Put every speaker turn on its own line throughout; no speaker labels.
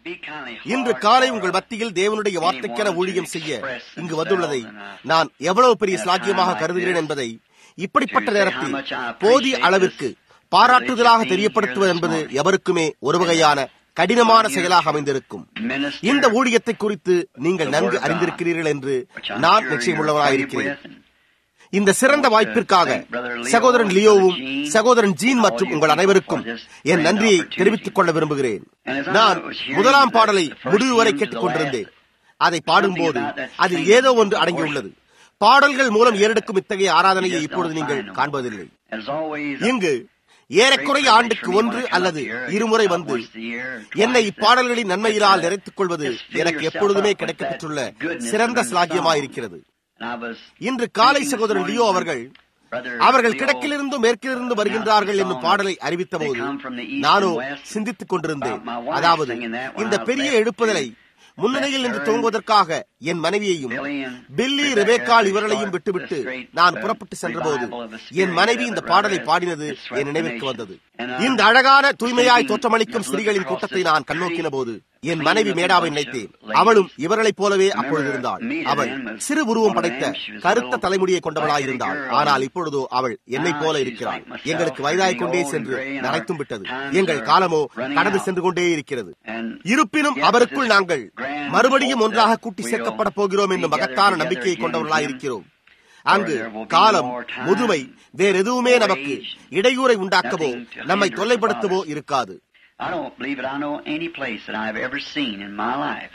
இன்று காலை உங்கள் மத்தியில் தேவனுடைய வார்த்தைக்கென ஊழியம் செய்ய இங்கு வந்துள்ளதை நான் எவ்வளவு பெரிய ஸ்லாக்கியமாக கருதுகிறேன் என்பதை இப்படிப்பட்ட நேரத்தில் போதிய அளவிற்கு பாராட்டுதலாக தெரியப்படுத்துவது என்பது எவருக்குமே ஒரு வகையான கடினமான செயலாக அமைந்திருக்கும் இந்த ஊழியத்தை குறித்து நீங்கள் நன்கு அறிந்திருக்கிறீர்கள் என்று நான் நிச்சயமுள்ளவராயிருக்கிறேன் இந்த சிறந்த வாய்ப்பிற்காக சகோதரன் லியோவும் சகோதரன் ஜீன் மற்றும் உங்கள் அனைவருக்கும் என் நன்றியை தெரிவித்துக் கொள்ள விரும்புகிறேன் நான் முதலாம் பாடலை முடிவு வரை கேட்டுக் கொண்டிருந்தேன் அதை பாடும்போது அதில் ஏதோ ஒன்று அடங்கியுள்ளது பாடல்கள் மூலம் ஏறெடுக்கும் இத்தகைய ஆராதனையை இப்பொழுது நீங்கள் காண்பதில்லை இங்கு ஏறக்குறைய ஆண்டுக்கு ஒன்று அல்லது இருமுறை வந்து என்னை இப்பாடல்களின் நன்மையினால் நிறைத்துக் கொள்வது எனக்கு எப்பொழுதுமே கிடைக்கப்பெற்றுள்ள சிறந்த சிலாகியமாயிருக்கிறது இன்று காலை சகோதரன் லியோ அவர்கள் அவர்கள் கிழக்கிலிருந்து மேற்கிலிருந்து வருகின்றார்கள் என்னும் பாடலை அறிவித்த போது நானோ சிந்தித்துக் கொண்டிருந்தேன் அதாவது இந்த பெரிய எழுப்புதலை முன்னணியில் நின்று துவங்குவதற்காக என் மனைவியையும் பில்லி ரெபேக்கால் இவர்களையும் விட்டுவிட்டு நான் புறப்பட்டு சென்றபோது என் மனைவி இந்த பாடலை பாடினது என் நினைவிற்கு வந்தது இந்த அழகான தூய்மையாய் தோற்றமளிக்கும் ஸ்திரீகளின் கூட்டத்தை நான் கண்ணோக்கின போது என் மனைவி மேடாவை நினைத்தேன் அவளும் இவர்களைப் போலவே அப்பொழுது இருந்தாள் அவள் சிறு உருவம் படைத்த கருத்த தலைமுடியை கொண்டவளாயிருந்தாள் ஆனால் இப்பொழுதோ அவள் என்னை போல இருக்கிறாள் எங்களுக்கு வயதாய் கொண்டே சென்று நரைத்தும் விட்டது எங்கள் காலமோ கடந்து சென்று கொண்டே இருக்கிறது இருப்பினும் அவருக்குள் நாங்கள் மறுபடியும் ஒன்றாக கூட்டி சேர்க்கப்பட போகிறோம் என்னும் மகத்தான நம்பிக்கையை கொண்டவர்களாயிருக்கிறோம் அங்கு காலம் முதுமை வேற எதுவுமே நமக்கு இடையூறை உண்டாக்கவோ நம்மை தொல்லைப்படுத்தவோ இருக்காது
I don't believe it. I know any place that I've ever seen in my life,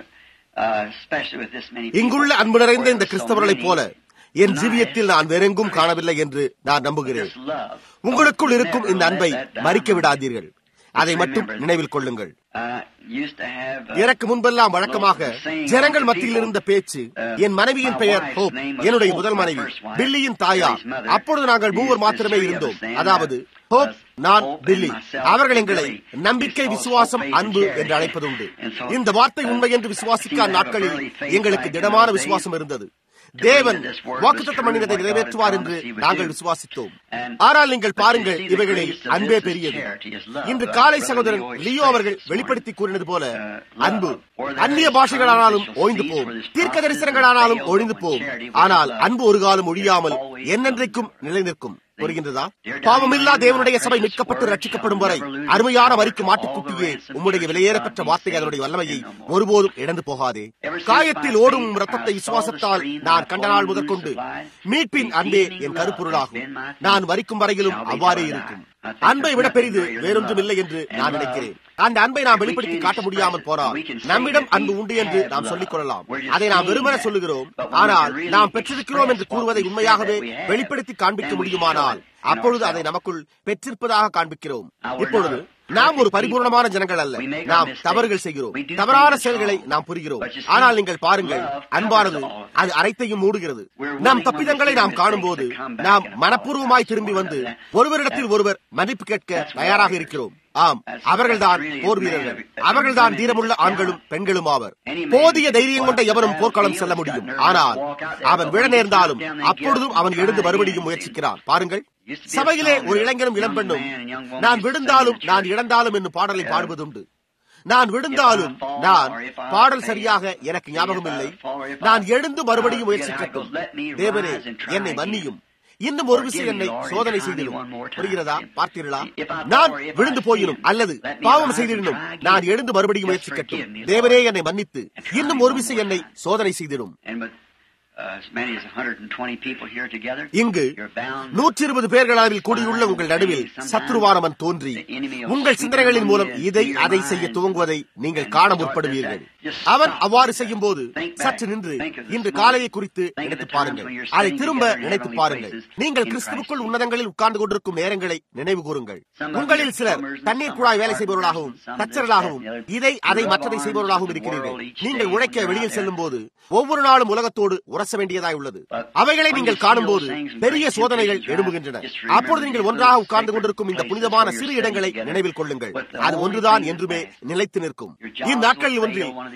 uh, especially with this many people.
இங்குள்ள அன்பு நிறைந்த இந்த
where
கிறிஸ்தவர்களைப் போல என் ஜீவியத்தில் நான் வேறெங்கும் காணவில்லை என்று நான் நம்புகிறேன்
Just love.
உங்களுக்குள் இருக்கும் இந்த அன்பை மறிக்க விடாதீர்கள் அதை மட்டும் நினைவில் கொள்ளுங்கள்
Uh, used to have, uh,
எனக்கு முன்பெல்லாம் வழக்கமாக ஜனங்கள் மத்தியில் இருந்த பேச்சு என் மனைவியின் பெயர் ஹோப் என்னுடைய முதல் மனைவி பில்லியின் தாயார் அப்பொழுது நாங்கள் மூவர் மாத்திரமே இருந்தோம் அதாவது ஹோப் நான் பில்லி அவர்கள் எங்களை நம்பிக்கை விசுவாசம் அன்பு என்று அழைப்பதுண்டு இந்த வார்த்தை உண்மை என்று விசுவாசிக்க அந்நாட்களில் எங்களுக்கு திடமான விசுவாசம் இருந்தது தேவன் வாக்குத்தத்தம் பண்ணினதை நிறைவேற்றுவார் என்று நாங்கள் விசுவாசித்தோம் ஆனால் நீங்கள் பாருங்கள் இவைகளில் அன்பே பெரியது இன்று காலை சகோதரன் லியோ அவர்கள் வெளிப்படுத்தி கூறினது போல அன்பு அந்நிய பாஷைகளானாலும் ஓய்ந்து போம் தீர்க்க தரிசனங்களானாலும் ஒழிந்து போம் ஆனால் அன்பு ஒரு காலம் ஒழியாமல் என்னென்றைக்கும் நிலைநிற்கும் புரிகின்றதா பாவமில்லா தேவனுடைய சபை மீட்கப்பட்டு ரட்சிக்கப்படும் வரை அருமையான வரிக்கு மாட்டுக்குட்டியே உம்முடைய விலையேறப்பட்ட வார்த்தை அதனுடைய வல்லமையை ஒருபோதும் இழந்து போகாதே காயத்தில் ஓடும் ரத்தத்தை விசுவாசத்தால் நான் கண்ட நாள் முதற்கொண்டு மீட்பின் அன்பே என் கருப்பொருளாகும் நான் வரிக்கும் வரையிலும் அவ்வாறே இருக்கும் அன்பை விட பெரிது வேறொன்றும் இல்லை என்று நான் நினைக்கிறேன் அந்த அன்பை நாம் வெளிப்படுத்தி காட்ட முடியாமல் போறால் நம்மிடம் அன்பு உண்டு என்று நாம் சொல்லிக் கொள்ளலாம் அதை நாம் வெறுமன சொல்லுகிறோம் ஆனால் நாம் பெற்றிருக்கிறோம் என்று கூறுவதை உண்மையாகவே வெளிப்படுத்தி காண்பிக்க முடியுமானால் அப்பொழுது அதை நமக்குள் பெற்றிருப்பதாக காண்பிக்கிறோம் இப்பொழுது நாம் ஒரு பரிபூர்ணமான ஜனங்கள் அல்ல நாம் தவறுகள் செய்கிறோம் தவறான செயல்களை நாம் புரிகிறோம் ஆனால் நீங்கள் பாருங்கள் அன்பானது அது அனைத்தையும் மூடுகிறது நம் தப்பிதங்களை நாம் காணும் போது நாம் மனப்பூர்வமாய் திரும்பி வந்து ஒருவரிடத்தில் ஒருவர் மன்னிப்பு கேட்க தயாராக இருக்கிறோம் ஆம் அவர்கள்தான் போர் வீரர்கள் அவர்கள்தான் தீரமுள்ள ஆண்களும் பெண்களும் ஆவர் போதிய தைரியம் கொண்ட எவரும் போர்க்களம் செல்ல முடியும் ஆனால் அவன் விழ நேர்ந்தாலும் அப்பொழுதும் அவன் எழுந்து மறுபடியும் முயற்சிக்கிறான் பாருங்கள் சபையிலே ஒரு இளைஞனும் இளம்பெண்ணும் நான் விழுந்தாலும் நான் இழந்தாலும் என்னும் பாடலை பாடுவதுண்டு நான் விழுந்தாலும் நான் பாடல் சரியாக எனக்கு ஞாபகம் இல்லை நான் எழுந்து மறுபடியும் முயற்சிக்கட்டும் தேவனே என்னை மன்னியும் இன்னும் ஒரு விஷயம் என்னை சோதனை செய்திடும் புரிகிறதா பார்த்தீர்களா நான் விழுந்து போயினும் அல்லது பாவம் செய்திடனும் நான் எழுந்து மறுபடியும் முயற்சிக்கட்டும் தேவனே என்னை மன்னித்து இன்னும் ஒரு விஷயம் என்னை சோதனை செய்திடும்
And with uh, as many as 120 people here together,
இங்கு
you're bound
நூற்றி இருபது பேர்கள் அளவில் கூடியுள்ள உங்கள் நடுவில் சத்ருவானவன் தோன்றி உங்கள் சிந்தனைகளின் மூலம் இதை அதை செய்ய துவங்குவதை நீங்கள் காண முற்படுவீர்கள் அவன் அவ்வாறு செய்யும் போது சற்று நின்று இன்று காலையை குறித்து நினைத்து பாருங்கள் அதை திரும்ப நினைத்து பாருங்கள் நீங்கள் கிறிஸ்துவுக்குள் உன்னதங்களில் உட்கார்ந்து கொண்டிருக்கும் நேரங்களை நினைவு கூறுங்கள் உங்களில் சிலர் தண்ணீர் குழாய் வேலை செய்பவர்களாகவும் தச்சர்களாகவும் இதை அதை மற்றதை செய்பவர்களாகவும் இருக்கிறீர்கள் நீங்கள் உழைக்க வெளியில் செல்லும் போது ஒவ்வொரு நாளும் உலகத்தோடு உரச வேண்டியதாய் உள்ளது அவைகளை நீங்கள் காணும் போது பெரிய சோதனைகள் எழும்புகின்றன அப்பொழுது நீங்கள் ஒன்றாக உட்கார்ந்து கொண்டிருக்கும் இந்த புனிதமான சிறு இடங்களை நினைவில் கொள்ளுங்கள் அது ஒன்றுதான் என்றுமே நிலைத்து நிற்கும் இந்நாட்களில் ஒன்றில்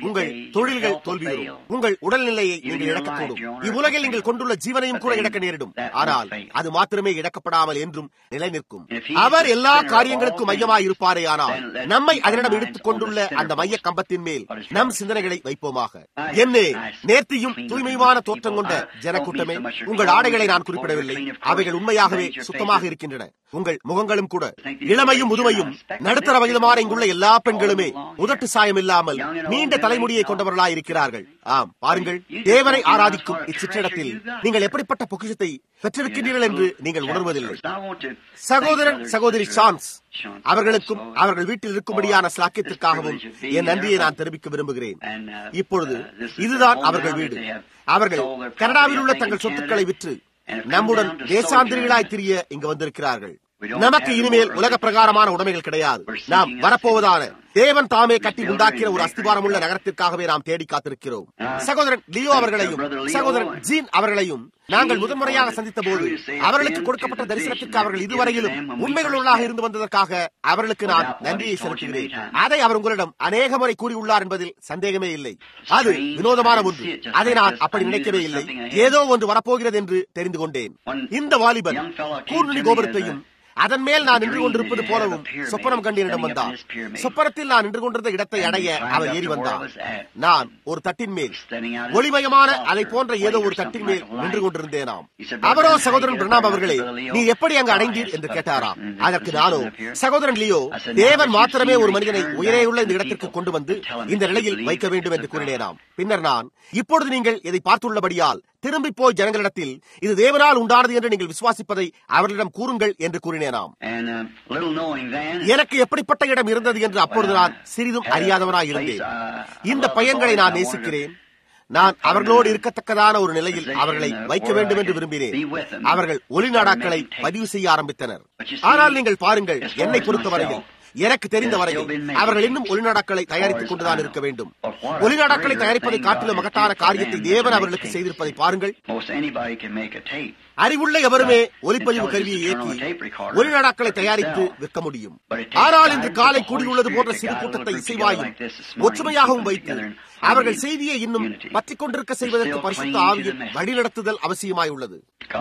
உங்கள் தொழில்கள் தோல்வியுறும் உங்கள் உடல்நிலையை நீங்கள் இழக்கக்கூடும் இவ்வுலகில் நீங்கள் கொண்டுள்ள ஜீவனையும் கூட இழக்க நேரிடும் ஆனால் அது மாத்திரமே இழக்கப்படாமல் என்றும் நிலை நிற்கும் அவர் எல்லா காரியங்களுக்கும் மையமாய் இருப்பாரே ஆனால் நம்மை அதனிடம் எடுத்துக் கொண்டுள்ள அந்த மைய கம்பத்தின் மேல் நம் சிந்தனைகளை வைப்போமாக என்னே நேர்த்தியும் தூய்மையுமான தோற்றம் கொண்ட ஜனக்கூட்டமே உங்கள் ஆடைகளை நான் குறிப்பிடவில்லை அவைகள் உண்மையாகவே சுத்தமாக இருக்கின்றன உங்கள் முகங்களும் கூட இளமையும் முதுமையும் நடுத்தர வயதுமான இங்குள்ள எல்லா பெண்களுமே உதட்டு சாயம் இல்லாமல் நீண்ட தலைமுடியை கொண்டவர்களாய் இருக்கிறார்கள் ஆம் பாருங்கள் தேவனை ஆராதிக்கும் இச்சிற்றிடத்தில் நீங்கள் எப்படிப்பட்ட பொக்கிஷத்தை பெற்றிருக்கின்றீர்கள் என்று நீங்கள் உணர்வதில்லை சகோதரன் சகோதரி சான்ஸ் அவர்களுக்கும் அவர்கள் வீட்டில் இருக்கும்படியான ஸ்லாக்கியத்திற்காகவும் என் நன்றியை நான் தெரிவிக்க விரும்புகிறேன் இப்பொழுது இதுதான் அவர்கள் வீடு அவர்கள் கனடாவில் உள்ள தங்கள் சொத்துக்களை விற்று நம்முடன் தேசாந்திரிகளாய் திரிய இங்கு வந்திருக்கிறார்கள் நமக்கு இனிமேல் உலக பிரகாரமான உடைமைகள் கிடையாது நாம் வரப்போவதான தேவன் தாமே கட்டி உண்டாக்கிற ஒரு அஸ்திவாரம் உள்ள நகரத்திற்காகவே நாம் தேடி காத்திருக்கிறோம் சகோதரன் லியோ அவர்களையும் சகோதரன் ஜீன் அவர்களையும் நாங்கள் முதன்முறையாக சந்தித்த போது அவர்களுக்கு கொடுக்கப்பட்ட தரிசனத்திற்கு அவர்கள் இதுவரையிலும் உண்மைகளுள்ளாக இருந்து வந்ததற்காக அவர்களுக்கு நான் நன்றியை செலுத்துகிறேன் அதை அவர் உங்களிடம் அநேக முறை கூறியுள்ளார் என்பதில் சந்தேகமே இல்லை அது வினோதமான ஒன்று அதை நான் அப்படி நினைக்கவே இல்லை ஏதோ ஒன்று வரப்போகிறது என்று தெரிந்து கொண்டேன் இந்த வாலிபன் கூர்நுனி கோபுரத்தையும் அதன் மேல் நான் நின்று கொண்டிருப்பது போலவும் சொப்பனம் கண்டு என்னிடம் வந்தார் சொப்பனத்தில் நான் நின்று கொண்டிருந்த இடத்தை அடைய அவர் ஏறி வந்தார் நான் ஒரு தட்டின் மேல் ஒளிமயமான அதை போன்ற ஏதோ ஒரு தட்டின் மேல் நின்று கொண்டிருந்தேனாம் அவரோ சகோதரன் பிரணாம் அவர்களே நீ எப்படி அங்கு அடைந்தீர் என்று கேட்டாராம் அதற்கு நானோ சகோதரன் லியோ தேவன் மாத்திரமே ஒரு மனிதனை உயரேயுள்ள இந்த இடத்திற்கு கொண்டு வந்து இந்த நிலையில் வைக்க வேண்டும் என்று கூறினேனாம் பின்னர் நான் இப்பொழுது நீங்கள் இதை பார்த்துள்ளபடியால் திரும்பி போய் ஜனங்களிடத்தில் இது தேவனால் உண்டானது என்று நீங்கள் விசுவாசிப்பதை அவர்களிடம் கூறுங்கள் என்று கூறினேனாம் எனக்கு எப்படிப்பட்ட இடம் இருந்தது என்று அப்பொழுது நான் சிறிதும் அறியாதவனாய் இருந்தேன் இந்த பையன்களை நான் நேசிக்கிறேன் நான் அவர்களோடு இருக்கத்தக்கதான ஒரு நிலையில் அவர்களை வைக்க வேண்டும் என்று விரும்பினேன் அவர்கள் ஒளிநாடாக்களை பதிவு செய்ய ஆரம்பித்தனர் ஆனால் நீங்கள் பாருங்கள் என்னை பொறுத்தவரையில் எனக்கு தெரிந்த வரையில் அவர்கள் இன்னும் ஒளிநாடாக்களை தயாரித்துக் கொண்டுதான் இருக்க வேண்டும் ஒளிநாடாக்களை தயாரிப்பதை காட்டிலும் மகத்தான காரியத்தை தேவன் அவர்களுக்கு செய்திருப்பதை பாருங்கள் அறிவுள்ள எவருமே ஒலிப்பதிவு கருவியை ஏற்றி ஒளிநாடாக்களை தயாரித்து விற்க முடியும் ஆனால் இன்று காலை கூடியுள்ளது போன்ற சிறு கூட்டத்தை இசைவாயும் ஒற்றுமையாகவும் வைத்து அவர்கள் செய்தியை இன்னும் பற்றிக் கொண்டிருக்க செய்வதற்கு பரிசுத்த ஆவியின் வழிநடத்துதல் அவசியமாயுள்ளது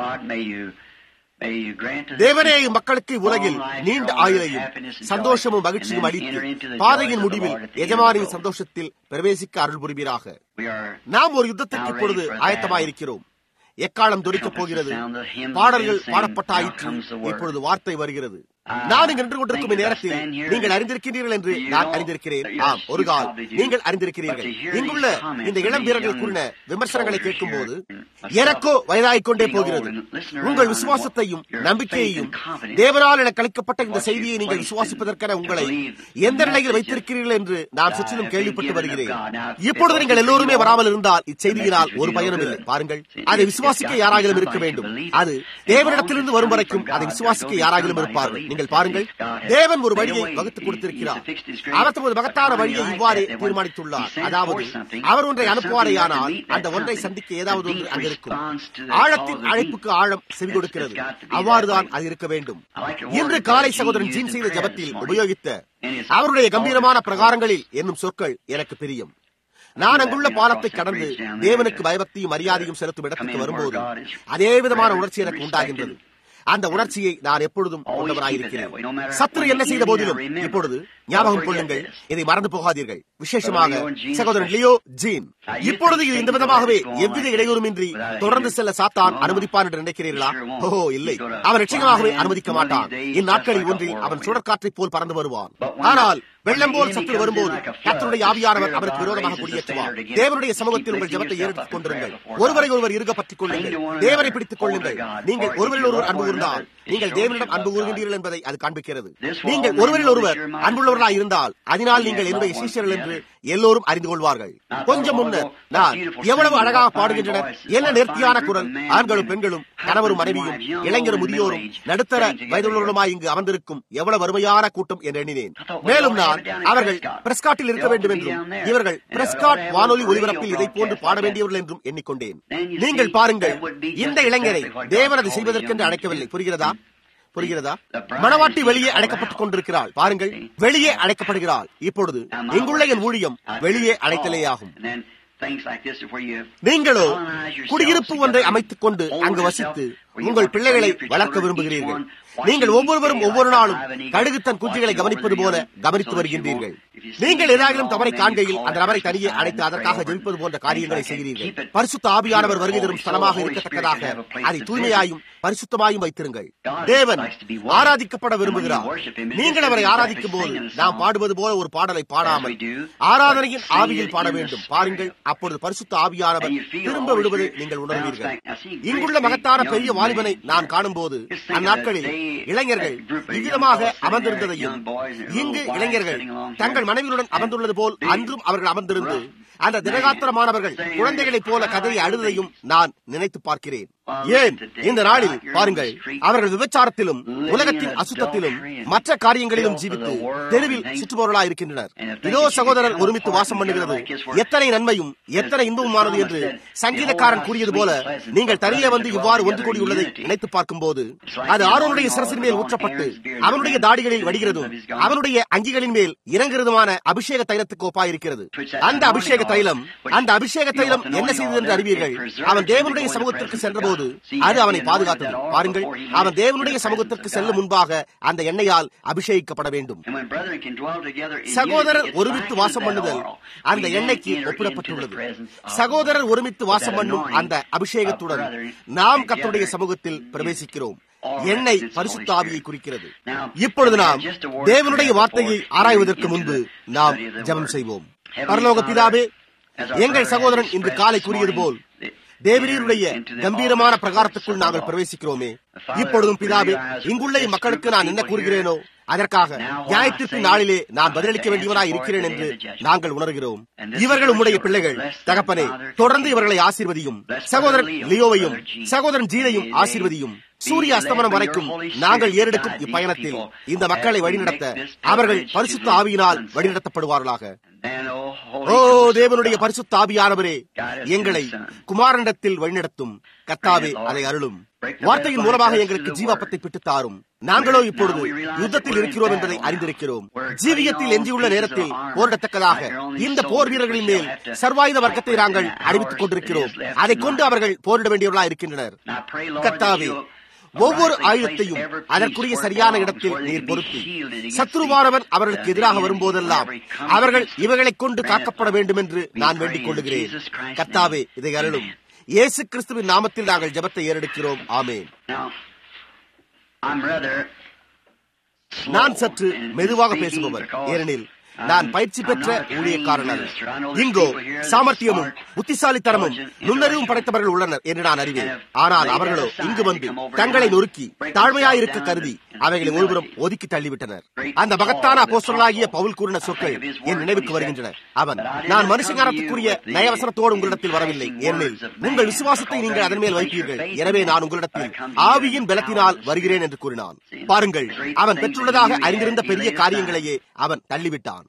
தேவனே மக்களுக்கு உலகில் நீண்ட ஆயுளையும் சந்தோஷமும் மகிழ்ச்சியும் அளித்து பாதையின் முடிவில் எஜமானியின் சந்தோஷத்தில் பிரவேசிக்க அருள் புரிவீராக நாம் ஒரு யுத்தத்திற்கு இப்பொழுது ஆயத்தமாயிருக்கிறோம் எக்காலம் துடிக்கப் போகிறது பாடல்கள் பாடப்பட்டாயிற்று இப்பொழுது வார்த்தை வருகிறது நான் இங்கு நின்று கொண்டிருக்கும் நேரத்தில் நீங்கள் அறிந்திருக்கிறீர்கள் என்று நான் அறிந்திருக்கிறேன் ஆம் ஒரு கால் நீங்கள் அறிந்திருக்கிறீர்கள் இங்குள்ள இந்த இளம் வீரர்கள் கூறின விமர்சனங்களை கேட்கும் போது எனக்கோ வயதாகிக் கொண்டே போகிறது உங்கள் விசுவாசத்தையும் நம்பிக்கையையும் தேவனால் என கழிக்கப்பட்ட இந்த செய்தியை நீங்கள் விசுவாசிப்பதற்கென உங்களை எந்த நிலையில் வைத்திருக்கிறீர்கள் என்று நான் சுற்றிலும் கேள்விப்பட்டு வருகிறேன் இப்பொழுது நீங்கள் எல்லோருமே வராமல் இருந்தால் இச்செய்தியினால் ஒரு பயனும் இல்லை பாருங்கள் அதை விசுவாசிக்க யாராகிலும் இருக்க வேண்டும் அது தேவனிடத்திலிருந்து வரும் வரைக்கும் அதை விசுவாசிக்க யாராகிலும் இருப்பார்கள் நீங்கள் பாருங்கள் தேவன் ஒரு வழியை வகுத்து கொடுத்திருக்கிறார் அவர் தமது மகத்தான வழியை இவ்வாறு தீர்மானித்துள்ளார் அதாவது அவர் ஒன்றை அனுப்புவாரேயானால் அந்த ஒன்றை சந்திக்க ஏதாவது ஒன்று அங்கு இருக்கும் ஆழத்தின் அழைப்புக்கு ஆழம் செவி கொடுக்கிறது அவ்வாறுதான் அது இருக்க வேண்டும் இன்று காலை சகோதரன் ஜீன் செய்த ஜபத்தில் உபயோகித்த அவருடைய கம்பீரமான பிரகாரங்களில் என்னும் சொற்கள் எனக்கு பிரியும் நான் அங்குள்ள பாலத்தை கடந்து தேவனுக்கு பயபக்தியும் மரியாதையும் செலுத்தும் இடத்துக்கு வரும்போது அதே விதமான உணர்ச்சி எனக்கு உண்டாகின்றது அந்த உணர்ச்சியை நான் எப்பொழுதும் கொண்டவராயிருக்கிறேன் சத்ரு என்ன செய்த போதிலும் இப்பொழுது ஞாபகம் கொள்ளுங்கள் இதை மறந்து போகாதீர்கள் விசேஷமாக சகோதரன் லியோ ஜீன் இப்பொழுது இது இந்த விதமாகவே எவ்வித இடையூறுமின்றி தொடர்ந்து செல்ல சாத்தான் அனுமதிப்பான் என்று நினைக்கிறீர்களா ஓ இல்லை அவன் நிச்சயமாகவே அனுமதிக்க மாட்டான் இந்நாட்களில் ஒன்றில் அவன் சுழற்காற்றை போல் பறந்து வருவான் ஆனால் வெள்ளம் போல் சத்து வரும்போது கத்தருடைய ஆவியானவர் அவருக்கு விரோதமாக குடியேற்றுவார் தேவனுடைய சமூகத்தில் உங்கள் ஜபத்தை ஏறெடுத்துக் கொண்டிருங்கள் ஒருவரை ஒருவர் இருக பற்றிக் கொள்ளுங்கள் தேவனை பிடித்துக் கொள்ளுங்கள் நீங்கள் ஒருவரில் ஒருவர் அன்பு கூர்ந்தால் நீங்கள் தேவனிடம் அன்பு கூறுகின்றீர்கள் என்பதை அது காண்பிக்கிறது நீங்கள் ஒருவரில் ஒருவர் அன்புள்ளவர்களாக இருந்தால் அதனால் நீங்கள் என்னுடைய சீஷர்கள் என்று எல்லோரும் அறிந்து கொள்வார்கள் கொஞ்சம் முன்னர் நான் எவ்வளவு அழகாக பாடுகின்றனர் என்ன நேர்த்தியான குரல் ஆண்களும் பெண்களும் கணவரும் மனைவியும் இளைஞரும் முதியோரும் நடுத்தர வயதுள்ளவர்களுமாய் இங்கு அமர்ந்திருக்கும் எவ்வளவு வறுமையான கூட்டம் என்று எண்ணினேன் மேலும் நான் அவர்கள் பிரஸ்காட்டில் இருக்க வேண்டும் என்றும் இவர்கள் பிரஸ்காட் வானொலி ஒலிபரப்பில் இதை போன்று பாட வேண்டியவர்கள் என்றும் எண்ணிக்கொண்டேன் நீங்கள் பாருங்கள் இந்த இளைஞரை தேவன் அதை செய்வதற்கென்று அழைக்கவில்லை புரிகிறதா புரிகிறதா மணவாட்டி வெளியே அடைக்கப்பட்டுக் கொண்டிருக்கிறாள் பாருங்கள் வெளியே அடைக்கப்படுகிறாள் இப்பொழுது இங்குள்ள என் ஊழியம் வெளியே அடைத்தலே ஆகும் நீங்களோ குடியிருப்பு ஒன்றை அமைத்துக் கொண்டு அங்கு வசித்து உங்கள் பிள்ளைகளை வளர்க்க விரும்புகிறீர்கள் நீங்கள் ஒவ்வொருவரும் ஒவ்வொரு நாளும் கடுகு தன் குஞ்சுகளை கவனிப்பது போல கவனித்து வருகின்றீர்கள் நீங்கள் ஏதாயிலும் தவறை காண்கையில் அந்த நபரை தனியே அழைத்து அதற்காக ஜெயிப்பது போன்ற காரியங்களை செய்கிறீர்கள் பரிசுத்த ஆவியானவர் வருகை தரும் ஸ்தலமாக இருக்கத்தக்கதாக அதை தூய்மையாயும் பரிசுத்தமாயும் வைத்திருங்கள் தேவன் ஆராதிக்கப்பட விரும்புகிறார் நீங்கள் அவரை ஆராதிக்கும் போது நாம் பாடுவது போல ஒரு பாடலை பாடாமல் ஆராதனையின் ஆவியில் பாட வேண்டும் பாருங்கள் அப்பொழுது பரிசுத்த ஆவியானவர் திரும்ப விடுவதை நீங்கள் உணர்வீர்கள் இங்குள்ள மகத்தான பெரிய வாலிபனை நான் காணும் போது அந்நாட்களில் இளைஞர்கள் இவ்விதமாக அமர்ந்திருந்ததையும் இங்கு இளைஞர்கள் தங்கள் மனைவியுடன் அமர்ந்துள்ளது போல் அன்றும் அவர்கள் அமர்ந்திருந்து அந்த தினகாத்திரமானவர்கள் குழந்தைகளைப் போல கதையை அழுதையும் நான் நினைத்து பார்க்கிறேன் ஏன் இந்த நாளில் பாருங்கள் அவர்கள் விபச்சாரத்திலும் உலகத்தின் அசுத்தத்திலும் மற்ற காரியங்களிலும் ஜீவித்து தெருவில் சுற்றுபவர்களாக இருக்கின்றனர் இதோ சகோதரர் ஒருமித்து வாசம் பண்ணுகிறது எத்தனை நன்மையும் எத்தனை இன்பமுமானது என்று சங்கீதக்காரன் கூறியது போல நீங்கள் தனியே வந்து இவ்வாறு ஒன்று கூடியுள்ளதை நினைத்து பார்க்கும் போது அது ஆரோனுடைய சிரசின் மேல் ஊற்றப்பட்டு அவனுடைய தாடிகளில் வடிகிறதும் அவனுடைய அங்கிகளின் மேல் இறங்குறதுமான அபிஷேக தைலத்துக்கு ஒப்பாயிருக்கிறது அந்த அபிஷேக தைலம் அந்த அபிஷேக தைலம் என்ன செய்தது என்று அறிவீர்கள் அவன் தேவனுடைய சமூகத்திற்கு சென்றபோது அது அவனை பாதுகாத்தது பாருங்கள் அவன் தேவனுடைய சமூகத்திற்கு செல்லும் முன்பாக அந்த எண்ணெயால் அபிஷேகிக்கப்பட வேண்டும் சகோதரர் ஒருமித்து வாசம் பண்ணுதல் அந்த எண்ணெய்க்கு ஒப்பிடப்பட்டுள்ளது சகோதரர் ஒருமித்து வாசம் பண்ணும் அந்த அபிஷேகத்துடன் நாம் கத்தருடைய சமூகத்தில் பிரவேசிக்கிறோம் எண்ணெய் பரிசுத்த ஆவியை குறிக்கிறது இப்பொழுது நாம் தேவனுடைய வார்த்தையை ஆராய்வதற்கு முன்பு நாம் ஜெபம் செய்வோம் பரலோக பிதாவே எங்கள் சகோதரன் இன்று காலை கூறியது போல் தேவரீருடைய கம்பீரமான பிரகாரத்துக்குள் நாங்கள் பிரவேசிக்கிறோமே இப்பொழுதும் பிதாவே இங்குள்ள மக்களுக்கு நான் என்ன கூறுகிறேனோ அதற்காக நியாயத்திற்கு நாளிலே நான் பதிலளிக்க வேண்டியவனாய் இருக்கிறேன் என்று நாங்கள் உணர்கிறோம் இவர்கள் உம்முடைய பிள்ளைகள் தகப்பனே தொடர்ந்து இவர்களை ஆசீர்வதியும் சகோதரன் லியோவையும் சகோதரன் ஜீனையும் ஆசீர்வதியும் சூரிய அஸ்தமனம் வரைக்கும் நாங்கள் ஏறெடுக்கும் இப்பயணத்தில் இந்த மக்களை வழிநடத்த அவர்கள் பரிசுத்த ஆவியினால் வழிநடத்தப்படுவார்களாக ஓ தேவனுடைய பரிசுத்த ஆவியானவரே எங்களை குமாரண்டத்தில் வழிநடத்தும் கத்தாவே அதை அருளும் வார்த்தையின் மூலமாக எங்களுக்கு ஜீவாப்பத்தை பிட்டு தாரும் நாங்களோ இப்பொழுது யுத்தத்தில் இருக்கிறோம் என்பதை அறிந்திருக்கிறோம் ஜீவியத்தில் எஞ்சியுள்ள நேரத்தில் போரிடத்தக்கதாக இந்த போர் வீரர்களின் மேல் சர்வாயுத வர்க்கத்தை நாங்கள் அறிவித்துக் கொண்டிருக்கிறோம் அதை கொண்டு அவர்கள் போரிட வேண்டியவர்களா இருக்கின்றனர் கத்தாவே ஒவ்வொரு ஆயுதத்தையும் அதற்குரிய சரியான இடத்தில் நீர் பொறுத்து சத்ருவானவன் அவர்களுக்கு எதிராக வரும்போதெல்லாம் அவர்கள் இவைகளைக் கொண்டு காக்கப்பட வேண்டும் என்று நான் வேண்டிக் கொள்ளுகிறேன் கத்தாவே இதை அருளும் இயேசு கிறிஸ்துவின் நாமத்தில் நாங்கள் ஜபத்தை ஏறெடுக்கிறோம் ஆமேன் நான் சற்று மெதுவாக பேசுபவர் ஏனெனில் நான் பயிற்சி பெற்ற ஊழியக்காரன் அல்ல இங்கோ சாமர்த்தியமும் புத்திசாலித்தனமும் நுண்ணறிவும் படைத்தவர்கள் உள்ளனர் என்று நான் அறிவேன் ஆனால் அவர்களோ இங்கு வந்து தங்களை நொறுக்கி தாழ்மையாயிருக்க கருதி அவைகளை ஒருபுறம் ஒதுக்கி தள்ளிவிட்டனர் அந்த மகத்தான அப்போஸ்தலனாகிய பவுல் கூறின சொற்கள் என் நினைவுக்கு வருகின்றன அவன் நான் மனுஷங்காரத்துக்குரிய நயவசனத்தோடு உங்களிடத்தில் வரவில்லை ஏனெனில் உங்கள் விசுவாசத்தை நீங்கள் அதன் மேல் வைப்பீர்கள் எனவே நான் உங்களிடத்தில் ஆவியின் பலத்தினால் வருகிறேன் என்று கூறினான் பாருங்கள் அவன் பெற்றுள்ளதாக அறிந்திருந்த பெரிய காரியங்களையே அவன் தள்ளிவிட்டான்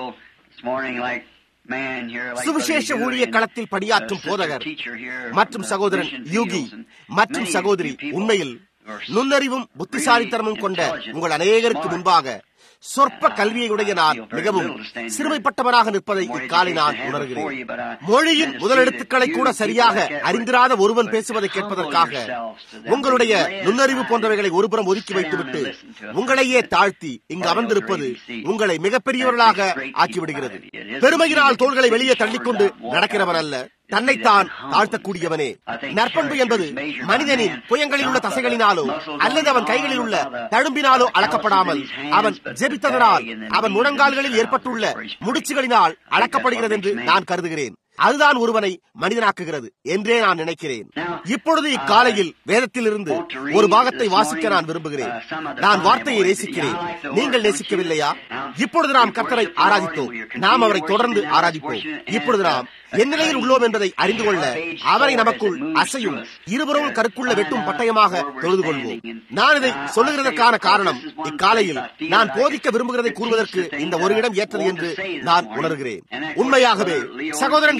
சுவிசேஷ ஊழிய களத்தில் பணியாற்றும் போதகர் மற்றும் சகோதரன் யூகி மற்றும் சகோதரி உண்மையில் நுண்ணறிவும் புத்திசாலித்தனமும் கொண்ட உங்கள் அநேகருக்கு முன்பாக சொற்ப கல்வியுடைய நான் மிகவும் சிறுமைப்பட்டவனாக நிற்பதை இக்காலை நான் உணர்கிறேன் மொழியின் முதலெழுத்துக்களை கூட சரியாக அறிந்திராத ஒருவன் பேசுவதை கேட்பதற்காக உங்களுடைய நுண்ணறிவு போன்றவைகளை ஒருபுறம் ஒதுக்கி வைத்துவிட்டு உங்களையே தாழ்த்தி இங்கு அமர்ந்திருப்பது உங்களை மிகப்பெரியவர்களாக ஆக்கிவிடுகிறது பெருமையினால் தோள்களை வெளியே தள்ளிக்கொண்டு நடக்கிறவன் அல்ல தன்னைத்தான் தாழ்த்தக்கூடியவனே நற்பண்பு என்பது மனிதனின் புயங்களில் உள்ள தசைகளினாலோ அல்லது அவன் கைகளில் உள்ள தழும்பினாலோ அளக்கப்படாமல் அவன் ஜெபித்ததனால் அவன் முழங்கால்களில் ஏற்பட்டுள்ள முடிச்சுகளினால் அளக்கப்படுகிறது என்று நான் கருதுகிறேன் அதுதான் ஒருவனை மனிதனாக்குகிறது என்றே நான் நினைக்கிறேன் இப்பொழுது இக்காலையில் வேதத்திலிருந்து ஒரு பாகத்தை வாசிக்க நான் விரும்புகிறேன் நான் வார்த்தையை நேசிக்கிறேன் நீங்கள் நேசிக்கவில்லையா இப்பொழுது நாம் கர்த்தரை ஆராதித்தோம் நாம் அவரை தொடர்ந்து ஆராதிப்போம் இப்பொழுது நாம் என் நிலையில் உள்ளோம் என்பதை அறிந்து கொள்ள அவரை நமக்குள் அசையும் இருபுறமும் கருக்குள்ள வெட்டும் பட்டயமாக தொழுது கொள்வோம் நான் இதை சொல்லுகிறதற்கான காரணம் இக்காலையில் நான் போதிக்க விரும்புகிறதை கூறுவதற்கு இந்த ஒரு இடம் ஏற்றது என்று நான் உணர்கிறேன் உண்மையாகவே சகோதரன்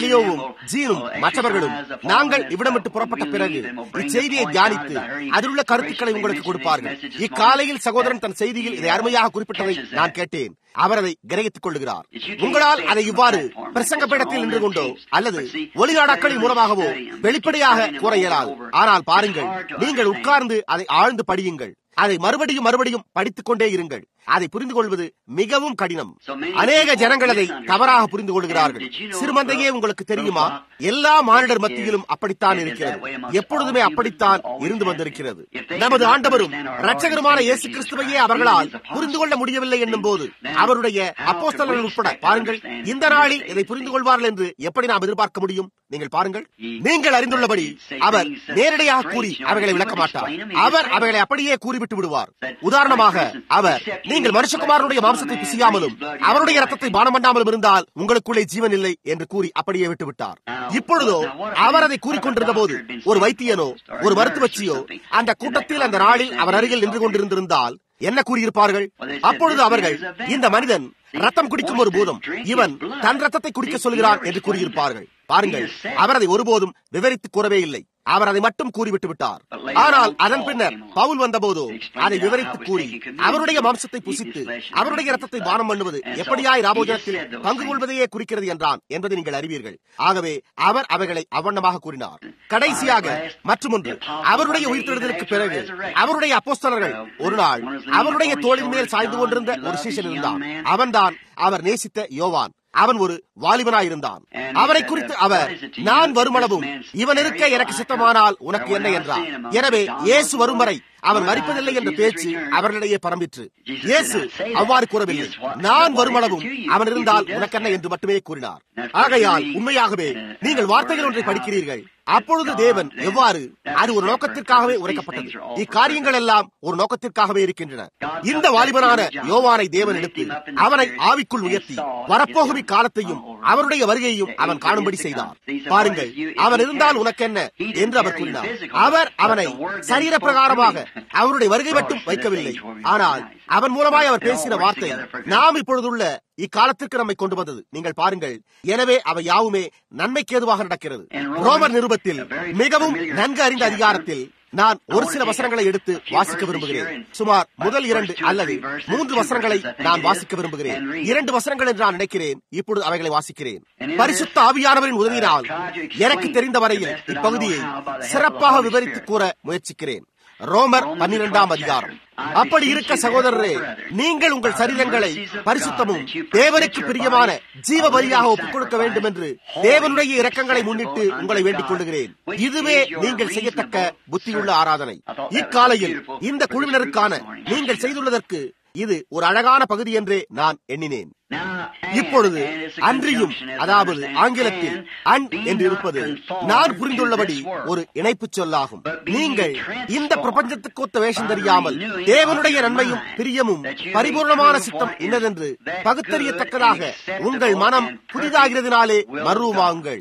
லியோவும் ஜீனும் மற்றவர்களும் நாங்கள் இவ்விடமிட்டு புறப்பட்ட பிறகு இச்செய்தியை தியானித்து அதிலுள்ள கருத்துக்களை உங்களுக்கு கொடுப்பார்கள் இக்காலையில் சகோதரன் தன் செய்தியில் இதை அருமையாக குறிப்பிட்டதை நான் கேட்டேன் அவர் அதை கிரகித்துக் கொள்ளுகிறார் உங்களால் அதை இவ்வாறு பிரசங்க பீடத்தில் நின்று கொண்டோ அல்லது ஒளிநாடாக்களின் மூலமாகவோ வெளிப்படையாக கூற இயலாது ஆனால் பாருங்கள் நீங்கள் உட்கார்ந்து அதை ஆழ்ந்து படியுங்கள் அதை மறுபடியும் மறுபடியும் படித்துக் கொண்டே இருங்கள் அதை புரிந்து கொள்வது மிகவும் கடினம் அநேக ஜனங்கள் அதை தவறாக புரிந்து கொள்கிறார்கள் சிறுமந்தையே உங்களுக்கு தெரியுமா எல்லா மானிடர் மத்தியிலும் அப்படித்தான் இருக்கிறது எப்பொழுதுமே அப்படித்தான் இருந்து வந்திருக்கிறது நமது ஆண்டவரும் ரட்சகருமான இயேசு கிறிஸ்துவையே அவர்களால் புரிந்து கொள்ள முடியவில்லை என்னும் போது அவருடைய அப்போஸ்தலர்கள் உட்பட பாருங்கள் இந்த நாளில் இதை புரிந்து கொள்வார்கள் என்று எப்படி நாம் எதிர்பார்க்க முடியும் நீங்கள் பாருங்கள் நீங்கள் அறிந்துள்ளபடி அவர் நேரடியாக கூறி அவைகளை விளக்க மாட்டார் அவர் அவைகளை அப்படியே கூறிவிட்டு விடுவார் உதாரணமாக அவர் நீங்கள் மனுஷகுமாரனுடைய மாம்சத்தை பிசியாமலும் அவருடைய ரத்தத்தை பானம் பண்ணாமலும் இருந்தால் உங்களுக்குள்ளே ஜீவன் இல்லை என்று கூறி அப்படியே விட்டு விட்டார் இப்பொழுதோ அவர் அதை கூறிக்கொண்டிருந்த போது ஒரு வைத்தியனோ ஒரு மருத்துவச்சியோ அந்த கூட்டத்தில் அந்த நாளில் அவர் அருகில் நின்று கொண்டிருந்திருந்தால் என்ன கூறியிருப்பார்கள் அப்பொழுது அவர்கள் இந்த மனிதன் ரத்தம் குடிக்கும் ஒரு பூதம் இவன் தன் ரத்தத்தை குடிக்க சொல்கிறான் என்று கூறியிருப்பார்கள் பாருங்கள் அவர் அதை ஒருபோதும் விவரித்து கூறவே இல்லை அவர் அதை மட்டும் கூறிவிட்டு விட்டார் ஆனால் அதன் பின்னர் பவுல் வந்தபோதோ அதை விவரித்து கூறி அவருடைய மாம்சத்தை புசித்து அவருடைய ரத்தத்தை பானம் பண்ணுவது எப்படியாய் ராபோஜனத்தில் பங்கு கொள்வதையே குறிக்கிறது என்றான் என்பதை நீங்கள் அறிவீர்கள் ஆகவே அவர் அவைகளை அவ்வண்ணமாக கூறினார் கடைசியாக மற்றொன்று அவருடைய உயிர்த்தெழுதலுக்கு பிறகு அவருடைய அப்போஸ்தலர்கள் ஒரு நாள் அவருடைய தோளின் மேல் சாய்ந்து கொண்டிருந்த ஒரு சீசன் இருந்தான் அவன்தான் அவர் நேசித்த யோவான் அவன் ஒரு வாலிபனாயிருந்தான் அவரை குறித்து அவர் நான் வருமளவும் இவன் இருக்க எனக்கு சித்தமானால் உனக்கு என்ன என்றார் எனவே இயேசு வரும் வரை அவன் மறிப்பதில்லை என்ற பேச்சு அவர்களிடையே பரம்பிற்று இயேசு அவ்வாறு கூறவில்லை நான் வருமளவும் அவன் இருந்தால் உனக்கென்ன என்று மட்டுமே கூறினார் ஆகையால் உண்மையாகவே நீங்கள் வார்த்தைகள் ஒன்றை படிக்கிறீர்கள் அப்பொழுது தேவன் எவ்வாறு அது ஒரு நோக்கத்திற்காகவே உரைக்கப்பட்டது இக்காரியங்கள் எல்லாம் ஒரு நோக்கத்திற்காகவே இருக்கின்றன இந்த வாலிபனான யோவானை தேவன் எடுத்து அவனை ஆவிக்குள் உயர்த்தி வரப்போகும் காலத்தையும் அவருடைய வருகையையும் அவன் காணும்படி செய்தார் பாருங்கள் அவன் இருந்தால் உனக்கென்ன என்று அவர் கூறினார் அவர் அவனை சரீர பிரகாரமாக அவருடைய வருகை மட்டும் வைக்கவில்லை ஆனால் அவன் மூலமாய் அவர் பேசின வார்த்தை நாம் இப்பொழுதுள்ள இக்காலத்திற்கு நம்மை கொண்டு வந்தது நீங்கள் பாருங்கள் எனவே அவை யாவுமே நன்மைக்கு ஏதுவாக நடக்கிறது ரோமர் நிருபத்தில் மிகவும் நன்கு அறிந்த அதிகாரத்தில் நான் ஒரு சில வசனங்களை எடுத்து வாசிக்க விரும்புகிறேன் சுமார் முதல் இரண்டு அல்லது மூன்று வசனங்களை நான் வாசிக்க விரும்புகிறேன் இரண்டு வசனங்கள் என்று நான் நினைக்கிறேன் இப்பொழுது அவைகளை வாசிக்கிறேன் பரிசுத்த ஆவியானவரின் உதவியினால் எனக்கு தெரிந்த வரையில் இப்பகுதியை சிறப்பாக விவரித்து கூற முயற்சிக்கிறேன் ரோமர் பன்னிரெண்டாம் அதிகாரம் அப்படி இருக்க சகோதரரே நீங்கள் உங்கள் சரீரங்களை பரிசுத்தமும் தேவனுக்கு பிரியமான ஜீவ பலியாக ஒப்புக் கொடுக்க வேண்டும் என்று தேவனுடைய இரக்கங்களை முன்னிட்டு உங்களை வேண்டிக் கொள்கிறேன் இதுவே நீங்கள் செய்யத்தக்க புத்தியுள்ள ஆராதனை இக்காலையில் இந்த குழுவினருக்கான நீங்கள் செய்துள்ளதற்கு இது ஒரு அழகான பகுதி என்றே நான் எண்ணினேன் இப்பொழுது அன்றியும் அதாவது ஆங்கிலத்தில் அன் என்று இருப்பது நான் புரிந்துள்ளபடி ஒரு இணைப்பு சொல்லாகும் நீங்கள் இந்த பிரபஞ்சத்துக்கு ஒத்த வேஷம் தெரியாமல் தேவனுடைய நன்மையும் பிரியமும் பரிபூர்ணமான சித்தம் இன்னதென்று பகுத்தறியத்தக்கதாக உங்கள் மனம் புதிதாகிறதுனாலே மருவமாகுங்கள்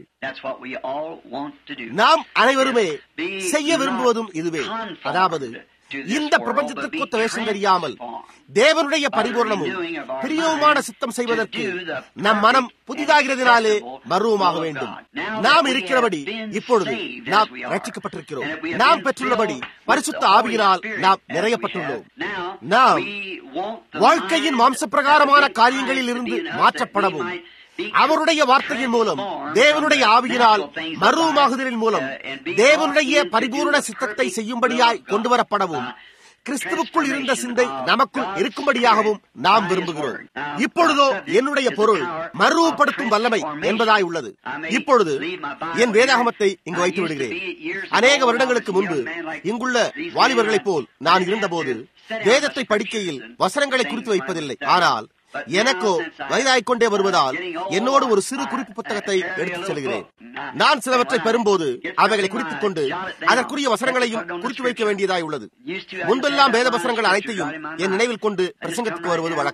நாம் அனைவருமே செய்ய விரும்புவதும் இதுவே அதாவது இந்த பிரபஞ்சத்திற்கு வேஷம் தெரியாமல் தேவனுடைய பரிபூர்ணமும் பிரியவுமான சித்தம் செய்வதற்கு நம் மனம் புதிதாகிறதுனாலே மருவமாக வேண்டும் நாம் இருக்கிறபடி இப்பொழுது நாம் ரட்சிக்கப்பட்டிருக்கிறோம் நாம் பெற்றுள்ளபடி பரிசுத்த ஆவியினால் நாம் நிறையப்பட்டுள்ளோம் நாம் வாழ்க்கையின் மாம்ச பிரகாரமான காரியங்களில் இருந்து மாற்றப்படவும் அவருடைய வார்த்தையின் மூலம் தேவனுடைய ஆவியினால் மருவமாகுதலின் மூலம் தேவனுடைய பரிபூர்ண சித்தத்தை செய்யும்படியாய் கொண்டு வரப்படவும் கிறிஸ்துவுக்குள் இருந்த சிந்தை நமக்குள் இருக்கும்படியாகவும் நாம் விரும்புகிறோம் இப்பொழுதோ என்னுடைய பொருள் மறுவப்படுத்தும் வல்லமை என்பதாய் உள்ளது இப்பொழுது என் வேதாகமத்தை இங்கு வைத்து விடுகிறேன் அநேக வருடங்களுக்கு முன்பு இங்குள்ள வாலிபர்களைப் போல் நான் இருந்தபோது வேதத்தை படிக்கையில் வசனங்களை குறித்து வைப்பதில்லை ஆனால் எனக்கோ வயதாகிக் கொண்டே வருவதால் என்னோடு ஒரு சிறு குறிப்பு புத்தகத்தை எடுத்துச் செல்கிறேன் நான் சிலவற்றை பெறும்போது அவைகளை குறித்துக் கொண்டு அதற்குரிய வசனங்களையும் குறித்து வைக்க வேண்டியதாய் உள்ளது முன்பெல்லாம் வேத வசனங்கள் அனைத்தையும் என் நினைவில் கொண்டு பிரசங்கத்துக்கு வருவது வழக்கம்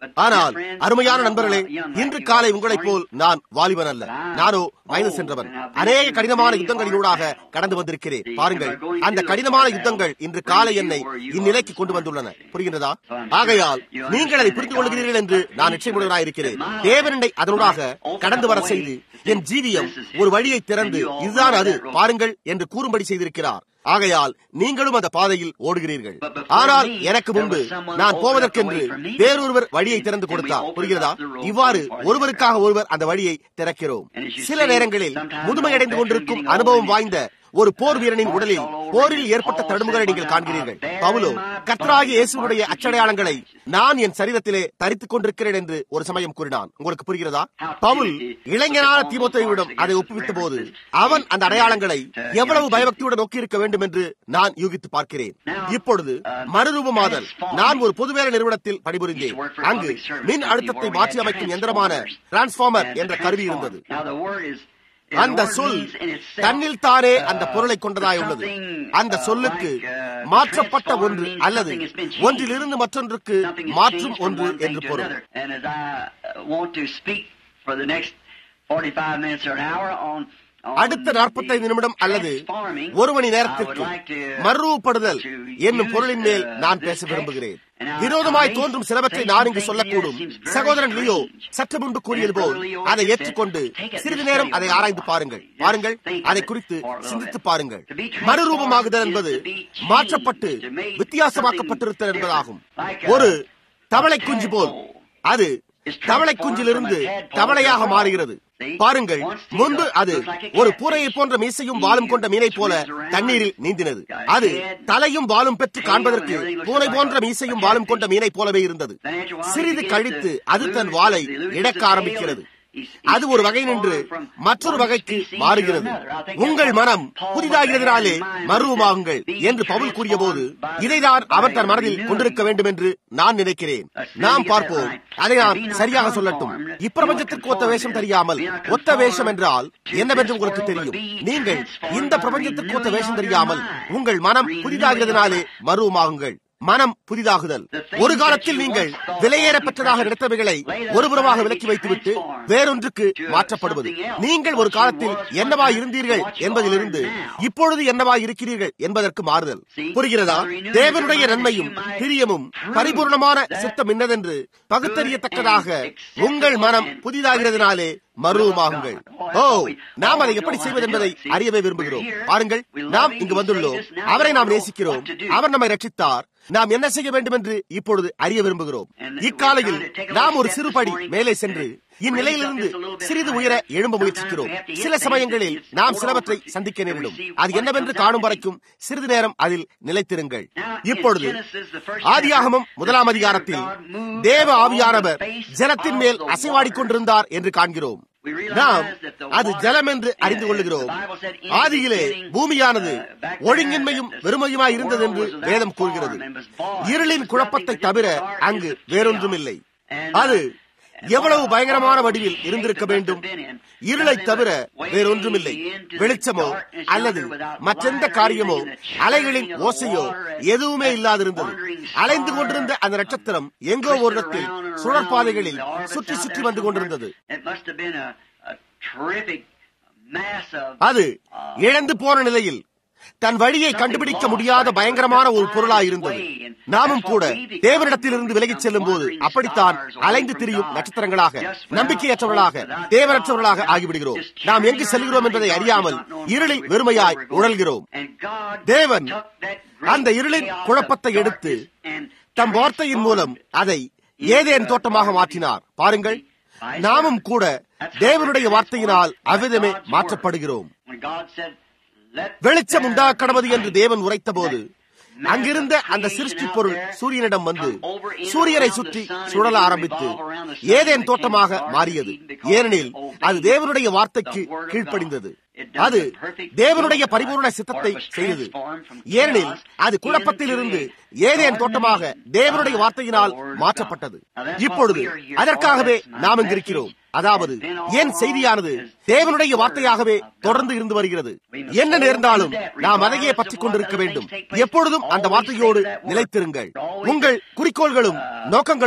ஆனால் அருமையான நண்பர்களே இன்று காலை உங்களைப் போல் நான் வாலிபன் அல்ல நானோ வயது சென்றவன் அநேக கடினமான யுத்தங்களிலூடாக கடந்து வந்திருக்கிறேன் பாருங்கள் அந்த கடினமான யுத்தங்கள் இன்று காலை என்னை இந்நிலைக்கு கொண்டு வந்துள்ளன புரிகின்றதா ஆகையால் நீங்கள் அதை புரிந்து கொள்கிறீர்கள் என்று நான் நிச்சயமுடையவராயிருக்கிறேன் தேவனண்டை அதனூடாக கடந்து வர செய்து என் ஜீவியம் ஒரு வழியை திறந்து இதுதான் அது பாருங்கள் என்று கூறும்படி செய்திருக்கிறார் ஆகையால் நீங்களும் அந்த பாதையில் ஓடுகிறீர்கள் ஆனால் எனக்கு முன்பு நான் போவதற்கென்று வேறொருவர் வழியை திறந்து கொடுத்தார் புரிகிறதா இவ்வாறு ஒருவருக்காக ஒருவர் அந்த வழியை திறக்கிறோம் சில நேரங்களில் முதுமையடைந்து கொண்டிருக்கும் அனுபவம் வாய்ந்த ஒரு போர் வீரனின் உடலில் போரில் ஏற்பட்ட தடுமுகளை நீங்கள் காண்கிறீர்கள் பவுலோ கத்ராகி இயேசுடைய அச்சடையாளங்களை நான் என் சரீரத்திலே தரித்துக் கொண்டிருக்கிறேன் என்று ஒரு சமயம் கூறினான் உங்களுக்கு புரிகிறதா பவுல் இளைஞனான தீமோத்தேயுடன் அதை ஒப்புவித்த போது அவன் அந்த அடையாளங்களை எவ்வளவு பயபக்தியுடன் நோக்கி இருக்க வேண்டும் என்று நான் யூகித்து பார்க்கிறேன் இப்பொழுது மறுரூபமாதல் நான் ஒரு பொதுவேலை நிறுவனத்தில் பணிபுரிந்தேன் அங்கு மின் அழுத்தத்தை மாற்றி அமைக்கும் எந்திரமான டிரான்ஸ்பார்மர் என்ற கருவி இருந்தது அந்த சொல் தன்னில் தானே அந்த பொருளை கொண்டதாய் உள்ளது அந்த சொல்லுக்கு மாற்றப்பட்ட ஒன்று அல்லது ஒன்றிலிருந்து மற்றொன்றுக்கு மாற்றும் ஒன்று என்று பொருள் அடுத்த நாற்பத்தைந்து நிமிடம் அல்லது ஒரு மணி நேரத்திற்கு மறுரூபப்படுதல் என்னும் பொருளின் மேல் நான் பேச விரும்புகிறேன் விரோதமாய் தோன்றும் சிலவற்றை நான் இங்கு சொல்லக்கூடும் சகோதரன் லியோ சற்று முன்பு கூறியது போல் அதை ஏற்றுக்கொண்டு சிறிது நேரம் அதை ஆராய்ந்து பாருங்கள் பாருங்கள் அதை குறித்து சிந்தித்து பாருங்கள் மறுரூபமாகுதல் என்பது மாற்றப்பட்டு வித்தியாசமாக்கப்பட்டிருத்தல் என்பதாகும் ஒரு தவளை குஞ்சு போல் அது தவளை குஞ்சிலிருந்து தவளையாக மாறுகிறது பாருங்கள் முன்பு அது ஒரு பூரையை போன்ற மீசையும் வாலும் கொண்ட மீனை போல தண்ணீரில் நீந்தினது அது தலையும் வாலும் பெற்று காண்பதற்கு பூனை போன்ற மீசையும் வாலும் கொண்ட மீனை போலவே இருந்தது சிறிது கழித்து அது தன் வாலை இழக்க ஆரம்பிக்கிறது அது ஒரு வகை நின்று மற்றொரு வகைக்கு மாறுகிறது உங்கள் மனம் புதிதாகிறதுனாலே மருவமாகுங்கள் என்று பவுல் கூறிய போது இதைதான் அவர் தன் மனதில் கொண்டிருக்க வேண்டும் என்று நான் நினைக்கிறேன் நாம் பார்ப்போம் அதை நான் சரியாக சொல்லட்டும் இப்பிரபஞ்சத்திற்கு ஒத்த வேஷம் தெரியாமல் ஒத்த வேஷம் என்றால் என்னவென்று உங்களுக்கு தெரியும் நீங்கள் இந்த பிரபஞ்சத்திற்கு ஒத்த வேஷம் தெரியாமல் உங்கள் மனம் புதிதாகிறதுனாலே மருவமாகுங்கள் மனம் புதிதாகுதல் ஒரு காலத்தில் நீங்கள் விலையேற பெற்றதாக நினைத்தவைகளை ஒருபுறமாக விலக்கி வைத்துவிட்டு வேறொன்றுக்கு மாற்றப்படுவது நீங்கள் ஒரு காலத்தில் என்னவா இருந்தீர்கள் என்பதிலிருந்து இப்பொழுது என்னவா இருக்கிறீர்கள் என்பதற்கு மாறுதல் புரிகிறதா தேவனுடைய நன்மையும் பிரியமும் பரிபூர்ணமான சித்தம் என்னதென்று பகுத்தறியத்தக்கதாக உங்கள் மனம் புதிதாகிறதுனாலே மருவமாகுங்கள் ஓ நாம் அதை எப்படி செய்வது என்பதை அறியவே விரும்புகிறோம் பாருங்கள் நாம் இங்கு வந்துள்ளோம் அவரை நாம் நேசிக்கிறோம் அவர் நம்மை ரட்சித்தார் நாம் என்ன செய்ய வேண்டும் என்று இப்பொழுது அறிய விரும்புகிறோம் இக்காலையில் நாம் ஒரு சிறுபடி மேலே சென்று இந்நிலையிலிருந்து சிறிது உயர எழும்ப முயற்சிக்கிறோம் சில சமயங்களில் நாம் சிலவற்றை சந்திக்க நேரிடும் அது என்னவென்று காணும் வரைக்கும் சிறிது நேரம் அதில் நிலைத்திருங்கள் இப்பொழுது ஆதியாகமம் முதலாம் அதிகாரத்தில் தேவ ஆவியானவர் ஜலத்தின் மேல் அசைவாடிக் கொண்டிருந்தார் என்று காண்கிறோம் நாம் அது ஜலம் என்று அறிந்து கொள்ளுகிறோம் ஆதியிலே பூமியானது ஒழுங்கின்மையும் வெறுமையுமாய் இருந்தது என்று வேதம் கூறுகிறது இருளின் குழப்பத்தை தவிர அங்கு வேறொன்றும் இல்லை அது எவ்வளவு பயங்கரமான வடிவில் இருந்திருக்க வேண்டும் இருளை தவிர வேறொன்றுமில்லை வெளிச்சமோ அல்லது மற்றெந்த காரியமோ அலைகளின் ஓசையோ எதுவுமே இல்லாதிருந்தது அலைந்து கொண்டிருந்த அந்த நட்சத்திரம் எங்கோ ஒரு இடத்தில் சுழற்பாதைகளில் சுற்றி சுற்றி வந்து கொண்டிருந்தது அது இழந்து போன நிலையில் தன் வழியை கண்டுபிடிக்க முடியாத பயங்கரமான ஒரு பொருளாய் இருந்தது நாமும் கூட தேவனிடத்திலிருந்து விலகிச் செல்லும் போது அப்படித்தான் அலைந்து திரியும் நட்சத்திரங்களாக நம்பிக்கையற்றவர்களாக தேவனற்றவர்களாக ஆகிவிடுகிறோம் நாம் எங்கு செல்கிறோம் என்பதை அறியாமல் இருளில் வெறுமையாய் உழல்கிறோம் தேவன் அந்த இருளின் குழப்பத்தை எடுத்து தம் வார்த்தையின் மூலம் அதை ஏதேன் தோட்டமாக மாற்றினார் பாருங்கள் நாமும் கூட தேவனுடைய வார்த்தையினால் அவ்விதமே மாற்றப்படுகிறோம் வெளிச்சம் உண்டாக கடவது என்று தேவன் உரைத்த போது அங்கிருந்த அந்த சிருஷ்டி பொருள் சூரியனிடம் வந்து சூரியனை சுற்றி சுழல ஆரம்பித்து ஏதேன் தோட்டமாக மாறியது ஏனெனில் அது தேவனுடைய வார்த்தைக்கு கீழ்ப்படிந்தது அது தேவனுடைய பரிபூர்ண சித்தத்தை செய்தது ஏனெனில் அது குழப்பத்தில் இருந்து ஏதேன் தோட்டமாக தேவனுடைய வார்த்தையினால் மாற்றப்பட்டது இப்பொழுது அதற்காகவே நாம் இங்கிருக்கிறோம் அதாவது என் செய்தியானது தேவனுடைய வார்த்தையாகவே தொடர்ந்து இருந்து வருகிறது என்ன நேர்ந்தாலும் நாம் அதையே பற்றிக் கொண்டிருக்க வேண்டும் எப்பொழுதும் அந்த வார்த்தையோடு நிலைத்திருங்கள் உங்கள் குறிக்கோள்களும் நோக்கங்களும்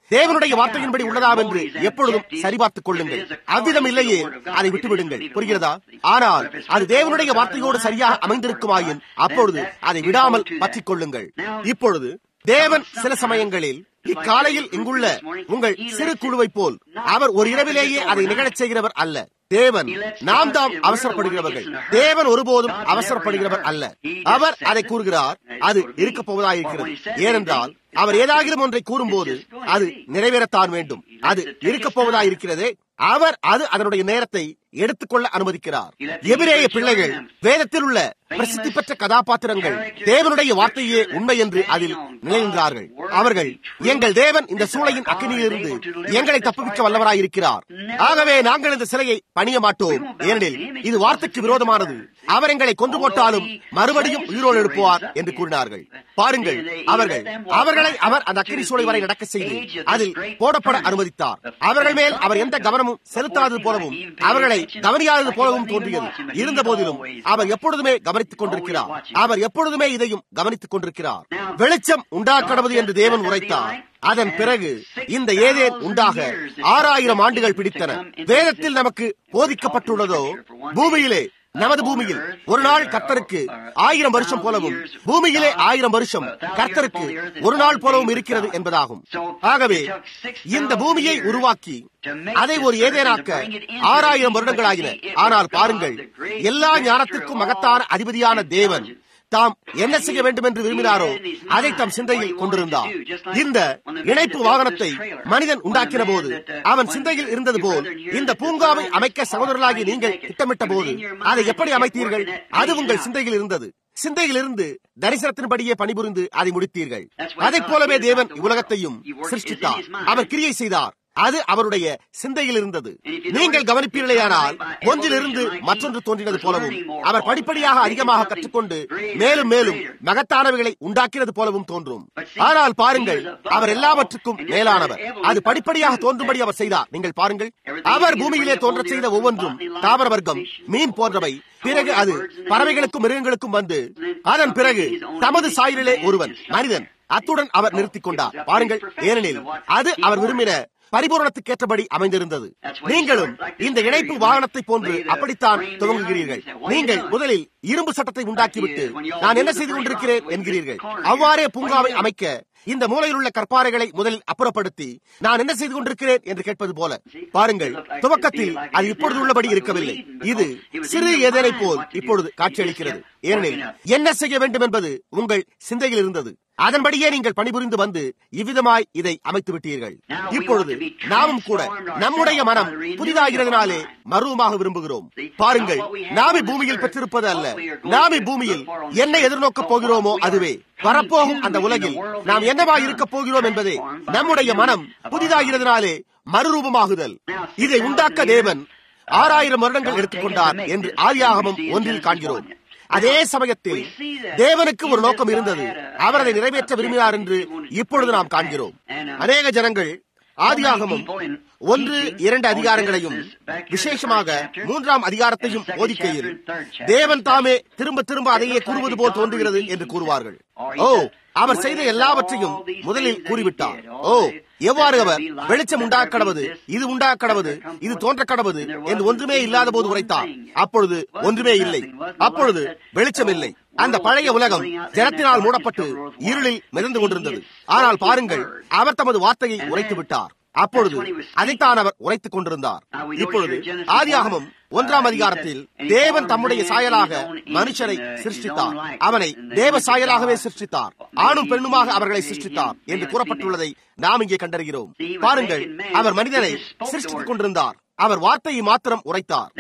தேவனுடைய வார்த்தையின்படி உள்ளதா என்று எப்பொழுதும் சரிபார்த்துக் கொள்ளுங்கள் அவ்விதம் இல்லையே அதை விட்டுவிடுங்கள் புரிகிறதா ஆனால் அது தேவனுடைய வார்த்தையோடு சரியாக அமைந்திருக்குமாயின் அப்பொழுது அதை விடாமல் பற்றிக் கொள்ளுங்கள் இப்பொழுது தேவன் சில சமயங்களில் இக்காலையில் இங்குள்ள உங்கள் சிறு குழுவை போல் அவர் ஒரு இரவிலேயே அதை நிகழச் செய்கிறவர் அல்ல தேவன் நாம் தாம் அவசரப்படுகிறவர்கள் தேவன் ஒருபோதும் அவசரப்படுகிறவர் அல்ல அவர் அதை கூறுகிறார் அது இருக்க போவதாயிருக்கிறது ஏனென்றால் அவர் ஏதாகிலும் ஒன்றை கூறும்போது அது நிறைவேறத்தான் வேண்டும் அது இருக்க போவதாயிருக்கிறதே அவர் அது அதனுடைய நேரத்தை எடுத்துக்கொள்ள அனுமதிக்கிறார் எபிரேய பிள்ளைகள் வேதத்தில் உள்ள பிரசித்தி பெற்ற கதாபாத்திரங்கள் தேவனுடைய வார்த்தையே உண்மை என்று அதில் நிலைநின்றார்கள் அவர்கள் எங்கள் தேவன் இந்த சூளையின் அக்கினியிலிருந்து எங்களை தப்புவிக்க வல்லவராயிருக்கிறார் ஆகவே நாங்கள் இந்த சிலையை பணிய மாட்டோம் ஏனெனில் இது வார்த்தைக்கு விரோதமானது அவர் எங்களை கொன்று போட்டாலும் மறுபடியும் உயிரோடு எழுப்புவார் என்று கூறினார்கள் பாருங்கள் அவர்கள் அவர்களை அவர் அந்த அக்கினி சூளை வரை நடக்க செய்து அதில் போடப்பட அனுமதித்தார் அவர்கள் மேல் அவர் எந்த கவனமும் செலுத்தாதது போலவும் அவர்களை கவனியாதது போலவும் தோன்றியது இருந்த போதிலும் அவர் எப்பொழுதுமே கவனித்துக் கொண்டிருக்கிறார் அவர் எப்பொழுதுமே இதையும் கவனித்துக் கொண்டிருக்கிறார் வெளிச்சம் உண்டாக்கடவது என்று தேவன் உரைத்தார் அதன் பிறகு இந்த ஏதேன் உண்டாக ஆறாயிரம் ஆண்டுகள் பிடித்தன வேதத்தில் நமக்கு போதிக்கப்பட்டுள்ளதோ பூமியிலே நமது பூமியில் ஒரு நாள் கர்த்தருக்கு ஆயிரம் வருஷம் போலவும் பூமியிலே ஆயிரம் வருஷம் கர்த்தருக்கு ஒரு நாள் போலவும் இருக்கிறது என்பதாகும் ஆகவே இந்த பூமியை உருவாக்கி அதை ஒரு ஏதேனாக்க ஆறாயிரம் வருடங்களாகின ஆனால் பாருங்கள் எல்லா ஞானத்திற்கும் மகத்தான அதிபதியான தேவன் தாம் என்ன செய்ய வேண்டும் என்று விரும்பினாரோ அதை தம் சிந்தையில் கொண்டிருந்தார் இந்த இணைப்பு வாகனத்தை மனிதன் உண்டாக்கின போது அவன் சிந்தையில் இருந்தது போல் இந்த பூங்காவை அமைக்க சகோதரர்களாகி நீங்கள் திட்டமிட்ட போது அதை எப்படி அமைத்தீர்கள் அது உங்கள் சிந்தையில் இருந்தது சிந்தையிலிருந்து தரிசனத்தின்படியே பணிபுரிந்து அதை முடித்தீர்கள் அதைப் போலவே தேவன் உலகத்தையும் சிருஷ்டித்தார் அவர் கிரியை செய்தார் அது அவருடைய சிந்தையில் இருந்தது நீங்கள் கவனிப்பீர்களேயானால் ஒன்றிலிருந்து மற்றொன்று தோன்றினது போலவும் அவர் படிப்படியாக அதிகமாக கற்றுக்கொண்டு மேலும் மேலும் மகத்தானவைகளை உண்டாக்கினது போலவும் தோன்றும் ஆனால் பாருங்கள் அவர் எல்லாவற்றுக்கும் மேலானவர் அது படிப்படியாக தோன்றும்படி அவர் செய்தார் நீங்கள் பாருங்கள் அவர் பூமியிலே தோன்றச் செய்த ஒவ்வொன்றும் தாவர வர்க்கம் மீன் போன்றவை பிறகு அது பறவைகளுக்கும் மிருகங்களுக்கும் வந்து அதன் பிறகு தமது சாயலிலே ஒருவன் மனிதன் அத்துடன் அவர் நிறுத்திக் கொண்டார் பாருங்கள் ஏனெனில் அது அவர் விரும்பின பரிபூரணத்துக்கேற்றபடி அமைந்திருந்தது நீங்களும் இந்த இணைப்பு வாகனத்தை போன்று அப்படித்தான் துவங்குகிறீர்கள் நீங்கள் முதலில் இரும்பு சட்டத்தை உண்டாக்கிவிட்டு நான் என்ன செய்து கொண்டிருக்கிறேன் என்கிறீர்கள் அவ்வாறே பூங்காவை அமைக்க இந்த மூலையில் உள்ள கற்பாறைகளை முதலில் அப்புறப்படுத்தி நான் என்ன செய்து கொண்டிருக்கிறேன் என்று கேட்பது போல பாருங்கள் துவக்கத்தில் அது இப்பொழுது உள்ளபடி இருக்கவில்லை இது சிறு எதனை போல் இப்பொழுது காட்சியளிக்கிறது ஏனெனில் என்ன செய்ய வேண்டும் என்பது உங்கள் சிந்தையில் இருந்தது அதன்படியே நீங்கள் பணிபுரிந்து வந்து இவ்விதமாய் இதை அமைத்து விட்டீர்கள் இப்பொழுது நாமும் கூட நம்முடைய மனம் புதிதாகிறதுனாலே மருவமாக விரும்புகிறோம் பாருங்கள் நாமி பூமியில் பெற்றிருப்பது அல்ல நாமி பூமியில் என்ன எதிர்நோக்கப் போகிறோமோ அதுவே வரப்போகும் அந்த உலகில் நாம் என்னவாய் இருக்க போகிறோம் என்பதே நம்முடைய மனம் புதிதாகிறதுனாலே மறுரூபமாகுதல் இதை உண்டாக்க தேவன் ஆறாயிரம் வருடங்கள் எடுத்துக்கொண்டார் என்று ஆதியாகமம் ஒன்றில் காண்கிறோம் அதே சமயத்தில் தேவனுக்கு ஒரு நோக்கம் இருந்தது அவர் அதை நிறைவேற்ற விரும்பினார் என்று இப்பொழுது நாம் காண்கிறோம் அநேக ஜனங்கள் ஆதியாகமும் ஒன்று இரண்டு அதிகாரங்களையும் விசேஷமாக மூன்றாம் அதிகாரத்தையும் போதிக்கையில் தேவன் தாமே திரும்ப திரும்ப அதையே கூறுவது போல் தோன்றுகிறது என்று கூறுவார்கள் ஓ அவர் செய்த எல்லாவற்றையும் முதலில் கூறிவிட்டார் ஓ எவ்வாறு அவர் வெளிச்சம் உண்டாக்கடவது இது உண்டாக்கடவது இது தோன்ற கடவது என்று ஒன்றுமே இல்லாத போது உரைத்தார் அப்பொழுது ஒன்றுமே இல்லை அப்பொழுது வெளிச்சம் இல்லை அந்த பழைய உலகம் ஜனத்தினால் மூடப்பட்டு இருளில் மிதந்து கொண்டிருந்தது ஆனால் பாருங்கள் அவர் தமது வார்த்தையை உரைத்து விட்டார் அப்பொழுது அதைத்தான் அவர் உரைத்துக் கொண்டிருந்தார் இப்பொழுது ஆதியாகமும் ஒன்றாம் அதிகாரத்தில் தேவன் தம்முடைய சாயலாக மனுஷரை சிருஷ்டித்தார் அவனை தேவ சாயலாகவே சிருஷ்டித்தார் ஆணும் பெண்ணுமாக அவர்களை சிருஷ்டித்தார் என்று கூறப்பட்டுள்ளதை நாம் இங்கே கண்டறிகிறோம் பாருங்கள் அவர் மனிதனை சிருஷ்டித்துக் கொண்டிருந்தார் அவர் வார்த்தையை மாத்திரம் உரைத்தார்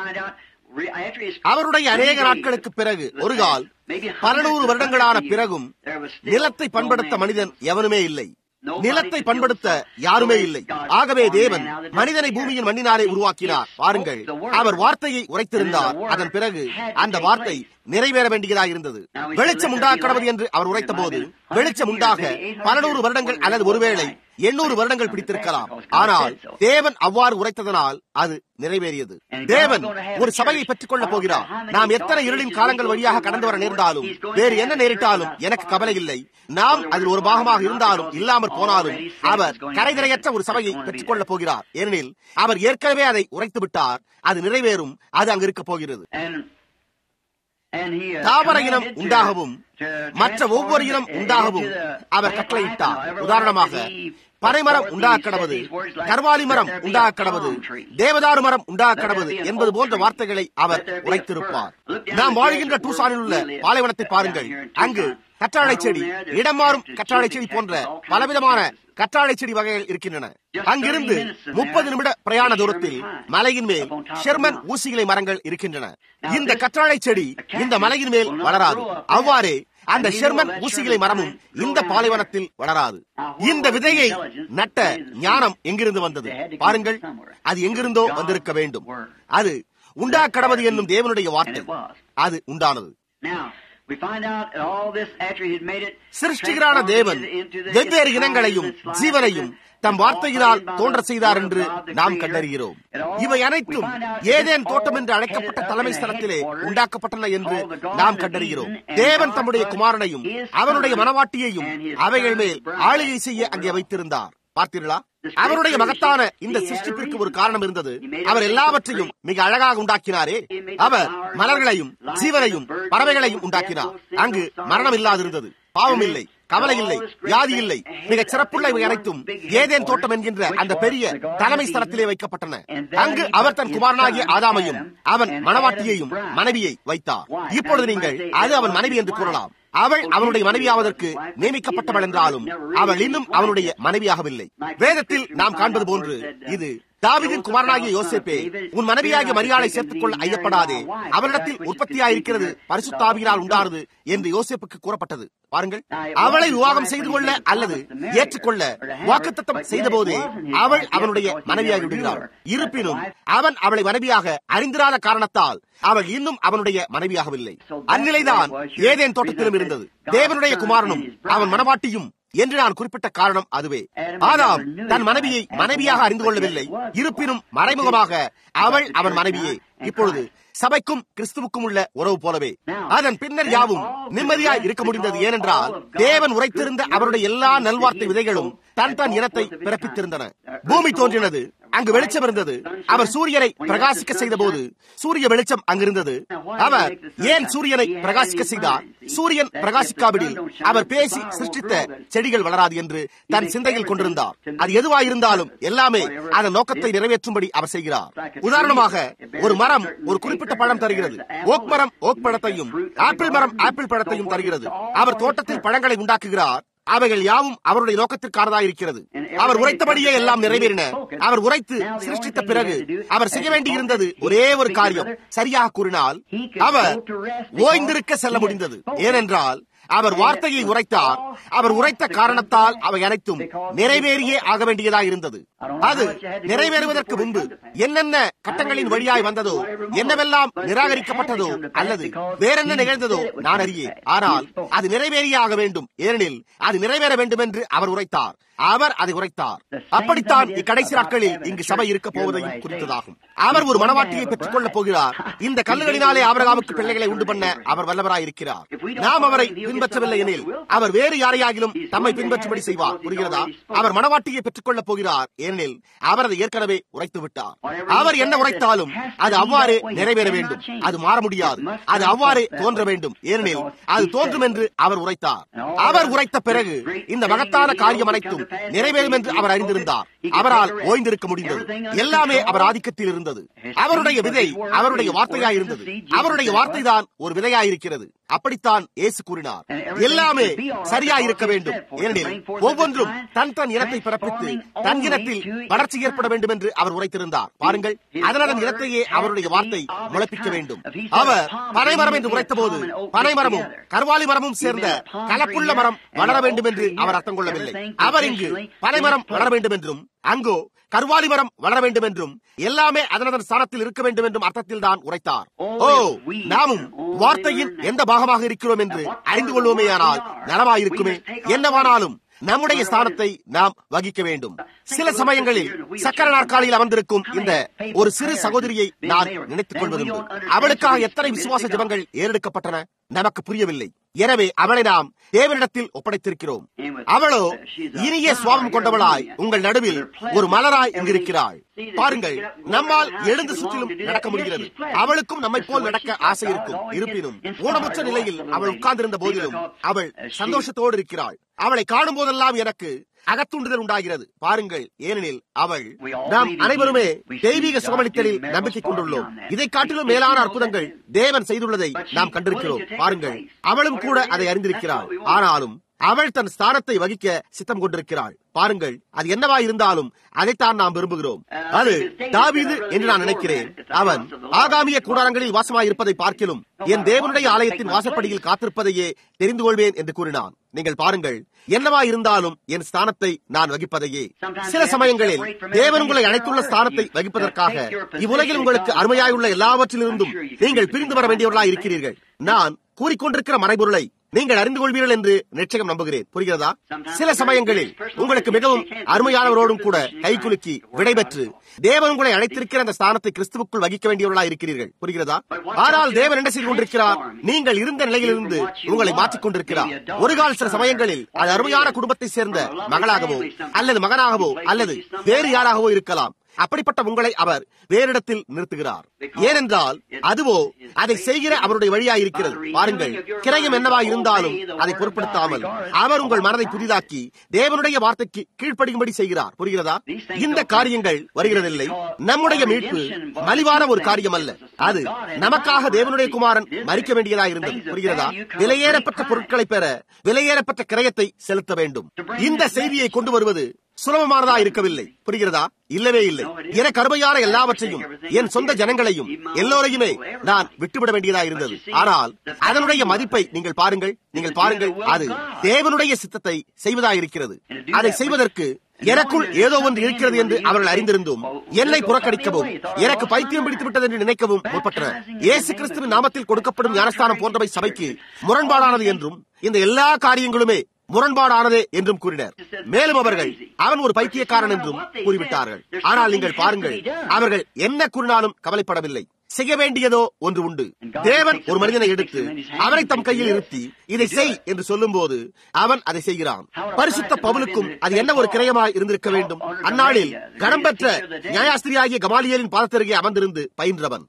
அவருடைய அநேக நாட்களுக்கு பிறகு ஒரு கால் பல நூறு வருடங்களான பிறகும் நிலத்தை பண்படுத்த மனிதன் எவனுமே இல்லை நிலத்தை பண்படுத்த யாருமே இல்லை ஆகவே தேவன் மனிதனை பூமியின் மண்ணினாலே உருவாக்கினார் பாருங்கள் அவர் வார்த்தையை உரைத்திருந்தார் அதன் பிறகு அந்த வார்த்தை நிறைவேற வேண்டியதாக இருந்தது வெளிச்சம் உண்டாக்கடவது என்று அவர் உரைத்த போது வெளிச்சம் உண்டாக பல நூறு வருடங்கள் அல்லது ஒருவேளை எண்ணூறு வருடங்கள் பிடித்திருக்கலாம் ஆனால் தேவன் அவ்வாறு உரைத்ததனால் அது நிறைவேறியது தேவன் ஒரு சபையை பெற்றுக் கொள்ளப் போகிறார் நாம் எத்தனை இருளின் காலங்கள் வழியாக கடந்து வர நேர்ந்தாலும் வேறு என்ன நேரிட்டாலும் எனக்கு கவலை இல்லை நாம் அதில் ஒரு பாகமாக இருந்தாலும் இல்லாமற் போனாலும் அவர் கரைதிரையற்ற ஒரு சபையை பெற்றுக் கொள்ளப் போகிறார் ஏனெனில் அவர் ஏற்கனவே அதை உரைத்து விட்டார் அது நிறைவேறும் அது அங்கு இருக்க போகிறது தாவர இனம் உண்டாகவும் மற்ற ஒவ்வொரு இனம் உண்டாகவும் அவர் கட்டளையிட்டார் உதாரணமாக பனைமரம் உண்டாக கடவது கர்வாலி மரம் உண்டாக கடவது தேவதாரு மரம் உண்டாக கடவது என்பது போன்ற வார்த்தைகளை அவர் உரைத்திருப்பார் நாம் வாழ்கின்ற டூசானில் உள்ள பாலைவனத்தை பாருங்கள் அங்கு கற்றாழை செடி இடம் மாறும் கற்றாழை செடி போன்ற பலவிதமான கற்றாழை செடி வகைகள் இருக்கின்றன அங்கிருந்து முப்பது நிமிட பிரயாண தூரத்தில் மலையின் மேல் ஷெர்மன் ஊசிகளை மரங்கள் இருக்கின்றன இந்த கற்றாழை செடி இந்த மலையின் மேல் வளராது அவ்வாறே அந்த ஷெர்மன் ஊசிகளை மரமும் இந்த பாலைவனத்தில் வளராது இந்த விதையை நட்ட ஞானம் எங்கிருந்து வந்தது பாருங்கள் அது எங்கிருந்தோ வந்திருக்க வேண்டும் அது உண்டா கடவது என்னும் தேவனுடைய வார்த்தை அது உண்டானது சிருஷ்டிகரான தேவன் வெவ்வேறு இனங்களையும் ஜீவனையும் தம் வார்த்தையினால் தோன்ற செய்தார் என்று நாம் கண்டறிகிறோம் இவை அனைத்தும் ஏதேன் தோட்டம் என்று அழைக்கப்பட்ட தலைமை ஸ்தலத்திலே உண்டாக்கப்பட்டன என்று நாம் கண்டறிகிறோம் தேவன் தம்முடைய குமாரனையும் அவனுடைய மனவாட்டியையும் அவைகள் மேல் ஆளுகை செய்ய அங்கே வைத்திருந்தார் பார்த்தீர்களா அவருடைய மகத்தான இந்த சிருஷ்டிப்பிற்கு ஒரு காரணம் இருந்தது அவர் எல்லாவற்றையும் மிக அழகாக உண்டாக்கினாரே அவர் மலர்களையும் ஜீவனையும் பறவைகளையும் உண்டாக்கினார் அங்கு மரணம் இல்லாதிருந்தது பாவம் இல்லை கவலை இல்லை வியாதி இல்லை மிகச் சிறப்புள்ள இவை அனைத்தும் ஏதேன் தோட்டம் என்கின்ற அந்த பெரிய தலைமை ஸ்தலத்திலே வைக்கப்பட்டன அங்கு அவர் தன் குமாரனாகிய ஆதாமையும் அவன் மனவாட்டியையும் மனைவியை வைத்தார் இப்பொழுது நீங்கள் அது அவன் மனைவி என்று கூறலாம் அவள் அவனுடைய மனைவியாவதற்கு நியமிக்கப்பட்டவள் என்றாலும் அவள் இன்னும் அவனுடைய மனைவியாகவில்லை வேதத்தில் நாம் காண்பது போன்று இது தாவிதின் குமாரனாகிய யோசேப்பே உன் மனைவியாகிய மரியாதை சேர்த்துக் கொள்ள ஐயப்படாதே அவளிடத்தில் உற்பத்தியாயிருக்கிறது பரிசுத்தாவியினால் உண்டானது என்று யோசேப்புக்கு கூறப்பட்டது பாருங்கள் அவளை விவாகம் செய்து கொள்ள அல்லது ஏற்றுக்கொள்ள வாக்குத்தத்தம் செய்த போதே அவள் அவனுடைய மனைவியாகி விடுகிறாள் இருப்பினும் அவன் அவளை மனைவியாக அறிந்திராத காரணத்தால் அவள் இன்னும் அவனுடைய மனைவியாகவில்லை அந்நிலைதான் ஏதேன் தோட்டத்திலும் இருந்தது தேவனுடைய குமாரனும் அவன் மனவாட்டியும் என்று நான் குறிப்பிட்ட காரணம் அதுவே ஆதாம் தன் மனைவியை மனைவியாக அறிந்து கொள்ளவில்லை இருப்பினும் மறைமுகமாக அவள் அவன் மனைவியே இப்பொழுது சபைக்கும் கிறிஸ்துவுக்கும் உள்ள உறவு போலவே அதன் பின்னர் யாவும் நிம்மதியாய் இருக்க முடிந்தது ஏனென்றால் தேவன் உரைத்திருந்த அவருடைய எல்லா நல்வார்த்தை விதைகளும் தன் தன் இனத்தை பிறப்பித்திருந்தன பூமி தோன்றினது அங்கு வெளிச்சம் இருந்தது அவர் சூரியனை பிரகாசிக்க செய்த போது சூரிய வெளிச்சம் அங்கிருந்தது அவர் ஏன் சூரியனை பிரகாசிக்க செய்தார் சூரியன் பிரகாசிக்காவிடில் அவர் பேசி சிருஷ்டித்த செடிகள் வளராது என்று தன் சிந்தையில் கொண்டிருந்தார் அது எதுவாயிருந்தாலும் எல்லாமே அதன் நோக்கத்தை நிறைவேற்றும்படி அவர் செய்கிறார் உதாரணமாக ஒரு மரம் ஒரு குறிப்பிட்ட பழம் தருகிறது ஓக் மரம் ஓக் பழத்தையும் ஆப்பிள் மரம் ஆப்பிள் பழத்தையும் தருகிறது அவர் தோட்டத்தில் பழங்களை உண்டாக்குகிறார் அவைகள் யாவும் அவருடைய நோக்கத்திற்கானதாக இருக்கிறது அவர் உரைத்தபடியே எல்லாம் நிறைவேறின அவர் உரைத்து சிருஷ்டித்த பிறகு அவர் செய்ய வேண்டியிருந்தது ஒரே ஒரு காரியம் சரியாக கூறினால் அவர் ஓய்ந்திருக்க செல்ல முடிந்தது ஏனென்றால் அவர் வார்த்தையை உரைத்தார் அவர் உரைத்த காரணத்தால் அவை அனைத்தும் நிறைவேறியே ஆக வேண்டியதாக இருந்தது அது நிறைவேறுவதற்கு முன்பு என்னென்ன கட்டங்களின் வழியாய் வந்ததோ என்னவெல்லாம் நிராகரிக்கப்பட்டதோ அல்லது வேறென்ன நிகழ்ந்ததோ நான் அறியேன் ஆனால் அது நிறைவேறியே ஆக வேண்டும் ஏனெனில் அது நிறைவேற வேண்டும் என்று அவர் உரைத்தார் அவர் அதை உரைத்தார் அப்படித்தான் இக்கடைசி நாட்களில் இங்கு சபை இருக்க போவதையும் குறித்ததாகும் அவர் ஒரு மனவாட்டியை பெற்றுக் கொள்ளப் போகிறார் இந்த கல்லுகளினாலே ஆபரகாமுக்கு பிள்ளைகளை உண்டு பண்ண அவர் வல்லவராய் இருக்கிறார் நாம் அவரை பின்பற்றவில்லை எனில் அவர் வேறு யாரையாகிலும் தம்மை பின்பற்றும்படி செய்வார் புரிகிறதா அவர் மனவாட்டியை பெற்றுக் கொள்ளப் போகிறார் ஏனெனில் அவர் அதை ஏற்கனவே உரைத்து விட்டார் அவர் என்ன உரைத்தாலும் அது அவ்வாறு நிறைவேற வேண்டும் அது மாற முடியாது அது அவ்வாறே தோன்ற வேண்டும் ஏனெனில் அது தோன்றும் என்று அவர் உரைத்தார் அவர் உரைத்த பிறகு இந்த மகத்தான காரியம் அனைத்தும் நிறைவேறும் என்று அவர் அறிந்திருந்தார் அவரால் ஓய்ந்திருக்க முடிந்தது எல்லாமே அவர் ஆதிக்கத்தில் இருந்தது அவருடைய விதை அவருடைய வார்த்தையாய் இருந்தது அவருடைய வார்த்தை தான் ஒரு விதையாயிருக்கிறது அப்படித்தான் இயேசு கூறினார் எல்லாமே சரியாய் இருக்க வேண்டும் ஏனெனில் ஒவ்வொன்றும் தன் தன் இனத்தை பிறப்பித்து தன் இனத்தில் வளர்ச்சி ஏற்பட வேண்டும் என்று அவர் உரைத்திருந்தார் பாருங்கள் அதனதன் இனத்தையே அவருடைய வார்த்தை முளைப்பிக்க வேண்டும் அவர் பனைமரம் என்று உரைத்த போது பனைமரமும் கருவாலி மரமும் சேர்ந்த கலப்புள்ள மரம் வளர வேண்டும் என்று அவர் அர்த்தம் கொள்ளவில்லை அவர் இங்கு பனைமரம் வளர வேண்டும் என்றும் அங்கோ கருவாலி மரம் வளர வேண்டும் என்றும் எல்லாமே அதனதன் ஸ்தானத்தில் இருக்க வேண்டும் என்றும் அர்த்தத்தில் தான் உரைத்தார் ஓ நாமும் வார்த்தையின் எந்த பாகமாக இருக்கிறோம் என்று அறிந்து கொள்வோமேயானால் நலமாயிருக்குமே என்னவானாலும் நம்முடைய ஸ்தானத்தை நாம் வகிக்க வேண்டும் சில சமயங்களில் சக்கர நாற்காலியில் அமர்ந்திருக்கும் இந்த ஒரு சிறு சகோதரியை நான் நினைத்துக் கொள்வதுண்டு அவளுக்காக எத்தனை விசுவாச ஜபங்கள் ஏறெடுக்கப்பட்டன நமக்கு புரியவில்லை எனவே அவளை நாம் தேவனிடத்தில் ஒப்படைத்திருக்கிறோம் அவளோ இனிய சுவாபம் கொண்டவளாய் உங்கள் நடுவில் ஒரு மலராய் இங்கிருக்கிறாள் பாருங்கள் நம்மால் எழுந்து சுற்றிலும் நடக்க முடிகிறது அவளுக்கும் நம்மை போல் நடக்க ஆசை இருக்கும் இருப்பினும் ஊனமுற்ற நிலையில் அவள் உட்கார்ந்திருந்த போதிலும் அவள் சந்தோஷத்தோடு இருக்கிறாள் அவளை காணும் போதெல்லாம் எனக்கு அகத்துண்டுதல் உண்டாகிறது பாருங்கள் ஏனெனில் அவள் நாம் அனைவருமே தெய்வீக சுகமளித்தலில் நம்பிக்கை கொண்டுள்ளோம் இதை காட்டிலும் மேலான அற்புதங்கள் தேவன் செய்துள்ளதை நாம் கண்டிருக்கிறோம் பாருங்கள் அவளும் கூட அதை அறிந்திருக்கிறாள் ஆனாலும் அவள் தன் ஸ்தானத்தை வகிக்க சித்தம் கொண்டிருக்கிறாள் பாருங்கள் அது என்னவா இருந்தாலும் அதைத்தான் நாம் விரும்புகிறோம் அது தாவீது என்று நான் நினைக்கிறேன் அவன் ஆகாமிய கூடாரங்களில் வாசமாயிருப்பதை பார்க்கிலும் என் தேவனுடைய ஆலயத்தின் வாசப்படியில் காத்திருப்பதையே தெரிந்து கொள்வேன் என்று கூறினான் நீங்கள் பாருங்கள் என்னவா இருந்தாலும் என் ஸ்தானத்தை நான் வகிப்பதையே சில சமயங்களில் தேவன் உங்களை அழைத்துள்ள ஸ்தானத்தை வகிப்பதற்காக இவ்வுலகில் உங்களுக்கு அருமையாயுள்ள எல்லாவற்றிலிருந்தும் நீங்கள் பிரிந்து வர வேண்டியவர்களாய் இருக்கிறீர்கள் நான் கூறிக்கொண்டிருக்கிற மறைபொருளை நீங்கள் அறிந்து கொள்வீர்கள் என்று நிச்சயம் நம்புகிறேன் புரிகிறதா சில சமயங்களில் உங்களுக்கு மிகவும் அருமையானவரோடும் கூட கைகுலுக்கி விடைபெற்று தேவன் உங்களை அழைத்திருக்கிற அந்த ஸ்தானத்தை கிறிஸ்துவுக்குள் வகிக்க வேண்டியவர்களாக இருக்கிறீர்கள் புரிகிறதா ஆனால் தேவன் என்ன செய்து கொண்டிருக்கிறார் நீங்கள் இருந்த நிலையிலிருந்து உங்களை மாற்றிக் கொண்டிருக்கிறார் ஒரு கால சில சமயங்களில் அது அருமையான குடும்பத்தை சேர்ந்த மகளாகவோ அல்லது மகனாகவோ அல்லது வேறு யாராகவோ இருக்கலாம் அப்படிப்பட்ட உங்களை அவர் வேறிடத்தில் நிறுத்துகிறார் ஏனென்றால் அதுவோ அதை செய்கிற அவருடைய வழியாய் இருக்கிறது பாருங்கள் கிரயம் என்னவா இருந்தாலும் அதை பொருட்படுத்தாமல் அவர் உங்கள் மனதை புதிதாக்கி தேவனுடைய வார்த்தைக்கு கீழ்ப்படியும்படி செய்கிறார் புரிகிறதா இந்த காரியங்கள் வருகிறதில்லை நம்முடைய மீட்பு மலிவான ஒரு காரியம் அல்ல அது நமக்காக தேவனுடைய குமாரன் மறிக்க வேண்டியதா இருந்தது புரிகிறதா விலையேறப்பட்ட பொருட்களை பெற விலையேறப்பட்ட கிரயத்தை செலுத்த வேண்டும் இந்த செய்தியை கொண்டு வருவது சுலபமானதா இருக்கவில்லை புரிகிறதா இல்லவே இல்லை எனக்கு அருமையான எல்லாவற்றையும் என் சொந்த ஜனங்களையும் எல்லோரையுமே நான் விட்டுவிட வேண்டியதா இருந்தது ஆனால் அதனுடைய மதிப்பை நீங்கள் பாருங்கள் நீங்கள் பாருங்கள் அது தேவனுடைய சித்தத்தை செய்வதா இருக்கிறது அதை செய்வதற்கு எனக்குள் ஏதோ ஒன்று இருக்கிறது என்று அவர்கள் அறிந்திருந்தும் என்னை புறக்கணிக்கவும் எனக்கு பைத்தியம் பிடித்து விட்டது என்று நினைக்கவும் முற்பட்டனர் இயேசு கிறிஸ்துவின் நாமத்தில் கொடுக்கப்படும் ஞானஸ்தானம் போன்றவை சபைக்கு முரண்பாடானது என்றும் இந்த எல்லா காரியங்களுமே முரண்பாடானதே என்றும் கூறினர் மேலும் அவர்கள் அவன் ஒரு பைத்தியக்காரன் என்றும் கூறிவிட்டார்கள் ஆனால் நீங்கள் பாருங்கள் அவர்கள் என்ன கூறினாலும் கவலைப்படவில்லை செய்ய வேண்டியதோ ஒன்று உண்டு தேவன் ஒரு மனிதனை எடுத்து அவனை தம் கையில் நிறுத்தி இதை செய் என்று சொல்லும் போது அவன் அதை செய்கிறான் பரிசுத்த பவுலுக்கும் அது என்ன ஒரு கிரயமாய் இருந்திருக்க வேண்டும் அந்நாளில் கடம் பெற்ற நியாயாஸ்திரியாகிய கமாலியலின் பாதத்தருகே அமர்ந்திருந்து பயின்றவன்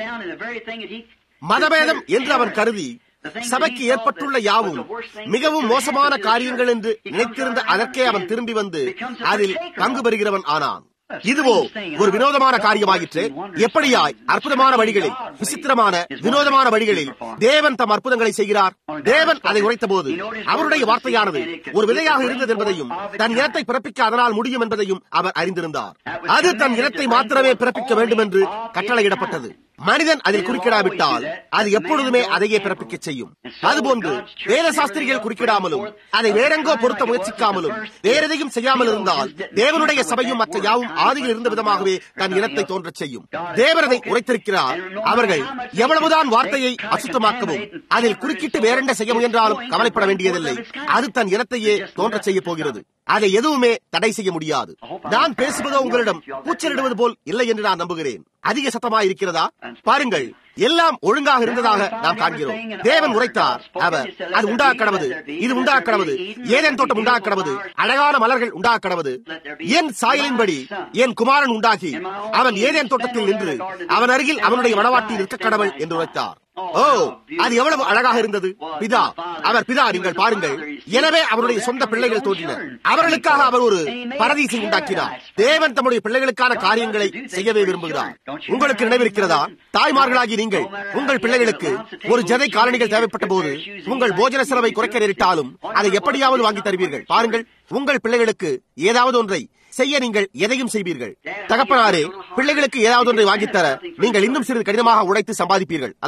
மதபேதம் என்று அவன் கருதி சபைக்கு ஏற்பட்டுள்ள யாவும் மிகவும் மோசமான காரியங்கள் என்று நினைத்திருந்த அதற்கே அவன் திரும்பி வந்து அதில் பங்கு பெறுகிறவன் ஆனான் இதுவோ ஒரு வினோதமான காரியமாயிற்று எப்படியாய் அற்புதமான வழிகளில் விசித்திரமான வினோதமான வழிகளில் தேவன் தம் அற்புதங்களை செய்கிறார் தேவன் அதை உரைத்த போது அவருடைய வார்த்தையானது ஒரு விதையாக இருந்தது என்பதையும் தன் இனத்தை பிறப்பிக்க அதனால் முடியும் என்பதையும் அவர் அறிந்திருந்தார் அது தன் இனத்தை மாத்திரமே பிறப்பிக்க வேண்டும் என்று கட்டளையிடப்பட்டது மனிதன் அதில் குறுக்கிடாவிட்டால் அது எப்பொழுதுமே அதையே பிறப்பிக்க செய்யும் அதுபோன்று வேத சாஸ்திரிகள் குறுக்கிடாமலும் அதை வேறெங்கோ பொருத்த முயற்சிக்காமலும் வேற எதையும் செய்யாமல் இருந்தால் தேவனுடைய சபையும் மற்ற யாவும் ஆதியில் இருந்த விதமாகவே தன் இனத்தை தோன்றச் செய்யும் தேவரதை உரைத்திருக்கிறார் அவர்கள் எவ்வளவுதான் வார்த்தையை அசுத்தமாக்கவும் அதில் குறுக்கிட்டு வேறென்ன செய்ய முயன்றாலும் கவலைப்பட வேண்டியதில்லை அது தன் இனத்தையே தோன்றச் செய்ய போகிறது அதை எதுவுமே தடை செய்ய முடியாது நான் பேசுவதோ உங்களிடம் கூச்சலிடுவது போல் இல்லை என்று நான் நம்புகிறேன் அதிக சத்தமா இருக்கிறதா பாருங்கள் எல்லாம் ஒழுங்காக இருந்ததாக நாம் காண்கிறோம் தேவன் உரைத்தார் அவர் அது உண்டாக கடவுது இது உண்டாக கடவுது ஏதேன் தோட்டம் உண்டாக கடவுது அழகான மலர்கள் உண்டாக கடவுது என் சாயலின்படி என் குமாரன் உண்டாகி அவன் ஏதேன் தோட்டத்தில் நின்று அவன் அருகில் அவனுடைய மனவாட்டி நிற்க கடவுள் என்று உரைத்தார் ஓ அது எவ்வளவு அழகாக இருந்தது பிதா அவர் பிதா நீங்கள் பாருங்கள் எனவே அவருடைய சொந்த பிள்ளைகள் தோன்றினர் அவர்களுக்காக அவர் ஒரு பரதீசை உண்டாக்கினார் தேவன் தம்முடைய பிள்ளைகளுக்கான காரியங்களை செய்யவே விரும்புகிறார் உங்களுக்கு நினைவிருக்கிறதா தாய்மார்களாகி நீங்கள் உங்கள் பிள்ளைகளுக்கு ஒரு ஜதை காலணிகள் தேவைப்பட்ட போது உங்கள் போஜன செலவை குறைக்க நேரிட்டாலும் அதை எப்படியாவது வாங்கி தருவீர்கள் பாருங்கள் உங்கள் பிள்ளைகளுக்கு ஏதாவது ஒன்றை செய்ய நீங்கள் எதையும் செய்வீர்கள் தகப்பனாரே பிள்ளைகளுக்கு ஏதாவது ஒன்றை வாங்கித்தர நீங்கள் இன்னும் சிறிது கடினமாக உழைத்து சம்பாதிப்பீர்கள் அல்லவா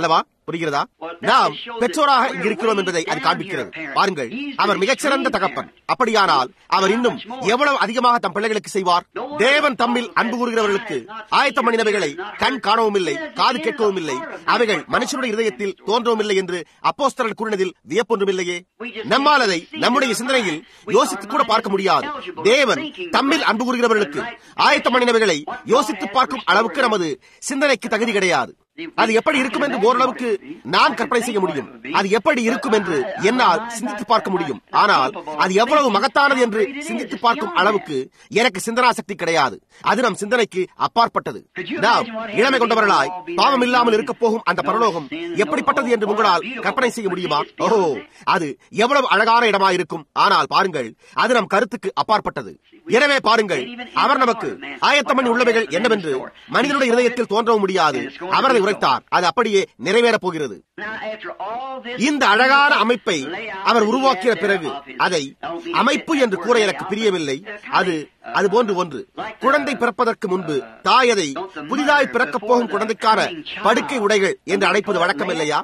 புரிகிறதா நாம் பெற்றோராக இங்கு இருக்கிறோம் என்பதை அது காண்பிக்கிறது பாருங்கள் அவர் மிகச்சிறந்த தகப்பன் அப்படியானால் அவர் இன்னும் எவ்வளவு அதிகமாக தம் பிள்ளைகளுக்கு செய்வார் தேவன் தம்மில் அன்பு கூறுகிறவர்களுக்கு ஆயத்தம் பண்ணினவைகளை கண் காணவும் இல்லை காது கேட்கவும் இல்லை அவைகள் மனுஷனுடைய இதயத்தில் தோன்றவும் இல்லை என்று அப்போஸ்தரன் கூறினதில் வியப்பொன்றும் இல்லையே நம்மால் அதை நம்முடைய சிந்தனையில் யோசித்து கூட பார்க்க முடியாது தேவன் தம்மில் அன்பு கூறுகிறவர்களுக்கு ஆயத்தம் பண்ணினவைகளை யோசித்து பார்க்கும் அளவுக்கு நமது சிந்தனைக்கு தகுதி கிடையாது அது எப்படி இருக்கும் என்று ஓரளவுக்கு நான் கற்பனை செய்ய முடியும் அது எப்படி இருக்கும் என்று என்னால் சிந்தித்து பார்க்க முடியும் ஆனால் அது எவ்வளவு மகத்தானது என்று சிந்தித்து பார்க்கும் அளவுக்கு எனக்கு சிந்தனா சக்தி கிடையாது அது நம் சிந்தனைக்கு அப்பாற்பட்டது நாம் இளமை கொண்டவர்களாய் பாவம் இல்லாமல் இருக்க போகும் அந்த பரலோகம் எப்படிப்பட்டது என்று உங்களால் கற்பனை செய்ய முடியுமா ஓஹோ அது எவ்வளவு அழகான இடமா இருக்கும் ஆனால் பாருங்கள் அது நம் கருத்துக்கு அப்பாற்பட்டது எனவே பாருங்கள் அவர் நமக்கு ஆயத்தம் பண்ணி உள்ளவைகள் என்னவென்று மனிதனுடைய இதயத்தில் தோன்றவும் முடியாது அவரதை உரைத்தார் அது அப்படியே நிறைவேறப் போகிறது இந்த அழகான அமைப்பை அவர் உருவாக்கிய பிறகு அதை அமைப்பு என்று கூற எனக்கு பிரியவில்லை அது அது போன்று ஒன்று குழந்தை பிறப்பதற்கு முன்பு தாய் அதை புதிதாய் பிறக்கப் போகும் குழந்தைக்கான படுக்கை உடைகள் என்று அழைப்பது வழக்கம் இல்லையா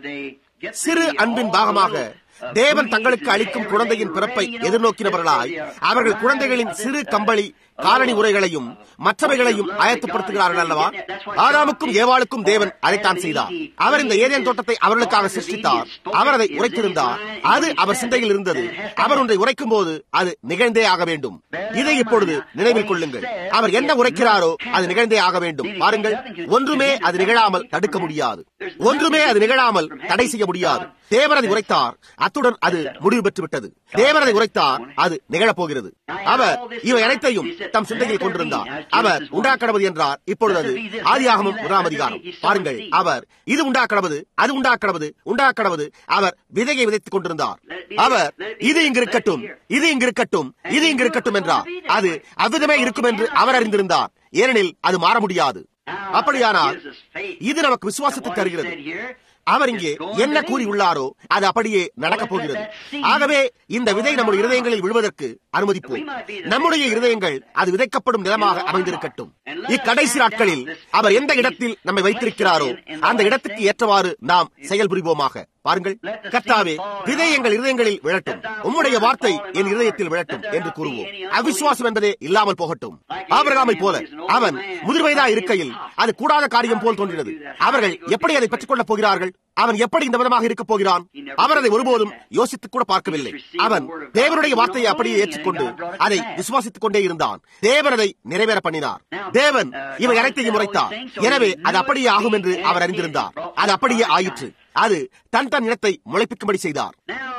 சிறு அன்பின் பாகமாக தேவன் தங்களுக்கு அளிக்கும் குழந்தையின் பிறப்பை எதிர்நோக்கினவர்களாய் அவர்கள் குழந்தைகளின் சிறு கம்பளி காலணி உரைகளையும் மற்றவைகளையும் ஆயத்தப்படுத்துகிறார்கள் அல்லவா ஆதாமுக்கும் ஏவாளுக்கும் தேவன் அதைத்தான் செய்தார் அவர் இந்த ஏதேன் தோட்டத்தை அவர்களுக்காக சிருஷ்டித்தார் அவர் அதை உரைத்திருந்தார் அது அவர் சிந்தையில் இருந்தது அவர் ஒன்றை உரைக்கும் போது அது நிகழ்ந்தே ஆக வேண்டும் இதை இப்பொழுது நினைவில் கொள்ளுங்கள் அவர் என்ன உரைக்கிறாரோ அது நிகழ்ந்தே ஆக வேண்டும் பாருங்கள் ஒன்றுமே அது நிகழாமல் தடுக்க முடியாது ஒன்றுமே அது நிகழாமல் தடை செய்ய முடியாது தேவரதை உரைத்தார் அத்துடன் அது முடிவு பெற்று விட்டது தேவரதை உரைத்தார் அது நிகழப்போகிறது அவர் இவை அனைத்தையும் தம் சிந்தையில் கொண்டிருந்தார் அவர் உண்டாக்கடவது என்றார் இப்பொழுது அது ஆதியாகமும் முதலாம் அதிகாரம் பாருங்கள் அவர் இது உண்டாக்கடவது அது உண்டாக்கடவது உண்டாக்கடவது அவர் விதையை விதைத்துக் கொண்டிருந்தார் அவர் இது இங்கு இருக்கட்டும் இது இங்கு இருக்கட்டும் இது இங்கு இருக்கட்டும் என்றார் அது அவ்விதமே இருக்கும் என்று அவர் அறிந்திருந்தார் ஏனெனில் அது மாற முடியாது அப்படியானால் இது நமக்கு விசுவாசத்தை தருகிறது அவர் இங்கே என்ன கூறியுள்ளாரோ அது அப்படியே நடக்கப் போகிறது ஆகவே இந்த விதை நம்முடைய இருதயங்களில் விழுவதற்கு அனுமதிப்போம் நம்முடைய இருதயங்கள் அது விதைக்கப்படும் நிலமாக அமைந்திருக்கட்டும் இக்கடைசி நாட்களில் அவர் எந்த இடத்தில் நம்மை வைத்திருக்கிறாரோ அந்த இடத்துக்கு ஏற்றவாறு நாம் செயல்புரிவோமாக பாருங்கள் கர்த்தாவே விதை எங்கள் இருதயங்களில் விழட்டும் உம்முடைய வார்த்தை என் இருதயத்தில் விழட்டும் என்று கூறுவோம் அவிசுவாசம் என்பதே இல்லாமல் போகட்டும் ஆபரகாமை போல அவன் முதிர் வயதா இருக்கையில் அது கூடாத காரியம் போல் தோன்றினது அவர்கள் எப்படி அதை பெற்றுக் கொள்ளப் போகிறார்கள் அவன் எப்படி இந்த விதமாக இருக்கப் போகிறான் அவர் அதை ஒருபோதும் யோசித்துக் கூட பார்க்கவில்லை அவன் தேவனுடைய வார்த்தையை அப்படியே ஏற்றுக்கொண்டு அதை விசுவாசித்துக் கொண்டே இருந்தான் தேவன் அதை நிறைவேற பண்ணினார் தேவன் இவை அனைத்தையும் உரைத்தார் எனவே அது அப்படியே ஆகும் என்று அவர் அறிந்திருந்தார் அது அப்படியே ஆயிற்று அது தன் தன் இனத்தை முளைப்பிக்கும்படி செய்தார்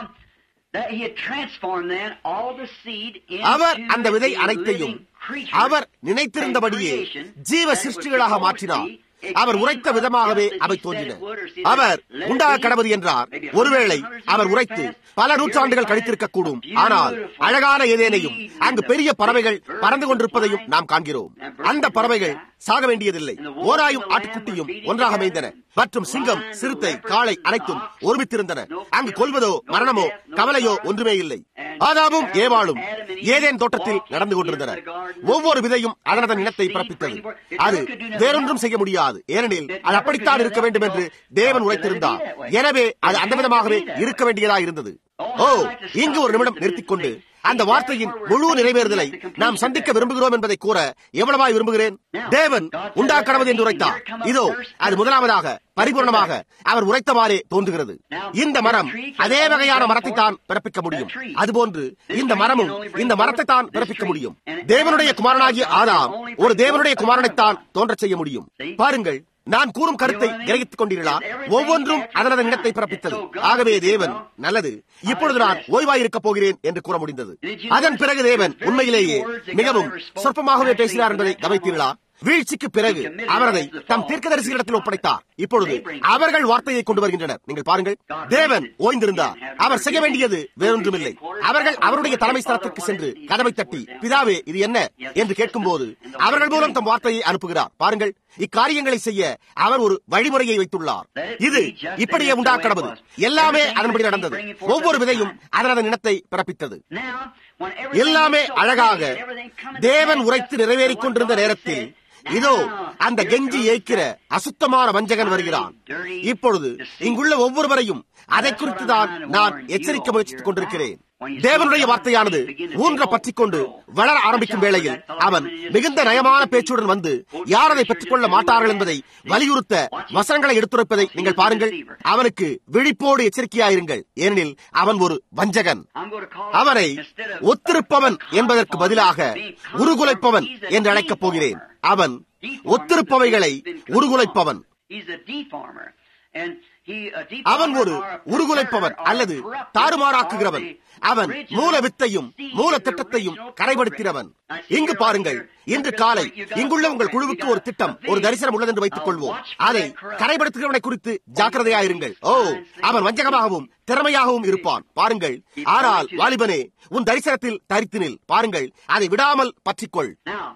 அவர் அந்த விதை அனைத்தையும் அவர் நினைத்திருந்தபடியே ஜீவ சிருஷ்டிகளாக மாற்றினார் அவர் உரைத்த விதமாகவே அவை தோன்றின அவர் உண்டாக கடவுது என்றார் ஒருவேளை அவர் உரைத்து பல நூற்றாண்டுகள் கழித்திருக்க கூடும் ஆனால் அழகான ஏதேனையும் அங்கு பெரிய பறவைகள் பறந்து கொண்டிருப்பதையும் நாம் காண்கிறோம் அந்த பறவைகள் சாக வேண்டியதில்லை ஓராயும் ஆட்டுக்குட்டியும் ஒன்றாக மேய்ந்தன மற்றும் சிங்கம் சிறுத்தை காளை அனைத்தும் ஒருமித்திருந்தன அங்கு கொள்வதோ மரணமோ கவலையோ ஒன்றுமே இல்லை ஆதாமும் ஏவாளும் ஏதேன் தோட்டத்தில் நடந்து கொண்டிருந்தனர் ஒவ்வொரு விதையும் அதனதன் இனத்தை பிறப்பித்தது அது வேறொன்றும் செய்ய முடியாது ஏனெனில் அது அப்படித்தான் இருக்க வேண்டும் என்று தேவன் உரைத்திருந்தார் எனவே அது அந்த விதமாகவே இருக்க வேண்டியதா இருந்தது ஓ இங்கு ஒரு நிமிடம் நிறுத்திக் கொண்டு அந்த வார்த்தையின் முழு நிறைவேறுதலை நாம் சந்திக்க விரும்புகிறோம் என்பதை கூற எவ்வளவாய் விரும்புகிறேன் தேவன் உண்டாக்கடவது என்று உரைத்தார் இதோ அது முதலாவதாக பரிபூர்ணமாக அவர் உரைத்தவாறே தோன்றுகிறது இந்த மரம் அதே வகையான மரத்தை தான் பிறப்பிக்க முடியும் அதுபோன்று இந்த மரமும் இந்த மரத்தை தான் பிறப்பிக்க முடியும் தேவனுடைய குமாரனாகிய ஆதாம் ஒரு தேவனுடைய குமாரனைத்தான் தோன்றச் செய்ய முடியும் பாருங்கள் நான் கூறும் கருத்தை கிரகித்துக் கொண்டீர்களா ஒவ்வொன்றும் அதனதன் இடத்தை பிறப்பித்தது ஆகவே தேவன் நல்லது இப்பொழுது நான் ஓய்வாயிருக்க போகிறேன் என்று கூற முடிந்தது அதன் பிறகு தேவன் உண்மையிலேயே மிகவும் சொற்பமாகவே பேசினார் என்பதை கவனித்தீர்களா வீழ்ச்சிக்கு பிறகு அவரதை தம் தீர்க்கதரிசிகளிடத்தில் ஒப்படைத்தார் இப்பொழுது அவர்கள் வார்த்தையை கொண்டு வருகின்றனர் நீங்கள் பாருங்கள் தேவன் ஓய்ந்திருந்தார் அவர் செய்ய வேண்டியது வேறொன்றுமில்லை அவர்கள் அவருடைய தலைமை ஸ்தலத்திற்கு சென்று கதவை தட்டி பிதாவே இது என்ன என்று கேட்கும் போது அவர்கள் மூலம் தம் வார்த்தையை அனுப்புகிறார் பாருங்கள் இக்காரியங்களை செய்ய அவர் ஒரு வழிமுறையை வைத்துள்ளார் இது இப்படியே உண்டாக்கடவது எல்லாமே அதன்படி நடந்தது ஒவ்வொரு விதையும் அதனதன் இனத்தை பிறப்பித்தது எல்லாமே அழகாக தேவன் உரைத்து நிறைவேறிக் கொண்டிருந்த நேரத்தில் இதோ அந்த கெஞ்சி ஏய்க்கிற அசுத்தமான வஞ்சகன் வருகிறான் இப்பொழுது இங்குள்ள ஒவ்வொருவரையும் அதை குறித்து தான் நான் எச்சரிக்க முயற்சித்துக் கொண்டிருக்கிறேன் தேவனுடைய வார்த்தையானது ஊன்ற பற்றிக் கொண்டு வளர ஆரம்பிக்கும் வேளையில் அவன் மிகுந்த நயமான பேச்சுடன் வந்து யார் அதை பெற்றுக் கொள்ள மாட்டார்கள் என்பதை வலியுறுத்த வசனங்களை எடுத்துரைப்பதை நீங்கள் பாருங்கள் அவனுக்கு விழிப்போடு எச்சரிக்கையாயிருங்கள் ஏனெனில் அவன் ஒரு வஞ்சகன் அவனை ஒத்திருப்பவன் என்பதற்கு பதிலாக உருகுலைப்பவன் என்று அழைக்கப் போகிறேன் அவன் ஒத்திருப்பவைகளை உருகுலைப்பவன் அவன் ஒரு உருகுலைப்பவன் அல்லது தாறுமாறாக்குகிறவன் அவன் மூல வித்தையும் மூல திட்டத்தையும் கரைபடுத்தினவன் இங்கு பாருங்கள் இன்று காலை இங்குள்ள உங்கள் குழுவுக்கு ஒரு திட்டம் ஒரு தரிசனம் உள்ளது என்று வைத்துக் கொள்வோம் அதை கரைபடுத்துகிறவனை குறித்து ஜாக்கிரதையாயிருங்கள் ஓ அவன் வஞ்சகமாகவும் திறமையாகவும் இருப்பான் பாருங்கள் ஆனால் வாலிபனே உன் தரிசனத்தில் தரித்தினில் பாருங்கள் அதை விடாமல் பற்றிக்கொள்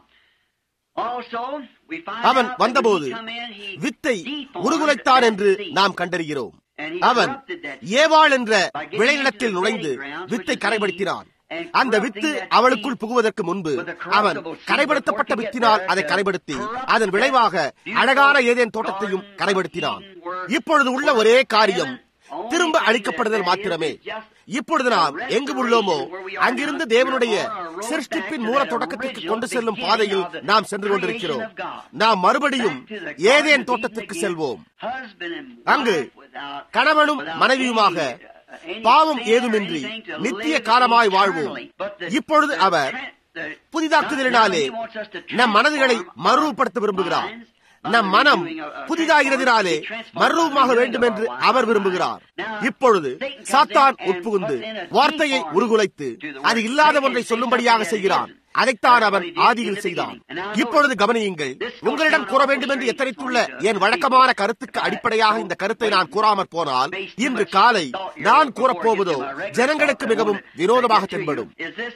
அவன் வந்தபோது வித்தை உருகுலைத்தான் என்று நாம் கண்டறிகிறோம் அவன் ஏவாள் என்ற விளைநிலத்தில் நுழைந்து வித்தை கரைபடுத்தினான் அந்த வித்து அவளுக்குள் புகுவதற்கு முன்பு அவன் கரைபடுத்தப்பட்ட வித்தினால் அதை கரைபடுத்தி அதன் விளைவாக அழகான ஏதேன் தோட்டத்தையும் கரைபடுத்தினான் இப்பொழுது உள்ள ஒரே காரியம் திரும்ப அளிக்கப்படுதல் மாத்திரமே இப்பொழுது நாம் எங்கு உள்ளோமோ அங்கிருந்து தேவனுடைய சிருஷ்டிப்பின் மூல தொடக்கத்திற்கு கொண்டு செல்லும் பாதையில் நாம் சென்று கொண்டிருக்கிறோம் நாம் மறுபடியும் ஏதேன் தோட்டத்திற்கு செல்வோம் அங்கு கணவனும் மனைவியுமாக பாவம் ஏதுமின்றி நித்திய காலமாய் வாழ்வோம் இப்பொழுது அவர் புதிதாக்குதலினாலே நம் மனதுகளை மறுரூபப்படுத்த விரும்புகிறார் நம் மனம் புதிதாகிறதினாலே மர்வமாக வேண்டும் என்று அவர் விரும்புகிறார் இப்பொழுது சாத்தான் உட்புகுந்து வார்த்தையை உருகுலைத்து அது இல்லாத ஒன்றை சொல்லும்படியாக செய்கிறான் அதைத்தான் அவன் ஆதியில் செய்தான் இப்பொழுது கவனியுங்கள் உங்களிடம் கூற வேண்டும் என்று எத்தனைத்துள்ள என் வழக்கமான கருத்துக்கு அடிப்படையாக இந்த கருத்தை நான் கூறாமற் போனால் இன்று காலை நான் கூறப்போவதோ ஜனங்களுக்கு மிகவும் வினோதமாக தென்படும்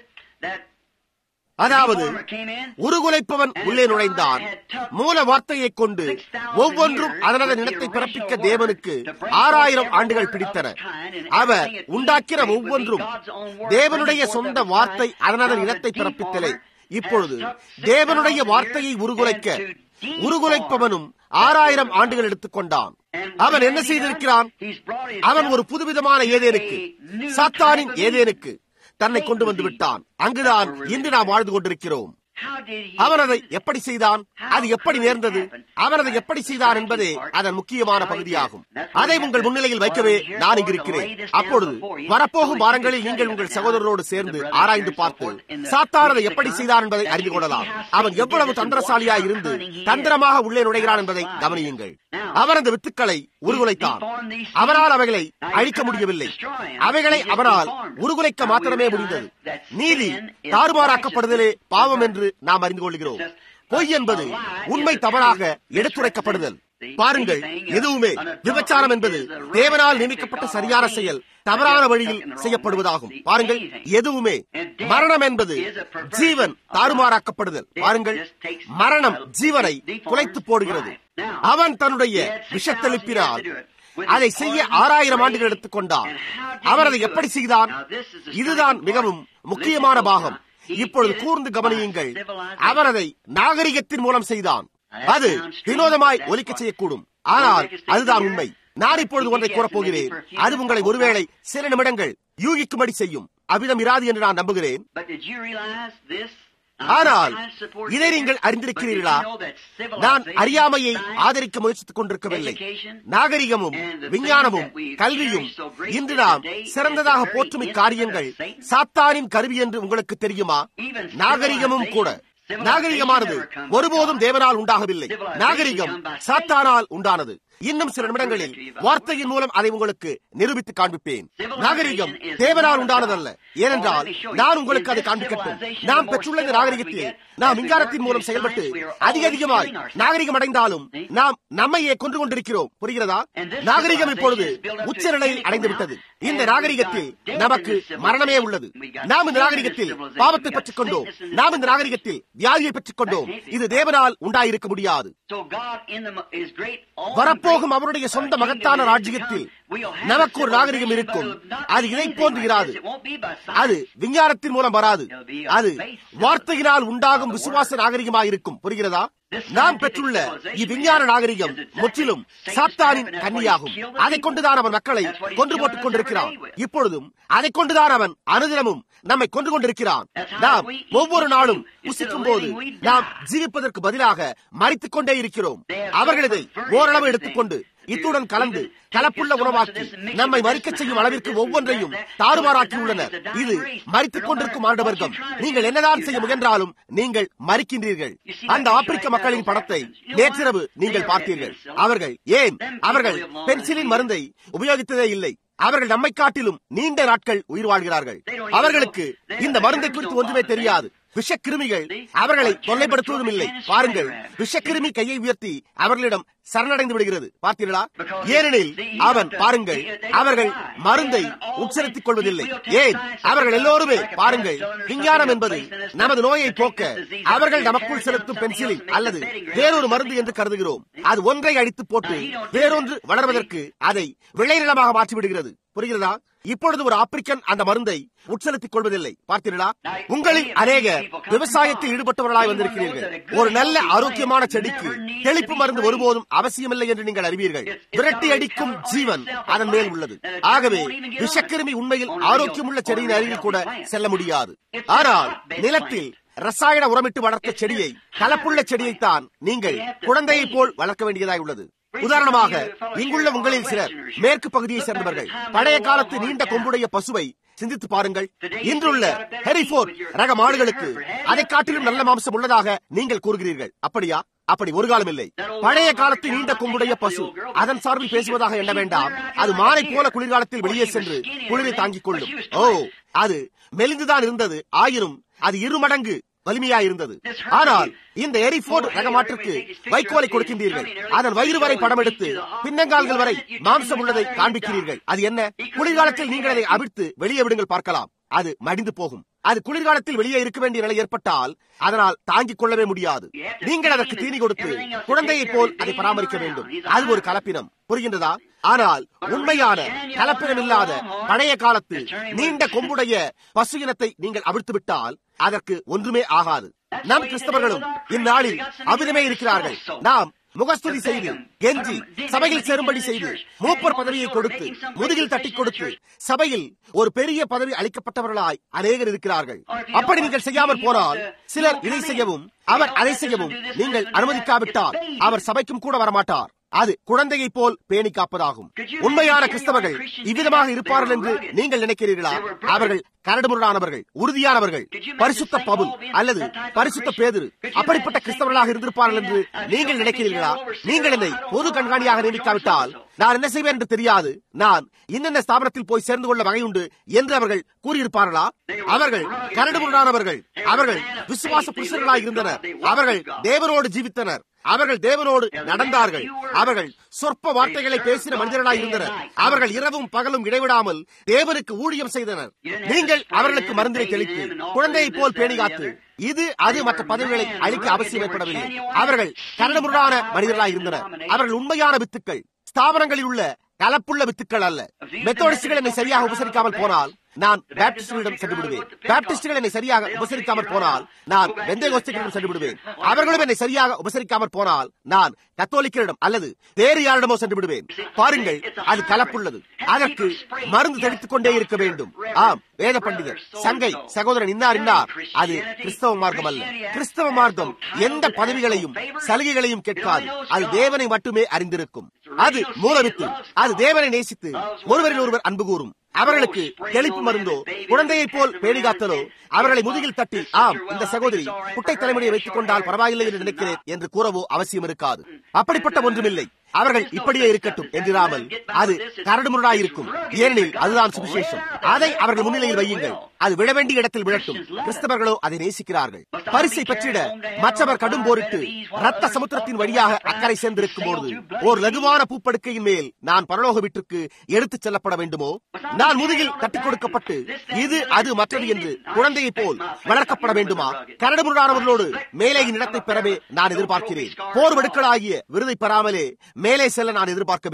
அதாவது உருகுலைப்பவன் உள்ளே நுழைந்தான் மூல வார்த்தையை கொண்டு ஒவ்வொன்றும் அதனதன் இனத்தை பிறப்பிக்க தேவனுக்கு ஆறாயிரம் ஆண்டுகள் பிடித்தன அவர் உண்டாக்கிற ஒவ்வொன்றும் தேவனுடைய சொந்த வார்த்தை அதனதன் இனத்தை பிறப்பித்தலே இப்பொழுது தேவனுடைய வார்த்தையை உருகுலைக்க உருகுலைப்பவனும் ஆறாயிரம் ஆண்டுகள் எடுத்துக்கொண்டான் அவன் என்ன செய்திருக்கிறான் அவன் ஒரு புதுவிதமான ஏதேனுக்கு சாத்தானின் ஏதேனுக்கு தன்னை கொண்டு வந்து விட்டான் அங்குதான் இன்று நாம் வாழ்ந்து கொண்டிருக்கிறோம் அவன் அதை எப்படி செய்தான் அது எப்படி நேர்ந்தது அவன் அதை எப்படி செய்தான் என்பதே அதன் முக்கியமான பகுதியாகும் அதை உங்கள் முன்னிலையில் வைக்கவே நான் இங்கு இருக்கிறேன் அப்பொழுது வரப்போகும் வாரங்களில் நீங்கள் உங்கள் சகோதரரோடு சேர்ந்து ஆராய்ந்து பார்த்து சாத்தான் அதை எப்படி செய்தான் என்பதை அறிந்து கொள்ளலாம் அவன் எவ்வளவு தந்திரசாலியாய் இருந்து தந்திரமாக உள்ளே நுழைகிறான் என்பதை கவனியுங்கள் அவன் அந்த வித்துக்களை உருகுலைத்தான் அவனால் அவைகளை அழிக்க முடியவில்லை அவைகளை அவனால் உருகுலைக்க மாத்திரமே முடிந்தது நீதி தாறுமாறாக்கப்படுதலே பாவம் என்று நாம் அறிந்து கொள்கிறோம் பொய் என்பது உண்மை தவறாக எடுத்துரைக்கப்படுதல் பாருங்கள் எதுவுமே விபச்சாரம் என்பது தேவனால் நியமிக்கப்பட்ட சரியான செயல் தவறான வழியில் செய்யப்படுவதாகும் பாருங்கள் எதுவுமே மரணம் என்பது ஜீவன் தாறுமாறாக்கப்படுதல் பாருங்கள் மரணம் ஜீவனை குலைத்து போடுகிறது அவன் தன்னுடைய விஷத்தெழுப்பினால் அதை செய்ய ஆறாயிரம் ஆண்டுகள் எடுத்துக் கொண்டான் அவர் அதை எப்படி செய்தான் இதுதான் மிகவும் முக்கியமான பாகம் இப்பொழுது கூர்ந்து கவனியுங்கள் அவர் அதை நாகரிகத்தின் மூலம் செய்தான் அது வினோதமாய் ஒலிக்க செய்யக்கூடும் ஆனால் அதுதான் உண்மை நான் இப்பொழுது ஒன்றை கூறப்போகிறேன் அது உங்களை ஒருவேளை சில நிமிடங்கள் யூகிக்கும்படி செய்யும் அவ்விதம் இராது என்று நான் நம்புகிறேன் ஆனால் இதை நீங்கள் அறிந்திருக்கிறீர்களா நான் அறியாமையை ஆதரிக்க முயற்சித்துக் கொண்டிருக்கவில்லை நாகரிகமும் விஞ்ஞானமும் கல்வியும் இன்று நாம் சிறந்ததாக போற்றும் இக்காரியங்கள் சாத்தானின் கருவி என்று உங்களுக்கு தெரியுமா நாகரிகமும் கூட நாகரிகமானது ஒருபோதும் தேவனால் உண்டாகவில்லை நாகரிகம் சாத்தானால் உண்டானது இன்னும் சில நிமிடங்களில் வார்த்தையின் மூலம் அதை உங்களுக்கு நிரூபித்து காண்பிப்பேன் நாகரிகம் தேவனால் உண்டானதல்ல ஏனென்றால் நான் உங்களுக்கு அதை காண்பிக்கட்டும் நாம் பெற்றுள்ள இந்த நாகரிகத்தில் நாம் விஞ்ஞானத்தின் மூலம் செயல்பட்டு அதிக அதிகமாய் நாகரிகம் அடைந்தாலும் நாம் நம்மையே கொண்டு கொண்டிருக்கிறோம் புரிகிறதா நாகரிகம் இப்பொழுது உச்ச நிலையில் அடைந்து விட்டது இந்த நாகரிகத்தில் நமக்கு மரணமே உள்ளது நாம் இந்த நாகரிகத்தில் பாவத்தை பெற்றுக் கொண்டோம் நாம் இந்த நாகரிகத்தில் வியாதியை பெற்றுக் கொண்டோம் இது தேவனால் உண்டாயிருக்க முடியாது வரப்போகும் அவருடைய சொந்த மகத்தான ராஜ்யத்தில் நமக்கு ஒரு நாகரிகம் இருக்கும் அது இதை போன்று இராது அது விஞ்ஞானத்தின் மூலம் வராது அது வார்த்தையினால் உண்டாகும் விசுவாச நாகரிகமாயிருக்கும் புரிகிறதா நாம் பெற்றுள்ள இவ்விஞ்ஞான நாகரிகம் முற்றிலும் சாத்தானின் கன்னியாகும் அதை கொண்டுதான் அவன் மக்களை கொன்று போட்டுக் கொண்டிருக்கிறான் இப்பொழுதும் அதை கொண்டுதான் அவன் அனுதினமும் நம்மை கொன்று கொண்டிருக்கிறான் நாம் ஒவ்வொரு நாளும் புசிக்கும் போது நாம் ஜீவிப்பதற்கு பதிலாக மறித்துக் கொண்டே இருக்கிறோம் அவர்கள் இதை ஓரளவு எடுத்துக்கொண்டு இத்துடன் கலந்து கலப்புள்ள உணவாக்கி நம்மை மறிக்கச் செய்யும் அளவிற்கு ஒவ்வொன்றையும் தாறுமாறாக்கி உள்ளனர் இது மறித்துக் கொண்டிருக்கும் ஆண்டவர்க்கம் நீங்கள் என்னதான் செய்ய முயன்றாலும் நீங்கள் மறிக்கின்றீர்கள் அந்த ஆப்பிரிக்க மக்களின் படத்தை நேற்றிரவு நீங்கள் பார்த்தீர்கள் அவர்கள் ஏன் அவர்கள் பென்சிலின் மருந்தை உபயோகித்ததே இல்லை அவர்கள் நம்மை காட்டிலும் நீண்ட நாட்கள் உயிர் வாழ்கிறார்கள் அவர்களுக்கு இந்த மருந்தை குறித்து ஒன்றுமே தெரியாது விஷக்கிருமிகள் அவர்களை தொல்லைப்படுத்துவதும் இல்லை பாருங்கள் விஷக்கிருமி கையை உயர்த்தி அவர்களிடம் சரணடைந்து விடுகிறது பார்த்தீர்களா ஏனெனில் அவன் பாருங்கள் அவர்கள் மருந்தை உச்சரித்துக் கொள்வதில்லை ஏன் அவர்கள் எல்லோருமே பாருங்கள் விஞ்ஞானம் என்பது நமது நோயை போக்க அவர்கள் நமக்குள் செலுத்தும் பென்சிலின் அல்லது வேறொரு மருந்து என்று கருதுகிறோம் அது ஒன்றை அடித்து போட்டு வேறொன்று வளர்வதற்கு அதை விளைநிலமாக மாற்றிவிடுகிறது புரிகிறதா இப்பொழுது ஒரு ஆப்பிரிக்கன் அந்த மருந்தை உட்செலுத்திக் கொள்வதில்லை பார்த்தீர்களா உங்களில் அநேகர் விவசாயத்தில் ஈடுபட்டவர்களாய் வந்திருக்கிறீர்கள் ஒரு நல்ல ஆரோக்கியமான செடிக்கு தெளிப்பு மருந்து ஒருபோதும் அவசியமில்லை என்று நீங்கள் அறிவீர்கள் விரட்டி அடிக்கும் ஜீவன் அதன் மேல் உள்ளது ஆகவே விஷக்கிருமி உண்மையில் ஆரோக்கியமுள்ள செடியின் அருகில் கூட செல்ல முடியாது ஆனால் நிலத்தில் ரசாயன உரமிட்டு வளர்த்த செடியை கலப்புள்ள செடியைத்தான் நீங்கள் குழந்தையைப் போல் வளர்க்க வேண்டியதாய் உள்ளது உதாரணமாக இங்குள்ள உங்களில் சிலர் மேற்கு பகுதியை சேர்ந்தவர்கள் பழைய காலத்து நீண்ட கொம்புடைய பசுவை சிந்தித்து பாருங்கள் இன்றுள்ள ஹெரிபோர்ட் ரக மாடுகளுக்கு அதை காட்டிலும் நல்ல மாம்சம் உள்ளதாக நீங்கள் கூறுகிறீர்கள் அப்படியா அப்படி ஒரு காலம் இல்லை பழைய காலத்து நீண்ட கொம்புடைய பசு அதன் சார்பில் பேசுவதாக எண்ண வேண்டாம் அது மாலை போல குளிர்காலத்தில் வெளியே சென்று குளிரை தாங்கிக் கொள்ளும் ஓ அது மெலிந்துதான் இருந்தது ஆயினும் அது இரு மடங்கு வலிமையா இருந்தது ஆனால் இந்த எரிபோர்ட் ரகமாற்றுக்கு வைக்கோலை கொடுக்கின்றீர்கள் அதன் வயிறு வரை படம் எடுத்து பின்னங்கால்கள் வரை மாம்சம் உள்ளதை காண்பிக்கிறீர்கள் அது என்ன குளிர்காலத்தில் நீங்கள் அதை அவிழ்த்து வெளியே விடுங்கள் பார்க்கலாம் அது மடிந்து போகும் அது குளிர்காலத்தில் வெளியே இருக்க வேண்டிய நிலை ஏற்பட்டால் அதனால் தாங்கிக் கொள்ளவே முடியாது நீங்கள் அதற்கு தீனி கொடுத்து குழந்தையை போல் அதை பராமரிக்க வேண்டும் அது ஒரு கலப்பினம் புரிகின்றதா ஆனால் உண்மையான கலப்பினம் இல்லாத பழைய காலத்து நீண்ட கொம்புடைய பசு இனத்தை நீங்கள் அவிழ்த்து விட்டால் அதற்கு ஒன்றுமே ஆகாது நம் கிறிஸ்தவர்களும் இந்நாளில் அவ்விதமே இருக்கிறார்கள் நாம் முகஸ்துதி செய்து கெஞ்சி சபையில் சேரும்படி செய்து மூப்பர் பதவியை கொடுத்து முதுகில் தட்டி கொடுத்து சபையில் ஒரு பெரிய பதவி அளிக்கப்பட்டவர்களாய் அநேகர் இருக்கிறார்கள் அப்படி நீங்கள் செய்யாமல் போனால் சிலர் இதை செய்யவும் அவர் அதை செய்யவும் நீங்கள் அனுமதிக்காவிட்டால் அவர் சபைக்கும் கூட வரமாட்டார் அது குழந்தையை போல் பேணி காப்பதாகும் உண்மையான கிறிஸ்தவர்கள் இவ்விதமாக இருப்பார்கள் என்று நீங்கள் நினைக்கிறீர்களா அவர்கள் கரடுமுரடானவர்கள் உறுதியானவர்கள் பரிசுத்த பவுல் அல்லது பரிசுத்த பேதுரு அப்படிப்பட்ட கிறிஸ்தவர்களாக இருந்திருப்பார்கள் என்று நீங்கள் நினைக்கிறீர்களா நீங்கள் என்னை பொது கண்காணியாக நியமிக்காவிட்டால் நான் என்ன செய்வேன் என்று தெரியாது நான் இன்னென்ன ஸ்தாபனத்தில் போய் சேர்ந்து கொள்ள வகையுண்டு என்று அவர்கள் கூறியிருப்பார்களா அவர்கள் கரடுமுரடானவர்கள் அவர்கள் விசுவாச புருஷர்களாக இருந்தனர் அவர்கள் தேவனோடு ஜீவித்தனர் அவர்கள் தேவனோடு நடந்தார்கள் அவர்கள் சொற்ப வார்த்தைகளை பேசின மனிதர்களாய் இருந்தனர் அவர்கள் இரவும் பகலும் இடைவிடாமல் தேவனுக்கு ஊழியம் செய்தனர் நீங்கள் அவர்களுக்கு மருந்தினை தெளித்து குழந்தையை போல் பேணி காத்து இது அது மற்ற பதவிகளை அளிக்க அவசியம் ஏற்படவில்லை அவர்கள் கரடுமுரடான மனிதர்களாய் இருந்தனர் அவர்கள் உண்மையான வித்துக்கள் ஸ்தாபனங்களில் உள்ள கலப்புள்ள வித்துக்கள் அல்ல மெத்தோடிஸ்டுகள் என்னை சரியாக உபசரிக்காமல் போனால் நான் பேப்டிஸ்டுகளிடம் சென்று விடுவேன் பேப்டிஸ்டுகள் என்னை சரியாக உபசரிக்காமல் போனால் நான் வெந்தயகோஸ்திகளிடம் சென்று விடுவேன் அவர்களும் என்னை சரியாக உபசரிக்காமல் போனால் நான் கத்தோலிக்கரிடம் அல்லது வேறு யாரிடமோ சென்று விடுவேன் பாருங்கள் அது கலப்புள்ளது அதற்கு மருந்து தெளித்துக் கொண்டே இருக்க வேண்டும் ஆம் வேத பண்டிதர் சங்கை சகோதரன் இன்னார் இன்னார் அது கிறிஸ்தவ மார்க்கம் அல்ல கிறிஸ்தவ மார்க்கம் எந்த பதவிகளையும் சலுகைகளையும் கேட்காது அது தேவனை மட்டுமே அறிந்திருக்கும் அது மூலவித்து அது தேவனை நேசித்து ஒருவரில் ஒருவர் அன்பு கூறும் அவர்களுக்கு தெளிப்பு மருந்தோ குழந்தையை போல் பேணிகாத்தலோ அவர்களை முதுகில் தட்டி ஆம் இந்த சகோதரி குட்டை தலைமுறையை வைத்துக் கொண்டால் பரவாயில்லை என்று நினைக்கிறேன் என்று கூறவோ அவசியம் இருக்காது அப்படிப்பட்ட ஒன்றுமில்லை அவர்கள் இப்படியே இருக்கட்டும் என்றிராமல் அது கரடுமுரடாயிருக்கும் ஏனெனில் அதுதான் சுவிசேஷம் அதை அவர்கள் முன்னிலையில் வையுங்கள் அது விழ வேண்டிய இடத்தில் விழட்டும் கிறிஸ்தவர்களோ அதை நேசிக்கிறார்கள் பரிசை பெற்றிட மற்றவர் கடும் போரிட்டு ரத்த சமுத்திரத்தின் வழியாக அக்கறை சேர்ந்திருக்கும் போது ஒரு லகுவான பூப்படுக்கையின் மேல் நான் பரலோக வீட்டிற்கு எடுத்துச் செல்லப்பட வேண்டுமோ நான் முதுகில் கட்டிக் கொடுக்கப்பட்டு இது அது மற்றது என்று குழந்தையை போல் வளர்க்கப்பட வேண்டுமா கரடுமுரடானவர்களோடு மேலே இடத்தை பெறவே நான் எதிர்பார்க்கிறேன் போர் வடுக்களாகிய விருதை பெறாமலே மேலே செல்ல நான் எதிர்பார்க்கவில்லை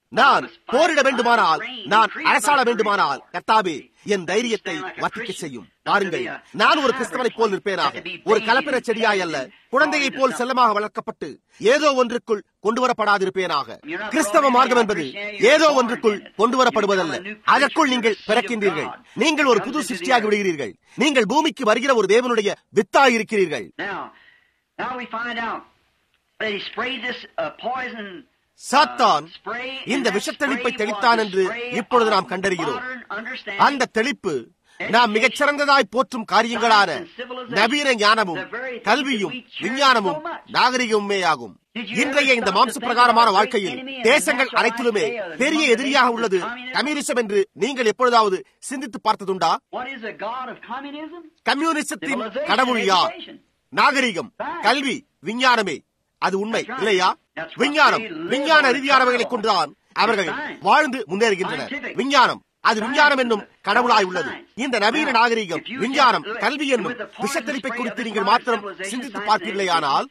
நான் போரிட வேண்டுமானால் நான் அரசாள வேண்டுமானால் கர்த்தாவே என் தைரியத்தை வர்த்திக்க செய்யும் பாருங்கள் நான் ஒரு கிறிஸ்தவனை போல் இருப்பேனாக ஒரு கலப்பின செடியாய் அல்ல குழந்தையை போல் செல்லமாக வளர்க்கப்பட்டு ஏதோ ஒன்றுக்குள் கொண்டு வரப்படாதிருப்பேனாக கிறிஸ்தவ மார்க்கம் என்பது ஏதோ ஒன்றுக்குள் கொண்டு வரப்படுவதல்ல அதற்குள் நீங்கள் பிறக்கின்றீர்கள் நீங்கள் ஒரு புது சிருஷ்டியாகி விடுகிறீர்கள் நீங்கள் பூமிக்கு வருகிற ஒரு தேவனுடைய வித்தாய் இருக்கிறீர்கள் சாத்தான் இந்த விஷத்தெளிப்பை தெளித்தான் என்று இப்பொழுது நாம் கண்டறிகிறோம் அந்த தெளிப்பு நாம் மிகச்சிறந்ததாய் போற்றும் காரியங்களான நவீன ஞானமும் கல்வியும் விஞ்ஞானமும் நாகரிகமுமே ஆகும் இன்றைய இந்த மாம்ச பிரகாரமான வாழ்க்கையில் தேசங்கள் அனைத்திலுமே பெரிய எதிரியாக உள்ளது கம்யூனிசம் என்று நீங்கள் எப்பொழுதாவது சிந்தித்து பார்த்ததுண்டா கம்யூனிசத்தின் கடவுள் யார் நாகரிகம் கல்வி விஞ்ஞானமே அது உண்மை இல்லையா விஞ்ஞானம் விஞ்ஞான ரீதியானவைகளை கொண்டுதான் அவர்கள் வாழ்ந்து முன்னேறுகின்றனர் விஞ்ஞானம் அது விஞ்ஞானம் என்னும் கடவுளாய் உள்ளது இந்த நவீன நாகரிகம் விஞ்ஞானம் கல்வி என்னும் விஷத்தளிப்பை குறித்து நீங்கள் மாத்திரம் சிந்தித்து பார்க்கவில்லையானால்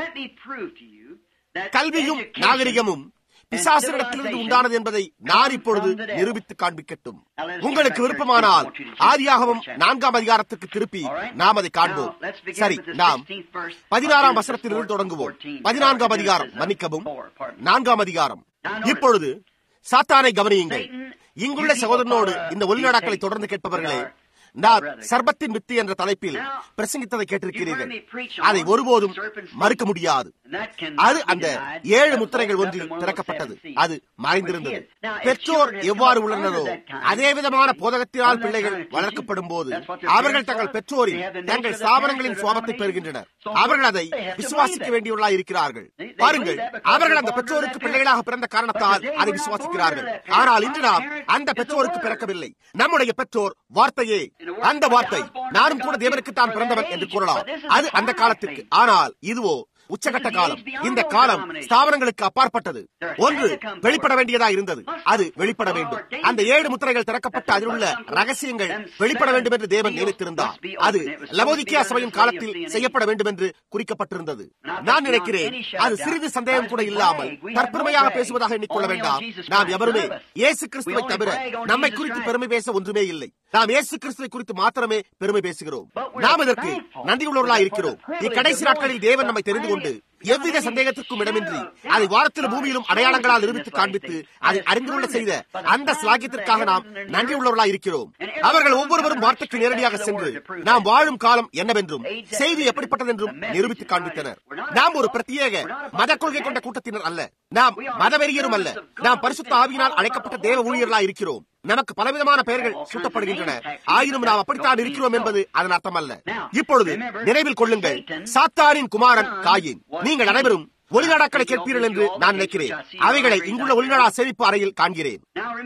கல்வியும் நாகரிகமும் பிசாசனிடத்திலிருந்து உண்டானது என்பதை நான் இப்பொழுது நிரூபித்து காண்பிக்கட்டும் உங்களுக்கு விருப்பமானால் ஆதியாகவும் நான்காம் அதிகாரத்துக்கு திருப்பி நாம் அதை காண்போம் சரி நாம் பதினாறாம் வசனத்திலிருந்து தொடங்குவோம் பதினான்காம் அதிகாரம் மன்னிக்கவும் நான்காம் அதிகாரம் இப்பொழுது சாத்தானை கவனியுங்கள் இங்குள்ள சகோதரனோடு இந்த ஒளிநாடாக்களை தொடர்ந்து கேட்பவர்களே நான் சர்பத்தின் வித்து என்ற தலைப்பில் பிரசங்கித்ததை கேட்டிருக்கிறீர்கள் அதை ஒருபோதும் மறுக்க முடியாது அது அந்த ஏழு முத்திரைகள் ஒன்றில் திறக்கப்பட்டது அது மறைந்திருந்தது பெற்றோர் எவ்வாறு உள்ளனரோ அதே விதமான போதகத்தினால் பிள்ளைகள் வளர்க்கப்படும் போது அவர்கள் தங்கள் பெற்றோரின் தங்கள் ஸ்தாபனங்களின் சுவாபத்தை பெறுகின்றனர் அவர்கள் அதை விசுவாசிக்க வேண்டியுள்ளாய் இருக்கிறார்கள் பாருங்கள் அவர்கள் அந்த பெற்றோருக்கு பிள்ளைகளாக பிறந்த காரணத்தால் அதை விசுவாசிக்கிறார்கள் ஆனால் இன்று நாம் அந்த பெற்றோருக்கு பிறக்கவில்லை நம்முடைய பெற்றோர் வார்த்தையே அந்த வார்த்தை நானும் கூட தேவனுக்கு தான் பிறந்தவன் என்று கூறலாம் அது அந்த காலத்திற்கு ஆனால் இதுவோ உச்சகட்ட காலம் இந்த காலம் ஸ்தாபனங்களுக்கு அப்பாற்பட்டது ஒன்று வெளிப்பட வேண்டியதா இருந்தது அது வெளிப்பட வேண்டும் அந்த ஏழு முத்திரைகள் திறக்கப்பட்ட அதில் உள்ள ரகசியங்கள் வெளிப்பட வேண்டும் என்று தேவன் நினைத்திருந்தார் அது லவோதிக்கியா சபையின் காலத்தில் செய்யப்பட வேண்டும் என்று குறிக்கப்பட்டிருந்தது நான் நினைக்கிறேன் அது சிறிது சந்தேகம் கூட இல்லாமல் தற்பெருமையாக பேசுவதாக எண்ணிக்கொள்ள வேண்டாம் நாம் எவருமே இயேசு கிறிஸ்துவை தவிர நம்மை குறித்து பெருமை பேச ஒன்றுமே இல்லை நாம் இயேசு கிறிஸ்துவை குறித்து மாத்திரமே பெருமை பேசுகிறோம் நாம் இதற்கு நன்றியுள்ளவர்களா இருக்கிறோம் இக்கடைசி நாட்களில் தேவன் நம்மை தெரிந்து கொண்டு எவ்வித சந்தேகத்திற்கும் இடமின்றி அதை வாரத்திலும் பூமியிலும் அடையாளங்களால் நிரூபித்து காண்பித்து அதை அறிந்துள்ள செய்த அந்த சிலாகியத்திற்காக நாம் நன்றி உள்ளவர்களாய் இருக்கிறோம் அவர்கள் ஒவ்வொருவரும் வார்த்தைக்கு நேரடியாக சென்று நாம் வாழும் காலம் என்னவென்றும் செய்தி எப்படிப்பட்டது என்றும் நிரூபித்து காண்பித்தனர் நாம் ஒரு பிரத்யேக மத கொள்கை கொண்ட கூட்டத்தினர் அல்ல நாம் மதவெறியரும் அல்ல நாம் பரிசுத்த ஆவியினால் அழைக்கப்பட்ட தேவ ஊழியர்களாய் இருக்கிறோம் நமக்கு பலவிதமான பெயர்கள் சூட்டப்படுகின்றன ஆயினும் நாம் அப்படித்தான் இருக்கிறோம் என்பது அதன் அர்த்தம் அல்ல இப்பொழுது நினைவில் கொள்ளுங்கள் சாத்தானின் குமாரன் காயின் நீங்கள் அனைவரும் ஒளிநாடாக்களை கேட்பீர்கள் என்று நான் நினைக்கிறேன் அவைகளை இங்குள்ள ஒளிநாடா சேமிப்பு அறையில் காண்கிறேன்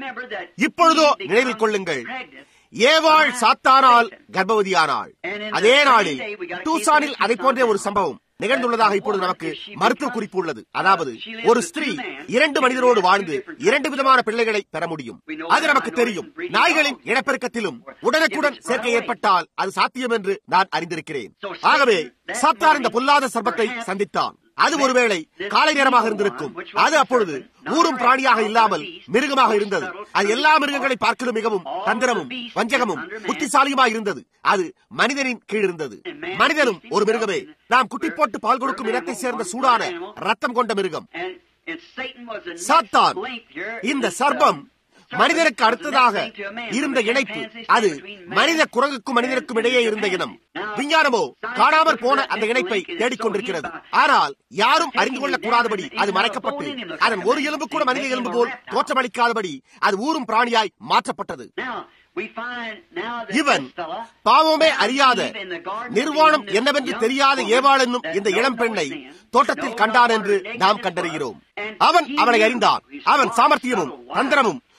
இப்பொழுதோ நினைவில் கொள்ளுங்கள் ஏவாள் சாத்தானால் கர்ப்பவதியானாள் அதே நாளில் டூசானில் அதை போன்ற ஒரு சம்பவம் நிகழ்ந்துள்ளதாக இப்பொழுது நமக்கு மருத்துவ குறிப்பு உள்ளது அதாவது ஒரு ஸ்திரீ இரண்டு மனிதரோடு வாழ்ந்து இரண்டு விதமான பிள்ளைகளை பெற முடியும் அது நமக்கு தெரியும் நாய்களின் இனப்பெருக்கத்திலும் உடனுக்குடன் சேர்க்கை ஏற்பட்டால் அது சாத்தியம் என்று நான் அறிந்திருக்கிறேன் ஆகவே சாத்தார் இந்த பொல்லாத சர்பத்தை சந்தித்தான் அது ஒருவேளை காலை நேரமாக இருந்திருக்கும் அது அப்பொழுது ஊரும் பிராணியாக இல்லாமல் மிருகமாக இருந்தது அது எல்லா மிருகங்களை பார்க்கலும் மிகவும் தந்திரமும் வஞ்சகமும் புத்திசாலியுமாக இருந்தது அது மனிதனின் கீழ் இருந்தது மனிதனும் ஒரு மிருகமே நாம் குட்டி போட்டு பால் கொடுக்கும் இனத்தை சேர்ந்த சூடான ரத்தம் கொண்ட மிருகம் சாத்தான் இந்த சர்பம் மனிதனுக்கு அடுத்ததாக இருந்த இணைப்பு அது மனித குரங்குக்கும் மனிதனுக்கும் இடையே இருந்த இனம் விஞ்ஞானமோ காணாமற் போன அந்த இணைப்பை தேடிக்கொண்டிருக்கிறது ஆனால் யாரும் அறிந்து கொள்ளக் கூடாதபடி அது மறைக்கப்பட்டு அதன் ஒரு எலும்பு கூட மனித எலும்பு போல் தோற்றமளிக்காதபடி அது ஊரும் பிராணியாய் மாற்றப்பட்டது இவன் பாவமே அறியாத நிர்வாணம் என்னவென்று தெரியாத ஏவாள் என்னும் இந்த இளம் பெண்ணை தோட்டத்தில் கண்டான் என்று நாம் கண்டறிகிறோம் அவன் அவனை அறிந்தான் அவன் சாமர்த்தியமும் தந்திரமும்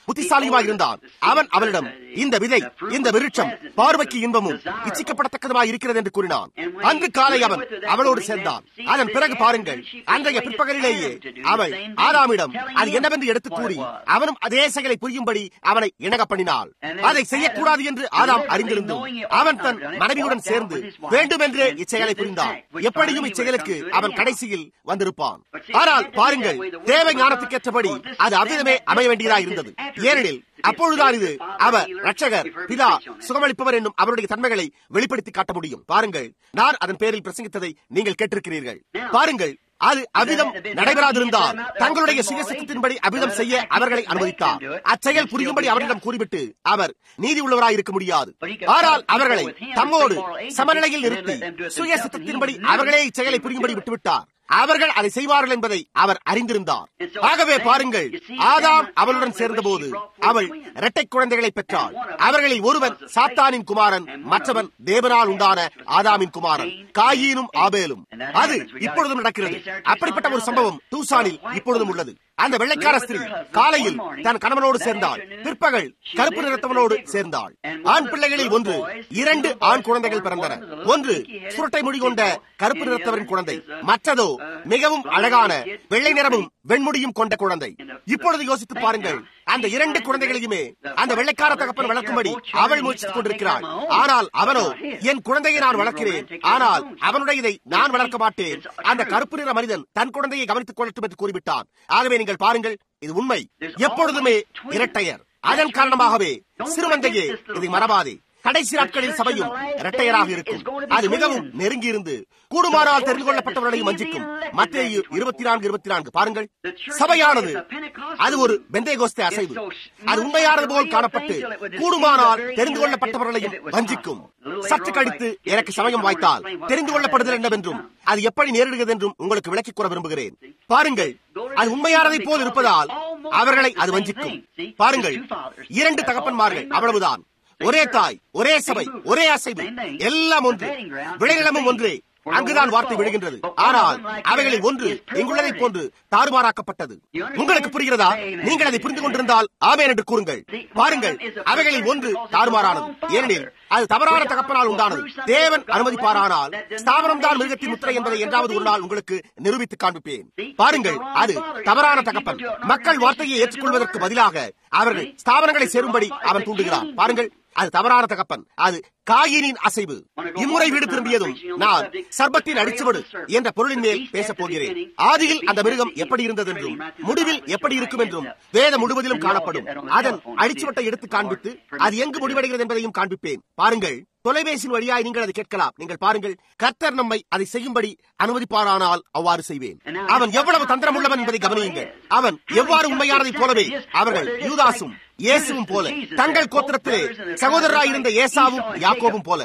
புத்திசாலியுமாக இருந்தான் அவன் அவளிடம் இந்த விதை இந்த விருட்சம் பார்வைக்கு இன்பமும் இச்சிக்கப்படத்தக்கதுமாய் இருக்கிறது என்று கூறினான் அன்று காலை அவன் அவளோடு சேர்ந்தான் அதன் பிறகு பாருங்கள் அன்றைய பிற்பகலிலேயே அவள் ஆறாமிடம் அது என்னவென்று எடுத்து கூறி அவனும் அதே செயலை புரியும்படி அவனை இணக பண்ணினாள் அதை செய்யக்கூடாது என்று ஆதாம் அறிந்திருந்தும் அவன் தன் மனைவியுடன் சேர்ந்து வேண்டுமென்றே இச்செயலை புரிந்தான் எப்படியும் இச்செயலுக்கு அவன் கடைசியில் வந்திருப்பான் ஆனால் பாருங்கள் தேவை ஞானத்துக்கேற்றபடி அது அவ்விதமே அமைய வேண்டியதாக இருந்தது ஏனெனில் அப்பொழுதுதான் இது அவர் ரட்சகர் பிதா சுகமளிப்பவர் என்னும் அவருடைய தன்மைகளை வெளிப்படுத்தி காட்ட முடியும் பாருங்கள் நான் அதன் பேரில் பிரசங்கித்ததை நீங்கள் கேட்டிருக்கிறீர்கள் பாருங்கள் அது அவ்விதம் நடைபெறாதிருந்தால் தங்களுடைய சுயசத்தின்படி அவ்விதம் செய்ய அவர்களை அனுமதித்தார் அச்செயல் புரியும்படி அவர்களிடம் கூறிவிட்டு அவர் நீதி உள்ளவராய் இருக்க முடியாது ஆனால் அவர்களை தம்மோடு சமநிலையில் நிறுத்தி சுயசத்தின்படி அவர்களே இச்செயலை புரியும்படி விட்டுவிட்டார் அவர்கள் அதை செய்வார்கள் என்பதை அவர் அறிந்திருந்தார் ஆகவே பாருங்கள் ஆதாம் அவளுடன் சேர்ந்தபோது அவள் இரட்டை குழந்தைகளை பெற்றாள் அவர்களில் ஒருவன் சாத்தானின் குமாரன் மற்றவன் தேவனால் உண்டான ஆதாமின் குமாரன் காயீனும் ஆபேலும் அது இப்பொழுதும் நடக்கிறது அப்படிப்பட்ட ஒரு சம்பவம் டூசானில் இப்பொழுதும் உள்ளது அந்த வெள்ளைக்கார ஸ்திரீ காலையில் தன் கணவனோடு சேர்ந்தாள் பிற்பகல் கருப்பு நிறத்தவனோடு சேர்ந்தாள் ஆண் பிள்ளைகளில் ஒன்று இரண்டு ஆண் குழந்தைகள் பிறந்தன ஒன்று சுருட்டை முடி கொண்ட கருப்பு நிறத்தவரின் குழந்தை மற்றதோ மிகவும் அழகான வெள்ளை நிறமும் வெண்முடியும் கொண்ட குழந்தை இப்பொழுது யோசித்து பாருங்கள் அந்த இரண்டு குழந்தைகளையுமே அந்த வெள்ளைக்கார தகப்பன் வளர்க்கும்படி அவள் முயற்சித்துக் கொண்டிருக்கிறாள் ஆனால் அவனோ என் குழந்தையை நான் வளர்க்கிறேன் ஆனால் அவனுடையதை நான் வளர்க்க மாட்டேன் அந்த கருப்பு நிற மனிதன் தன் குழந்தையை கவனித்துக் கொள்ளட்டும் என்று கூறிவிட்டான் ஆகவே நீங்கள் பாருங்கள் இது உண்மை எப்பொழுதுமே இரட்டையர் அதன் காரணமாகவே சிறுமந்தையே இதை மறவாதே கடைசி நாட்களில் சபையும் இரட்டையராக இருக்கும் அது மிகவும் நெருங்கி இருந்து கூடுமானால் தெரிந்து கொள்ளப்பட்டவர்களையும் வஞ்சிக்கும் மத்திய இருபத்தி நான்கு இருபத்தி நான்கு பாருங்கள் சபையானது அது ஒரு பெந்தேகோஸ்தே அசைவு அது உண்மையானது போல் காணப்பட்டு கூடுமானால் தெரிந்து கொள்ளப்பட்டவர்களையும் வஞ்சிக்கும் சற்று கழித்து எனக்கு சமயம் வாய்த்தால் தெரிந்து கொள்ளப்படுதல் என்னவென்றும் அது எப்படி நேரிடுகிறது என்றும் உங்களுக்கு விளக்கிக் கூற விரும்புகிறேன் பாருங்கள் அது உண்மையானதை போல் இருப்பதால் அவர்களை அது வஞ்சிக்கும் பாருங்கள் இரண்டு தகப்பன்மார்கள் அவ்வளவுதான் ஒரே தாய் ஒரே சபை ஒரே அசைவு எல்லாம் ஒன்று விளைநிலமும் ஒன்றே அங்குதான் வார்த்தை விடுகின்றது ஆனால் அவைகளில் ஒன்று இங்குள்ளதை போன்று தாறுமாறாக்கப்பட்டது உங்களுக்கு புரிகிறதா நீங்கள் அதை புரிந்து கொண்டிருந்தால் ஆமேன் என்று கூறுங்கள் பாருங்கள் அவைகளில் ஒன்று தாறுமாறானது ஏனெனில் அது தவறான தகப்பனால் உண்டானது தேவன் அனுமதிப்பாரானால் ஸ்தாபனம் தான் மிருகத்தின் முத்திரை என்பதை என்றாவது ஒரு நாள் உங்களுக்கு நிரூபித்து காண்பிப்பேன் பாருங்கள் அது தவறான தகப்பன் மக்கள் வார்த்தையை ஏற்றுக்கொள்வதற்கு பதிலாக அவர்கள் ஸ்தாபனங்களை சேரும்படி அவன் தூண்டுகிறான் பாருங்கள் அது தவறான தகப்பன் அது காயினின் அசைவு இம்முறை வீடு திரும்பியதும் நான் சர்பத்தின் அடிச்சுவடு என்ற பொருளின் மேல் பேசப் போகிறேன் ஆதியில் அந்த மிருகம் எப்படி இருந்தது என்றும் முடிவில் எப்படி இருக்கும் என்றும் வேதம் முழுவதிலும் காணப்படும் அதன் அடிச்சுவட்டை எடுத்து காண்பித்து அது எங்கு முடிவடைகிறது என்பதையும் காண்பிப்பேன் பாருங்கள் தொலைபேசியின் வழியாய் நீங்கள் அதை கேட்கலாம் நீங்கள் பாருங்கள் கர்த்தர் நம்மை அதை செய்யும்படி அனுமதிப்பாரானால் அவ்வாறு செய்வேன் அவன் எவ்வளவு தந்திரம் உள்ளவன் என்பதை கவனியுங்கள் அவன் எவ்வாறு உண்மையானதைப் போலவே அவர்கள் யூதாசும் இயேசுவும் போல தங்கள் கோத்திரத்திலே சகோதரராயிருந்த ஏசாவும் யாக்கோவும் போல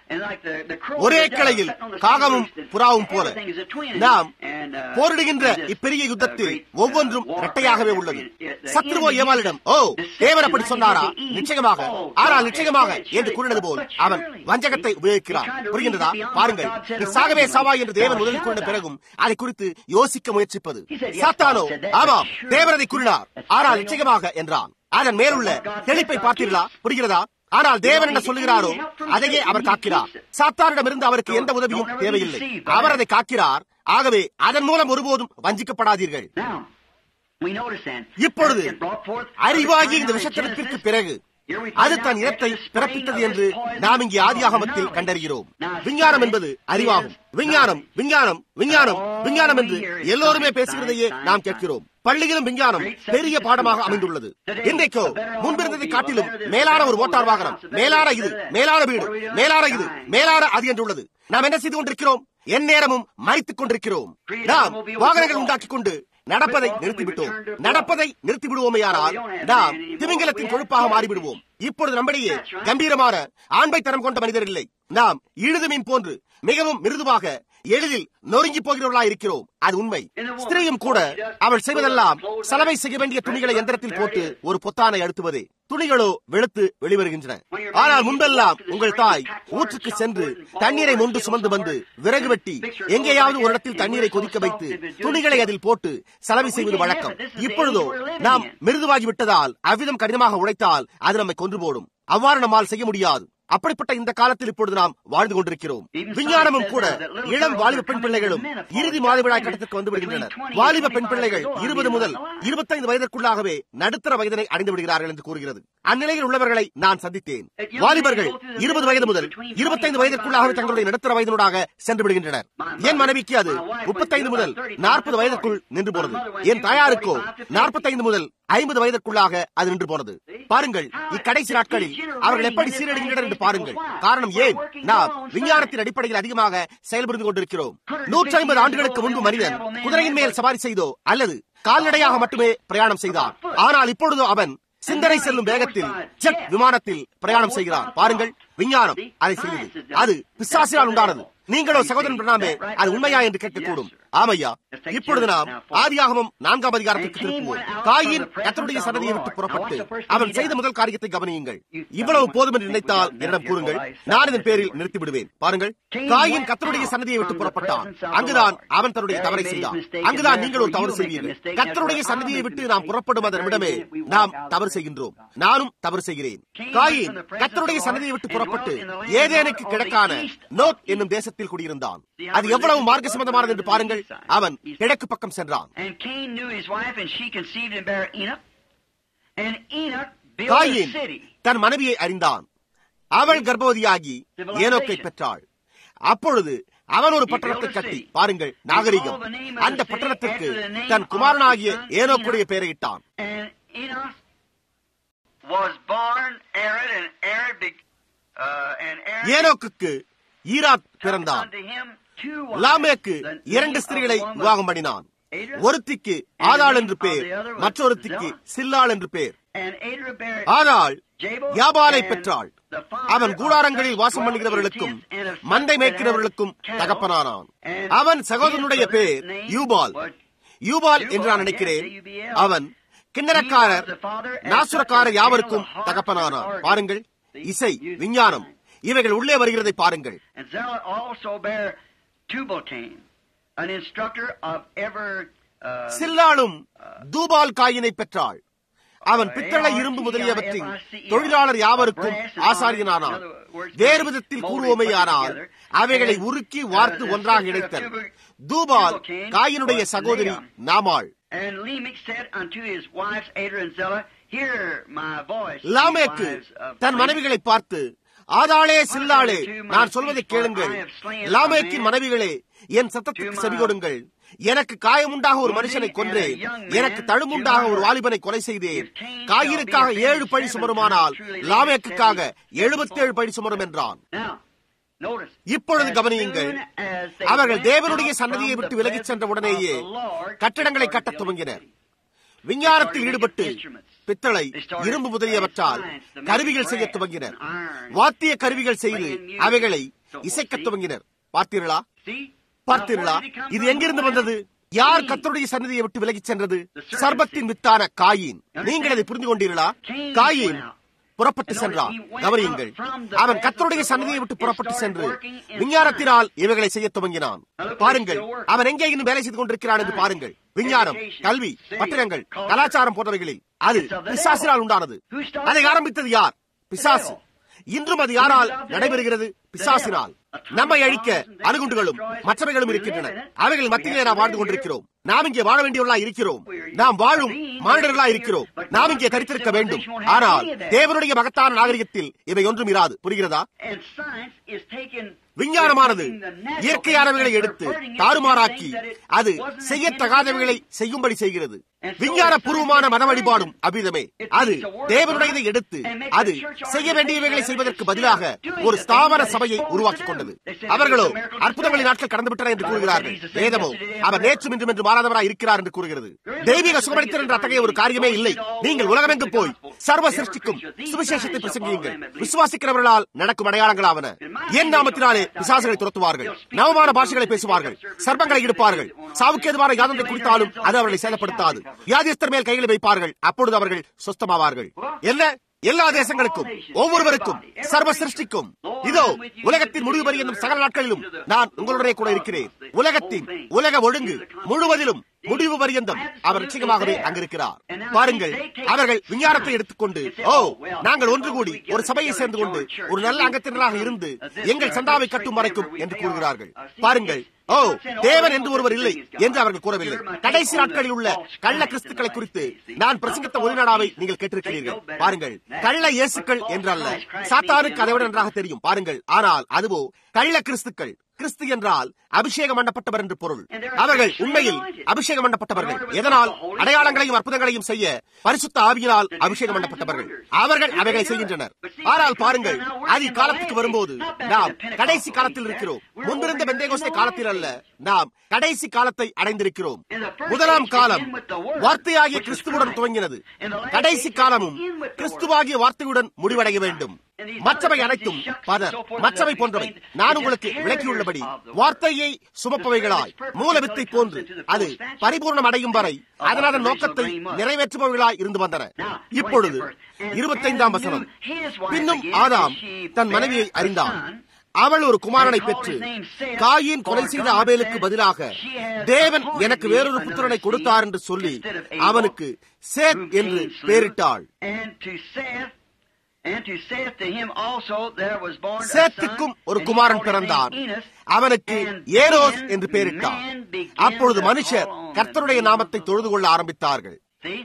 ஒரே கிளையில் காகமும் புறாவும் போல நாம் போரிடுகின்ற இப்பெரிய யுத்தத்தில் ஒவ்வொன்றும் இரட்டையாகவே உள்ளது சத்ருவோ ஏமாளிடம் ஓ தேவன் அப்படி சொன்னாரா நிச்சயமாக ஆனால் நிச்சயமாக என்று கூறினது போல் அவன் வஞ்சகத்தை உபயோகிக்கிறான் புரிகின்றதா பாருங்கள் நீ சாகவே சாவா என்று தேவன் முதலில் கூறின பிறகும் அதை குறித்து யோசிக்க முயற்சிப்பது சாத்தானோ ஆமாம் தேவனதை கூறினார் ஆனால் நிச்சயமாக என்றான் அதன் மேலுள்ள தெளிப்பை பார்த்தீர்களா புரிகிறதா ஆனால் தேவன் என்ன சொல்லுகிறாரோ அதையே அவர் காக்கிறார் சாத்தானிடமிருந்து அவருக்கு எந்த உதவியும் தேவையில்லை அவர் அதை காக்கிறார் ஆகவே அதன் மூலம் ஒருபோதும் வஞ்சிக்கப்படாதீர்கள் இப்பொழுது அறிவாகி இந்த விஷத்திற்கு பிறகு அது தன் இனத்தை பிறப்பித்தது என்று நாம் இங்கே ஆதியாகமத்தில் கண்டறிகிறோம் விஞ்ஞானம் என்பது அறிவாகும் விஞ்ஞானம் விஞ்ஞானம் விஞ்ஞானம் விஞ்ஞானம் என்று எல்லோருமே பேசுகிறதையே நாம் கேட்கிறோம் பள்ளியிலும் விஞ்ஞானம் பெரிய பாடமாக அமைந்துள்ளது இன்றைக்கோ முன்பிருந்ததை காட்டிலும் மேலான ஒரு மோட்டார் வாகனம் மேலான இது மேலான வீடு மேலான இது மேலான அது என்று உள்ளது நாம் என்ன செய்து கொண்டிருக்கிறோம் என் நேரமும் மறைத்துக் கொண்டிருக்கிறோம் நாம் வாகனங்கள் உண்டாக்கிக் கொண்டு நடப்பதை நிறுத்திவிட்டோம் நடப்பதை நிறுத்தி விடுவோமையானால் நாம் திமிங்கலத்தின் கொழுப்பாக மாறிவிடுவோம் இப்பொழுது நம்மிடையே கம்பீரமான ஆண்மை தரம் கொண்ட மனிதர் இல்லை நாம் இழுது மீன் போன்று மிகவும் மிருதுவாக எளிதில் நொறுங்கி போகிறவர்களா இருக்கிறோம் அது உண்மை ஸ்திரீயும் கூட அவள் செய்வதெல்லாம் சலவை செய்ய வேண்டிய துணிகளை எந்திரத்தில் போட்டு ஒரு பொத்தானை அழுத்துவதே துணிகளோ வெளுத்து வெளிவருகின்றன ஆனால் முன்பெல்லாம் உங்கள் தாய் ஊற்றுக்கு சென்று தண்ணீரை முண்டு சுமந்து வந்து விறகு வெட்டி எங்கேயாவது ஒரு இடத்தில் தண்ணீரை கொதிக்க வைத்து துணிகளை அதில் போட்டு சலவை செய்வது வழக்கம் இப்பொழுதோ நாம் மிருதுவாகி விட்டதால் அவ்விதம் கடினமாக உழைத்தால் அது நம்மை கொன்று போடும் அவ்வாறு நம்மால் செய்ய முடியாது அப்படிப்பட்ட இந்த காலத்தில் இப்பொழுது நாம் வாழ்ந்து கொண்டிருக்கிறோம் விஞ்ஞானமும் கூட இளம் வாலிப பெண் பிள்ளைகளும் இறுதி மாதவிடாய் கட்டத்திற்கு வந்து விடுகின்றனர் வாலிப பெண் பிள்ளைகள் இருபது முதல் இருபத்தைந்து வயதிற்குள்ளாகவே நடுத்தர வயதினை அடைந்து விடுகிறார்கள் என்று கூறுகிறது அந்நிலையில் உள்ளவர்களை நான் சந்தித்தேன் வாலிபர்கள் இருபது வயது முதல் இருபத்தைந்து வயதிற்குள்ளாகவே தங்களுடைய நடுத்தர வயதினூடாக சென்று விடுகின்றனர் என் மனைவிக்கு அது முப்பத்தைந்து முதல் நாற்பது வயதிற்குள் நின்று போனது என் தாயாருக்கோ நாற்பத்தைந்து முதல் ஐம்பது வயதிற்குள்ளாக அது நின்று போனது பாருங்கள் இக்கடைசி நாட்களில் அவர்கள் எப்படி சீரடைகின்றனர் என்று பாருங்கள் காரணம் ஏன் நாம் விஞ்ஞானத்தின் அடிப்படையில் அதிகமாக செயல்புரிந்து கொண்டிருக்கிறோம் நூற்றி ஐம்பது ஆண்டுகளுக்கு முன்பு மனிதன் குதிரையின் மேல் சவாரி செய்தோ அல்லது கால்நடையாக மட்டுமே பிரயாணம் செய்தான் ஆனால் இப்பொழுதோ அவன் சிந்தனை செல்லும் வேகத்தில் ஜெட் விமானத்தில் பிரயாணம் செய்கிறான் பாருங்கள் விஞ்ஞானம் அதை செய்யுது அது பிசாசினால் உண்டானது நீங்களோ சகோதரன் பிரணாமே அது உண்மையா என்று கேட்கக்கூடும் ஆமையா இப்பொழுது நாம் ஆதியாகமம் நான்காம் அதிகாரத்திற்கு திருப்புவோம் காயின் கத்தருடைய சன்னதியை விட்டு புறப்பட்டு அவன் செய்த முதல் காரியத்தை கவனியுங்கள் இவ்வளவு போதும் என்று நினைத்தால் என்னிடம் கூறுங்கள் நான் இதன் பேரில் நிறுத்தி விடுவேன் பாருங்கள் காயின் கத்தருடைய சன்னதியை விட்டு புறப்பட்டான் அங்குதான் அவன் தன்னுடைய தவறை செய்தான் அங்குதான் நீங்கள் ஒரு தவறு செய்வீர்கள் கத்தருடைய சன்னதியை விட்டு நாம் புறப்படும் அதன் விடமே நாம் தவறு செய்கின்றோம் நானும் தவறு செய்கிறேன் காயின் கத்தருடைய சன்னதியை விட்டு புறப்பட்டு ஏதேனுக்கு கிழக்கான நோட் என்னும் தேசத்தில் குடியிருந்தான் அது எவ்வளவு மார்க்க சம்பந்தமானது என்று பாருங்கள் அவன் கிழக்கு பக்கம் சென்றான்
And Cain knew his wife, and she conceived and bare Enoch. And Enoch built a
Cain
city.
தன் மனைவியை அறிந்தான் அவள் கர்ப்பவதியாகி ஏனோக்கை பெற்றாள் அப்பொழுது அவன் ஒரு பட்டணத்தை கட்டி பாருங்கள் நாகரிகம் அந்த பட்டணத்திற்கு தன் குமாரனாகிய ஏனோக்குடைய பெயரையிட்டான்
And Enoch was born Arad, and Arad be, uh, and Arad
ஏனோக்குக்கு ஈராத் பிறந்தான்
unto him two wives.
லாமேக்கு
The name
இரண்டு
of
ஸ்திரீகளை
the one was
விவாகம் பண்ணினான்
Adar,
ஒருத்திக்கு ஆதாள் என்று பேர் மற்றொருத்திக்கு சில்லாள் என்று பேர்
and Adar bare
ஆதாள்
Jabal,
யாபாலை
and
பெற்றாள்
the father
அவன்
of
கூடாரங்களில்
such
வாசம்
dwelt
பண்ணுகிறவர்களுக்கும்
in tents and of such
மந்தை
that
மேய்க்கிறவர்களுக்கும்
had cattle,
தகப்பனானான்
and
அவன்
his
சகோதரனுடைய
brother's
பேர்
name
யூபால்
was
யூபால்
Jubal,
என்று நான்
yes,
நினைக்கிறேன்
J-U-B-L.
அவன் கிண்ணறக்காரர்
He was the father and
நாசுரக்காரர்
such a
யாவருக்கும்
male, the
தகப்பனானான்
harp,
பாருங்கள்
organ.
இசை
See,
விஞ்ஞானம் இவைகள் உள்ளே வருகிறதை பாருங்கள்
And Zealot also bare Tubal-Cain, an instructor of ever. Uh,
சில்லாளும் தூபால் காயினை பெற்றாள் அவன் பித்தளை இரும்பு முதலியவற்றின் தொழிலாளர் யாவருக்கும் ஆசாரியனானான் வேறு விதத்தில் கூறுவோமையானால் அவைகளை உருக்கி வார்த்து ஒன்றாக இணைத்தல் தூபால் காயினுடைய சகோதரி நாமாள்
And Lamech said unto his wives Adar and Zillah, Hear my voice. ye
லாமேக்கு
wives of
than
Lamech.
மனைவிகளை பார்த்து ஆதாளே சில்லாளே நான் சொல்வதை கேளுங்கள் லாமேக்கின் மனைவிகளே என் சத்தத்துக்கு செவி கொடுங்கள் எனக்கு காயமுண்டாக ஒரு மனுஷனை கொன்றேன் எனக்கு தழுமுண்டாக ஒரு வாலிபனை கொலை செய்தேன் காயினுக்காக ஏழு பழி சுமருமானால் லாமேக்குக்காக எழுபத்தேழு பழி சுமரும் என்றான்
Now, notice,
இப்பொழுது
as
கவனியுங்கள்
soon as they
அவர்கள்
went
தேவனுடைய
out
சன்னதியை
from
விட்டு
the
விலகிச்
presence
சென்ற உடனேயே
of the Lord,
கட்டடங்களை
they
கட்டத்
started
துவங்கினர்
building
விஞ்ஞானத்தில் ஈடுபட்டு பித்தளை இரும்பு முதலியவற்றால் கருவிகள் செய்ய துவங்கினர் வாத்திய கருவிகள் செய்து அவைகளை இசைக்கத் துவங்கினர் பார்த்தீர்களா
See?
பார்த்தீர்களா இது எங்கிருந்து வந்தது யார் கத்தருடைய சன்னதியை விட்டு விலகிச் சென்றது சர்பத்தின் வித்தான காயின் நீங்கள் அதை புரிந்து கொண்டீர்களா காயின் புறப்பட்டு சென்றான் கவனியுங்கள் அவன் கத்தருடைய சன்னதியை விட்டு புறப்பட்டு சென்று விஞ்ஞானத்தினால் இவைகளை செய்ய துவங்கினான் பாருங்கள் அவன் எங்கே இன்னும் வேலை செய்து கொண்டிருக்கிறான் என்று பாருங்கள் விஞ்ஞானம் கல்வி பட்டினங்கள் கலாச்சாரம் போன்றவைகளில் அது பிசாசினால் உண்டானது அதை ஆரம்பித்தது யார் பிசாசு இன்றும் அது யாரால் நடைபெறுகிறது பிசாசினால் நம்மை அழிக்க அணுகுண்டுகளும் மற்றவைகளும் இருக்கின்றன அவைகள் மத்தியிலே நாம் வாழ்ந்து கொண்டிருக்கிறோம் நாம் இங்கே வாழ வேண்டியவர்களா இருக்கிறோம் நாம் வாழும் மானிடர்களா இருக்கிறோம் நாம் இங்கே தரித்திருக்க வேண்டும் ஆனால் தேவனுடைய மகத்தான நாகரிகத்தில் இவை ஒன்றும் இராது புரிகிறதா
And science is taking
விஞ்ஞானமானது இயற்கையானவைகளை எடுத்து தாறுமாறாக்கி அது செய்யத்தகாதவைகளை செய்யும்படி செய்கிறது விஞ்ஞான பூர்வமான மன வழிபாடும் அபிதமே அது தேவனுடையதை எடுத்து அது செய்ய வேண்டியவைகளை செய்வதற்கு பதிலாக ஒரு ஸ்தாவர சபையை உருவாக்கிக் கொண்டது அவர்களோ அற்புதங்களின் நாட்கள் கடந்துவிட்டன என்று கூறுகிறார்கள் வேதமோ அவர் நேற்றும் இன்றும் என்று மாறாதவராய் இருக்கிறார் என்று கூறுகிறது தெய்வீக சுகமளித்தல் என்ற அத்தகைய ஒரு காரியமே இல்லை நீங்கள் உலகமெங்கும் போய் சர்வ சிருஷ்டிக்கும் சுவிசேஷத்தை பிரசங்கியுங்கள் விசுவாசிக்கிறவர்களால் நடக்கும் அடையாளங்களாவன என் நாமத்தினாலே பிசாசுகளை துரத்துவார்கள் நவமான பாஷைகளை பேசுவார்கள் சர்ப்பங்களை எடுப்பார்கள் சாவுக்கு எதுவான யாதொன்றை குடித்தாலும் அது அவர்களை சேதப்படுத்தாது வியாதிஸ்தர் மேல் கைகளை வைப்பார்கள் அப்பொழுது அவர்கள் சொஸ்தமாவார்கள் என்ன எல்லா தேசங்களுக்கும் ஒவ்வொருவருக்கும் சர்வ சிருஷ்டிக்கும் இதோ உலகத்தின் முடிவு வரை என்னும் சகல நாட்களிலும் நான் உங்களுடைய கூட இருக்கிறேன் உலகத்தின் உலக ஒழுங்கு முழுவதிலும் முடிவு பரியந்தம் அவர் நிச்சயமாகவே அங்கிருக்கிறார் பாருங்கள் அவர்கள் விஞ்ஞானத்தை எடுத்துக்கொண்டு ஓ நாங்கள் ஒன்று கூடி ஒரு சபையை சேர்ந்து கொண்டு ஒரு நல்ல அங்கத்தினராக இருந்து எங்கள் சந்தாவை கட்டும் வரைக்கும் என்று கூறுகிறார்கள் பாருங்கள் ஓ தேவன் என்று ஒருவர் இல்லை என்று அவர்கள் கூறவில்லை கடைசி நாட்களில் உள்ள கள்ள கிறிஸ்துக்களை குறித்து நான் பிரசங்கித்த ஒளிநாடாவை நீங்கள் கேட்டிருக்கிறீர்கள் பாருங்கள் கள்ள இயேசுக்கள் என்றல்ல சாத்தானுக்கு அதை விட நன்றாக தெரியும் பாருங்கள் ஆனால் அதுவோ கள்ள கிறிஸ்துக்கள் கிறிஸ்து என்றால் அபிஷேகம் பண்ணப்பட்டவர் என்று பொருள் அவர்கள் உண்மையில் அபிஷேகம் பண்ணப்பட்டவர்கள் எதனால் அடையாளங்களையும் அற்புதங்களையும் செய்ய பரிசுத்த ஆவியினால் அபிஷேகம் பண்ணப்பட்டவர்கள் அவர்கள் அவைகளை செய்கின்றனர் ஆனால் பாருங்கள் அது காலத்துக்கு வரும்போது நாம் கடைசி காலத்தில் இருக்கிறோம் முன்பிருந்த பெந்தேகோஸ்தே காலத்தில் அல்ல நாம் கடைசி காலத்தை அடைந்திருக்கிறோம் முதலாம் காலம் வார்த்தையாகிய கிறிஸ்துவுடன் துவங்கினது கடைசி காலமும் கிறிஸ்துவாகிய வார்த்தையுடன் முடிவடைய வேண்டும் மற்றவை அனைத்தும் பதர் மற்றவை போன்றவை நான் உங்களுக்கு விளக்கியுள்ளபடி வார்த்தையை சுமப்பவைகளாய் மூலவித்தை போன்று அது பரிபூர்ணம் அடையும் வரை அதனதன் நோக்கத்தை நிறைவேற்றுபவர்களாய் இருந்து வந்தன இப்பொழுது இருபத்தைந்தாம் வசனம் பின்னும் ஆதாம் தன் மனைவியை அறிந்தான் அவள் ஒரு குமாரனை பெற்று காயின் கொலை செய்த ஆபேலுக்கு பதிலாக தேவன் எனக்கு வேறொரு புத்திரனை கொடுத்தார் என்று சொல்லி அவனுக்கு சேத் என்று பெயரிட்டாள் சேத்துக்கும் ஒரு குமாரன் பிறந்தான் அவனுக்கு ஏரோஸ் என்று பெயரிட்டார் அப்பொழுது மனுஷர் கர்த்தருடைய நாமத்தை தொழுது கொள்ள ஆரம்பித்தார்கள்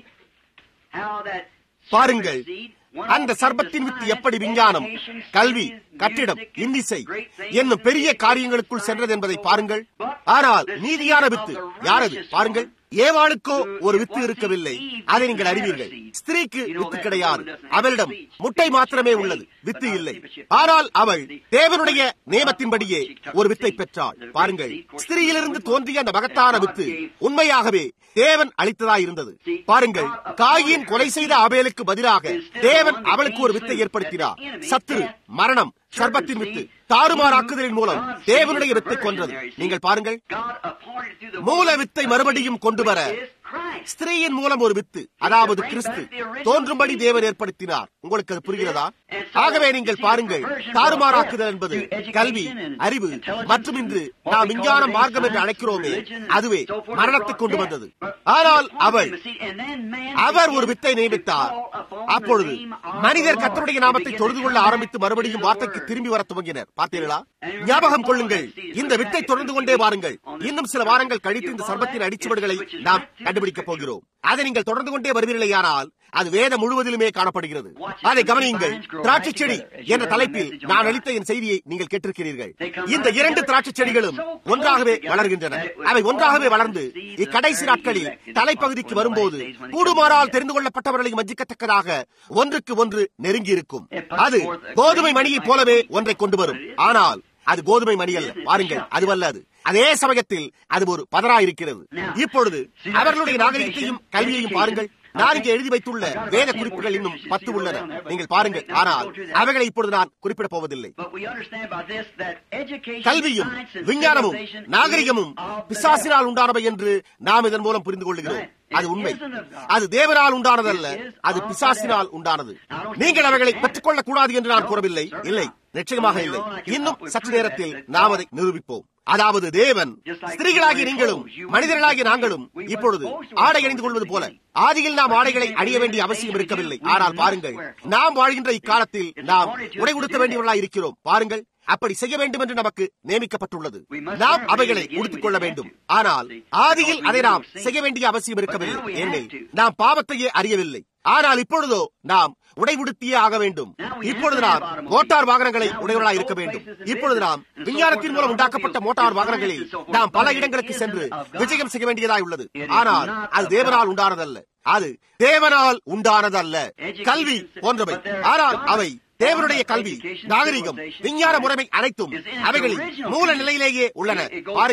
பாருங்கள் அந்த சர்பத்தின் வித்து எப்படி விஞ்ஞானம் கல்வி கட்டிடம் இன்னிசை என்னும் பெரிய காரியங்களுக்குள் சென்றது என்பதை பாருங்கள் ஆனால் நீதியான வித்து யாரது பாருங்கள் ஏவாளுக்கோ ஒரு வித்து இருக்கவில்லை அதை நீங்கள் அறிவீர்கள் ஸ்திரீக்கு வித்து கிடையாது அவளிடம் முட்டை மாத்திரமே உள்ளது வித்து இல்லை ஆனால் அவள் தேவனுடைய நியமத்தின்படியே ஒரு வித்தை பெற்றாள் பாருங்கள் ஸ்திரீயிலிருந்து தோன்றிய அந்த மகத்தான வித்து உண்மையாகவே தேவன் அளித்ததாய் இருந்தது பாருங்கள் காயின் கொலை செய்த அபேலுக்கு பதிலாக தேவன் அவளுக்கு ஒரு வித்தை ஏற்படுத்தினார் சத்துரு மரணம் சர்பத்தின் வித்து தாறுமாறாக்குதலின் மூலம் தேவனுடைய வித்தை கொன்றது நீங்கள் பாருங்கள் மூல வித்தை மறுபடியும் கொண்டு வர ஸ்திரீயின் மூலம் ஒரு வித்து அதாவது கிறிஸ்து தோன்றும்படி தேவன் ஏற்படுத்தினார் உங்களுக்கு அது புரிகிறதா ஆகவே நீங்கள் பாருங்கள் தாறுமாறாக்குதல் என்பது கல்வி அறிவு மற்றும் இன்று நாம் விஞ்ஞான மார்க்கம் என்று அழைக்கிறோமே அதுவே மரணத்தை கொண்டு வந்தது ஆனால் அவள் அவர் ஒரு வித்தை நியமித்தார் அப்பொழுது மனிதர் கத்தருடைய நாமத்தை தொழுது கொள்ள ஆரம்பித்து மறுபடியும் வார்த்தைக்கு திரும்பி வர துவங்கினர் பார்த்தீர்களா ஞாபகம் கொள்ளுங்கள் இந்த வித்தை தொடர்ந்து கொண்டே வாருங்கள் இன்னும் சில வாரங்கள் கழித்து இந்த சர்பத்தின் அடிச்சுவடுகளை நாம் கண்டுபிடிக்கப் போகிறோம் அதை நீங்கள் தொடர்ந்து கொண்டே வருவீர்களேயானால் அது வேதம் முழுவதிலுமே காணப்படுகிறது அதை கவனியுங்கள் திராட்சை செடி என்ற தலைப்பில் நான் அளித்த என் செய்தியை நீங்கள் கேட்டிருக்கிறீர்கள் இந்த இரண்டு திராட்சை செடிகளும் ஒன்றாகவே வளர்கின்றன அவை ஒன்றாகவே வளர்ந்து இக்கடைசி நாட்களில் தலைப்பகுதிக்கு வரும்போது கூடுமாறால் தெரிந்து கொள்ளப்பட்டவர்களை மஞ்சிக்கத்தக்கதாக ஒன்றுக்கு ஒன்று நெருங்கி இருக்கும் அது கோதுமை மணியைப் போலவே ஒன்றை கொண்டு வரும் ஆனால் அது கோதுமை மணி அல்ல பாருங்கள் அதுவல்ல அது அதே சமயத்தில் அது ஒரு பதரா இருக்கிறது இப்பொழுது அவர்களுடைய நாகரிகத்தையும் கல்வியையும் பாருங்கள் நான் இங்கே எழுதி வைத்துள்ள வேத குறிப்புகள் இன்னும் பத்து உள்ளன நீங்கள் பாருங்கள் ஆனால் அவைகளை இப்பொழுது நான் குறிப்பிடப் போவதில்லை கல்வியும் விஞ்ஞானமும் நாகரிகமும் பிசாசினால் உண்டானவை என்று நாம் இதன் மூலம் புரிந்து கொள்கிறோம் அது உண்மை அது தேவனால் உண்டானதல்ல அது பிசாசினால் உண்டானது நீங்கள் அவைகளை பெற்றுக்கொள்ளக் கூடாது என்று நான் கூறவில்லை இல்லை நிச்சயமாக இல்லை இன்னும் சற்று நேரத்தில் நாம் அதை நிரூபிப்போம் அதாவது தேவன் ஸ்திரீகளாகிய நீங்களும் மனிதர்களாகிய நாங்களும் இப்பொழுது ஆடை அணிந்து கொள்வது போல ஆதியில் நாம் ஆடைகளை அணிய வேண்டிய அவசியம் இருக்கவில்லை ஆனால் பாருங்கள் நாம் வாழ்கின்ற இக்காலத்தில் நாம் உடை உடுத்த வேண்டியவர்களாய் இருக்கிறோம் பாருங்கள் அப்படி செய்ய வேண்டும் என்று நமக்கு நியமிக்கப்பட்டுள்ளது நாம் அவைகளை உடுத்திக் கொள்ள வேண்டும் ஆனால் ஆதியில் அதை நாம் செய்ய வேண்டிய அவசியம் இருக்கவில்லை ஏனெனில் நாம் பாவத்தையே அறியவில்லை ஆனால் இப்பொழுதோ நாம் உடை உடுத்தியே ஆக வேண்டும் இப்பொழுது நாம் மோட்டார் வாகனங்களை உடையவர்களாக இருக்க வேண்டும் இப்பொழுது நாம் விஞ்ஞானத்தின் மூலம் உண்டாக்கப்பட்ட மோட்டார் வாகனங்களில் நாம் பல இடங்களுக்கு சென்று விஜயம் செய்ய வேண்டியதாய் உள்ளது ஆனால் அது தேவனால் உண்டானதல்ல அது தேவனால் உண்டானதல்ல கல்வி போன்றவை ஆனால் அவை தேவனுடைய கல்வி நாகரிகம் விஞ்ஞான முறைமை அனைத்தும் அவைகளில் மூல நிலையிலேயே உள்ளன பாருங்கள்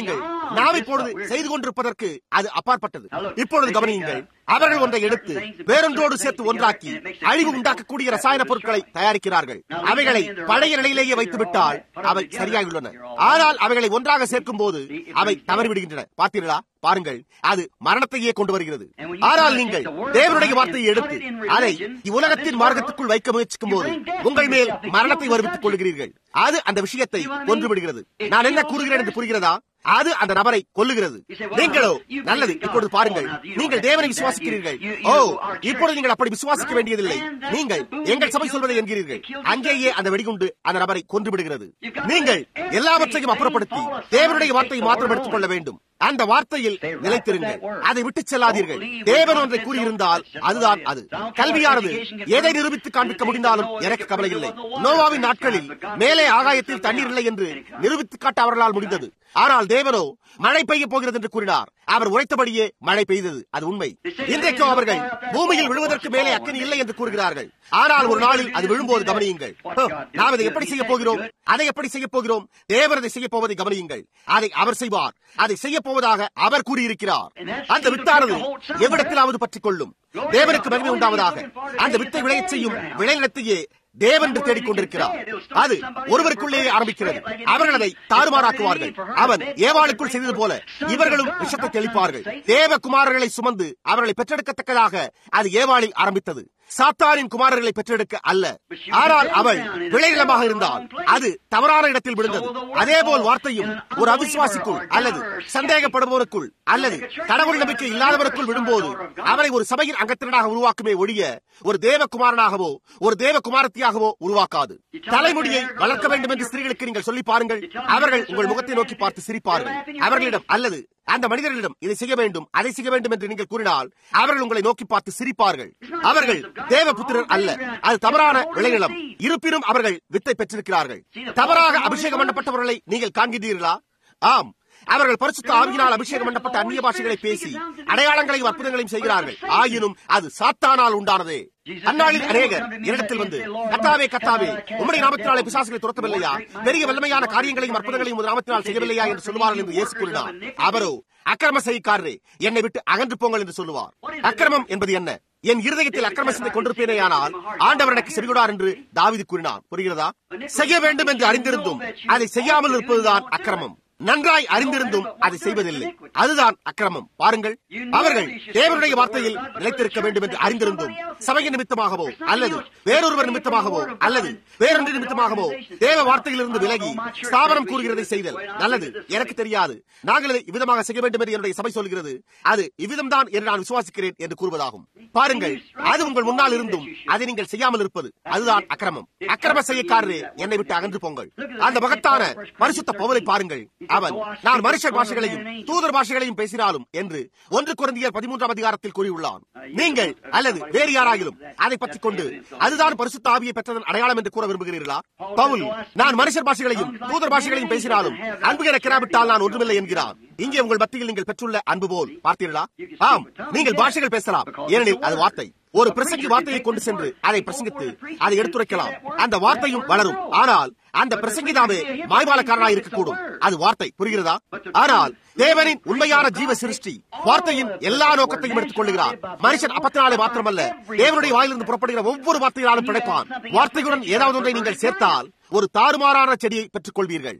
நாம் இப்பொழுது செய்து கொண்டிருப்பதற்கு அது அப்பாற்பட்டது இப்பொழுது கவனியுங்கள் அவர்கள் ஒன்றை எடுத்து வேறொன்றோடு சேர்த்து ஒன்றாக்கி அழிவு உண்டாக்கக்கூடிய ரசாயன பொருட்களை தயாரிக்கிறார்கள் அவைகளை பழைய நிலையிலேயே வைத்து விட்டால் அவை சரியாகியுள்ளன ஆனால் அவைகளை ஒன்றாக சேர்க்கும் போது அவை தவறிவிடுகின்றன பார்த்தீர்களா பாருங்கள் அது மரணத்தையே கொண்டு வருகிறது ஆனால் நீங்கள் தேவனுடைய வார்த்தையை எடுத்து அதை இவ்வுலகத்தின் மார்க்கத்துக்குள் வைக்க முயற்சிக்கும் போது உங்கள் மேல் மரணத்தை வருவித்துக் கொள்கிறீர்கள் அது அந்த விஷயத்தை கொன்று விடுகிறது நான் என்ன கூறுகிறேன் என்று புரிகிறதா அது அந்த நபரை கொல்லுகிறது நீங்களோ நல்லது இப்பொழுது பாருங்கள் நீங்கள் தேவனை விசுவாசிக்கிறீர்கள் ஓ இப்பொழுது நீங்கள் அப்படி விசுவாசிக்க வேண்டியதில்லை நீங்கள் எங்கள் சபை சொல்வதை என்கிறீர்கள் அங்கேயே அந்த வெடிகுண்டு அந்த நபரை கொன்று விடுகிறது நீங்கள் எல்லாவற்றையும் அப்புறப்படுத்தி தேவனுடைய வார்த்தையை மாத்திரம் எடுத்துக் கொள்ள வேண்டும் அந்த வார்த்தையில் நிலைத்திருங்கள் அதை விட்டு செல்லாதீர்கள் தேவன் ஒன்றை கூறியிருந்தால் அதுதான் அது கல்வியானது எதை நிரூபித்து காண்பிக்க முடிந்தாலும் எனக்கு கவலை இல்லை நோவாவின் நாட்களில் மேலே ஆகாயத்தில் தண்ணீர் இல்லை என்று நிரூபித்து காட்ட அவர்களால் முடிந்தது ஆனால் தேவனோ மழை பெய்ய போகிறது என்று கூறினார் அவர் உரைத்தபடியே மழை பெய்தது அது உண்மை இன்றைக்கும் அவர்கள் பூமியில் விழுவதற்கு மேலே அக்கனி இல்லை என்று கூறுகிறார்கள் ஆனால் ஒரு நாளில் அது விழும்போது கவனியுங்கள் நாம் இதை எப்படி செய்ய போகிறோம் அதை எப்படி செய்ய போகிறோம் தேவர் அதை செய்ய போவதை கவனியுங்கள் அதை அவர் செய்வார் அதை செய்ய போவதாக அவர் கூறியிருக்கிறார் அந்த வித்தானது எவ்விடத்திலாவது பற்றிக் கொள்ளும் தேவனுக்கு மகிமை உண்டாவதாக அந்த வித்தை விளையச் செய்யும் விளைநிலத்தையே தேவன் என்று தேடிக்கொண்டிருக்கிறார் அது ஒருவருக்குள்ளேயே ஆரம்பிக்கிறது அவர்கள் அதை தாறுமாறாக்குவார்கள் அவன் ஏவாளுக்குள் செய்தது போல இவர்களும் விஷத்தை தெளிப்பார்கள் தேவகுமாரர்களை சுமந்து அவர்களை பெற்றெடுக்கத்தக்கதாக அது ஏவாளில் ஆரம்பித்தது சாத்தானின் குமாரர்களை பெற்றெடுக்க அல்ல ஆனால் அவள் விளைநிலமாக இருந்தால் அது தவறான இடத்தில் விழுந்தது அதேபோல் வார்த்தையும் ஒரு அவிசுவாசிக்குள் அல்லது சந்தேகப்படுபவருக்குள் அல்லது கடவுள் நம்பிக்கை இல்லாதவருக்குள் விடும்போது அவரை ஒரு சபையின் அங்கத்தினராக உருவாக்குமே ஒழிய ஒரு தேவகுமாரனாகவோ ஒரு தேவகுமாரத்தியாகவோ உருவாக்காது தலைமுடியை வளர்க்க வேண்டும் என்று ஸ்திரீகளுக்கு நீங்கள் சொல்லி பாருங்கள் அவர்கள் உங்கள் முகத்தை நோக்கி பார்த்து சிரிப்பார்கள் அவர்களிடம் அல்லது அந்த மனிதர்களிடம் இதை செய்ய வேண்டும் அதை செய்ய வேண்டும் என்று நீங்கள் கூறினால் அவர்கள் உங்களை நோக்கி பார்த்து சிரிப்பார்கள் அவர்கள் தேவபுத்திரர் அல்ல அது தவறான விளைநிலம் இருப்பினும் அவர்கள் வித்தை பெற்றிருக்கிறார்கள் தவறாக அபிஷேகம் பண்ணப்பட்டவர்களை நீங்கள் காண்கிறீர்களா ஆம் அவர்கள் பரிசுத்த ஆவியினால் அபிஷேகம் பண்ணப்பட்ட அந்நிய பாஷைகளை பேசி அடையாளங்களையும் அற்புதங்களையும் செய்கிறார்கள் ஆயினும் அது சாத்தானால் உண்டானதே அந்நாளில் அநேகர் என்னிடத்தில் வந்து கத்தாவே கத்தாவே உம்முடைய நாமத்தினாலே பிசாசுகளை துரத்தவில்லையா பெரிய வல்லமையான காரியங்களையும் அற்புதங்களையும் உமது நாமத்தினால் செய்யவில்லையா என்று சொல்லுவார்கள் என்று இயேசு கூறினார் அவரோ அக்கிரம செய்யக்காரரே என்னை விட்டு அகன்று போங்கள் என்று சொல்லுவார் அக்கிரமம் என்பது என்ன என் இருதயத்தில் அக்கிரம சிந்தை கொண்டிருப்பேனேயானால் ஆண்டவர் எனக்கு செவிகொடார் என்று தாவிது கூறினார் புரிகிறதா செய்ய வேண்டும் என்று அறிந்திருந்தும் அதை செய்யாமல் இருப்பதுதான் அக்கிரமம் நன்றாய் அறிந்திருந்தும் அதை செய்வதில்லை அதுதான் அக்கிரமம் பாருங்கள் அவர்கள் தேவனுடைய வார்த்தையில் நிலைத்திருக்க வேண்டும் என்று அறிந்திருந்தும் சபையின் நிமித்தமாகவோ அல்லது வேறொருவர் நிமித்தமாகவோ அல்லது வேறொன்று நிமித்தமாகவோ தேவ வார்த்தையிலிருந்து விலகி ஸ்தாபனம் கூறுகிறதை செய்தல் நல்லது எனக்கு தெரியாது நாங்கள் இதை இவ்விதமாக செய்ய வேண்டும் என்று என்னுடைய சபை சொல்கிறது அது இவ்விதம்தான் என்று நான் விசுவாசிக்கிறேன் என்று கூறுவதாகும் பாருங்கள் அது உங்கள் முன்னால் இருந்தும் அதை நீங்கள் செய்யாமல் இருப்பது அதுதான் அக்கிரமம் அக்கிரம செய்யக்காரரே என்னை விட்டு அகன்று போங்கள் அந்த மகத்தான பரிசுத்த பவரை பாருங்கள் அவன் நான் மனுஷர் பாஷைகளையும் தூதர் பாஷைகளையும் பேசினாலும் என்று ஒன்று குழந்தையர் பதிமூன்றாம் அதிகாரத்தில் கூறியுள்ளான் நீங்கள் அல்லது வேறு யாராயிலும் அதை பற்றிக் கொண்டு அதுதான் பரிசுத்த ஆவியை பெற்றதன் அடையாளம் என்று கூற விரும்புகிறீர்களா பவுல் நான் மனுஷர் பாஷைகளையும் தூதர் பாஷைகளையும் பேசினாலும் அன்பு என கிராவிட்டால் நான் ஒன்றுமில்லை என்கிறான் இங்கே உங்கள் மத்தியில் நீங்கள் பெற்றுள்ள அன்பு போல் பார்த்தீர்களா ஆம் நீங்கள் பாஷைகள் பேசலாம் ஏனெனில் அது வார்த்தை ஒரு பிரசங்கி வார்த்தையை கொண்டு சென்று அதை பிரசங்கித்து அதை எடுத்துரைக்கலாம் அந்த வார்த்தையும் வளரும் ஆனால் அந்த பிரசங்கிதாவே மாய்வாளக்காரனாக இருக்கக்கூடும் அது வார்த்தை புரிகிறதா ஆனால் தேவனின் உண்மையான ஜீவ சிருஷ்டி வார்த்தையின் எல்லா நோக்கத்தையும் எடுத்துக் கொள்ளுகிறார் மனுஷன் அப்பத்தினாலே மாத்திரமல்ல தேவனுடைய வாயிலிருந்து புறப்படுகிற ஒவ்வொரு வார்த்தையினாலும் பிழைப்பான் வார்த்தையுடன் ஏதாவது ஒன்றை நீங்கள் சேர்த்தால் ஒரு தாறுமாறான செடியை பெற்றுக் கொள்வீர்கள்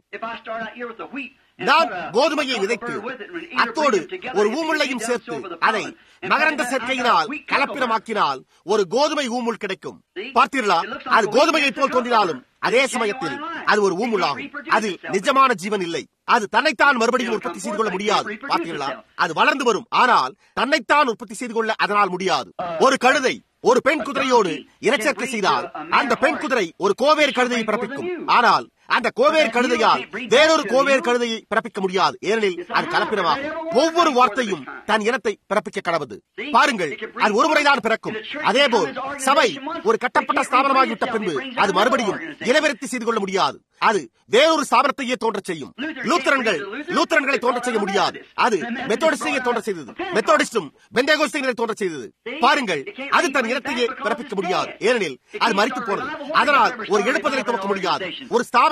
நான் கோதுமையை விதைத்து அத்தோடு ஒரு ஊமுள்ளையும் சேர்த்து அதை மகரந்த சேர்க்கையினால் கலப்பினமாக்கினால் ஒரு கோதுமை ஊமுள் கிடைக்கும் பார்த்தீர்களா அது கோதுமையை போல் தோன்றினாலும் அதே சமயத்தில் அது ஒரு ஊமுள்ளாகும் அதில் நிஜமான ஜீவன் இல்லை அது தன்னைத்தான் மறுபடியும் உற்பத்தி செய்து கொள்ள முடியாது பார்த்தீர்களா அது வளர்ந்து வரும் ஆனால் தன்னைத்தான் உற்பத்தி செய்து கொள்ள அதனால் முடியாது ஒரு கழுதை ஒரு பெண் குதிரையோடு இனச்சேர்க்கை செய்தால் அந்த பெண் குதிரை ஒரு கோவேறு கழுதையை பிறப்பிக்கும் ஆனால் அந்த கோவேறு கழுதையால் வேறொரு கோவேறு கழுதையை பிறப்பிக்க முடியாது ஏனெனில் அது கலப்பினமாகும் ஒவ்வொரு வார்த்தையும் தன் இனத்தை பிறப்பிக்க கடவுது பாருங்கள் அது ஒரு முறைதான் பிறக்கும் அதேபோல் சபை ஒரு கட்டப்பட்ட ஸ்தாபனமாகிவிட்ட பின்பு அது மறுபடியும் இனவிருத்தி செய்து கொள்ள முடியாது அது வேறொரு ஸ்தாபனத்தையே தோன்ற செய்யும் லூத்தரன்கள் லூத்தரன்களை தோன்ற செய்ய முடியாது அது மெத்தோடிஸ்டையே தோன்ற செய்தது மெத்தோடிஸ்டும் பெந்தேகோஸ்டைகளை தோன்ற செய்தது பாருங்கள் அது தன் இனத்தையே பிறப்பிக்க முடியாது ஏனெனில் அது மறித்து போனது அதனால் ஒரு எழுப்புதலை துவக்க முடியாது ஒரு ஸ்தாபன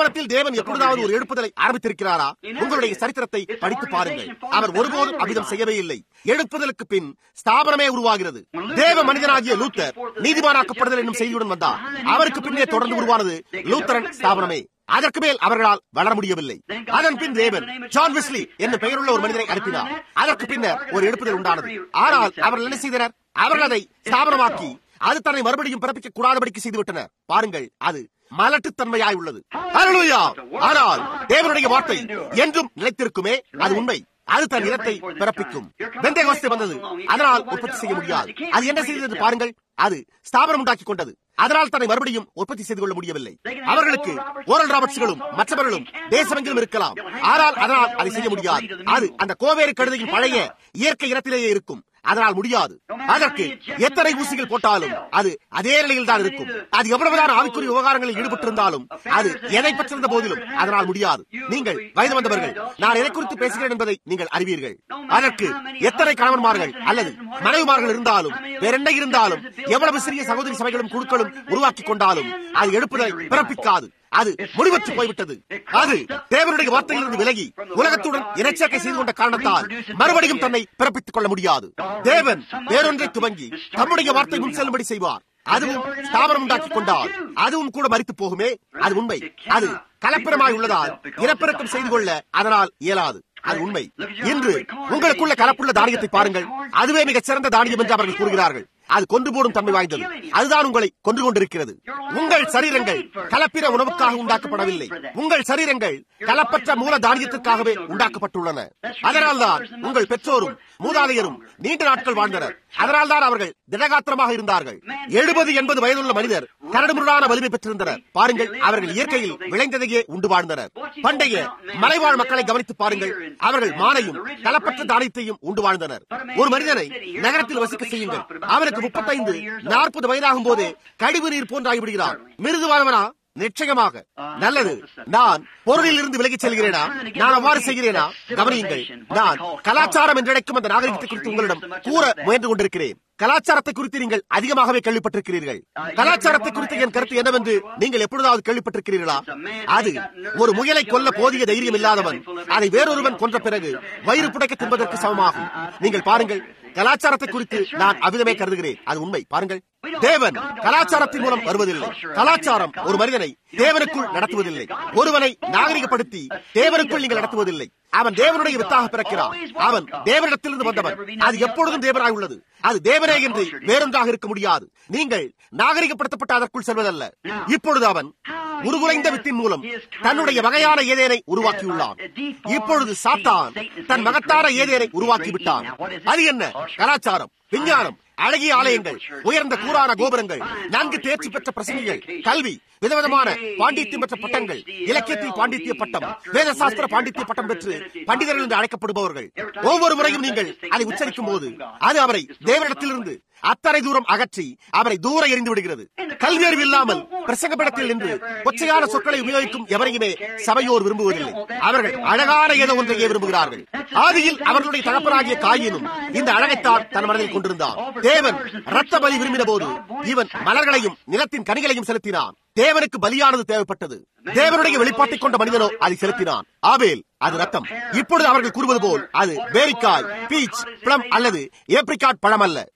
ஸ்தாபனத்தில் தேவன் எப்பொழுதாவது ஒரு எழுப்புதலை ஆரம்பித்திருக்கிறாரா உங்களுடைய சரித்திரத்தை படித்து பாருங்கள் அவர் ஒருபோதும் அவ்விதம் செய்யவே இல்லை எழுப்புதலுக்கு பின் ஸ்தாபனமே உருவாகிறது தேவ மனிதனாகிய லூத்தர் நீதிமானாக்கப்படுதல் என்னும் செய்தியுடன் வந்தார் அவருக்கு பின்னே தொடர்ந்து உருவானது லூத்தரன் ஸ்தாபனமே அதற்கு மேல் அவர்களால் வளர முடியவில்லை அதன் பின் தேவன் ஜான் வெஸ்லி என்ற பெயருள்ள ஒரு மனிதரை அனுப்பினார் அதற்கு பின்னர் ஒரு எழுப்புதல் உண்டானது ஆனால் அவர்கள் என்ன செய்தனர் அவர்கள் அதை ஸ்தாபனமாக்கி அது தன்னை மறுபடியும் பிறப்பிக்க கூடாதபடிக்கு செய்துவிட்டனர் பாருங்கள் அது மலட்டுத்தன்மையாய் உள்ளது ஹalleluya ஆனால் தேவனுடைய வார்த்தை என்றும் நிலைத்திருக்குமே அது உண்மை அது தன் இடத்தை பிறப்பிக்கும் பெந்தேகோஸ்தே வந்தது அதனால் உற்பத்தி செய்ய முடியாது அது என்ன செய்தது என்று பாருங்கள் அது ஸ்தாபனம் உண்டாக்கி கொண்டது அதனால் தன்னை மறுபடியும் உற்பத்தி செய்து கொள்ள முடியவில்லை அவர்களுக்கு ஓரல் ராபர்ட்ஸ்களும் மற்றவர்களும் தேசமெங்கிலும் இருக்கலாம் ஆனால் அதனால் அதை செய்ய முடியாது அது அந்த கோவேறு கழுதையின் பழைய இயற்கை இனத்திலேயே இருக்கும் அதனால் முடியாது அதற்கு எத்தனை ஊசிகள் போட்டாலும் அது அதே நிலையில் தான் இருக்கும் அது எவ்வளவுதான் ஆவிக்குரிய விவகாரங்களில் ஈடுபட்டிருந்தாலும் அது எதை பெற்றிருந்த போதிலும் அதனால் முடியாது நீங்கள் வயது வந்தவர்கள் நான் எதை குறித்து பேசுகிறேன் என்பதை நீங்கள் அறிவீர்கள் அதற்கு எத்தனை கணவன்மார்கள் அல்லது மனைவிமார்கள் இருந்தாலும் வேற என்ன இருந்தாலும் எவ்வளவு சிறிய சகோதரி சபைகளும் குழுக்களும் உருவாக்கி கொண்டாலும் அது எழுப்புதலை பிறப்பிக்காது அது முடிவற்று போய்விட்டது அது தேவனுடைய வார்த்தையிலிருந்து விலகி உலகத்துடன் இனச்சேர்க்கை செய்து கொண்ட காரணத்தால் மறுபடியும் தன்னை பிறப்பித்துக் கொள்ள முடியாது தேவன் வேறொன்றை துவங்கி தம்முடைய வார்த்தை முன் செல்லும்படி செய்வார் அதுவும் ஸ்தாபனம் உண்டாக்கிக் கொண்டால் அதுவும் கூட மறித்து போகுமே அது உண்மை அது கலப்பிரமாய் உள்ளதால் இனப்பெருக்கம் செய்து கொள்ள அதனால் இயலாது அது உண்மை இன்று உங்களுக்குள்ள கலப்புள்ள தானியத்தை பாருங்கள் அதுவே மிகச் சிறந்த தானியம் என்று அவர்கள் கூறுகிறார்கள் அது கொன்று போடும் தன்மை வாய்ந்தது அதுதான் உங்களை கொன்று கொண்டிருக்கிறது உங்கள் சரீரங்கள் கலப்பிற உணவுக்காக உண்டாக்கப்படவில்லை உங்கள் சரீரங்கள் கலப்பற்ற மூல தானியத்திற்காகவே உண்டாக்கப்பட்டுள்ளன அதனால்தான் உங்கள் பெற்றோரும் மூதாதையரும் நீண்ட நாட்கள் வாழ்ந்தனர் அதனால்தான் அவர்கள் திடகாத்திரமாக இருந்தார்கள் எழுபது எண்பது வயதுள்ள மனிதர் கரடுமுரடான வலிமை பெற்றிருந்தனர் பாருங்கள் அவர்கள் இயற்கையில் விளைந்ததையே உண்டு வாழ்ந்தனர் பண்டைய மலைவாழ் மக்களை கவனித்து பாருங்கள் அவர்கள் மானையும் கலப்பற்ற தானியத்தையும் உண்டு வாழ்ந்தனர் ஒரு மனிதனை நகரத்தில் வசிக்க செய்யுங்கள் அவனுக்கு முப்பத்தைந்து நாற்பது வயதாகும் போதே கழிவு நீர் போன்று ஆகிவிடுகிறார் மிருதுவானவனா நிச்சயமாக நல்லது நான் பொருளில் இருந்து விலகிச் செல்கிறேனா நான் அவ்வாறு செய்கிறேனா கவனியுங்கள் நான் கலாச்சாரம் என்றழைக்கும் அந்த நாகரிகத்தை குறித்து உங்களிடம் கூற முயன்று கொண்டிருக்கிறேன் கலாச்சாரத்தை குறித்து நீங்கள் அதிகமாகவே கேள்விப்பட்டிருக்கிறீர்கள் கலாச்சாரத்தை குறித்து என் கருத்து என்னவென்று நீங்கள் எப்பொழுதாவது கேள்விப்பட்டிருக்கிறீர்களா அது ஒரு முயலை கொல்ல போதிய தைரியம் இல்லாதவன் அதை வேறொருவன் கொன்ற பிறகு வயிறு புடைக்க தின்பதற்கு சமமாகும் நீங்கள் பாருங்கள் கலாச்சாரத்தை குறித்து நான் அவிதமே கருதுகிறேன் அது உண்மை பாருங்கள் தேவன் கலாச்சாரத்தின் மூலம் வருவதில்லை கலாச்சாரம் ஒரு மனிதனை தேவனுக்குள் நடத்துவதில்லை ஒருவனை நாகரிகப்படுத்தி தேவனுக்குள் நீங்கள் நடத்துவதில்லை அவன் தேவனுடைய வித்தாக பிறக்கிறான் அவன் தேவனிடத்திலிருந்து வந்தவன் அது எப்பொழுதும் தேவனாய் உள்ளது அது தேவனே என்று வேறொன்றாக இருக்க முடியாது நீங்கள் நாகரிகப்படுத்தப்பட்ட அதற்குள் செல்வதல்ல இப்பொழுது அவன் உருகுலைந்த வித்தின் மூலம் தன்னுடைய வகையான ஏதேனை உருவாக்கியுள்ளான் இப்பொழுது சாத்தான் தன் மகத்தான ஏதேனை உருவாக்கிவிட்டான் அது என்ன கலாச்சாரம் விஞ்ஞானம் அழகிய ஆலயங்கள் உயர்ந்த கூறான கோபுரங்கள் நன்கு தேர்ச்சி பெற்ற பிரசங்கிகள் கல்வி விதவிதமான பாண்டித்யம் பெற்ற பட்டங்கள் இலக்கியத்தில் பாண்டித்ய பட்டம் வேத சாஸ்திர பாண்டித்ய பட்டம் பெற்று பண்டிதர்கள் என்று அழைக்கப்படுபவர்கள் ஒவ்வொரு முறையும் நீங்கள் அதை உச்சரிக்கும் போது அது அவரை தேவனிடத்திலிருந்து அத்தனை தூரம் அகற்றி அவரை தூர எறிந்து விடுகிறது கல்வி அறிவு இல்லாமல் பிரசங்கப்படத்தில் நின்று கொச்சையான சொற்களை உபயோகிக்கும் எவரையுமே சபையோர் விரும்புவதில்லை அவர்கள் அழகான ஏதோ ஒன்றையே விரும்புகிறார்கள் ஆதியில் அவர்களுடைய தகப்பனாகிய காயினும் இந்த அழகைத்தான் தன் மனதில் கொண்டிருந்தான் தேவன் ரத்த பலி விரும்பின போது இவன் மலர்களையும் நிலத்தின் கனிகளையும் செலுத்தினான் தேவனுக்கு பலியானது தேவைப்பட்டது தேவனுடைய வெளிப்பாட்டை கொண்ட மனிதனோ அதை செலுத்தினான் ஆவேல் அது ரத்தம் இப்பொழுது அவர்கள் கூறுவது போல் அது பேரிக்காய் பீச் பிளம் அல்லது ஏப்ரிகாட் பழம் அல்ல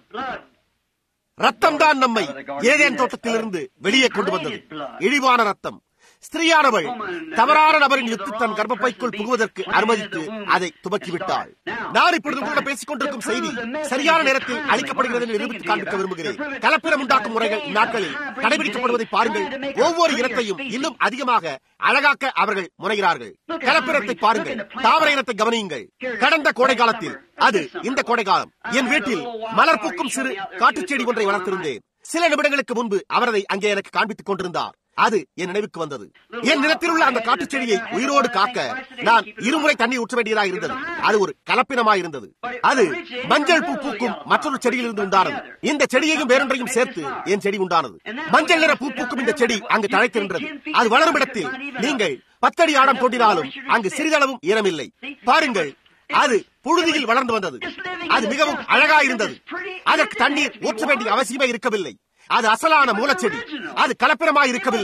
ரத்தம் தான் நம்மை ஏதேன் தோட்டத்திலிருந்து வெளியே கொண்டு வந்தது இழிவான ரத்தம் ஸ்திரீயானவள் தவறான நபரின் யுத்து தன் கர்ப்பப்பைக்குள் புகுவதற்கு அனுமதித்து அதை துவக்கிவிட்டாள் நான் இப்பொழுது உங்களோட பேசிக் கொண்டிருக்கும் செய்தி சரியான நேரத்தில் அளிக்கப்படுகிறது என்று நிரூபித்து காண்பிக்க விரும்புகிறேன் கலப்பிரம் உண்டாக்கும் முறைகள் இந்நாட்களில் கடைபிடிக்கப்படுவதை பாருங்கள் ஒவ்வொரு இனத்தையும் இன்னும் அதிகமாக அழகாக்க அவர்கள் முனைகிறார்கள் கலப்பிரத்தை பாருங்கள் தாவர இனத்தை கவனியுங்கள் கடந்த கோடை காலத்தில் அது இந்த கோடை காலம் என் வீட்டில் மலர் பூக்கும் சிறு காட்டுச் செடி ஒன்றை வளர்த்திருந்தேன் சில நிமிடங்களுக்கு முன்பு அவர் அதை அங்கே எனக்கு காண்பித்துக் கொண்டிருந்தார் அது என் நினைவுக்கு வந்தது என் நிலத்தில் உள்ள அந்த காட்டுச் செடியை உயிரோடு காக்க நான் இருமுறை தண்ணீர் ஊற்ற வேண்டியதாக இருந்தது அது ஒரு கலப்பினமாய் இருந்தது அது மஞ்சள் பூ பூக்கும் மற்றொரு செடியில் இருந்து உண்டானது இந்த செடியையும் வேறொன்றையும் சேர்த்து என் செடி உண்டானது மஞ்சள் நிற பூ பூக்கும் இந்த செடி அங்கு தழைத்திருந்தது அது வளரும் இடத்தில் நீங்கள் பத்தடி ஆடம் தோண்டினாலும் அங்கு சிறிதளவும் ஈரமில்லை பாருங்கள் அது புழுதியில் வளர்ந்து வந்தது அது மிகவும் அழகாயிருந்தது அதற்கு தண்ணீர் ஊற்ற வேண்டிய அவசியமே இருக்கவில்லை அது அசலான மூலச்செடி அது கலப்பிரமாய் இருக்கவில்லை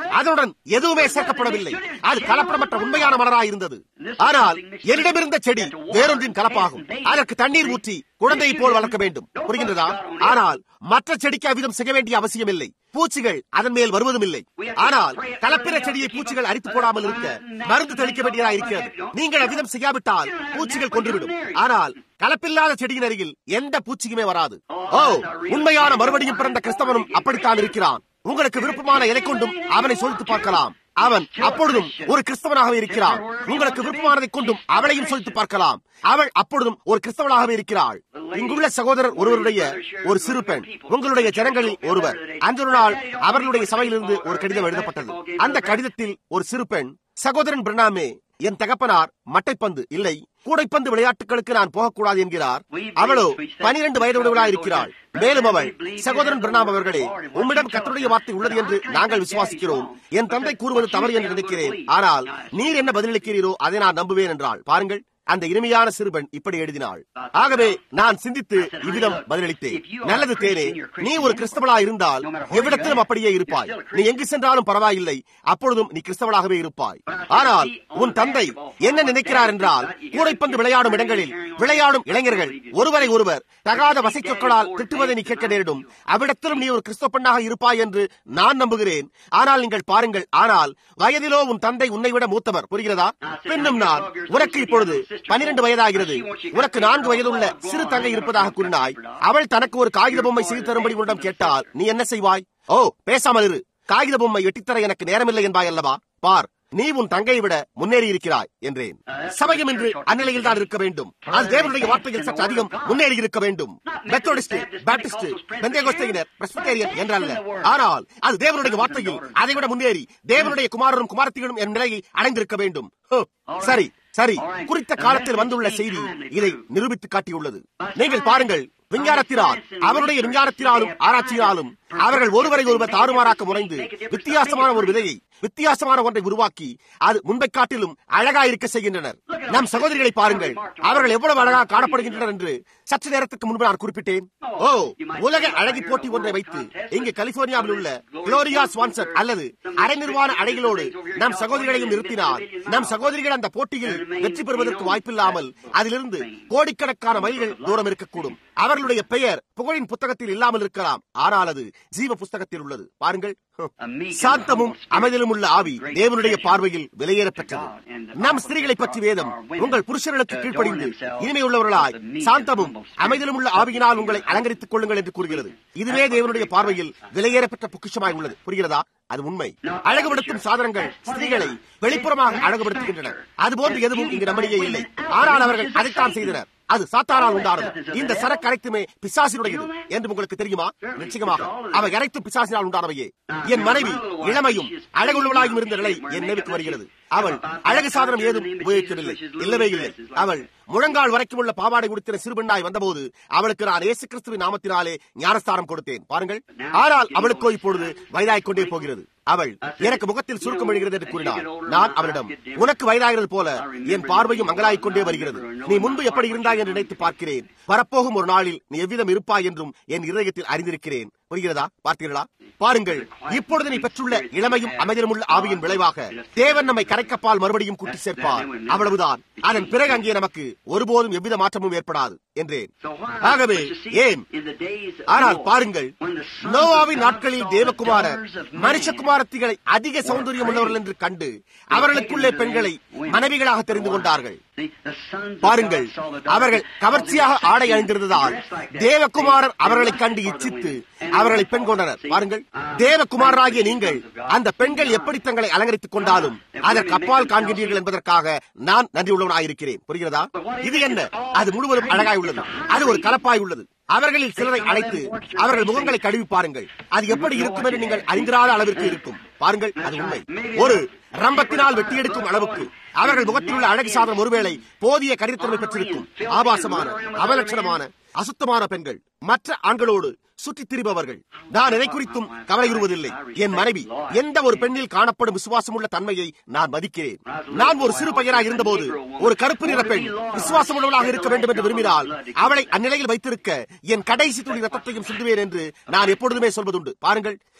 அதனுடன் எதுவுமே சேர்க்கப்படவில்லை அது கலப்படமற்ற உண்மையான மலராய் இருந்தது ஆனால் என்னிடமிருந்த செடி வேறொன்றின் கலப்பாகும் அதற்கு தண்ணீர் ஊற்றி குழந்தையை போல் வளர்க்க வேண்டும் புரிகின்றதா ஆனால் மற்ற செடிக்கு அவ்விதம் செய்ய வேண்டிய அவசியம் இல்லை பூச்சிகள் அதன் மேல் வருவதும் இல்லை ஆனால் கலப்பின செடியை பூச்சிகள் அரித்து போடாமல் இருக்க மருந்து தெளிக்க வேண்டியதா இருக்கிறது நீங்கள் அவ்விதம் செய்யாவிட்டால் பூச்சிகள் கொன்றுவிடும் ஆனால் கலப்பில்லாத செடியின் அருகில் எந்த பூச்சிக்குமே வராது ஓ உண்மையான மறுபடியும் பிறந்த கிறிஸ்தவனும் அப்படித்தான் இருக்கிறான் உங்களுக்கு விருப்பமான எதை கொண்டும் அவனை சொல்லித்து பார்க்கலாம் அவன் அப்பொழுதும் ஒரு கிறிஸ்தவனாகவே இருக்கிறான் உங்களுக்கு விருப்பமானதை கொண்டும் அவளையும் சொல்லித்து பார்க்கலாம் அவள் அப்பொழுதும் ஒரு கிறிஸ்தவனாகவே இருக்கிறாள் இங்குள்ள சகோதரர் ஒருவருடைய ஒரு சிறு பெண் உங்களுடைய ஜனங்களில் ஒருவர் அன்று நாள் அவர்களுடைய சபையிலிருந்து ஒரு கடிதம் எழுதப்பட்டது அந்த கடிதத்தில் ஒரு சிறு பெண் சகோதரன் பிரணாமே என் தகப்பனார் மட்டைப்பந்து இல்லை கூடைப்பந்து விளையாட்டுகளுக்கு நான் போகக்கூடாது என்கிறார் அவளோ பனிரெண்டு வயதுடையவளாக இருக்கிறாள் மேலும் அவள் சகோதரன் பிரணாம் அவர்களே உம்மிடம் கத்தருடைய வார்த்தை உள்ளது என்று நாங்கள் விசுவாசிக்கிறோம் என் தந்தை கூறுவது தவறு என்று நினைக்கிறேன் ஆனால் நீர் என்ன பதிலளிக்கிறீரோ அதை நான் நம்புவேன் என்றாள் பாருங்கள் அந்த இனிமையான சிறுவன் இப்படி எழுதினாள் ஆகவே நான் சிந்தித்து இவ்விதம் பதிலளித்தேன் நல்லது தேனே நீ ஒரு கிறிஸ்தவளா இருந்தால் எவ்விடத்திலும் அப்படியே இருப்பாய் நீ எங்கு சென்றாலும் பரவாயில்லை அப்பொழுதும் நீ கிறிஸ்தவளாகவே இருப்பாய் ஆனால் உன் தந்தை என்ன நினைக்கிறார் என்றால் கூடைப்பந்து விளையாடும் இடங்களில் விளையாடும் இளைஞர்கள் ஒருவரை ஒருவர் தகாத வசை சொற்களால் திட்டுவதை நீ கேட்க நேரிடும் அவ்விடத்திலும் நீ ஒரு கிறிஸ்தவ பெண்ணாக இருப்பாய் என்று நான் நம்புகிறேன் ஆனால் நீங்கள் பாருங்கள் ஆனால் வயதிலோ உன் தந்தை உன்னை விட மூத்தவர் புரிகிறதா பின்னும் நான் உனக்கு இப்பொழுது பனிரெண்டு வயதாகிறது உனக்கு நான்கு வயதுள்ள சிறு தங்கை இருப்பதாக கூறினாய் அவள் தனக்கு ஒரு காகித பொம்மை செய்து தரும்படி உன்னிடம் கேட்டால் நீ என்ன செய்வாய் ஓ பேசாமல் இரு காகித பொம்மை எட்டித்தர எனக்கு நேரமில்லை என்பாய் அல்லவா பார் நீ உன் தங்கையை விட முன்னேறி இருக்கிறாய் என்றேன் சமயம் என்று அந்நிலையில் தான் இருக்க வேண்டும் அது தேவனுடைய வார்த்தையில் சற்று அதிகம் முன்னேறி இருக்க வேண்டும் மெத்தோடிஸ்ட் பாப்டிஸ்ட் பெந்தேகோஸ்தையினர் பிரஸ்பிட்டேரியன் என்றல்ல ஆனால் அது தேவனுடைய வார்த்தையில் அதை விட முன்னேறி தேவனுடைய குமாரரும் குமாரத்திகளும் என் நிலையை அடைந்திருக்க வேண்டும் சரி சரி குறித்த காலத்தில் வந்துள்ள செய்தி இதை நிரூபித்து காட்டியுள்ளது நீங்கள் பாருங்கள் விஞ்ஞானத்தினால் அவருடைய விஞ்ஞானத்தினாலும் ஆராய்ச்சியினாலும் அவர்கள் ஒருவரை ஒருவர் தாறுமாறாக்க முனைந்து வித்தியாசமான ஒரு விதையை வித்தியாசமான ஒன்றை உருவாக்கி அது முன்பை காட்டிலும் அழகா இருக்க செய்கின்றனர் நம் சகோதரிகளை பாருங்கள் அவர்கள் எவ்வளவு அழகாக காணப்படுகின்றனர் என்று சற்று நேரத்துக்கு முன்பு நான் குறிப்பிட்டேன் ஓ உலக அழகி போட்டி ஒன்றை வைத்து இங்கு கலிபோர்னியாவில் உள்ள குளோரியா ஸ்வான்சர் அல்லது அரை நிர்வாண அடைகளோடு நம் சகோதரிகளையும் நிறுத்தினால் நம் சகோதரிகள் அந்த போட்டியில் வெற்றி பெறுவதற்கு வாய்ப்பில்லாமல் அதிலிருந்து கோடிக்கணக்கான மைல்கள் தூரம் இருக்கக்கூடும் அவர்களுடைய பெயர் புகழின் புத்தகத்தில் இல்லாமல் இருக்கலாம் ஆனால் அது ஜீவ புஸ்தகத்தில் உள்ளது பாருங்கள் சாந்தமும் அமைதலும் உள்ள ஆவி தேவனுடைய பார்வையில் விலையேற பெற்றது நம் ஸ்திரீகளை பற்றி வேதம் உங்கள் புருஷர்களுக்கு கீழ்ப்படிந்து இனிமை உள்ளவர்களாய் சாந்தமும் அமைதலும் உள்ள ஆவியினால் உங்களை அலங்கரித்துக் கொள்ளுங்கள் என்று கூறுகிறது இதுவே தேவனுடைய பார்வையில் விலையேற பெற்ற பொக்கிஷமாய் உள்ளது புரிகிறதா அது உண்மை அழகுபடுத்தும் சாதனங்கள் ஸ்திரீகளை வெளிப்புறமாக அழகுபடுத்துகின்றன அதுபோன்று எதுவும் இங்கு நம்மிடையே இல்லை ஆனால் அவர்கள் அதைத்தான் செய்தனர் அது சாத்தானால் உண்டானது இந்த சரக்கு அனைத்துமே பிசாசினுடையது என்று உங்களுக்கு தெரியுமா நிச்சயமாக அவை அனைத்தும் பிசாசினால் உண்டானவையே என் மனைவி இளமையும் அழகுள்ளவளாயும் இருந்த நிலை என் நினைவுக்கு வருகிறது அவள் அழகு சாதனம் ஏதும் உபயோகிக்கவில்லை இல்லவே இல்லை அவள் முழங்கால் வரைக்கும் உள்ள பாவாடை உடுத்தின சிறுபெண்ணாய் வந்தபோது அவளுக்கு நான் இயேசு கிறிஸ்துவின் நாமத்தினாலே ஞானஸ்தானம் கொடுத்தேன் பாருங்கள் ஆனால் அவளுக்கோ இப்பொழுது வயதாகிக் கொண்டே போகிறது அவள் எனக்கு முகத்தில் சுருக்கம் எழுகிறது என்று கூறினாள் நான் அவளிடம் உனக்கு வயதாகிறது போல என் பார்வையும் மங்களாகிக் கொண்டே வருகிறது நீ முன்பு எப்படி இருந்தாய் என்று நினைத்து பார்க்கிறேன் வரப்போகும் ஒரு நாளில் நீ எவ்விதம் இருப்பாய் என்றும் என் இதயத்தில் அறிந்திருக்கிறேன் புரிகிறதா பார்த்தீர்களா பாருங்கள் இப்பொழுது நீ பெற்றுள்ள இளமையும் அமைதியும் உள்ள ஆவியின் விளைவாக தேவன் நம்மை கரைக்கப்பால் மறுபடியும் கூட்டி சேர்ப்பார் அவ்வளவுதான் அதன் பிறகு அங்கே நமக்கு ஒருபோதும் எவ்வித மாற்றமும் ஏற்படாது என்றேன் ஆகவே ஏன் ஆனால் பாருங்கள் நோவாவின் நாட்களில் தேவகுமாரர் மனுஷகுமாரத்திகளை அதிக சௌந்தரியம் உள்ளவர்கள் என்று கண்டு அவர்களுக்குள்ளே பெண்களை மனைவிகளாக தெரிந்து கொண்டார்கள் பாருங்கள் அவர்கள் கவர்ச்சியாக ஆடை அணிந்திருந்ததால் தேவகுமாரர் அவர்களை கண்டு இச்சித்து அவர்களை பெண் கொண்டனர் பாருங்கள் தேவகுமாரராகிய நீங்கள் அந்த பெண்கள் எப்படி தங்களை அலங்கரித்துக் கொண்டாலும் அதற்கு அப்பால் காண்கின்றீர்கள் என்பதற்காக நான் நன்றி உள்ளவனாயிருக்கிறேன் புரிகிறதா இது என்ன அது முழுவதும் அழகாய் உள்ளது அது ஒரு கலப்பாய் உள்ளது அவர்களில் சிலரை அழைத்து அவர்கள் முகங்களை கழுவி பாருங்கள் அது எப்படி இருக்கும் என்று நீங்கள் அறிந்திராத அளவிற்கு இருக்கும் பாருங்கள் அது உண்மை ஒரு ரம்பத்தினால் வெட்டி எடுக்கும் அளவுக்கு அவர்கள் முகத்தில் உள்ள அழகு சாதனம் ஒருவேளை போதிய கருத்தன்மை பெற்றிருக்கும் ஆபாசமான அவலட்சணமான அசுத்தமான பெண்கள் மற்ற ஆண்களோடு சுற்றித் திரிபவர்கள் நான் எதை குறித்தும் கவலையுறுவதில்லை என் மனைவி எந்த ஒரு பெண்ணில் காணப்படும் விசுவாசமுள்ள தன்மையை நான் மதிக்கிறேன் நான் ஒரு சிறு பையனாக இருந்தபோது ஒரு கருப்பு நிற பெண் விசுவாசமுள்ளவளாக இருக்க வேண்டும் என்று விரும்பினால் அவளை அந்நிலையில் வைத்திருக்க என் கடைசி துளி ரத்தத்தையும் சிந்துவேன் என்று நான் எப்பொழுதுமே சொல்வதுண்டு பாருங்கள்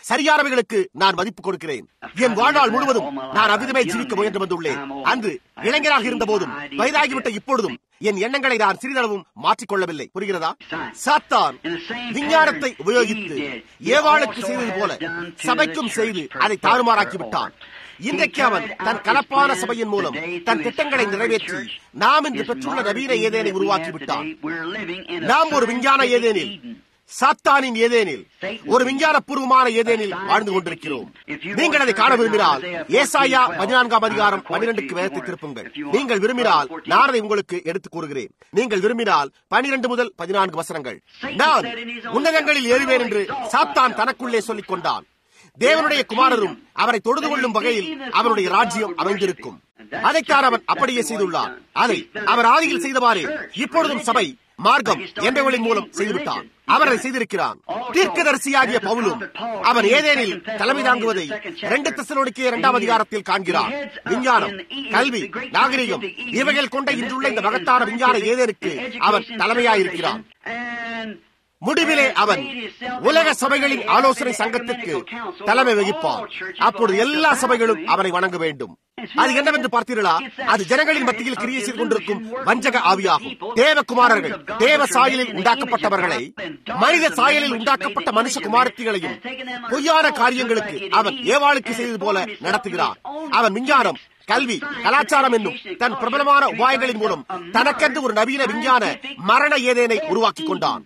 சரியானவைகளுக்கு நான் மதிப்பு கொடுக்கிறேன் என் வாழ்நாள் முழுவதும் நான் அவ்விதமே ஜீவிக்க முயன்று வந்துள்ளேன் அன்று இளைஞராக இருந்த போதும் வயதாகிவிட்ட இப்பொழுதும் என் எண்ணங்களை நான் சிறிதளவும் மாற்றிக்கொள்ளவில்லை புரிகிறதா சாத்தான் விஞ்ஞானத்தை உபயோகித்து ஏவாளுக்கு செய்தது போல சபைக்கும் செய்து அதை தாறுமாறாக்கி விட்டான் இன்றைக்கு அவன் தன் கலப்பான சபையின் மூலம் தன் திட்டங்களை நிறைவேற்றி நாம் இன்று பெற்றுள்ள நவீன ஏதேனை உருவாக்கி விட்டான் நாம் ஒரு விஞ்ஞான ஏதேனில் சாத்தானின் ஏதேனில் ஒரு விஞ்ஞான பூர்வமான ஏதேனில் வாழ்ந்து கொண்டிருக்கிறோம் நீங்கள் அதை காண விரும்பினால் ஏசாயா பதினான்காம் அதிகாரம் பனிரெண்டுக்கு வேகத்தை திருப்புங்கள் நீங்கள் விரும்பினால் நான் அதை உங்களுக்கு எடுத்துக் கூறுகிறேன் நீங்கள் விரும்பினால் பனிரெண்டு முதல் பதினான்கு வசனங்கள் நான் உன்னதங்களில் ஏறுவேன் என்று சாத்தான் தனக்குள்ளே சொல்லிக் கொண்டான் தேவனுடைய குமாரரும் அவரை தொழுது கொள்ளும் வகையில் அவனுடைய ராஜ்யம் அமைந்திருக்கும் அதைத்தான் அவன் அப்படியே செய்துள்ளான் அதை அவர் ஆதியில் செய்தவாறு இப்பொழுதும் சபை மார்க்கம் என்பவளின் மூலம் செய்துவிட்டான் அவர் அதை செய்திருக்கிறான் தீர்க்கதரிசியாகிய பவுலும் அவன் ஏதேனில் தலைமை தாங்குவதை இரண்டு தசனோடிக்கு இரண்டாம் அதிகாரத்தில் காண்கிறார் விஞ்ஞானம் கல்வி நாகரிகம் இவைகள் கொண்ட இன்றுள்ள இந்த மகத்தான விஞ்ஞான ஏதேனுக்கு அவன் தலைமையாயிருக்கிறான் முடிவிலே அவன் உலக சபைகளின் ஆலோசனை சங்கத்திற்கு தலைமை வகிப்பான் அப்பொழுது எல்லா சபைகளும் அவனை வணங்க வேண்டும் அது என்னவென்று பார்த்தீர்களா அது ஜனங்களின் மத்தியில் கிரியை செய்து கொண்டிருக்கும் வஞ்சக ஆவியாகும் தேவகுமாரர்கள் தேவ சாயலில் உண்டாக்கப்பட்டவர்களை மனித சாயலில் உண்டாக்கப்பட்ட மனுஷ குமாரத்திகளையும் பொய்யான காரியங்களுக்கு அவன் ஏவாளுக்கு செய்தது போல நடத்துகிறான் அவன் விஞ்ஞானம் கல்வி கலாச்சாரம் என்னும் தன் பிரபலமான உபாயங்களின் மூலம் தனக்கென்று ஒரு நவீன விஞ்ஞான மரண ஏதேனை உருவாக்கி கொண்டான்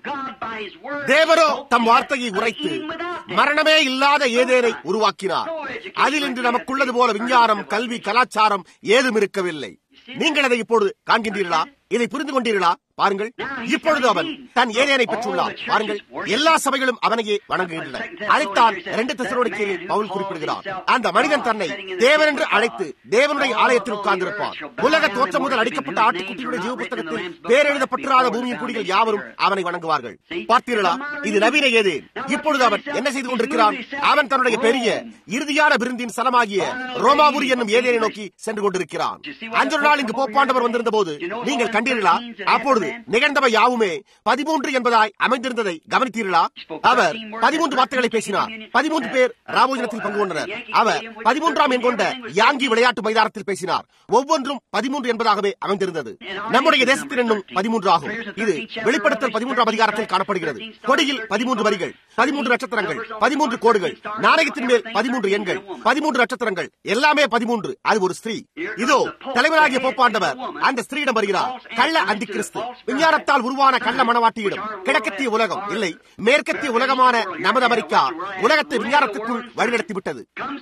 தேவரோ தம் வார்த்தையை உரைத்து மரணமே இல்லாத ஏதேனை உருவாக்கினார் அதில் இன்று நமக்குள்ளது போல விஞ்ஞானம் கல்வி கலாச்சாரம் ஏதும் இருக்கவில்லை நீங்கள் அதை இப்பொழுது காண்கின்றீர்களா இதை புரிந்து கொண்டீர்களா பாருங்கள் இப்பொழுது அவன் தன் ஏரியானை பெற்றுள்ளான் பாருங்கள் எல்லா சபைகளும் அவனையே வணங்குகின்றன அதைத்தான் இரண்டு திசையோடிக்கையில் பவுல் குறிப்பிடுகிறார் அந்த மனிதன் தன்னை தேவன் என்று அழைத்து தேவனுடைய ஆலயத்தில் உட்கார்ந்திருப்பான் உலக தோற்றம் முதல் அடிக்கப்பட்ட ஆட்டுக்குட்டியுடைய ஜீவ புத்தகத்தில் பேரெழுதப்பட்டிராத பூமியின் குடிகள் யாவரும் அவனை வணங்குவார்கள் பார்த்தீர்களா இது நவீன ஏது இப்பொழுது அவன் என்ன செய்து கொண்டிருக்கிறான் அவன் தன்னுடைய பெரிய இறுதியான விருந்தின் சனமாகிய ரோமாபுரி என்னும் ஏரியை நோக்கி சென்று கொண்டிருக்கிறான் அஞ்சொரு நாள் இங்கு போப்பாண்டவர் வந்திருந்த போது நீங்கள் கண்டீர்களா அப்பொழுது நிகழ்ந்தவை யாவுமே பதிமூன்று என்பதாய் அமைந்திருந்ததை கவனித்தீர்களா அவர் பதிமூன்று வார்த்தைகளை பேசினார் பதிமூன்று பேர் ராமோஜனத்தில் பங்கு கொண்டனர் அவர் பதிமூன்றாம் எண் கொண்ட யாங்கி விளையாட்டு மைதானத்தில் பேசினார் ஒவ்வொன்றும் பதிமூன்று என்பதாகவே அமைந்திருந்தது நம்முடைய தேசத்தில் என்னும் பதிமூன்று ஆகும் இது வெளிப்படுத்தல் பதிமூன்றாம் அதிகாரத்தில் காணப்படுகிறது கொடியில் பதிமூன்று வரிகள் பதிமூன்று நட்சத்திரங்கள் பதிமூன்று கோடுகள் நாணயத்தின் மேல் பதிமூன்று எண்கள் பதிமூன்று நட்சத்திரங்கள் எல்லாமே பதிமூன்று அது ஒரு ஸ்திரீ இதோ தலைவராகிய போப்பாண்டவர் அந்த ஸ்திரீயிடம் வருகிறார் கள்ள அந்தி கிறிஸ்து விஞ்ஞானத்தால் உருவான கள்ள மனவாட்டியிடம் கிழக்கத்திய உலகம் இல்லை மேற்கத்திய உலகமான நமது அமெரிக்கா உலகத்தை விஞ்ஞானத்துக்குள் வழிநடத்தி விட்டது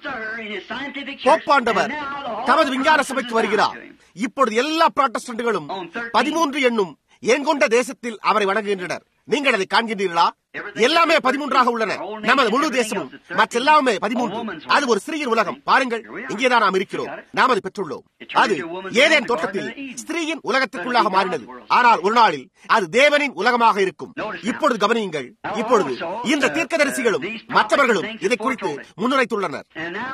போப்பாண்டவர் தமது விஞ்ஞான சபைக்கு வருகிறார் இப்பொழுது எல்லா புராட்டஸ்டன்ட்களும் பதிமூன்று எண்ணும் எங்கொண்ட தேசத்தில் அவரை வணங்குகின்றனர் நீங்கள் அதை காண்கின்றீர்களா எல்லாமே பதிமூன்றாக உள்ளன நமது முழு தேசமும் மற்ற எல்லாமே பதிமூன்று அது ஒரு ஸ்திரீயின் உலகம் பாருங்கள் இங்கேதான் நாம் இருக்கிறோம் நாம் அதை பெற்றுள்ளோம் அது ஏதேன் தோட்டத்தில் ஸ்திரீயின் உலகத்திற்குள்ளாக மாறினது ஆனால் ஒரு நாளில் அது தேவனின் உலகமாக இருக்கும் இப்பொழுது கவனியுங்கள் இப்பொழுது இந்த தீர்க்கதரிசிகளும் மற்றவர்களும் இதை குறித்து முன்னுரைத்துள்ளனர்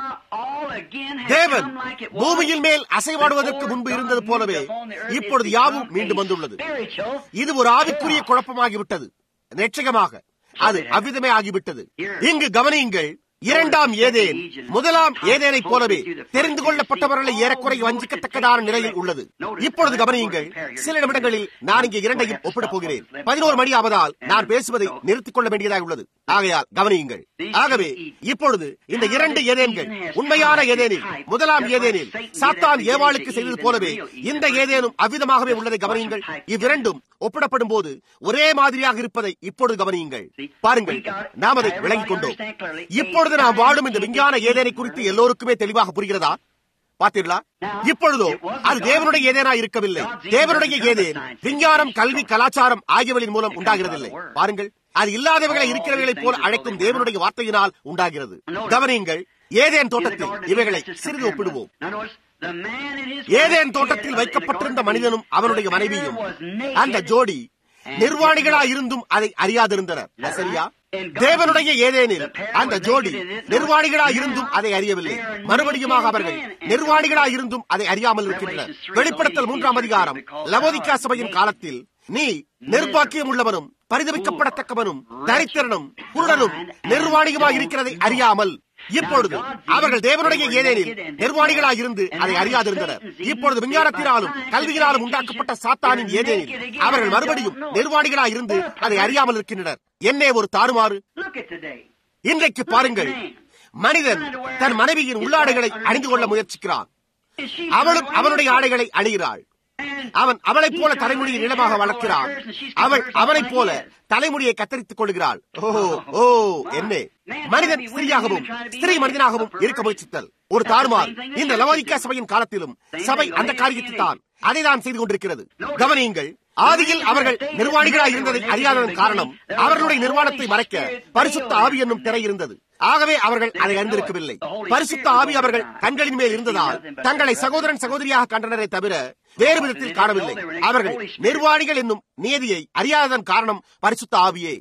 தேவன் பூமியின் மேல் அசைவாடுவதற்கு முன்பு இருந்தது போலவே இப்பொழுது யாவும் மீண்டும் வந்துள்ளது இது ஒரு ஆவிக்குரிய குழப்பமாகிவிட்டது நிச்சயமாக அது அவ்விதமே ஆகிவிட்டது இங்கு கவனியுங்கள் இரண்டாம் ஏதேன் முதலாம் ஏதேனை போலவே தெரிந்து கொள்ளப்பட்டவர்களை ஏறக்குறை வஞ்சிக்கத்தக்கதான நிலையில் உள்ளது இப்பொழுது கவனியுங்கள் சில நிமிடங்களில் நான் இங்கே இரண்டையும் ஒப்பிடப் போகிறேன் பதினோரு மணி ஆவதால் நான் பேசுவதை நிறுத்திக் கொள்ள வேண்டியதாக உள்ளது ஆகையால் கவனியுங்கள் ஆகவே இப்பொழுது இந்த இரண்டு ஏதேன்கள் உண்மையான ஏதேனில் முதலாம் ஏதேனில் சாத்தான் ஏவாளுக்கு செய்தது போலவே இந்த ஏதேனும் அவ்விதமாகவே உள்ளதை கவனியுங்கள் இவ்விரண்டும் ஒப்பிடப்படும் போது ஒரே மாதிரியாக இருப்பதை இப்பொழுது கவனியுங்கள் பாருங்கள் நாம் அதை விளங்கிக் கொண்டோம் இப்பொழுது நாம் வாழும் இந்த விஞ்ஞான ஏதேனை குறித்து எல்லோருக்குமே தெளிவாக புரிகிறதா பார்த்தீர்களா இப்பொழுதோ அது தேவனுடைய ஏதேனா இருக்கவில்லை தேவனுடைய ஏதேன் விஞ்ஞானம் கல்வி கலாச்சாரம் ஆகியவற்றின் மூலம் உண்டாகிறதில்லை பாருங்கள் அது இல்லாதவர்களை இருக்கிறவர்களைப் போல அழைக்கும் தேவனுடைய வார்த்தையினால் உண்டாகிறது கவனியுங்கள் ஏதேன் தோட்டத்தில் இவைகளை சிறிது ஒப்பிடுவோம் ஏதேன் தோட்டத்தில் வைக்கப்பட்டிருந்த மனிதனும் அவனுடைய மனைவியும் அந்த ஜோடி நிர்வாணிகளா இருந்தும் அதை அறியாதிருந்தனர் சரியா தேவனுடைய ஏதேனில் அந்த ஜோடி நிர்வாணிகளா இருந்தும் அதை அறியவில்லை மறுபடியுமாக அவர்கள் நிர்வாணிகளா இருந்தும் அதை அறியாமல் இருக்கின்றனர் வெளிப்படுத்தல் மூன்றாம் அதிகாரம் லவோதிக்கா சபையின் காலத்தில் நீ நெருப்பாக்கியம் உள்ளவனும் பரிதவிக்கப்படத்தக்கவனும் தரித்திரனும் குருடனும் நிர்வாணிகமாக இருக்கிறதை அறியாமல் இப்பொழுது அவர்கள் தேவனுடைய ஏதேனில் நிர்வாணிகளாக இருந்து அதை அறியாதிருந்தனர் இப்பொழுது விஞ்ஞானத்தினாலும் கல்வியினாலும் உண்டாக்கப்பட்ட சாத்தானின் ஏதேனில் அவர்கள் மறுபடியும் நிர்வாணிகளாக இருந்து அதை அறியாமல் இருக்கின்றனர் என்னே ஒரு தாறுமாறு இன்றைக்கு பாருங்கள் மனிதன் தன் மனைவியின் உள்ளாடைகளை அணிந்து கொள்ள முயற்சிக்கிறான் அவளும் அவனுடைய ஆடைகளை அணிகிறாள் அவன் அவளைப் போல தலைமுடியை நீளமாக வளர்க்கிறான் அவள் அவனைப் போல தலைமுடியை கத்தரித்துக் கொள்கிறாள் ஓ ஓ என்ன மனிதன் ஸ்திரீயாகவும் ஸ்திரீ மனிதனாகவும் இருக்க முயற்சித்தல் ஒரு தாறுமாறு இந்த லவோதிக்கா சபையின் காலத்திலும் சபை அந்த காரியத்தை தான் அதை தான் செய்து கொண்டிருக்கிறது கவனியுங்கள் ஆதியில் அவர்கள் நிர்வாணிகளாக இருந்ததை அறியாததன் காரணம் அவர்களுடைய நிர்வாணத்தை மறைக்க பரிசுத்த ஆவி என்னும் திரை இருந்தது ஆகவே அவர்கள் அதை அறிந்திருக்கவில்லை பரிசுத்த ஆவி அவர்கள் கண்களின் மேல் இருந்ததால் தங்களை சகோதரன் சகோதரியாக கண்டனரை தவிர வேறு விதத்தில் காணவில்லை அவர்கள் நிர்வாணிகள் என்னும் நியதியை அறியாததன் காரணம் பரிசுத்த ஆவியே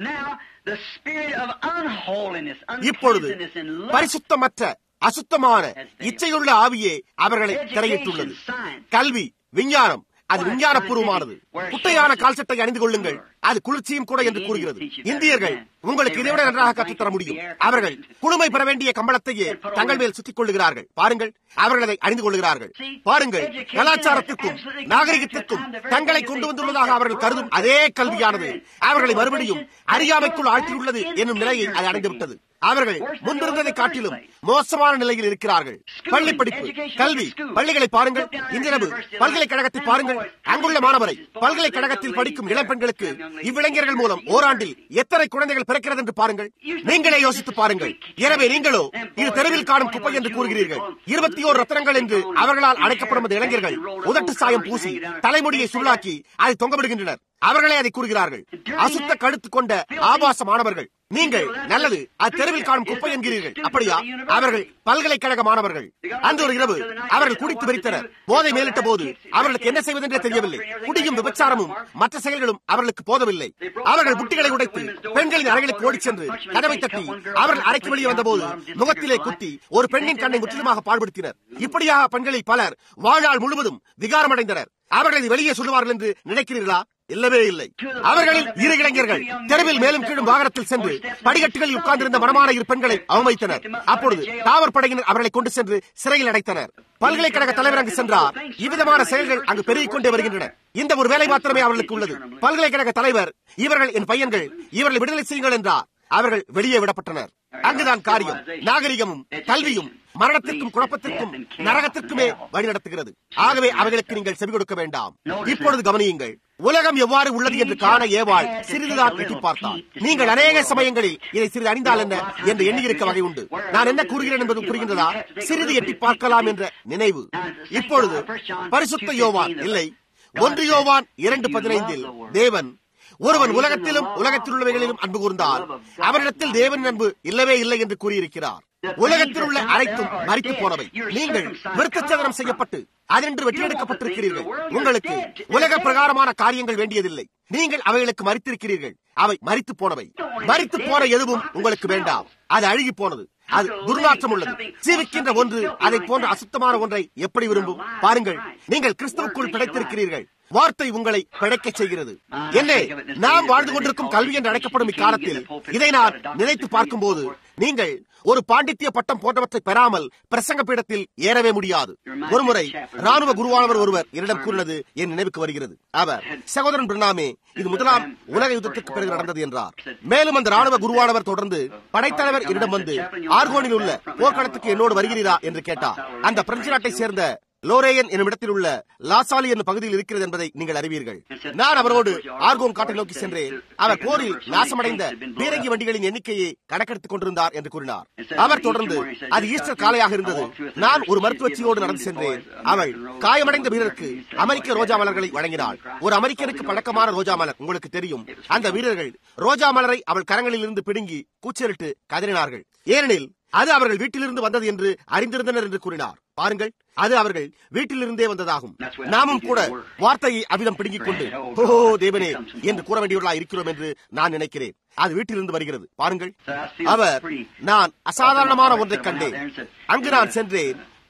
இப்பொழுது பரிசுத்தமற்ற அசுத்தமான இச்சையுள்ள ஆவியே அவர்களை திரையிட்டுள்ளது கல்வி விஞ்ஞானம் அது விஞ்ஞானபூர்வமானது குட்டையான கால்சட்டை அணிந்து கொள்ளுங்கள் அது குளிர்ச்சியும் கூட என்று கூறுகிறது இந்தியர்கள் உங்களுக்கு இதைவிட நன்றாக கற்றுத்தர முடியும் அவர்கள் குளுமை பெற வேண்டிய கம்பளத்தையே தங்கள் மேல் சுற்றிக் கொள்ளுகிறார்கள் பாருங்கள் அவர்கள் அதை அணிந்து கொள்ளுகிறார்கள் பாருங்கள் கலாச்சாரத்திற்கும் நாகரிகத்திற்கும் தங்களை கொண்டு வந்துள்ளதாக அவர்கள் கருதும் அதே கல்வியானது அவர்களை மறுபடியும் அறியாமைக்குள் ஆழ்த்தியுள்ளது என்னும் நிலையை அது அடைந்துவிட்டது அவர்கள் முன்பிருந்ததை காட்டிலும் மோசமான நிலையில் இருக்கிறார்கள் பள்ளி படிப்பு கல்வி பள்ளிகளை பாருங்கள் இன்றிரவு பல்கலைக்கழகத்தை பாருங்கள் அங்குள்ள மாணவரை பல்கலைக்கழகத்தில் படிக்கும் இளம் பெண்களுக்கு இவ்விளைஞர்கள் மூலம் ஓராண்டில் எத்தனை குழந்தைகள் பிறக்கிறது என்று பாருங்கள் நீங்களே யோசித்து பாருங்கள் எனவே நீங்களோ இது தெருவில் காணும் குப்பை என்று கூறுகிறீர்கள் இருபத்தி ஓரு ரத்தனங்கள் என்று அவர்களால் அழைக்கப்படும் அந்த இளைஞர்கள் உதட்டு சாயம் பூசி தலைமுடியை சுள்ளாக்கி அதை தொங்கவிடுகின்றனர் அவர்களே அதை கூறுகிறார்கள் அசுத்த கழுத்து கொண்ட ஆபாச மாணவர்கள் நீங்கள் நல்லது அத்தெருவில் காணும் குப்பை என்கிறீர்கள் அப்படியா அவர்கள் பல்கலைக்கழக மாணவர்கள் அந்த ஒரு இரவு அவர்கள் குடித்து வெறித்தனர் போதை மேலிட்ட போது அவர்களுக்கு என்ன செய்வதென்றே தெரியவில்லை குடியும் விபச்சாரமும் மற்ற செயல்களும் அவர்களுக்கு போதவில்லை அவர்கள் புட்டிகளை உடைத்து பெண்களின் அறைகளுக்கு ஓடிச் சென்று கதவை தட்டி அவர்கள் அறைக்கு வெளியே வந்தபோது முகத்திலே குத்தி ஒரு பெண்ணின் கண்ணை முற்றிலுமாக பாடுபடுத்தினர் இப்படியாக பெண்களில் பலர் வாழ்நாள் முழுவதும் விகாரமடைந்தனர் அவர்கள் இது வெளியே சொல்லுவார்கள் என்று நினைக்கிறீர்களா இல்லவே இல்லை அவர்களில் இரு இளைஞர்கள் தெருவில் மேலும் கீழும் வாகனத்தில் சென்று படிக்கட்டுகளில் உட்கார்ந்திருந்த மனமான இரு பெண்களை அவமதித்தனர் அப்பொழுது காவற் படையினர் அவர்களை கொண்டு சென்று சிறையில் அடைத்தனர் பல்கலைக்கழக தலைவர் அங்கு சென்றார் இவ்விதமான செயல்கள் அங்கு பெருகிக் கொண்டே வருகின்றன இந்த ஒரு வேலை மாத்திரமே அவர்களுக்கு உள்ளது பல்கலைக்கழக தலைவர் இவர்கள் என் பையன்கள் இவர்களை விடுதலை செய்யுங்கள் என்றார் அவர்கள் வெளியே விடப்பட்டனர் அங்குதான் காரியம் நாகரிகமும் கல்வியும் மரணத்திற்கும் குழப்பத்திற்கும் நரகத்திற்குமே வழிநடத்துகிறது ஆகவே அவைகளுக்கு நீங்கள் செவி கொடுக்க வேண்டாம் இப்பொழுது கவனியுங்கள் உலகம் எவ்வாறு உள்ளது என்று காண ஏவாள் சிறிதுதான் எட்டி பார்த்தால் நீங்கள் அநேக சமயங்களில் இதை சிறிது அணிந்தால் என்ன என்று எண்ணியிருக்க வகை உண்டு நான் என்ன கூறுகிறேன் என்பது புரிகின்றதா சிறிது எட்டி பார்க்கலாம் என்ற நினைவு இப்பொழுது பரிசுத்த யோவான் இல்லை ஒன்று யோவான் இரண்டு பதினைந்தில் தேவன் ஒருவன் உலகத்திலும் உலகத்தில் உள்ளவைகளிலும் அன்பு கூர்ந்தால் அவரிடத்தில் தேவன் அன்பு இல்லவே இல்லை என்று கூறியிருக்கிறார் உலகத்தில் உள்ள அனைத்தும் மறித்து போனவை நீங்கள் விருத்தச்சதனம் செய்யப்பட்டு அதென்று வெற்றியெடுக்கப்பட்டிருக்கிறீர்கள் உங்களுக்கு உலக பிரகாரமான காரியங்கள் வேண்டியதில்லை நீங்கள் அவைகளுக்கு மறித்திருக்கிறீர்கள் அவை மறித்து போனவை மறித்து போன எதுவும் உங்களுக்கு வேண்டாம் அது அழுகி போனது அது துர்நாற்றம் உள்ளது ஜீவிக்கின்ற ஒன்று அதை போன்ற அசுத்தமான ஒன்றை எப்படி விரும்பும் பாருங்கள் நீங்கள் கிறிஸ்துவுக்குள் பிழைத்திருக்கிறீர்கள் வார்த்தை உங்களை பிழைக்க செய்கிறது என்ன நாம் வாழ்ந்து கொண்டிருக்கும் கல்வி என்று அழைக்கப்படும் இக்காலத்தில் இதை நான் நினைத்து பார்க்கும் போது நீங்கள் ஒரு பாண்டித்ய பட்டம் போன்றவற்றை பெறாமல் பிரசங்க பீடத்தில் ஏறவே முடியாது ஒருமுறை ராணுவ குருவானவர் ஒருவர் என்னிடம் கூறினது என் நினைவுக்கு வருகிறது அவர் சகோதரன் பிரணாமே இது முதலாம் உலக யுத்தத்திற்கு பிறகு நடந்தது என்றார் மேலும் அந்த ராணுவ குருவானவர் தொடர்ந்து படைத்தலைவர் என்னிடம் வந்து ஆர்கோனில் உள்ள போர்க்களத்துக்கு என்னோடு வருகிறீரா என்று கேட்டார் அந்த பிரெஞ்சு நாட்டை சேர்ந்த லோரேயன் என்னும் இடத்தில் உள்ள லாசாலி என்னும் பகுதியில் இருக்கிறது என்பதை நீங்கள் அறிவீர்கள் நான் அவரோடு ஆர்கோன் காட்டை நோக்கி சென்றேன் அவர் போரில் நாசமடைந்த பீரங்கி வண்டிகளின் எண்ணிக்கையை கணக்கெடுத்துக் கொண்டிருந்தார் என்று கூறினார் அவர் தொடர்ந்து அது ஈஸ்டர் காலையாக இருந்தது நான் ஒரு மருத்துவச்சியோடு நடந்து சென்றேன் அவள் காயமடைந்த வீரருக்கு அமெரிக்க ரோஜா மலர்களை வழங்கினாள் ஒரு அமெரிக்கனுக்கு பழக்கமான ரோஜா மலர் உங்களுக்கு தெரியும் அந்த வீரர்கள் ரோஜா மலரை அவள் கரங்களில் இருந்து பிடுங்கி கூச்சலிட்டு கதறினார்கள் ஏனெனில் அது அவர்கள் வீட்டிலிருந்து வந்தது என்று அறிந்திருந்தனர் என்று கூறினார் பாருங்கள் அது அவர்கள் வீட்டிலிருந்தே வந்ததாகும் நாமும் கூட வார்த்தையை அவ்விதம் பிடுங்கிக் கொண்டு ஓஹோ தேவனே என்று கூற வேண்டியவர்களா இருக்கிறோம் என்று நான் நினைக்கிறேன் அது வீட்டிலிருந்து வருகிறது பாருங்கள் அவர் நான் அசாதாரணமான ஒன்றை கண்டேன் அங்கு நான் சென்றேன்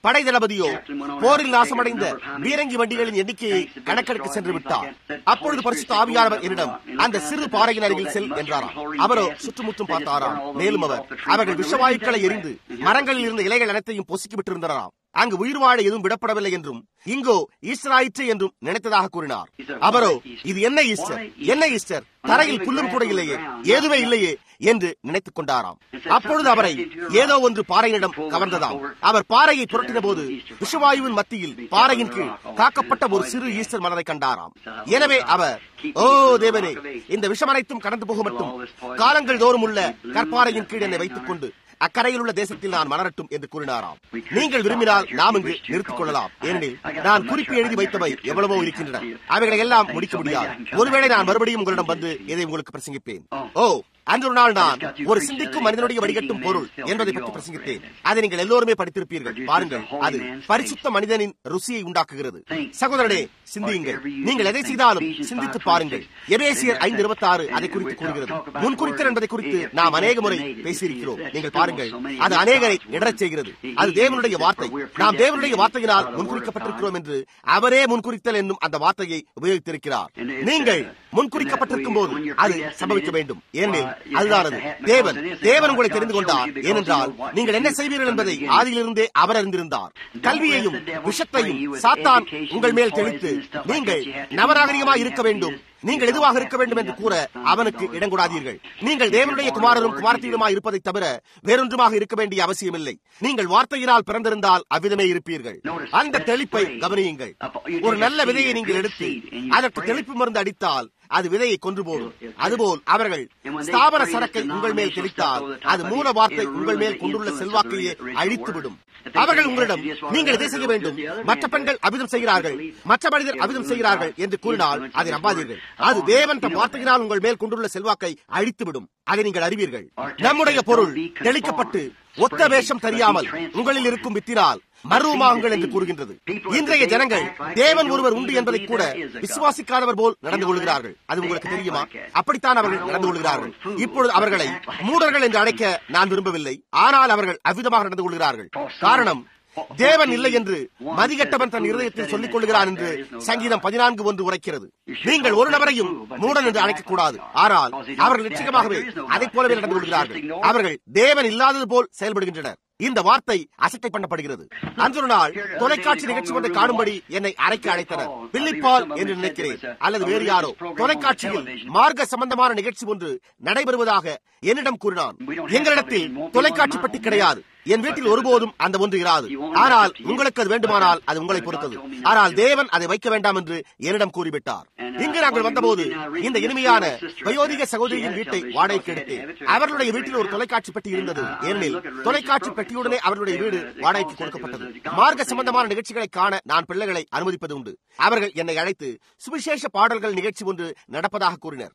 படை தளபதியோ போரில் நாசமடைந்த பீரங்கி வண்டிகளின் எண்ணிக்கையை கணக்கெடுக்க சென்று விட்டார் அப்பொழுது பரிசுத்த ஆவியானவர் என்னிடம் அந்த சிறு பாறையின் அருகில் செல் என்றாராம் அவரோ சுற்றுமுற்றும் பார்த்தாராம் மேலும் அவர் அவர்கள் விஷவாயுக்களை எரிந்து மரங்களில் இருந்த இலைகள் அனைத்தையும் பொசுக்கி விட்டிருந்தாராம் அங்கு உயிர் வாழ எதுவும் விடப்படவில்லை என்றும் இங்கோ ஈஸ்டர் ஆயிற்று என்றும் நினைத்ததாக கூறினார் அவரோ இது என்ன ஈஸ்டர் என்ன ஈஸ்டர் தரையில் புல்லும் கூட இல்லையே ஏதுவே இல்லையே என்று நினைத்துக் கொண்டாராம் அப்பொழுது அவரை ஏதோ ஒன்று பாறையினிடம் கவர்ந்ததாம் அவர் பாறையை புரட்டின போது விஷவாயுவின் மத்தியில் பாறையின் கீழ் காக்கப்பட்ட ஒரு சிறு ஈஸ்டர் மலரை கண்டாராம் எனவே அவர் ஓ தேவனே இந்த விஷம் அனைத்தும் கடந்து போக மட்டும் காலங்கள் தோறும் உள்ள கற்பாறையின் கீழ் என்னை வைத்துக் கொண்டு அக்கரையில் உள்ள தேசத்தில் நான் மலரட்டும் என்று கூறினாராம் நீங்கள் விரும்பினால் நாம் இங்கு நிறுத்திக் கொள்ளலாம் ஏனெனில் நான் குறிப்பு எழுதி வைத்தவை எவ்வளவோ இருக்கின்றன அவைகளை எல்லாம் முடிக்க முடியாது ஒருவேளை நான் மறுபடியும் உங்களிடம் வந்து இதை உங்களுக்கு பிரசங்கிப்பேன் ஓ அன்று ஒரு நாள் நான் ஒரு சிந்திக்கும் மனிதனுடைய வடிகட்டும் பொருள் என்பதை பற்றி பிரசங்கித்தேன் அதை நீங்கள் எல்லோருமே படித்திருப்பீர்கள் பாருங்கள் அது பரிசுத்த மனிதனின் ருசியை உண்டாக்குகிறது சகோதரனே சிந்தியுங்கள் நீங்கள் எதை செய்தாலும் சிந்தித்து பாருங்கள் எபேசியர் ஐந்து இருபத்தி ஆறு அதை குறித்து கூறுகிறது முன்குறித்தல் என்பதை குறித்து நாம் அநேக முறை பேசியிருக்கிறோம் நீங்கள் பாருங்கள் அது அநேகரை இடரச் செய்கிறது அது தேவனுடைய வார்த்தை நாம் தேவனுடைய வார்த்தையினால் முன்குறிக்கப்பட்டிருக்கிறோம் என்று அவரே முன்குறித்தல் என்னும் அந்த வார்த்தையை உபயோகித்திருக்கிறார் நீங்கள் முன்குறிக்கப்பட்டிருக்கும் போது அது சம்பவிக்க வேண்டும் ஏனெனில் அதுதான் அது தேவன் தேவன் உங்களை தெரிந்து கொண்டார் ஏனென்றால் நீங்கள் என்ன செய்வீர்கள் என்பதை ஆதியிலிருந்தே அவர் அறிந்திருந்தார் கல்வியையும் விஷத்தையும் சாத்தான் உங்கள் மேல் தெளித்து நீங்கள் நவநாகரிகமாக இருக்க வேண்டும் நீங்கள் எதுவாக இருக்க வேண்டும் என்று கூற அவனுக்கு இடம் கொடாதீர்கள் நீங்கள் தேவனுடைய குமாரரும் குமாரத்தியுமாய் இருப்பதை தவிர வேறொன்றுமாக இருக்க வேண்டிய அவசியமில்லை நீங்கள் வார்த்தையினால் பிறந்திருந்தால் அவ்விதமே இருப்பீர்கள் அந்த தெளிப்பை கவனியுங்கள் ஒரு நல்ல விதையை நீங்கள் எடுத்து அதற்கு தெளிப்பு மருந்து அடித்தால் அது விதையை கொன்று போடும் அதுபோல் அவர்கள் ஸ்தாபன சரக்கை உங்கள் மேல் தெளித்தால் அது மூல வார்த்தை உங்கள் மேல் கொண்டுள்ள செல்வாக்கையே அழித்துவிடும் அவர்கள் உங்களிடம் நீங்கள் இதை செய்ய வேண்டும் மற்ற பெண்கள் அபிதம் செய்கிறார்கள் மற்ற மனிதர் அபிதம் செய்கிறார்கள் என்று கூறினால் அதை நம்பாதீர்கள் அது தேவன் தம் வார்த்தையினால் உங்கள் மேல் கொண்டுள்ள செல்வாக்கை அழித்துவிடும் அதை நீங்கள் அறிவீர்கள் நம்முடைய பொருள் தெளிக்கப்பட்டு ஒத்த வேஷம் தெரியாமல் உங்களில் இருக்கும் வித்தினால் மர்வமாகுங்கள் என்று கூறுகின்றது இன்றைய ஜனங்கள் தேவன் ஒருவர் உண்டு என்பதை கூட விசுவாசிக்காதவர் போல் நடந்து கொள்கிறார்கள் அது உங்களுக்கு தெரியுமா அப்படித்தான் அவர்கள் நடந்து கொள்கிறார்கள் இப்பொழுது அவர்களை மூடர்கள் என்று அழைக்க நான் விரும்பவில்லை ஆனால் அவர்கள் அவ்விதமாக நடந்து கொள்கிறார்கள் காரணம் தேவன் இல்லை என்று மதிகட்டவன் தன் இருதயத்தில் சொல்லிக் கொள்கிறான் என்று சங்கீதம் பதினான்கு ஒன்று உரைக்கிறது நீங்கள் ஒரு நபரையும் மூடன் என்று அழைக்கக்கூடாது ஆனால் அவர்கள் நிச்சயமாகவே அதைப் போலவே நடந்து கொள்கிறார்கள் அவர்கள் தேவன் இல்லாதது போல் செயல்படுகின்றனர் இந்த வார்த்தை அசட்டை பண்ணப்படுகிறது அன்று நாள் தொலைக்காட்சி நிகழ்ச்சி ஒன்றை காணும்படி என்னை அறைக்கு அழைத்தனர் பில்லிப்பால் என்று நினைக்கிறேன் அல்லது வேறு யாரோ தொலைக்காட்சியில் மார்க்க சம்பந்தமான நிகழ்ச்சி ஒன்று நடைபெறுவதாக என்னிடம் கூறினான் எங்களிடத்தில் தொலைக்காட்சி பட்டி கிடையாது என் வீட்டில் ஒருபோதும் அந்த ஒன்று இராது ஆனால் உங்களுக்கு அது வேண்டுமானால் அது உங்களை பொறுத்தது ஆனால் தேவன் அதை வைக்க வேண்டாம் என்று என்னிடம் கூறிவிட்டார் இங்கு நாங்கள் வந்தபோது இந்த இனிமையான வயோதிக சகோதரியின் வீட்டை வாடகைக்கு எடுத்தேன் அவர்களுடைய வீட்டில் ஒரு தொலைக்காட்சி பெட்டி இருந்தது ஏனெனில் தொலைக்காட்சி பெட்டியுடனே அவர்களுடைய வீடு வாடகைக்கு கொடுக்கப்பட்டது மார்க்க சம்பந்தமான நிகழ்ச்சிகளை காண நான் பிள்ளைகளை அனுமதிப்பது உண்டு அவர்கள் என்னை அழைத்து சுவிசேஷ பாடல்கள் நிகழ்ச்சி ஒன்று நடப்பதாக கூறினர்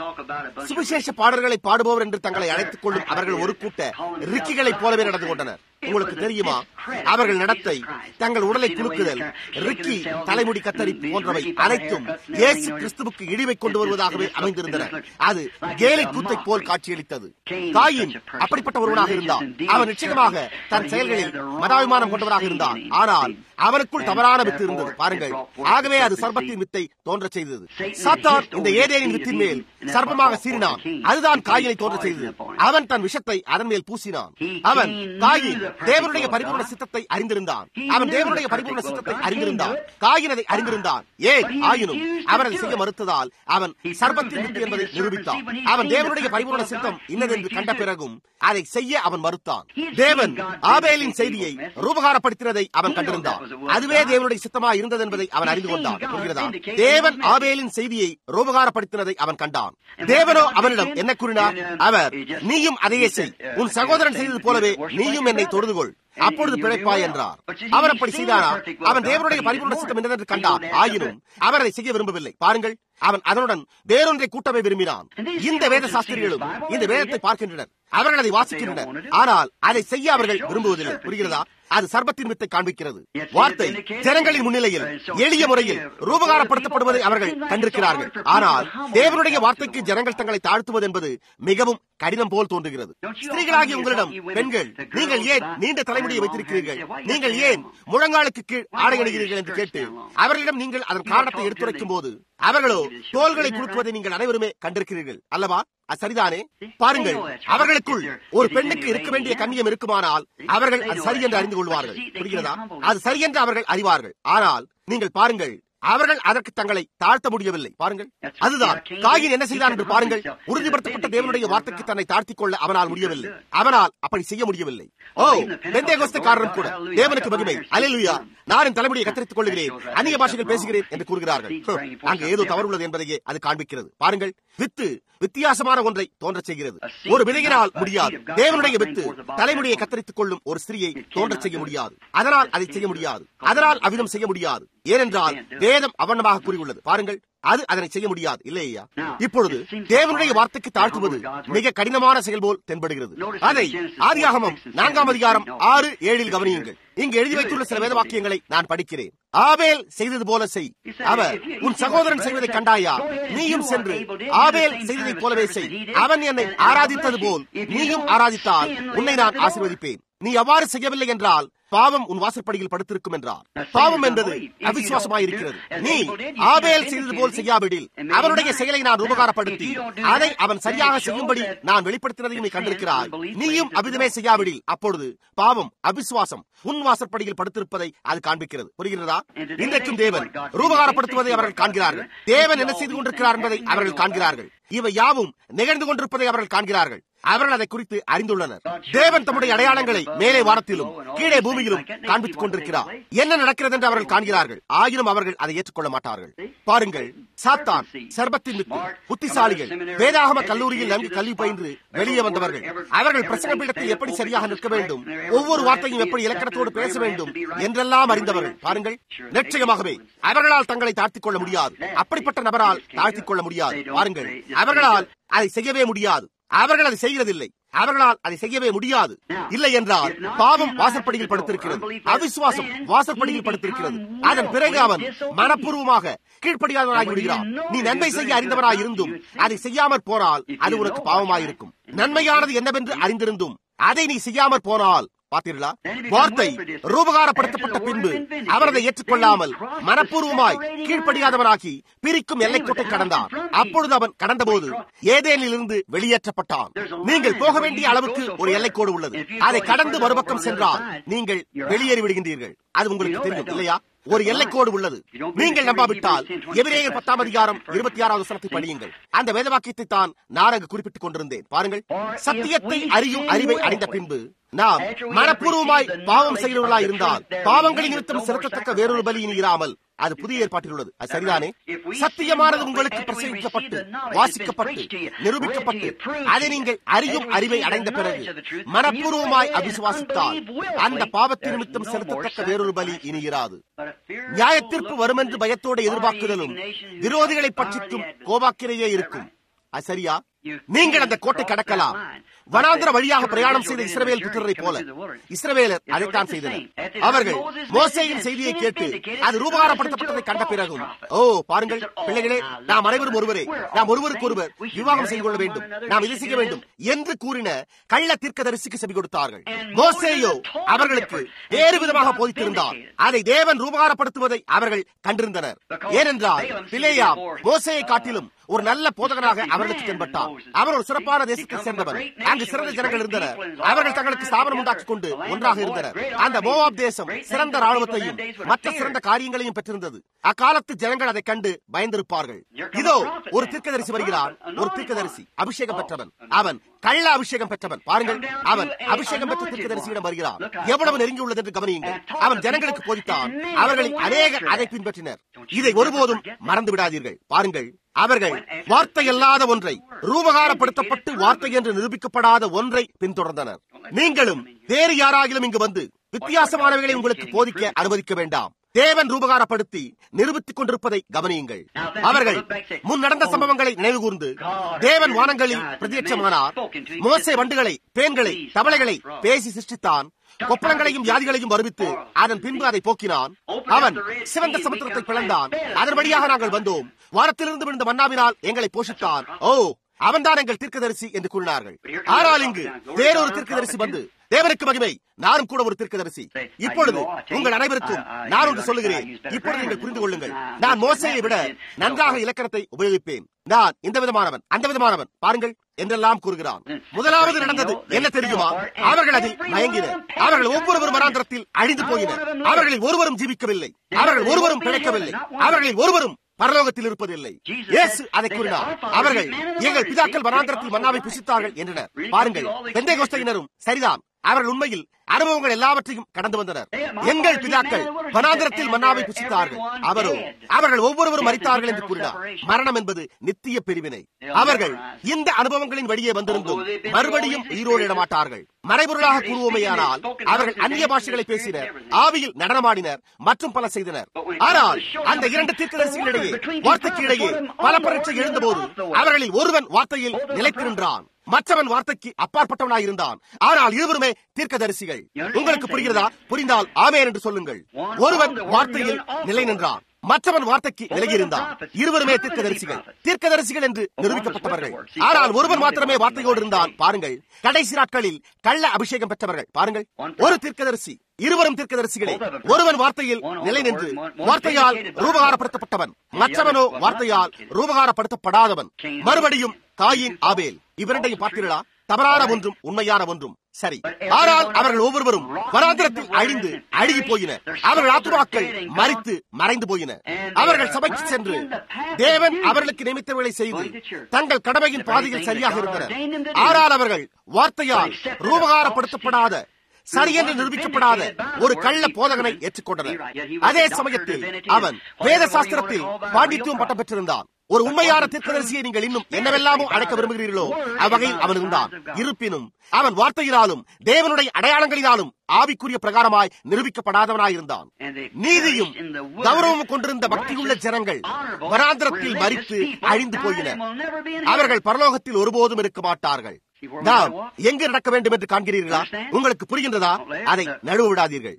சுவிசேஷ பாடல்களை பாடுபவர் என்று தங்களை அழைத்துக் கொள்ளும் அவர்கள் ஒரு கூட்ட ரிக்கிகளைப் போலவே நடந்து கொண்டனர் உங்களுக்கு தெரியுமா அவர்கள் நடத்தை தங்கள் உடலை குலுக்குதல் ரிக்கி தலைமுடி கத்தரிப்பு போன்றவை அனைத்தும் இயேசு கிறிஸ்துவுக்கு இழிவை கொண்டு வருவதாகவே அமைந்திருந்தன அது கேலி கூத்தை போல் காட்சியளித்தது தாயின் அப்படிப்பட்ட ஒருவனாக இருந்தான் அவன் நிச்சயமாக தன் செயல்களில் மதாபிமானம் கொண்டவராக இருந்தான் ஆனால் அவனுக்குள் தவறான வித்து இருந்தது பாருங்கள் ஆகவே அது சர்பத்தின் வித்தை தோன்ற செய்தது சாத்தான் இந்த ஏதேனின் வித்தின் மேல் சர்ப்பமாக சீறினான் அதுதான் காயினை தோன்ற செய்தது அவன் தன் விஷத்தை அதன் மேல் பூசினான் அவன் காயின் தேவனுடைய பரிபூர்ண சித்தத்தை அறிந்திருந்தான் அவன் தேவனுடைய பரிபூர்ண சித்தத்தை அறிந்திருந்தான் காயின் அதை அறிந்திருந்தான் ஏன் ஆயினும் அவன் அதை செய்ய மறுத்ததால் அவன் சர்பத்தின் வித்து என்பதை நிரூபித்தான் அவன் தேவனுடைய பரிபூர்ண சித்தம் இன்னதென்று கண்ட பிறகும் அதை செய்ய அவன் மறுத்தான் தேவன் ஆபேலின் செய்தியை ரூபகாரப்படுத்தினதை அவன் கண்டிருந்தான் அதுவே தேவனுடைய சித்தமா இருந்தது என்பதை அவன் அறிந்து கொண்டான் புரிகிறதா தேவன் ஆபேலின் செய்தியை ரூபகாரப்படுத்தினதை அவன் கண்டான் தேவனோ அவனிடம் என்ன கூறினார் அவர் நீயும் அதையே செய் உன் சகோதரன் செய்தது போலவே நீயும் என்னை தொழுது கொள் அப்பொழுது பிழைப்பாய் என்றார் அவர் அப்படி செய்தாரா அவன் தேவனுடைய பரிபூர்ண சித்தம் என்னதென்று கண்டார் ஆயினும் அவர் அதை செய்ய விரும்பவில்லை பாருங்கள் அவன் அதனுடன் வேறொன்றை கூட்டவே விரும்பினான் இந்த வேத சாஸ்திரிகளும் இந்த வேதத்தை பார்க்கின்றனர் அவர்கள் அதை வாசிக்கின்றனர் ஆனால் அதை செய்ய அவர்கள் விரும்புவதில்லை புரிகிறதா அது சர்பத்தின் வித்தை காண்பிக்கிறது வார்த்தை ஜனங்களின் முன்னிலையில் எளிய முறையில் ரூபகாரப்படுத்தப்படுவதை அவர்கள் கண்டிருக்கிறார்கள் ஆனால் தேவனுடைய வார்த்தைக்கு ஜனங்கள் தங்களை தாழ்த்துவது என்பது மிகவும் கடினம் போல் தோன்றுகிறது ஸ்திரீகளாகிய உங்களிடம் பெண்கள் நீங்கள் ஏன் நீண்ட தலைமுடி தலைமுடியை வைத்திருக்கிறீர்கள் நீங்கள் ஏன் முழங்காலுக்கு கீழ் ஆடை அணிகிறீர்கள் என்று கேட்டு அவர்களிடம் நீங்கள் அதன் காரணத்தை எடுத்துரைக்கும் போது அவர்களோ தோள்களை குலுக்குவதை நீங்கள் அனைவருமே கண்டிருக்கிறீர்கள் அல்லவா அது சரிதானே பாருங்கள் அவர்களுக்குள் ஒரு பெண்ணுக்கு இருக்க வேண்டிய கண்ணியம் இருக்குமானால் அவர்கள் அது சரி என்று அறிந்து கொள்வார்கள் புரிகிறதா அது சரி என்று அவர்கள் அறிவார்கள் ஆனால் நீங்கள் பாருங்கள் அவர்கள் அதற்கு தங்களை தாழ்த்த முடியவில்லை பாருங்கள் அதுதான் காயின் என்ன செய்தான் என்று பாருங்கள் உறுதிப்படுத்தப்பட்ட தேவனுடைய வார்த்தைக்கு தன்னை தாழ்த்திக் கொள்ள அவனால் முடியவில்லை அவனால் அப்படி செய்ய முடியவில்லை ஓ பெந்தேகோஸ்தக்காரரும் கூட தேவனுக்கு மகிமை அலையிலுயா நான் என் தலைமுடியை கத்தரித்துக் கொள்கிறேன் அந்நிய பாஷைகள் பேசுகிறேன் என்று கூறுகிறார்கள் அங்கு ஏதோ தவறு உள்ளது என்பதையே அது காண்பிக்கிறது பாருங்கள் வித்து வித்தியாசமான ஒன்றை தோன்றச் செய்கிறது ஒரு விலகினால் முடியாது தேவனுடைய வித்து தலைமுடியை கத்தரித்துக் கொள்ளும் ஒரு ஸ்திரியை தோன்றச் செய்ய முடியாது அதனால் அதை செய்ய முடியாது அதனால் அவ்விதம் செய்ய முடியாது ஏனென்றால் வேதம் அவனமாக கூறியுள்ளது பாருங்கள் அது அதனை செய்ய முடியாது இல்லையா இப்பொழுது தேவனுடைய வார்த்தைக்கு தாழ்த்துவது மிக கடினமான செயல் போல் தென்படுகிறது அதை ஆதியாகமம் நான்காம் அதிகாரம் ஆறு ஏழில் கவனியுங்கள் இங்கு எழுதி வைத்துள்ள சில வேத வாக்கியங்களை நான் படிக்கிறேன் ஆபேல் செய்தது போல செய் அவர் உன் சகோதரன் செய்வதை கண்டாயா நீயும் சென்று ஆபேல் செய்ததைப் போலவே செய் அவன் என்னை ஆராதித்தது போல் நீயும் ஆராதித்தால் உன்னை நான் ஆசீர்வதிப்பேன் நீ அவ்வாறு செய்யவில்லை என்றால் பாவம் உன் வாசற்படியில் படுத்திருக்கும் என்றார் பாவம் என்பது அவிசுவாசமாயிருக்கிறது நீ ஆபேல் செய்தது போல் செய்யாவிடில் அவனுடைய செயலை நான் உபகாரப்படுத்தி அதை அவன் சரியாக செய்யும்படி நான் வெளிப்படுத்தினதையும் நீ கண்டிருக்கிறாய் நீயும் அவிதமே செய்யாவிடில் அப்பொழுது பாவம் அவிசுவாசம் உன் வாசற்படியில் படுத்திருப்பதை அது காண்பிக்கிறது புரிகிறதா இன்றைக்கும் தேவன் ரூபகாரப்படுத்துவதை அவர்கள் காண்கிறார்கள் தேவன் என்ன செய்து கொண்டிருக்கிறார் என்பதை அவர்கள் காண்கிறார்கள் இவை யாவும் நிகழ்ந்து கொண்டிருப்பதை அவர்கள் காண்கிறார்கள் அவர்கள் அதை குறித்து அறிந்துள்ளனர் தேவன் தம்முடைய அடையாளங்களை மேலே வானத்திலும் கீழே பூமியிலும் காண்பித்துக் கொண்டிருக்கிறார் என்ன நடக்கிறது என்று அவர்கள் காண்கிறார்கள் ஆயினும் அவர்கள் அதை ஏற்றுக்கொள்ள மாட்டார்கள் பாருங்கள் சாத்தான் சர்பத்தின் வித்து புத்திசாலிகள் வேதாகம கல்லூரியில் நன்கு கல்வி பயின்று வெளியே வந்தவர்கள் அவர்கள் பிரசங்க பீடத்தில் எப்படி சரியாக நிற்க வேண்டும் ஒவ்வொரு வார்த்தையும் எப்படி இலக்கணத்தோடு பேச வேண்டும் என்றெல்லாம் அறிந்தவர்கள் பாருங்கள் நிச்சயமாகவே அவர்களால் தங்களை தாழ்த்திக் கொள்ள முடியாது அப்படிப்பட்ட நபரால் தாழ்த்திக் கொள்ள முடியாது பாருங்கள் அவர்களால் அதை செய்யவே முடியாது அவர்கள் அதை செய்கிறதில்லை அவர்களால் அதை செய்யவே முடியாது இல்லை என்றால் பாவம் வாசற்படியில் படுத்திருக்கிறது அவிசுவாசம் வாசற்படியில் படுத்திருக்கிறது அதன் பிறகு அவன் மனப்பூர்வமாக கீழ்ப்படியாதவராகி விடுகிறான் நீ நன்மை செய்ய அறிந்தவராய் இருந்தும் அதை செய்யாமற் போனால் அது உனக்கு பாவமாயிருக்கும் நன்மையானது என்னவென்று அறிந்திருந்தும் அதை நீ செய்யாமற் போனால் பார்த்தீர்களா வார்த்தை ரூபகாரப்படுத்தப்பட்ட பின்பு அவர் அதை ஏற்றுக்கொள்ளாமல் மனப்பூர்வமாய் கீழ்ப்படியாதவராகி பிரிக்கும் எல்லைக்கோட்டை கடந்தார் அப்பொழுது அவன் கடந்தபோது ஏதேனிலிருந்து வெளியேற்றப்பட்டான் நீங்கள் போக வேண்டிய அளவுக்கு ஒரு எல்லைக்கோடு உள்ளது அதை கடந்து மறுபக்கம் சென்றால் நீங்கள் வெளியேறி விடுகின்றீர்கள் அது உங்களுக்கு தெரியும் இல்லையா ஒரு எல்லைக்கோடு உள்ளது நீங்கள் நம்பாவிட்டால் எதிரேயர் பத்தாம் அதிகாரம் இருபத்தி ஆறாவது வசனத்தை படியுங்கள் அந்த வேதவாக்கியத்தை தான் நான் அங்கு குறிப்பிட்டுக் கொண்டிருந்தேன் பாருங்கள் சத்தியத்தை அறியும் அறிவை அடைந்த பின்பு நாம் மனப்பூர்வமாய் பாவம் செய்கிறவர்களாய் இருந்தால் பாவங்களின் நிமித்தம் செலுத்தத்தக்க வேறொரு பலியின் இராமல் அது புதிய ஏற்பாட்டில் உள்ளது அது சரிதானே சத்தியமானது உங்களுக்கு பிரசங்கிக்கப்பட்டு வாசிக்கப்பட்டு நிரூபிக்கப்பட்டு அதை நீங்கள் அறியும் அறிவை அடைந்த பிறகு மனப்பூர்வமாய் அவிசுவாசித்தால் அந்த பாவத்தின் நிமித்தம் செலுத்தத்தக்க வேறொரு பலி இனி இராது நியாயத்திற்கு வரும் என்று பயத்தோடு எதிர்பார்க்குதலும் விரோதிகளை பட்சிக்கும் கோபாக்கிரையே இருக்கும் அது சரியா நீங்கள் அந்த கோட்டை கடக்கலாம் வனாந்திர வழியாக பிரயாணம் செய்த இஸ்ரவேல் புத்திரரை போல இஸ்ரவேலர் அதைத்தான் செய்தனர் அவர்கள் மோசையின் செய்தியை கேட்டு அது ரூபாரப்படுத்தப்பட்டதை கண்ட பிறகும் ஓ பாருங்கள் பிள்ளைகளே நாம் அனைவரும் ஒருவரே நாம் ஒருவருக்கு ஒருவர் விவாகம் செய்து கொள்ள வேண்டும் நாம் இதை செய்ய வேண்டும் என்று கூறின கள்ள தீர்க்க தரிசிக்கு செவி கொடுத்தார்கள் மோசேயோ அவர்களுக்கு வேறு விதமாக போதித்திருந்தார் அதை தேவன் ரூபாரப்படுத்துவதை அவர்கள் கண்டிருந்தனர் ஏனென்றால் பிளேயா மோசையை காட்டிலும் ஒரு நல்ல போதகராக அவர்களுக்கு தென்பட்டார் அவர் ஒரு சிறப்பான தேசத்தை சேர்ந்தவர் அங்கு சிறந்த ஜனங்கள் இருந்தனர் அவர்கள் தங்களுக்கு ஸ்தாபனம் உண்டாக்கிக் கொண்டு ஒன்றாக இருந்தனர் அந்த மோவாப் தேசம் சிறந்த ராணுவத்தையும் மற்ற சிறந்த காரியங்களையும் பெற்றிருந்தது அக்காலத்து ஜனங்கள் அதை கண்டு பயந்திருப்பார்கள் இதோ ஒரு தீர்க்கதரிசி வருகிறான் ஒரு தீர்க்கதரிசி அபிஷேகம் பெற்றவன் அவன் கள்ள அபிஷேகம் பெற்றவன் பாருங்கள் அவன் அபிஷேகம் பெற்ற தீர்க்கதரிசியிடம் வருகிறான் எவ்வளவு நெருங்கி உள்ளது என்று கவனியுங்கள் அவன் ஜனங்களுக்கு போதித்தான் அவர்களில் அநேக அதை பின்பற்றினர் இதை ஒருபோதும் மறந்து விடாதீர்கள் பாருங்கள் அவர்கள் வார்த்தை அல்லாத ஒன்றை ரூபகாரப்படுத்தப்பட்டு வார்த்தை என்று நிரூபிக்கப்படாத ஒன்றை பின்தொடர்ந்தனர் நீங்களும் வேறு யாராகிலும் இங்கு வந்து வித்தியாசமானவைகளை உங்களுக்கு போதிக்க அனுமதிக்க வேண்டாம் தேவன் ரூபகாரப்படுத்தி நிரூபித்துக் கொண்டிருப்பதை கவனியுங்கள் அவர்கள் முன் நடந்த சம்பவங்களை நினைவுகூர்ந்து தேவன் வானங்களில் பிரத்யட்சமானார் மோசை வண்டுகளை பேன்களை தவளைகளை பேசி சிருஷ்டித்தான் கொப்பளங்களையும் வியாதிகளையும் வருவித்து அதன் பின்பு அதை போக்கினான் அவன் சிவந்த சமுத்திரத்தை பிளந்தான் அதன் வழியாக நாங்கள் வந்தோம் வானத்திலிருந்து விழுந்த மன்னாவினால் எங்களை போஷித்தான் ஓ அவன்தான் எங்கள் தீர்க்கதரிசி என்று கூறினார்கள் ஆனால் இங்கு வேறொரு தீர்க்கதரிசி வந்து தேவனுக்கு மகிமை நானும் கூட ஒரு தீர்க்கதரிசி இப்பொழுது உங்கள் அனைவருக்கும் நான் ஒன்று சொல்லுகிறேன் இப்பொழுது நீங்கள் புரிந்து கொள்ளுங்கள் நான் மோசையை விட நன்றாக இலக்கணத்தை உபயோகிப்பேன் நான் இந்த விதமானவன் அந்த விதமானவன் பாருங்கள் என்றெல்லாம் கூறுகிறான் முதலாவது நடந்தது என்ன தெரியுமா அவர்கள் அதில் மயங்கினர் அவர்கள் ஒவ்வொருவரும் வராந்திரத்தில் அழிந்து போயினர் அவர்களில் ஒருவரும் ஜீவிக்கவில்லை அவர்கள் ஒருவரும் பிழைக்கவில்லை அவர்களில் ஒருவரும் பரலோகத்தில் இருப்பதில்லை இயேசு அதை கூறினார் அவர்கள் எங்கள் பிதாக்கள் வனாந்திரத்தில் மன்னாவை புசித்தார்கள் என்றனர் பாருங்கள் பெந்தை கோஷ்டையினரும் சரிதான் அவர்கள் உண்மையில் அனுபவங்கள் எல்லாவற்றையும் கடந்து வந்தனர் எங்கள் பிதாக்கள் வனாந்திரத்தில் மன்னாவை புசித்தார்கள் அவரோ அவர்கள் ஒவ்வொருவரும் மறித்தார்கள் என்று கூறினார் மரணம் என்பது நித்திய பிரிவினை அவர்கள் இந்த அனுபவங்களின் வழியே வந்திருந்தும் மறுபடியும் உயிரோடு இடமாட்டார்கள் மறைபொருளாக கூறுவோமையானால் அவர்கள் அந்நிய பாஷைகளை பேசினர் ஆவியில் நடனமாடினர் மற்றும் பல செய்தனர் ஆனால் அந்த இரண்டு தீர்க்கதரிசிகளிடையே வார்த்தைக்கு இடையே பல பரீட்சை எழுந்தபோது அவர்களில் ஒருவன் வார்த்தையில் நிலைத்திருந்தான் மற்றவன் வார்த்தைக்கு அப்பாற்பட்டவனாய் இருந்தான் ஆனால் இருவருமே தீர்க்கதரிசிகள் உங்களுக்கு புரிகிறதா புரிந்தால் ஆமேன் என்று சொல்லுங்கள் ஒருவன் வார்த்தையில் நிலை நின்றான் மற்றவன் வார்த்தைக்கு விலகியிருந்தான் இருவருமே தீர்க்கதரிசிகள் தீர்க்கதரிசிகள் என்று நிரூபிக்கப்பட்டவர்கள் ஆனால் ஒருவன் மாத்திரமே வார்த்தையோடு இருந்தான் பாருங்கள் கடைசி நாட்களில் கள்ள அபிஷேகம் பெற்றவர்கள் பாருங்கள் ஒரு தீர்க்கதரிசி இருவரும் தீர்க்கதரிசிகளே ஒருவன் வார்த்தையில் நிலை நின்று வார்த்தையால் ரூபகாரப்படுத்தப்பட்டவன் மற்றவனோ வார்த்தையால் ரூபகாரப்படுத்தப்படாதவன் மறுபடியும் காயின் ஆபேல் இவரிடையும் பார்த்தீர்களா தவறான ஒன்றும் உண்மையான ஒன்றும் சரி ஆனால் அவர்கள் ஒவ்வொருவரும் வராந்திரத்தில் அழிந்து அழுகி போயினர் அவர்கள் ஆத்துமாக்கள் மறித்து மறைந்து போயினர் அவர்கள் சபைக்கு சென்று தேவன் அவர்களுக்கு நிமித்தவர்களை செய்து தங்கள் கடமையின் பாதையில் சரியாக இருந்தனர் ஆனால் அவர்கள் வார்த்தையால் ரூபகாரப்படுத்தப்படாத சரியென்று நிரூபிக்கப்படாத ஒரு கள்ள போதகனை ஏற்றுக்கொண்டனர் அதே சமயத்தில் அவன் வேத சாஸ்திரத்தில் பாண்டித்துவம் பட்டம் பெற்றிருந்தான் ஒரு உண்மையான தீர்க்கதரிசியை நீங்கள் இன்னும் என்னவெல்லாமோ அழைக்க விரும்புகிறீர்களோ அவ்வகையில் அவன் இருந்தான் இருப்பினும் அவன் வார்த்தையினாலும் தேவனுடைய அடையாளங்களினாலும் ஆவிக்குரிய பிரகாரமாய் நிரூபிக்கப்படாதவனாயிருந்தான் நீதியும் கௌரவமும் கொண்டிருந்த பக்தியுள்ள ஜனங்கள் வராந்திரத்தில் மறித்து அழிந்து போயினர் அவர்கள் பரலோகத்தில் ஒருபோதும் இருக்க மாட்டார்கள் நாம் எங்கு நடக்க வேண்டும் என்று காண்கிறீர்களா உங்களுக்கு புரிகின்றதா அதை நழுவ விடாதீர்கள்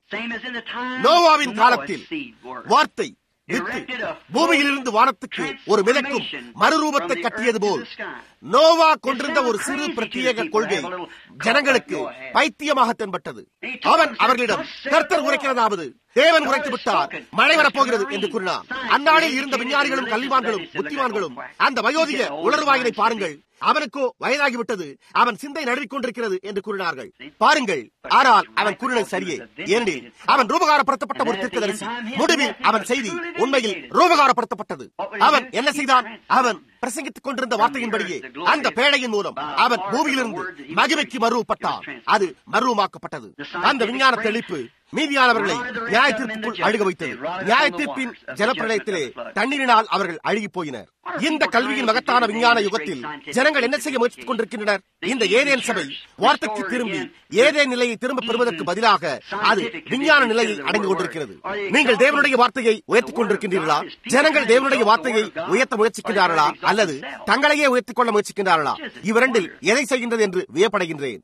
நோவாவின் காலத்தில் வார்த்தை வித்து பூமியிலிருந்து வானத்துக்கு ஒரு மிதக்கும் மறுரூபத்தை கட்டியது போல் நோவா கொண்டிருந்த ஒரு சிறு பிரத்யேக கொள்கை ஜனங்களுக்கு பைத்தியமாக தென்பட்டது அவன் அவர்களிடம் கர்த்தர் உரைக்கிறதாவது தேவன் உரைத்து விட்டார் மழை வரப்போகிறது என்று கூறினார் அந்நாளில் இருந்த விஞ்ஞானிகளும் கல்விமான்களும் புத்திமான்களும் அந்த வயோதிக உணர்வாயினை பாருங்கள் அவனுக்கோ வயதாகிவிட்டது அவன் சிந்தை நழுவிக் கொண்டிருக்கிறது என்று கூறினார்கள் பாருங்கள் ஆனால் அவன் கூறினது சரியே ஏனெனில் அவன் ரூபகாரப்படுத்தப்பட்ட ஒரு தீர்க்கதரிசி முடிவில் அவன் செய்தி உண்மையில் ரூபகாரப்படுத்தப்பட்டது அவன் என்ன செய்தான் அவன் பிரசங்கித்துக் கொண்டிருந்த வார்த்தையின்படியே அந்த பேழையின் மூலம் அவன் பூமியிலிருந்து மகிமைக்கு மறுவப்பட்டான் அது மறுவமாக்கப்பட்டது அந்த விஞ்ஞான தெளிப்பு மீதியானவர்களை நியாய தீர்ப்புக்குள் அழுக வைத்தது நியாய தீர்ப்பின் ஜலப்பிரளயத்திலே தண்ணீரினால் அவர்கள் அழுகி போயினர் இந்த கல்வியின் மகத்தான விஞ்ஞான யுகத்தில் ஜனங்கள் என்ன செய்ய முயற்சித்துக் கொண்டிருக்கின்றனர் இந்த ஏதேன் சபை வார்த்தைக்கு திரும்பி ஏதேன் நிலையை திரும்ப பெறுவதற்கு பதிலாக அது விஞ்ஞான நிலையை அடைந்து கொண்டிருக்கிறது நீங்கள் தேவனுடைய வார்த்தையை உயர்த்திக் கொண்டிருக்கின்றீர்களா ஜனங்கள் தேவனுடைய வார்த்தையை உயர்த்த முயற்சிக்கின்றார்களா அல்லது தங்களையே உயர்த்திக் கொள்ள முயற்சிக்கின்றார்களா இவ்விரண்டில் எதை செய்கின்றது என்று வியப்படைகின்றேன்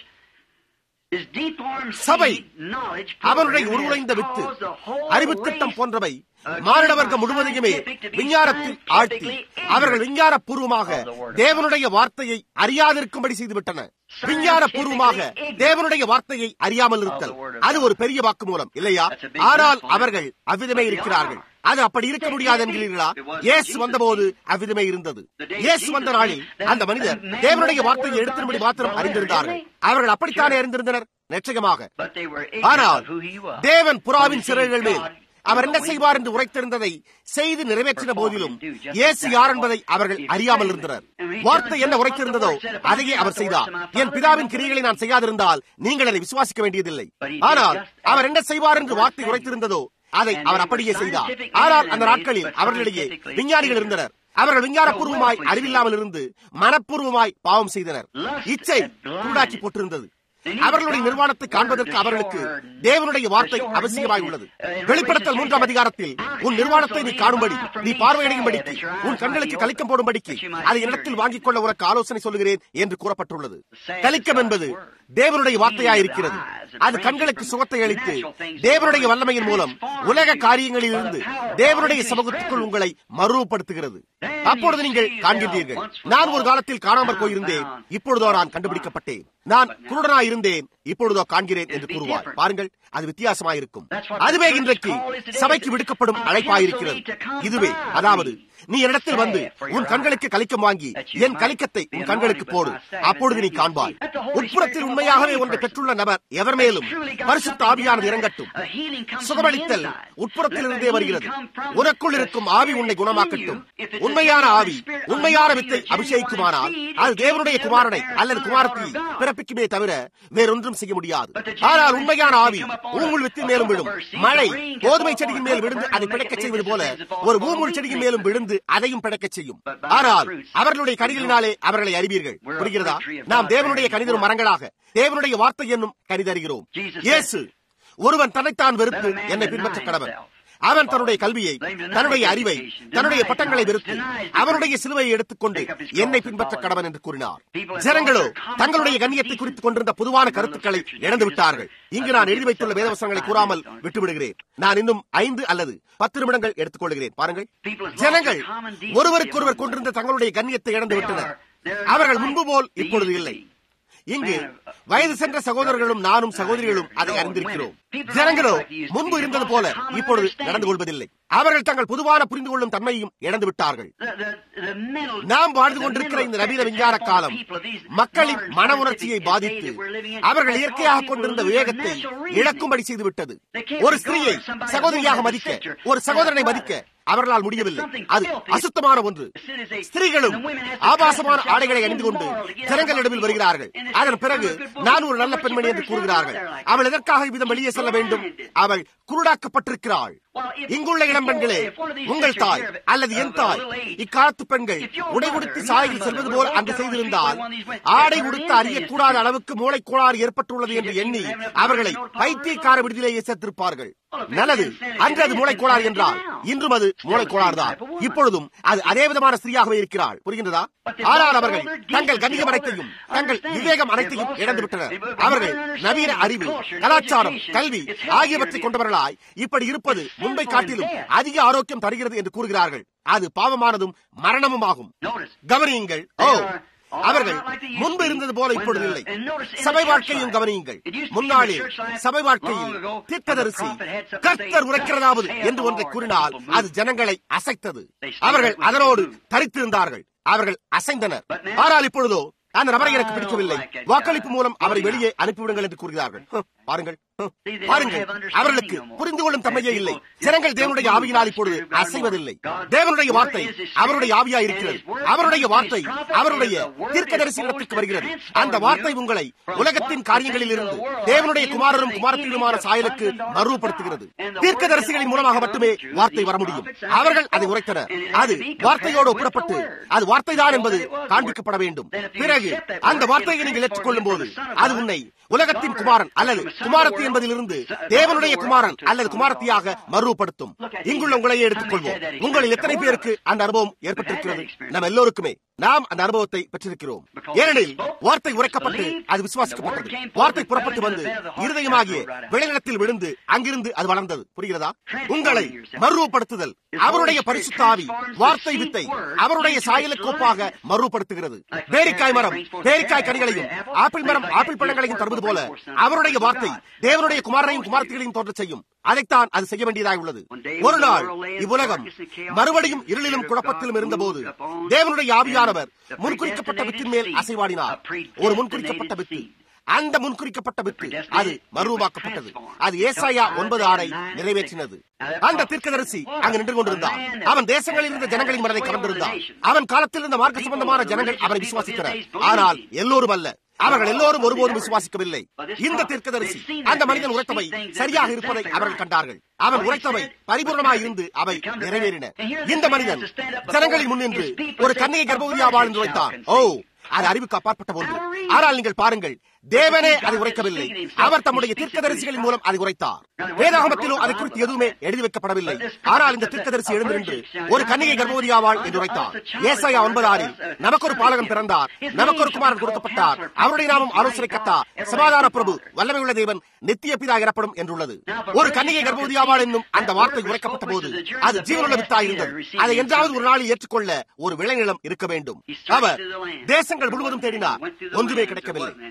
சபை அவருடைய உருளைந்த வித்து அறிவு திட்டம் போன்றவை மானிட வர்க்கம் முழுவதையுமே விஞ்ஞானத்தில் ஆழ்த்தி அவர்கள் விஞ்ஞான பூர்வமாக தேவனுடைய வார்த்தையை அறியாதிருக்கும்படி செய்துவிட்டன விஞ்ஞான பூர்வமாக தேவனுடைய வார்த்தையை அறியாமல் இருத்தல் அது ஒரு பெரிய வாக்கு மூலம் இல்லையா ஆனால் அவர்கள் அவ்விதமே இருக்கிறார்கள் அது அப்படி இருக்க முடியாது என்கிறீர்களா இயேசு வந்தபோது அவ்விதமே இருந்தது இயேசு வந்த நாளில் அந்த மனிதர் தேவனுடைய வார்த்தையை எடுத்திரும்படி மாத்திரம் அறிந்திருந்தார்கள் அவர்கள் அப்படித்தானே அறிந்திருந்தனர் நிச்சயமாக ஆனால் தேவன் புறாவின் சிறைகள் மேல் அவர் என்ன செய்வார் என்று உரைத்திருந்ததை செய்து நிறைவேற்றின போதிலும் இயேசு யார் என்பதை அவர்கள் அறியாமல் இருந்தனர் வார்த்தை என்ன உரைத்திருந்ததோ அதையே அவர் செய்தார் என் பிதாவின் கிரிகளை நான் செய்யாதிருந்தால் நீங்கள் அதை விசுவாசிக்க வேண்டியதில்லை ஆனால் அவர் என்ன செய்வார் என்று வார்த்தை உரைத்திருந்ததோ அதை அவர் அப்படியே செய்தார் ஆனால் அந்த நாட்களில் அவர்களிடையே விஞ்ஞானிகள் இருந்தனர் அவர்கள் விஞ்ஞானபூர்வமாய் அறிவில்லாமல் இருந்து மனப்பூர்வமாய் பாவம் செய்தனர் இச்சை கூடாக்கி போட்டிருந்தது அவர்களுடைய நிர்வாணத்தை காண்பதற்கு அவர்களுக்கு தேவனுடைய வார்த்தை அவசியமாய் உள்ளது வெளிப்படுத்தல் மூன்றாம் அதிகாரத்தில் உன் நிர்வாணத்தை நீ காணும்படி நீ பார்வையடையும்படிக்கு உன் கண்களுக்கு கலிக்கம் போடும்படிக்கு அதை இடத்தில் வாங்கிக் கொள்ள உனக்கு ஆலோசனை சொல்லுகிறேன் என்று கூறப்பட்டுள்ளது கலிக்கம் என்பது தேவனுடைய வார்த்தையாய் இருக்கிறது அது கண்களுக்கு சுகத்தை அளித்து தேவனுடைய வல்லமையின் மூலம் உலக காரியங்களில் இருந்து தேவனுடைய சமூகத்துக்குள் உங்களை மறுவப்படுத்துகிறது அப்பொழுது நீங்கள் காண்கின்றீர்கள் நான் ஒரு காலத்தில் காணாமற் போயிருந்தேன் இப்பொழுதோ நான் கண்டுபிடிக்கப்பட்டேன் நான் குருடனாய் இருந்தேன் இப்பொழுதோ காண்கிறேன் என்று கூறுவார் பாருங்கள் அது வித்தியாசமாயிருக்கும் அதுவே இன்றைக்கு சபைக்கு விடுக்கப்படும் அழைப்பாயிருக்கிறது இதுவே அதாவது நீ என்னிடத்தில் வந்து உன் கண்களுக்கு கலிக்கம் வாங்கி என் கலிக்கத்தை உன் கண்களுக்கு போடு அப்பொழுது நீ காண்பாய் உட்புறத்தில் உண்மையாகவே ஒன்றை பெற்றுள்ள நபர் எவர் மேலும் பரிசுத்த ஆவியானது இறங்கட்டும் சுகமளித்தல் உட்புறத்தில் இருந்தே வருகிறது உனக்குள் இருக்கும் ஆவி உன்னை குணமாக்கட்டும் உண்மையான ஆவி உண்மையான வித்தை அபிஷேகிக்குமானால் அது தேவனுடைய குமாரனை அல்லது குமாரத்தை பிறப்பிக்குமே தவிர வேறொன்றும் செய்ய முடியாது ஆனால் உண்மையான ஆவி ஊமுள் வித்தின் மேலும் விழும் மழை கோதுமை செடியின் மேல் விழுந்து அதை பிழைக்கச் செய்வது போல ஒரு ஊமுள் செடியின் மேலும் விழுந்து அதையும் பிழைக்கச் செய்யும் ஆனால் அவர்களுடைய கனிகளினாலே அவர்களை அறிவீர்கள் புரிகிறதா நாம் தேவனுடைய கணிதரும் மரங்களாக தேவனுடைய வார்த்தை என்னும் கணிதறிகிறோம் இயேசு ஒருவன் தன்னைத்தான் வெறுத்து என்னை பின்பற்ற கடவன் அவன் தன்னுடைய கல்வியை தன்னுடைய அறிவை தன்னுடைய பட்டங்களை வெறுத்து அவனுடைய சிலுவையை எடுத்துக்கொண்டு என்னை பின்பற்ற கடவன் என்று கூறினார் ஜனங்களோ தங்களுடைய கண்ணியத்தை குறித்துக் கொண்டிருந்த பொதுவான கருத்துக்களை இழந்து விட்டார்கள் இங்கு நான் எழுதி வைத்துள்ள வேதவசங்களை கூறாமல் விட்டுவிடுகிறேன் நான் இன்னும் ஐந்து அல்லது பத்து நிமிடங்கள் எடுத்துக் கொள்கிறேன் பாருங்கள் ஜனங்கள் ஒருவருக்கொருவர் கொண்டிருந்த தங்களுடைய கண்ணியத்தை இழந்து விட்டனர் அவர்கள் முன்பு போல் இப்பொழுது இல்லை இங்கு வயது சென்ற சகோதரர்களும் நானும் சகோதரிகளும் அதை அறிந்திருக்கிறோம் ஜனங்களோ முன்பு இருந்தது போல இப்பொழுது நடந்து கொள்வதில்லை அவர்கள் தங்கள் பொதுவான புரிந்து கொள்ளும் தன்மையும் இழந்து விட்டார்கள் நாம் வாழ்ந்து கொண்டிருக்கிற இந்த நவீன விஞ்ஞான காலம் மக்களின் மன உணர்ச்சியை பாதித்து அவர்கள் இயற்கையாக கொண்டிருந்த விவேகத்தை இழக்கும்படி செய்துவிட்டது ஒரு ஸ்திரீயை சகோதரியாக மதிக்க ஒரு சகோதரனை மதிக்க அவர்களால் முடியவில்லை அது அசுத்தமான ஒன்று ஸ்திரீகளும் ஆபாசமான ஆடைகளை அணிந்து கொண்டு ஜனங்களிடத்தில் வருகிறார்கள் அதன் பிறகு நான் ஒரு நல்ல பெண்மணி என்று கூறுகிறார்கள் அவள் எதற்காக விதம் வெளியே செல்ல வேண்டும் அவள் குருடாக்கப்பட்டிருக்கிறாள் இங்குள்ள இளம்பெண்களே உங்கள் தாய் அல்லது என் தாய் இக்காலத்து பெண்கள் உடை உடுத்தி சாலையில் செல்வது போல் அன்று செய்திருந்தால் ஆடை உடுத்த அறியக்கூடாத அளவுக்கு மூளை கோளாறு ஏற்பட்டுள்ளது என்று எண்ணி அவர்களை பைத்தியக்கார விடுதலையை சேர்த்திருப்பார்கள் நல்லது அன்று அது மூளை கோளாறு என்றால் இன்றும் அது மூளை கோளாறு தான் இப்பொழுதும் அது அதே விதமான ஸ்திரீயாகவே இருக்கிறாள் புரிகின்றதா ஆனால் அவர்கள் தங்கள் கண்ணியம் அனைத்தையும் தங்கள் விவேகம் அனைத்தையும் இழந்து விட்டனர் அவர்கள் நவீன அறிவு கலாச்சாரம் கல்வி ஆகியவற்றை கொண்டவர்களாய் இப்படி இருப்பது முன்பை காட்டிலும் அதிக ஆரோக்கியம் தருகிறது என்று கூறுகிறார்கள் அது பாவமானதும் மரணமும் ஆகும் கவனியுங்கள் ஓ அவர்கள் முன்பு இருந்தது போல இப்பொழுது இல்லை சபை வாழ்க்கையும் கவனியுங்கள் முன்னாளில் சபை வாழ்க்கையில் தீர்க்கதரிசி கர்த்தர் உரைக்கிறதாவது என்று ஒன்றை கூறினால் அது ஜனங்களை அசைத்தது அவர்கள் அதனோடு தரித்திருந்தார்கள் அவர்கள் அசைந்தனர் ஆனால் இப்பொழுதோ அந்த நபரை எனக்கு பிடிக்கவில்லை வாக்களிப்பு மூலம் அவரை வெளியே அனுப்பிவிடுங்கள் என்று கூறுகிறார்கள் பாருங்கள் பாருங்கள் அவர்களுக்கு புரிந்து கொள்ளும் தன்மையே இல்லை ஜனங்கள் தேவனுடைய ஆவியினால் இப்பொழுது அசைவதில்லை தேவனுடைய வார்த்தை அவருடைய ஆவியா இருக்கிறது அவருடைய வார்த்தை அவருடைய தீர்க்க தரிசனத்திற்கு வருகிறது அந்த வார்த்தை உங்களை உலகத்தின் காரியங்களில் இருந்து தேவனுடைய குமாரரும் குமாரத்திலுமான சாயலுக்கு மறுபடுத்துகிறது தீர்க்க தரிசிகளின் மூலமாக மட்டுமே வார்த்தை வர முடியும் அவர்கள் அதை உரைத்தனர் அது வார்த்தையோடு ஒப்பிடப்பட்டு அது வார்த்தைதான் என்பது காண்பிக்கப்பட வேண்டும் பிறகு அந்த வார்த்தையை நீங்கள் ஏற்றுக்கொள்ளும் போது அது உன்னை உலகத்தின் குமாரன் அல்லது குமாரத்தி என்பதிலிருந்து தேவனுடைய குமாரன் அல்லது குமாரத்தியாக மறுபடுத்தும் இங்குள்ள உங்களையே எடுத்துக்கொள்வோம் உங்களில் எத்தனை பேருக்கு அந்த அனுபவம் ஏற்பட்டிருக்கிறது நம் எல்லோருக்குமே நாம் அந்த அனுபவத்தை பெற்றிருக்கிறோம் ஏனெனில் வார்த்தை உரைக்கப்பட்டு அது விசுவாசிக்கப்பட்டது வார்த்தை புறப்பட்டு வந்து இருதயமாகிய விளைநிலத்தில் விழுந்து அங்கிருந்து அது வளர்ந்தது புரிகிறதா உங்களை மறுவப்படுத்துதல் அவருடைய பரிசுத்த ஆவி வார்த்தை வித்தை அவருடைய சாயலுக்கோப்பாக மறுபடுத்துகிறது பேரிக்காய் மரம் பேரிக்காய் கனிகளையும் ஆப்பிள் மரம் ஆப்பிள் பழங்களையும் தருவது போல அவருடைய வார்த்தை தேவனுடைய குமாரனையும் குமாரத்திகளையும் தோன்ற செய்யும் அதைத்தான் அது செய்ய வேண்டியதாக உள்ளது ஒரு நாள் இவ்வுலகம் மறுபடியும் இருளிலும் குழப்பத்திலும் இருந்தபோது தேவனுடைய ஆவியானவர் முன்குறிக்கப்பட்ட வித்தின் மேல் அசைவாடினார் ஒரு முன்குறிக்கப்பட்ட வித்து அந்த முன்குறிக்கப்பட்ட வித்து அது மறுரூபாக்கப்பட்டது அது ஏசாயா ஒன்பது ஆறை நிறைவேற்றினது அந்த தீர்க்கதரிசி அங்கு நின்று கொண்டிருந்தார் அவன் தேசங்களில் இருந்த ஜனங்களின் மனதை கவர்ந்திருந்தார் அவன் காலத்தில் இருந்த மார்க்க சம்பந்தமான ஜனங்கள் அவரை விசுவாசித்தனர் ஆனால் எல்லோரும் அல்ல அவர்கள் எல்லோரும் ஒருபோதும் விசுவாசிக்கவில்லை இந்த தீர்க்கதரிசி அந்த மனிதன் உரைத்தவை சரியாக இருப்பதை அவர்கள் கண்டார்கள் அவன் உரைத்தவை பரிபூர்ணமாக இருந்து அவை நிறைவேறின இந்த மனிதன் ஜனங்களின் முன்னின்று ஒரு கண்ணியை கர்ப்பவதியாவாள் என்று உரைத்தான் ஓ அது அறிவுக்கு அப்பாற்பட்ட ஒன்று ஆனால் நீங்கள் பாருங்கள் தேவனே அதை உரைக்கவில்லை அவர் தம்முடைய தீர்க்கதரிசிகளின் மூலம் அதை உரைத்தார் வேதாகமத்திலோ அதை குறித்து எதுவுமே எழுதி வைக்கப்படவில்லை ஆனால் இந்த தீர்க்கதரிசி எழுந்து நின்று ஒரு கன்னிகை கர்ப்பவதியாவாள் என்று உரைத்தார் ஏசாயா ஒன்பது ஆறில் நமக்கு ஒரு பாலகன் பிறந்தார் நமக்கு ஒரு குமாரன் கொடுக்கப்பட்டார் அவருடைய நாமம் ஆலோசனை கத்தா சமாதான பிரபு வல்லமை உள்ள தேவன் நித்திய பிதா எனப்படும் என்றுள்ளது ஒரு கன்னிகை கர்ப்பவதியாவாள் என்னும் அந்த வார்த்தை உரைக்கப்பட்ட போது அது ஜீவனுள்ள வித்தாய் இருந்தது அதை என்றாவது ஒரு நாளில் ஏற்றுக்கொள்ள ஒரு விளைநிலம் இருக்க வேண்டும் அவர் தேசங்கள் முழுவதும் தேடினார் ஒன்றுமே கிடைக்கவில்லை அவர்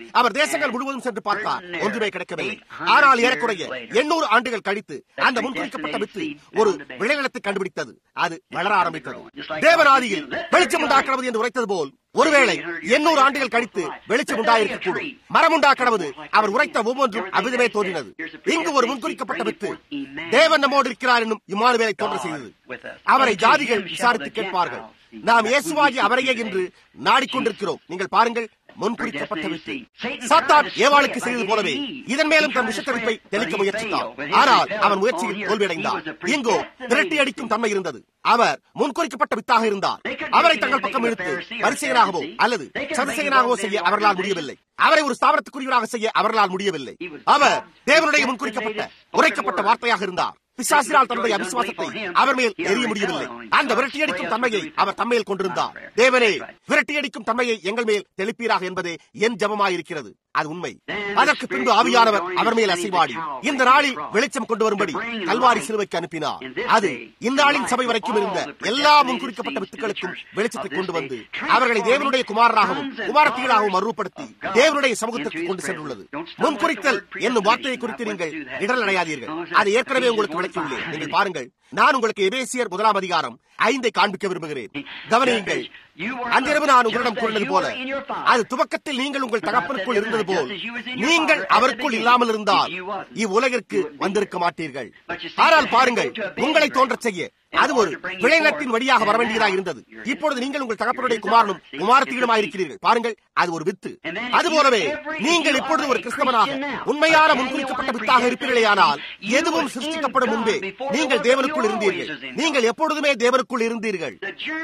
தேசங்கள் முழுவதும் சென்று பார்த்தார் ஒன்றுமே கிடைக்கவில்லை ஆனால் ஏறக்குறைய எண்ணூறு ஆண்டுகள் கழித்து அந்த முன்குறிக்கப்பட்ட வித்து ஒரு விளைநிலத்தை கண்டுபிடித்தது அது வளர ஆரம்பித்தது தேவனாதியில் வெளிச்சம் உண்டாக்கிறது என்று உரைத்தது போல் ஒருவேளை எண்ணூறு ஆண்டுகள் கழித்து வெளிச்சம் உண்டாயிருக்கக்கூடும் மரம் உண்டாக்கிறது அவர் உரைத்த ஒவ்வொன்றும் அவ்விதமே தோன்றினது இங்கு ஒரு முன்குறிக்கப்பட்ட வித்து தேவன் நம்மோடு இருக்கிறார் என்னும் இம்மானுவேலை தோன்ற செய்தது அவரை ஜாதிகள் விசாரித்து கேட்பார்கள் நாம் இயேசுவாகி அவரையே என்று நாடிக்கொண்டிருக்கிறோம் நீங்கள் பாருங்கள் முன்குறிக்கப்பட்ட வித்து சாத்தான் ஏவாளுக்கு செய்தது போலவே இதன் மேலும் தன் விஷத்தரிப்பை தெளிக்க முயற்சித்தான் ஆனால் அவன் முயற்சியில் தோல்வியடைந்தார் இங்கோ திரட்டி அடிக்கும் தன்மை இருந்தது அவர் முன்குறிக்கப்பட்ட வித்தாக இருந்தார் அவரை தங்கள் பக்கம் இழுத்து பரிசெயனாகவோ அல்லது சதுசெயனாகவோ செய்ய அவர்களால் முடியவில்லை அவரை ஒரு ஸ்தாபனத்துக்குரியவராக செய்ய அவர்களால் முடியவில்லை அவர் தேவனுடைய முன்குறிக்கப்பட்ட உரைக்கப்பட்ட வார்த்தையாக இருந்தார் பிசாசினால் தன்னுடைய அவிசுவாசத்தை அவர் மேல் எரிய முடியவில்லை அந்த விரட்டியடிக்கும் தன்மையை அவர் தம்மையில் கொண்டிருந்தார் தேவனே விரட்டியடிக்கும் தன்மையை எங்கள் மேல் தெளிப்பீராக என்பதே என் ஜபமாயிருக்கிறது அது உண்மை அதற்கு பின்பு ஆவியானவர் அவர் மேல் அசைவாடி இந்த நாளில் வெளிச்சம் கொண்டு வரும்படி கல்வாரி சிலுவைக்கு அனுப்பினார் அது இந்நாளின் சபை வரைக்கும் இருந்த எல்லா முன்குறிக்கப்பட்ட வித்துக்களுக்கும் வெளிச்சத்தை கொண்டு வந்து அவர்களை தேவனுடைய குமாரராகவும் குமாரத்திகளாகவும் மறுபடுத்தி தேவனுடைய சமூகத்திற்கு கொண்டு சென்றுள்ளது முன்குறித்தல் என்னும் வார்த்தையை குறித்து நீங்கள் இடர் அடையாதீர்கள் அதை ஏற்கனவே உங்களுக்கு விளக்கியுள்ளேன் நீங்கள் பாருங்கள் நான் உங்களுக்கு எபேசியர் முதலாம் அதிகாரம் ஐந்தை காண்பிக்க விரும்புகிறேன் கவனியுங்கள் அன்றிரவு நான் உங்களிடம் கூறினது போல அது துவக்கத்தில் நீங்கள் உங்கள் தகப்பனுக்குள் இருந்தது போல் நீங்கள் அவருக்குள் இல்லாமல் இருந்தால் இவ்வுலகிற்கு வந்திருக்க மாட்டீர்கள் ஆனால் பாருங்கள் உங்களை தோன்றச் செய்ய அது ஒரு விளைநிலத்தின் வழியாக வர வேண்டியதாக இருந்தது இப்பொழுது நீங்கள் உங்கள் தகப்பனுடைய குமாரனும் குமாரத்தியுமாக இருக்கிறீர்கள் பாருங்கள் அது ஒரு வித்து அதுபோலவே நீங்கள் இப்பொழுது ஒரு கிறிஸ்தவனாக உண்மையான முன்குறிக்கப்பட்ட வித்தாக இருப்பீர்களேயானால் எதுவும் சிருஷ்டிக்கப்படும் முன்பே நீங்கள் தேவனுக்குள் இருந்தீர்கள் நீங்கள் எப்பொழுதுமே தேவனுக்குள் இருந்தீர்கள்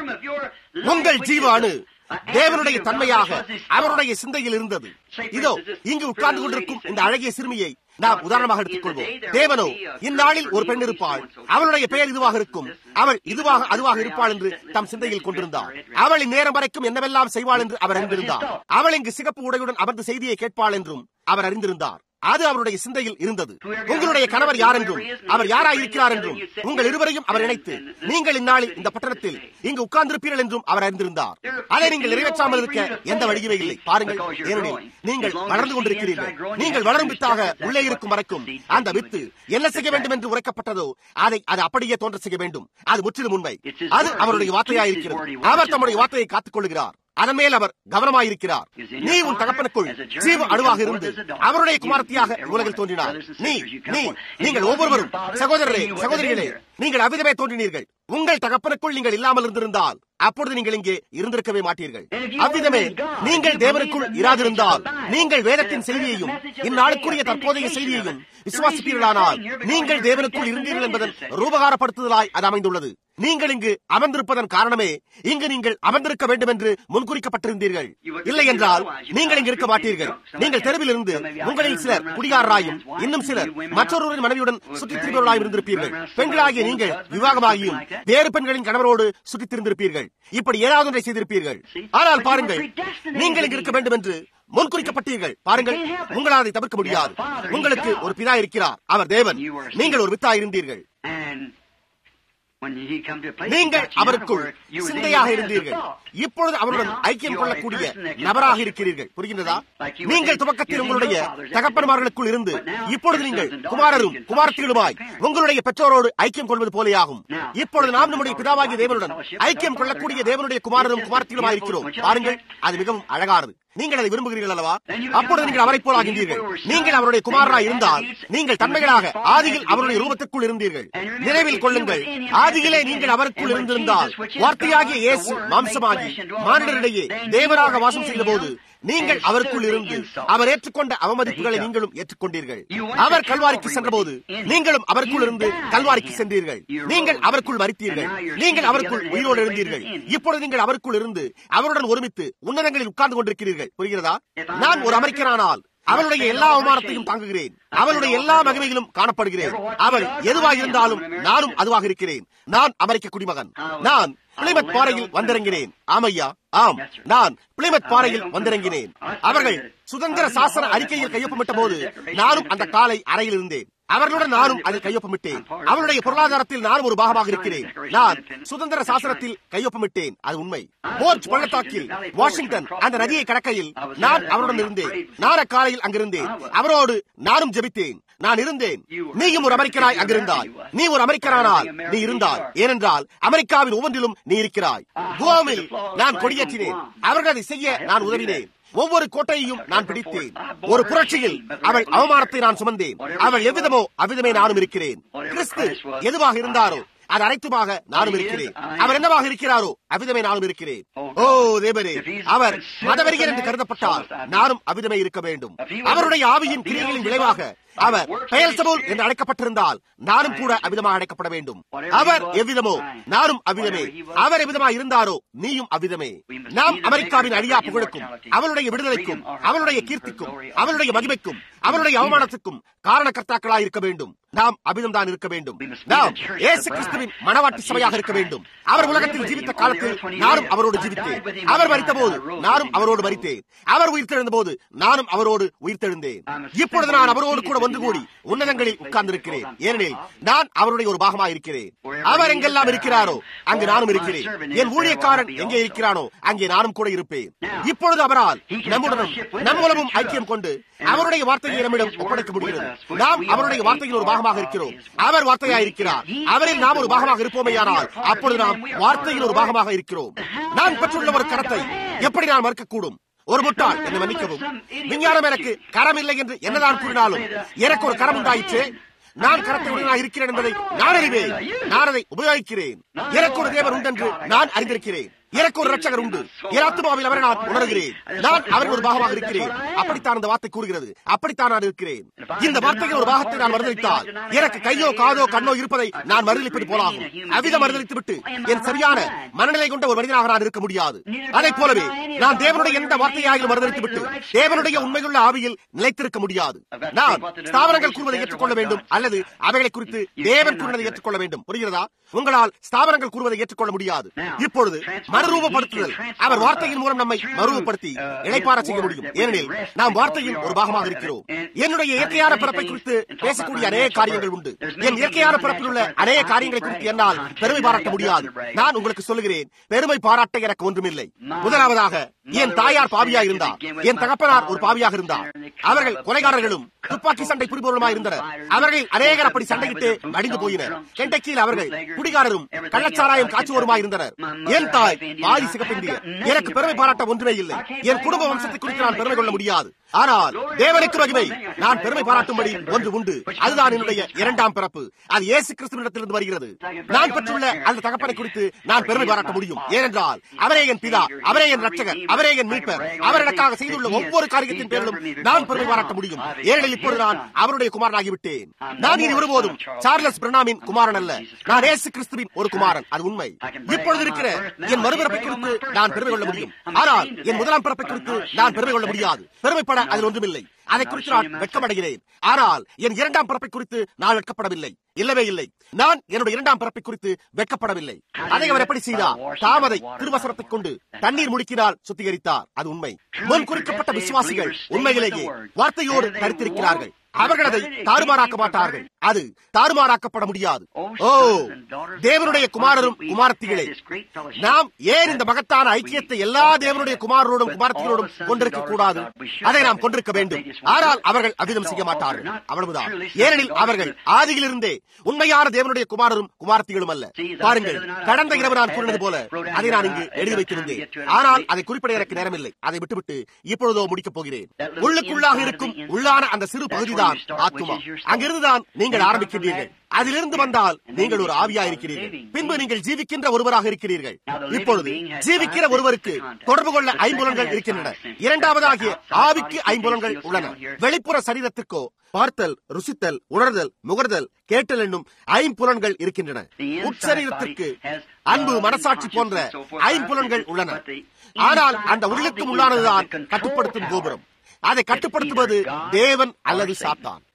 உங்கள் ஜீவானு தேவனுடைய தன்மையாக அவருடைய சிந்தையில் இருந்தது இதோ இங்கு உட்கார்ந்து கொண்டிருக்கும் இந்த அழகிய சிறுமியை நாம் உதாரணமாக எடுத்துக்கொள்வோம் தேவனோ இந்நாளில் ஒரு பெண் இருப்பாள் அவளுடைய பெயர் இதுவாக இருக்கும் அவள் இதுவாக அதுவாக இருப்பாள் என்று தம் சிந்தையில் கொண்டிருந்தார் அவள் இந்நேரம் வரைக்கும் என்னவெல்லாம் செய்வாள் என்று அவர் அறிந்திருந்தார் அவள் இங்கு சிகப்பு உடையுடன் அமர்ந்து செய்தியை கேட்பாள் என்றும் அவர் அறிந்திருந்தார் அது அவருடைய சிந்தையில் இருந்தது உங்களுடைய கணவர் யார் என்றும் அவர் யாராய் இருக்கிறார் என்றும் உங்கள் இருவரையும் அவர் இணைத்து நீங்கள் இந்நாளில் இந்த பட்டணத்தில் இங்கு உட்கார்ந்திருப்பீர்கள் என்றும் அவர் அறிந்திருந்தார் அதை நீங்கள் நிறைவேற்றாமல் இருக்க எந்த வழியுமே இல்லை பாருங்கள் ஏனெனில் நீங்கள் வளர்ந்து கொண்டிருக்கிறீர்கள் நீங்கள் வளரும் வித்தாக உள்ளே இருக்கும் வரைக்கும் அந்த வித்து என்ன செய்ய வேண்டும் என்று உரைக்கப்பட்டதோ அதை அது அப்படியே தோன்ற செய்ய வேண்டும் அது முற்றிலும் உண்மை அது அவருடைய வார்த்தையாயிருக்கிறது அவர் தம்முடைய வார்த்தையை காத்துக் கொள்கிறார் அதன் மேல் அவர் கவனமாயிருக்கிறார் நீ உன் தகப்பனுக்குள் ஜீவ அணுவாக இருந்து அவருடைய குமாரத்தியாக உலகில் தோன்றினார் நீ நீ நீங்கள் ஒவ்வொருவரும் சகோதரரே சகோதரிகளே நீங்கள் அவ்விதமே தோன்றினீர்கள் உங்கள் தகப்பனுக்குள் நீங்கள் இல்லாமல் இருந்திருந்தால் அப்பொழுது நீங்கள் இங்கே இருந்திருக்கவே மாட்டீர்கள் அவ்விதமே நீங்கள் தேவனுக்குள் இராதிருந்தால் நீங்கள் வேதத்தின் செய்தியையும் இந்நாளுக்குரிய தற்போதைய செய்தியையும் விசுவாசிப்பீர்களானால் நீங்கள் தேவனுக்குள் இருந்தீர்கள் என்பதன் ரூபகாரப்படுத்துதலாய் அது அமைந்துள்ளது நீங்கள் இங்கு அமர்ந்திருப்பதன் காரணமே இங்கு நீங்கள் அமர்ந்திருக்க வேண்டும் என்று முன்குறிக்கப்பட்டிருந்தீர்கள் இல்லை என்றால் நீங்கள் இங்கு இருக்க மாட்டீர்கள் நீங்கள் தெருவில் இருந்து உங்களில் சிலர் குடிகாரராயும் இன்னும் சிலர் மற்றொருவரின் மனைவியுடன் சுற்றித் திரிபவர்களாயும் இருந்திருப்பீர்கள் பெண்களாகிய நீங்கள் விவாகமாகியும் வேறு பெண்களின் கணவரோடு சுற்றித் திரிந்திருப்பீர்கள் இப்படி ஏதாவது ஒன்றை செய்திருப்பீர்கள் ஆனால் பாருங்கள் நீங்கள் இங்கு இருக்க வேண்டும் என்று முன்குறிக்கப்பட்டீர்கள் பாருங்கள் உங்களால் அதை தவிர்க்க முடியாது உங்களுக்கு ஒரு பிதா இருக்கிறார் அவர் தேவன் நீங்கள் ஒரு வித்தா இருந்தீர்கள் நீங்கள் அவருக்குள் சிந்தையாக இருந்தீர்கள் இப்பொழுது அவருடன் ஐக்கியம் கொள்ளக்கூடிய நபராக இருக்கிறீர்கள் புரிகின்றதா நீங்கள் துவக்கத்தில் உங்களுடைய தகப்பன்மார்களுக்குள் இருந்து இப்பொழுது நீங்கள் குமாரரும் குமாரத்திலுமாய் உங்களுடைய பெற்றோரோடு ஐக்கியம் கொள்வது போலேயாகும் இப்பொழுது நாம் நம்முடைய பிதாவாகிய தேவனுடன் ஐக்கியம் கொள்ளக்கூடிய தேவனுடைய குமாரரும் குமாரத்திலுமாய் இருக்கிறோம் பாருங்கள் அது மிகவும் அழகானது நீங்கள் அதை விரும்புகிறீர்கள் அல்லவா அப்பொழுது நீங்கள் அவரை போல் ஆகின்றீர்கள் நீங்கள் அவருடைய குமாரராக இருந்தால் நீங்கள் தன்மைகளாக ஆதியில் அவருடைய ரூபத்திற்குள் இருந்தீர்கள் நினைவில் கொள்ளுங்கள் ஆதியிலே நீங்கள் அவருக்குள் இருந்திருந்தால் வார்த்தையாகிய இயேசு மாம்சமாகி மானிடரிடையே தேவராக வாசம் செய்த போது நீங்கள் அவருக்குள் இருந்து அவர் ஏற்றுக்கொண்ட அவமதிப்புகளை நீங்களும் ஏற்றுக்கொண்டீர்கள் அவர் கல்வாரிக்கு சென்றபோது நீங்களும் அவருக்குள் இருந்து கல்வாரிக்கு சென்றீர்கள் நீங்கள் அவருக்குள் மறித்தீர்கள் நீங்கள் அவருக்குள் உயிரோடு இருந்தீர்கள் இப்பொழுது நீங்கள் அவருக்குள் இருந்து அவருடன் ஒருமித்து உன்னதங்களில் உட்கார்ந்து கொண்டிருக்கிறீர்கள் புரிகிறதா நான் ஒரு அமெரிக்கனானால் அவளுடைய எல்லா அவமானத்தையும் தாங்குகிறேன் அவளுடைய எல்லா மகிமையிலும் காணப்படுகிறேன் அவள் எதுவாக இருந்தாலும் நானும் அதுவாக இருக்கிறேன் நான் அமெரிக்க குடிமகன் நான் பிளிமத் பாறையில் வந்திறங்கினேன் ஆமையா ஆம் நான் பிளிமத் பாறையில் வந்திறங்கினேன் அவர்கள் சுதந்திர சாசன அறிக்கையில் கையொப்பமிட்ட போது நானும் அந்த காலை அறையில் இருந்தேன் அவர்களுடன் நானும் அதில் கையொப்பமிட்டேன் அவருடைய பொருளாதாரத்தில் நானும் ஒரு பாகமாக இருக்கிறேன் நான் சுதந்திர சாசனத்தில் கையொப்பமிட்டேன் அது உண்மை போர்ச் பள்ளத்தாக்கில் வாஷிங்டன் அந்த நதியை கடக்கையில் நான் அவருடன் இருந்தேன் நார காலையில் அங்கிருந்தேன் அவரோடு நானும் ஜெபித்தேன் நான் இருந்தேன் நீயும் ஒரு அமெரிக்கனாய் அங்கிருந்தாய் நீ ஒரு அமெரிக்கனானால் நீ இருந்தாய் ஏனென்றால் அமெரிக்காவின் ஒவ்வொன்றிலும் நீ இருக்கிறாய் குவாமில் நான் கொடியேற்றினேன் அவர்கள் அதை செய்ய நான் உதவினேன் ஒவ்வொரு கோட்டையையும் நான் பிடித்தேன் ஒரு புரட்சியில் அவள் அவமானத்தை நான் சுமந்தேன் அவள் எவ்விதமோ அவ்விதமே நானும் இருக்கிறேன் கிறிஸ்து எதுவாக இருந்தாரோ அது அனைத்துமாக நானும் இருக்கிறேன் அவர் என்னவாக இருக்கிறாரோ அவ்விதமே நானும் இருக்கிறேன் ஓ தேவரே அவர் மதவெறியர் என்று கருதப்பட்டால் நானும் அவ்விதமே இருக்க வேண்டும் அவருடைய ஆவியின் கிரியைகளின் விளைவாக அவர் பெயர் சபோல் என்று அழைக்கப்பட்டிருந்தால் நானும் கூட அவ்விதமாக அழைக்கப்பட வேண்டும் அவர் எவ்விதமோ நானும் அவ்விதமே அவர் எவ்விதமாக இருந்தாரோ நீயும் அவ்விதமே நாம் அமெரிக்காவின் அழியா புகழுக்கும் அவருடைய விடுதலைக்கும் அவருடைய கீர்த்திக்கும் அவருடைய மகிமைக்கும் அவருடைய அவமானத்துக்கும் காரணக்கர்த்தாக்களாய் இருக்க வேண்டும் நாம் அபிதம் தான் இருக்க வேண்டும் நாம் ஏசு கிறிஸ்துவின் மனவாட்டி சபையாக இருக்க வேண்டும் அவர் உலகத்தில் ஜீவித்த காலத்தில் நானும் அவரோடு ஜீவித்தேன் அவர் மறித்த போது நானும் அவரோடு மறித்தேன் அவர் உயிர்த்தெழுந்த போது நானும் அவரோடு உயிர்த்தெழுந்தேன் இப்பொழுது நான் அவரோடு கூட ஒன்று கூடி உன்னதங்களில் உட்கார்ந்திருக்கிறேன் ஏனெனில் நான் அவருடைய ஒரு பாகமாக இருக்கிறேன் அவர் எங்கெல்லாம் இருக்கிறாரோ அங்கு நானும் இருக்கிறேன் என் ஊழியக்காரன் எங்கே இருக்கிறானோ அங்கே நானும் கூட இருப்பேன் இப்பொழுது அவரால் நம்முடனும் நம்மூலமும் ஐக்கியம் கொண்டு அவருடைய வார்த்தையை நம்மிடம் ஒப்படைக்க முடிகிறது நாம் அவருடைய வார்த்தையில் ஒரு பாகமாக இருக்கிறோம் அவர் வார்த்தையாக இருக்கிறார் அவரில் நாம் ஒரு பாகமாக இருப்போமேயானால் அப்பொழுது நாம் வார்த்தையில் ஒரு பாகமாக இருக்கிறோம் நான் பெற்றுள்ள ஒரு கரத்தை எப்படி நான் மறுக்கக்கூடும் ஒரு முட்டாள் என்னை மன்னிக்கவும் விஞ்ஞானம் எனக்கு கரம் இல்லை என்று என்னதான் கூறினாலும் எனக்கு ஒரு கரம் உண்டாயிற்று நான் கரத்தை உடனாக இருக்கிறேன் என்பதை நான் அறிவேன் நான் அதை உபயோகிக்கிறேன் எனக்கு ஒரு தேவன் உண்டென்று நான் அறிந்திருக்கிறேன் எனக்கு ஒரு ரட்சகர் உண்டு என் ஆத்மாவில் அவரை நான் உணர்கிறேன் நான் அவரின் ஒரு பாகமாக இருக்கிறேன் அப்படித்தான் அந்த வார்த்தை கூறுகிறது அப்படித்தான் நான் இருக்கிறேன் இந்த வார்த்தையின் ஒரு பாகத்தை நான் மறுதளித்தால் எனக்கு கையோ காதோ கண்ணோ இருப்பதை நான் மறுதளிப்பது போலாகும் அவ்விதம் மறுதளித்து விட்டு என் சரியான மனநிலை கொண்ட ஒரு மனிதனாக நான் இருக்க முடியாது அதை போலவே நான் தேவனுடைய எந்த வார்த்தையாகிலும் மறுதளித்து விட்டு தேவனுடைய உண்மையுள்ள ஆவியில் நிலைத்திருக்க முடியாது நான் ஸ்தாபனங்கள் கூறுவதை ஏற்றுக்கொள்ள வேண்டும் அல்லது அவைகளை குறித்து தேவன் கூறுவதை ஏற்றுக்கொள்ள வேண்டும் புரிகிறதா உங்களால் ஸ்தாபனங்கள் கூறுவதை ஏற்றுக்கொள்ள முடியாது இப்பொழுது மறுரூபப்படுத்துதல் அவர் வார்த்தையின் மூலம் நம்மை மறுரூபப்படுத்தி இழைப்பார செய்ய முடியும் ஏனெனில் நாம் வார்த்தையின் ஒரு பாகமாக இருக்கிறோம் என்னுடைய இயற்கையான பிறப்பை குறித்து பேசக்கூடிய அநேக காரியங்கள் உண்டு என் இயற்கையான பிறப்பில் உள்ள அநேக காரியங்களை குறித்து என்னால் பெருமை பாராட்ட முடியாது நான் உங்களுக்கு சொல்லுகிறேன் பெருமை பாராட்ட எனக்கு ஒன்றுமில்லை முதலாவதாக என் தாயார் பாவியா இருந்தார் என் தகப்பனார் ஒரு பாவியாக இருந்தார் அவர்கள் கொலைகாரர்களும் துப்பாக்கி சண்டை புரிபவருமாய் இருந்தனர் அவர்கள் அநேகர் அப்படி சண்டையிட்டு மடிந்து போயினர் கெண்டக்கியில் அவர்கள் குடிகாரரும் கள்ளச்சாராயம் காய்ச்சுவோருமாய் இருந்தனர் என் தாய் பாதி சிகப்பிந்திய எனக்கு பெருமை பாராட்ட ஒன்றுமே இல்லை என் குடும்ப வம்சத்தை குறித்து நான் பெருமை கொள்ள முடியாது ஆனால் தேவனுக்கு மகிமை நான் பெருமை பாராட்டும்படி ஒன்று உண்டு அதுதான் என்னுடைய இரண்டாம் பிறப்பு அது இயேசு கிறிஸ்துவிடத்திலிருந்து வருகிறது நான் பெற்றுள்ள அந்த தகப்பனை குறித்து நான் பெருமை பாராட்ட முடியும் ஏனென்றால் அவரே என் பிதா அவரே என் ரட்சகர் அவரே என் மீட்பர் அவர் எனக்காக செய்துள்ள ஒவ்வொரு காரியத்தின் பேரிலும் நான் பெருமை பாராட்ட முடியும் ஏனெனில் இப்பொழுது நான் அவருடைய குமாரனாகிவிட்டேன் நான் இனி ஒருபோதும் சார்லஸ் பிரணாமின் குமாரன் அல்ல நான் இயேசு கிறிஸ்துவின் ஒரு குமாரன் அது உண்மை இப்பொழுது இருக்கிற என் மறுபிறப்பை குறித்து நான் பெருமை கொள்ள முடியும் ஆனால் என் முதலாம் பிறப்பை குறித்து நான் பெருமை கொள்ள முடியாது பெருமைப்பட அதில் ஒன்றுமில்லை அதை குறித்து நான் வெட்கமடைகிறேன் ஆனால் என் இரண்டாம் பிறப்பை குறித்து நான் வெட்கப்படவில்லை இல்லவே இல்லை நான் என்னுடைய இரண்டாம் பிறப்பை குறித்து வெட்கப்படவில்லை அதை அவர் எப்படி செய்தார் தாமதை திருவசனத்தை கொண்டு தண்ணீர் முடுக்கினால் சுத்திகரித்தார் அது உண்மை முன் குறிக்கப்பட்ட விசுவாசிகள் உண்மையிலேயே வார்த்தையோடு தரித்திருக்கிறார்கள் அவர்கள் அதை தாறுமாறாக்க மாட்டார்கள் அது தாறுமாறாக்கப்பட முடியாது ஓ தேவனுடைய குமாரரும் குமாரத்திகளே நாம் ஏன் இந்த மகத்தான ஐக்கியத்தை எல்லா தேவனுடைய குமாரரோடும் குமாரத்திகளோடும் கொண்டிருக்க கூடாது அதை நாம் கொண்டிருக்க வேண்டும் ஆனால் அவர்கள் அவ்விதம் செய்ய மாட்டார்கள் அவ்வளவுதான் ஏனெனில் அவர்கள் ஆதியிலிருந்தே உண்மையான தேவனுடைய குமாரரும் குமாரத்திகளும் அல்ல பாருங்கள் கடந்த இரவு நான் கூறினது போல அதை நான் இங்கு எழுதி வைத்திருந்தேன் ஆனால் அதை குறிப்பிட எனக்கு நேரமில்லை அதை விட்டுவிட்டு இப்பொழுதோ முடிக்கப் போகிறேன் உள்ளுக்குள்ளாக இருக்கும் உள்ளான அந்த சிறு பகுதிதான் ஆத்துமா அங்கிருந்துதான் நீங்கள் ஆரம்பிக்கின்றீர்கள் அதிலிருந்து வந்தால் நீங்கள் ஒரு ஆவியா இருக்கிறீர்கள் பின்பு நீங்கள் ஜீவிக்கின்ற ஒருவராக இருக்கிறீர்கள் இப்பொழுது ஜீவிக்கிற ஒருவருக்கு தொடர்பு கொள்ள ஐம்புலன்கள் இருக்கின்றன இரண்டாவதாகிய ஆவிக்கு ஐம்புலன்கள் உள்ளன வெளிப்புற சரீரத்திற்கோ பார்த்தல் ருசித்தல் உணர்தல் முகர்தல் கேட்டல் என்னும் ஐம்புலன்கள் இருக்கின்றன உட்சரீரத்திற்கு அன்பு மனசாட்சி போன்ற ஐம்புலன்கள் உள்ளன ஆனால் அந்த உள்ளுக்கும் உள்ளானதுதான் கட்டுப்படுத்தும் கோபுரம் அதை கட்டுப்படுத்துவது தேவன் அல்லது சாத்தான்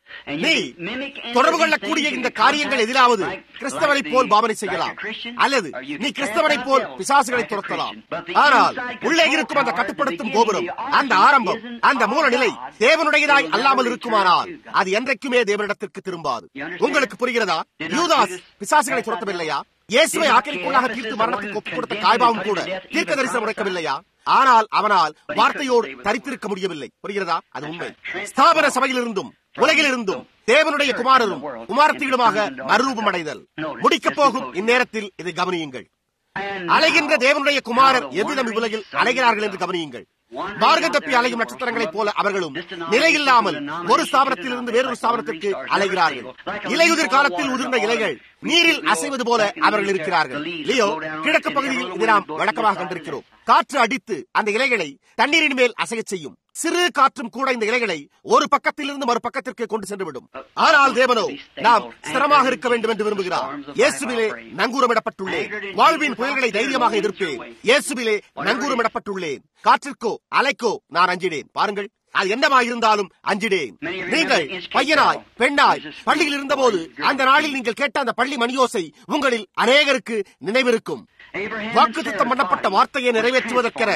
நீ தொடர்பு கொள்ளக்கூடிய இந்த காரியங்கள் எதிலாவது கிறிஸ்தவனை போல் பாவனை செய்யலாம் அல்லது நீ கிறிஸ்தவனை போல் பிசாசுகளை துரத்தலாம் ஆனால் உள்ளே இருக்கும் அந்த கட்டுப்படுத்தும் கோபுரம் அந்த ஆரம்பம் அந்த மூல நிலை தேவனுடையதாய் அல்லாமல் இருக்குமானால் அது என்றைக்குமே தேவனிடத்திற்கு திரும்பாது உங்களுக்கு புரிகிறதா யூதாஸ் பிசாசுகளை துரத்தவில்லையா இயேசுவை ஆக்கிரிக்குள்ளாக தீர்த்து மரணத்துக்கு ஒப்புக் கொடுத்த காய்பாவும் கூட தீர்க்க தரிசனம் உரைக்கவில்லையா ஆனால் அவனால் வார்த்தையோடு தரித்திருக்க முடியவில்லை புரிகிறதா அது உண்மை ஸ்தாபன சபையிலிருந்தும் உலகிலிருந்தும் தேவனுடைய குமாரரும் குமாரத்திலுமாக மறுரூபம் அடைதல் முடிக்கப் போகும் இந்நேரத்தில் இதை கவனியுங்கள் அலைகின்ற தேவனுடைய குமாரர் எவ்விதம் இவ்வுலகில் அலைகிறார்கள் என்று கவனியுங்கள் மார்க்கம் தப்பி அலையும் நட்சத்திரங்களைப் போல அவர்களும் நிலையில்லாமல் ஒரு ஸ்தாபனத்திலிருந்து வேறொரு ஸ்தாபனத்திற்கு அலைகிறார்கள் இலையுதிர் காலத்தில் உதிர்ந்த இலைகள் நீரில் அசைவது போல அவர்கள் இருக்கிறார்கள் லியோ கிழக்கு பகுதியில் இதை நாம் வழக்கமாக கண்டிருக்கிறோம் காற்று அடித்து அந்த இலைகளை தண்ணீரின் மேல் அசையச் செய்யும் சிறு காற்றும் கூட இந்த இலைகளை ஒரு பக்கத்திலிருந்து மறு பக்கத்திற்கு கொண்டு சென்றுவிடும் ஆனால் தேவனோ நாம் ஸ்திரமாக இருக்க வேண்டும் என்று விரும்புகிறார் இயேசுவிலே நங்கூரமிடப்பட்டுள்ளேன் வாழ்வின் புயல்களை தைரியமாக எதிர்ப்பேன் இயேசுவிலே நங்கூரமிடப்பட்டுள்ளேன் காற்றிற்கோ அலைக்கோ நான் அஞ்சிடேன் பாருங்கள் அது என்னமாயிருந்தாலும் அஞ்சிடேன் நீங்கள் பையனாய் பெண்ணாய் பள்ளியில் இருந்தபோது அந்த நாளில் நீங்கள் கேட்ட அந்த பள்ளி மணியோசை உங்களில் அநேகருக்கு நினைவிருக்கும் வாக்குத்தம் பண்ணப்பட்ட வார்த்தையை நிறைவேற்றுவதற்கென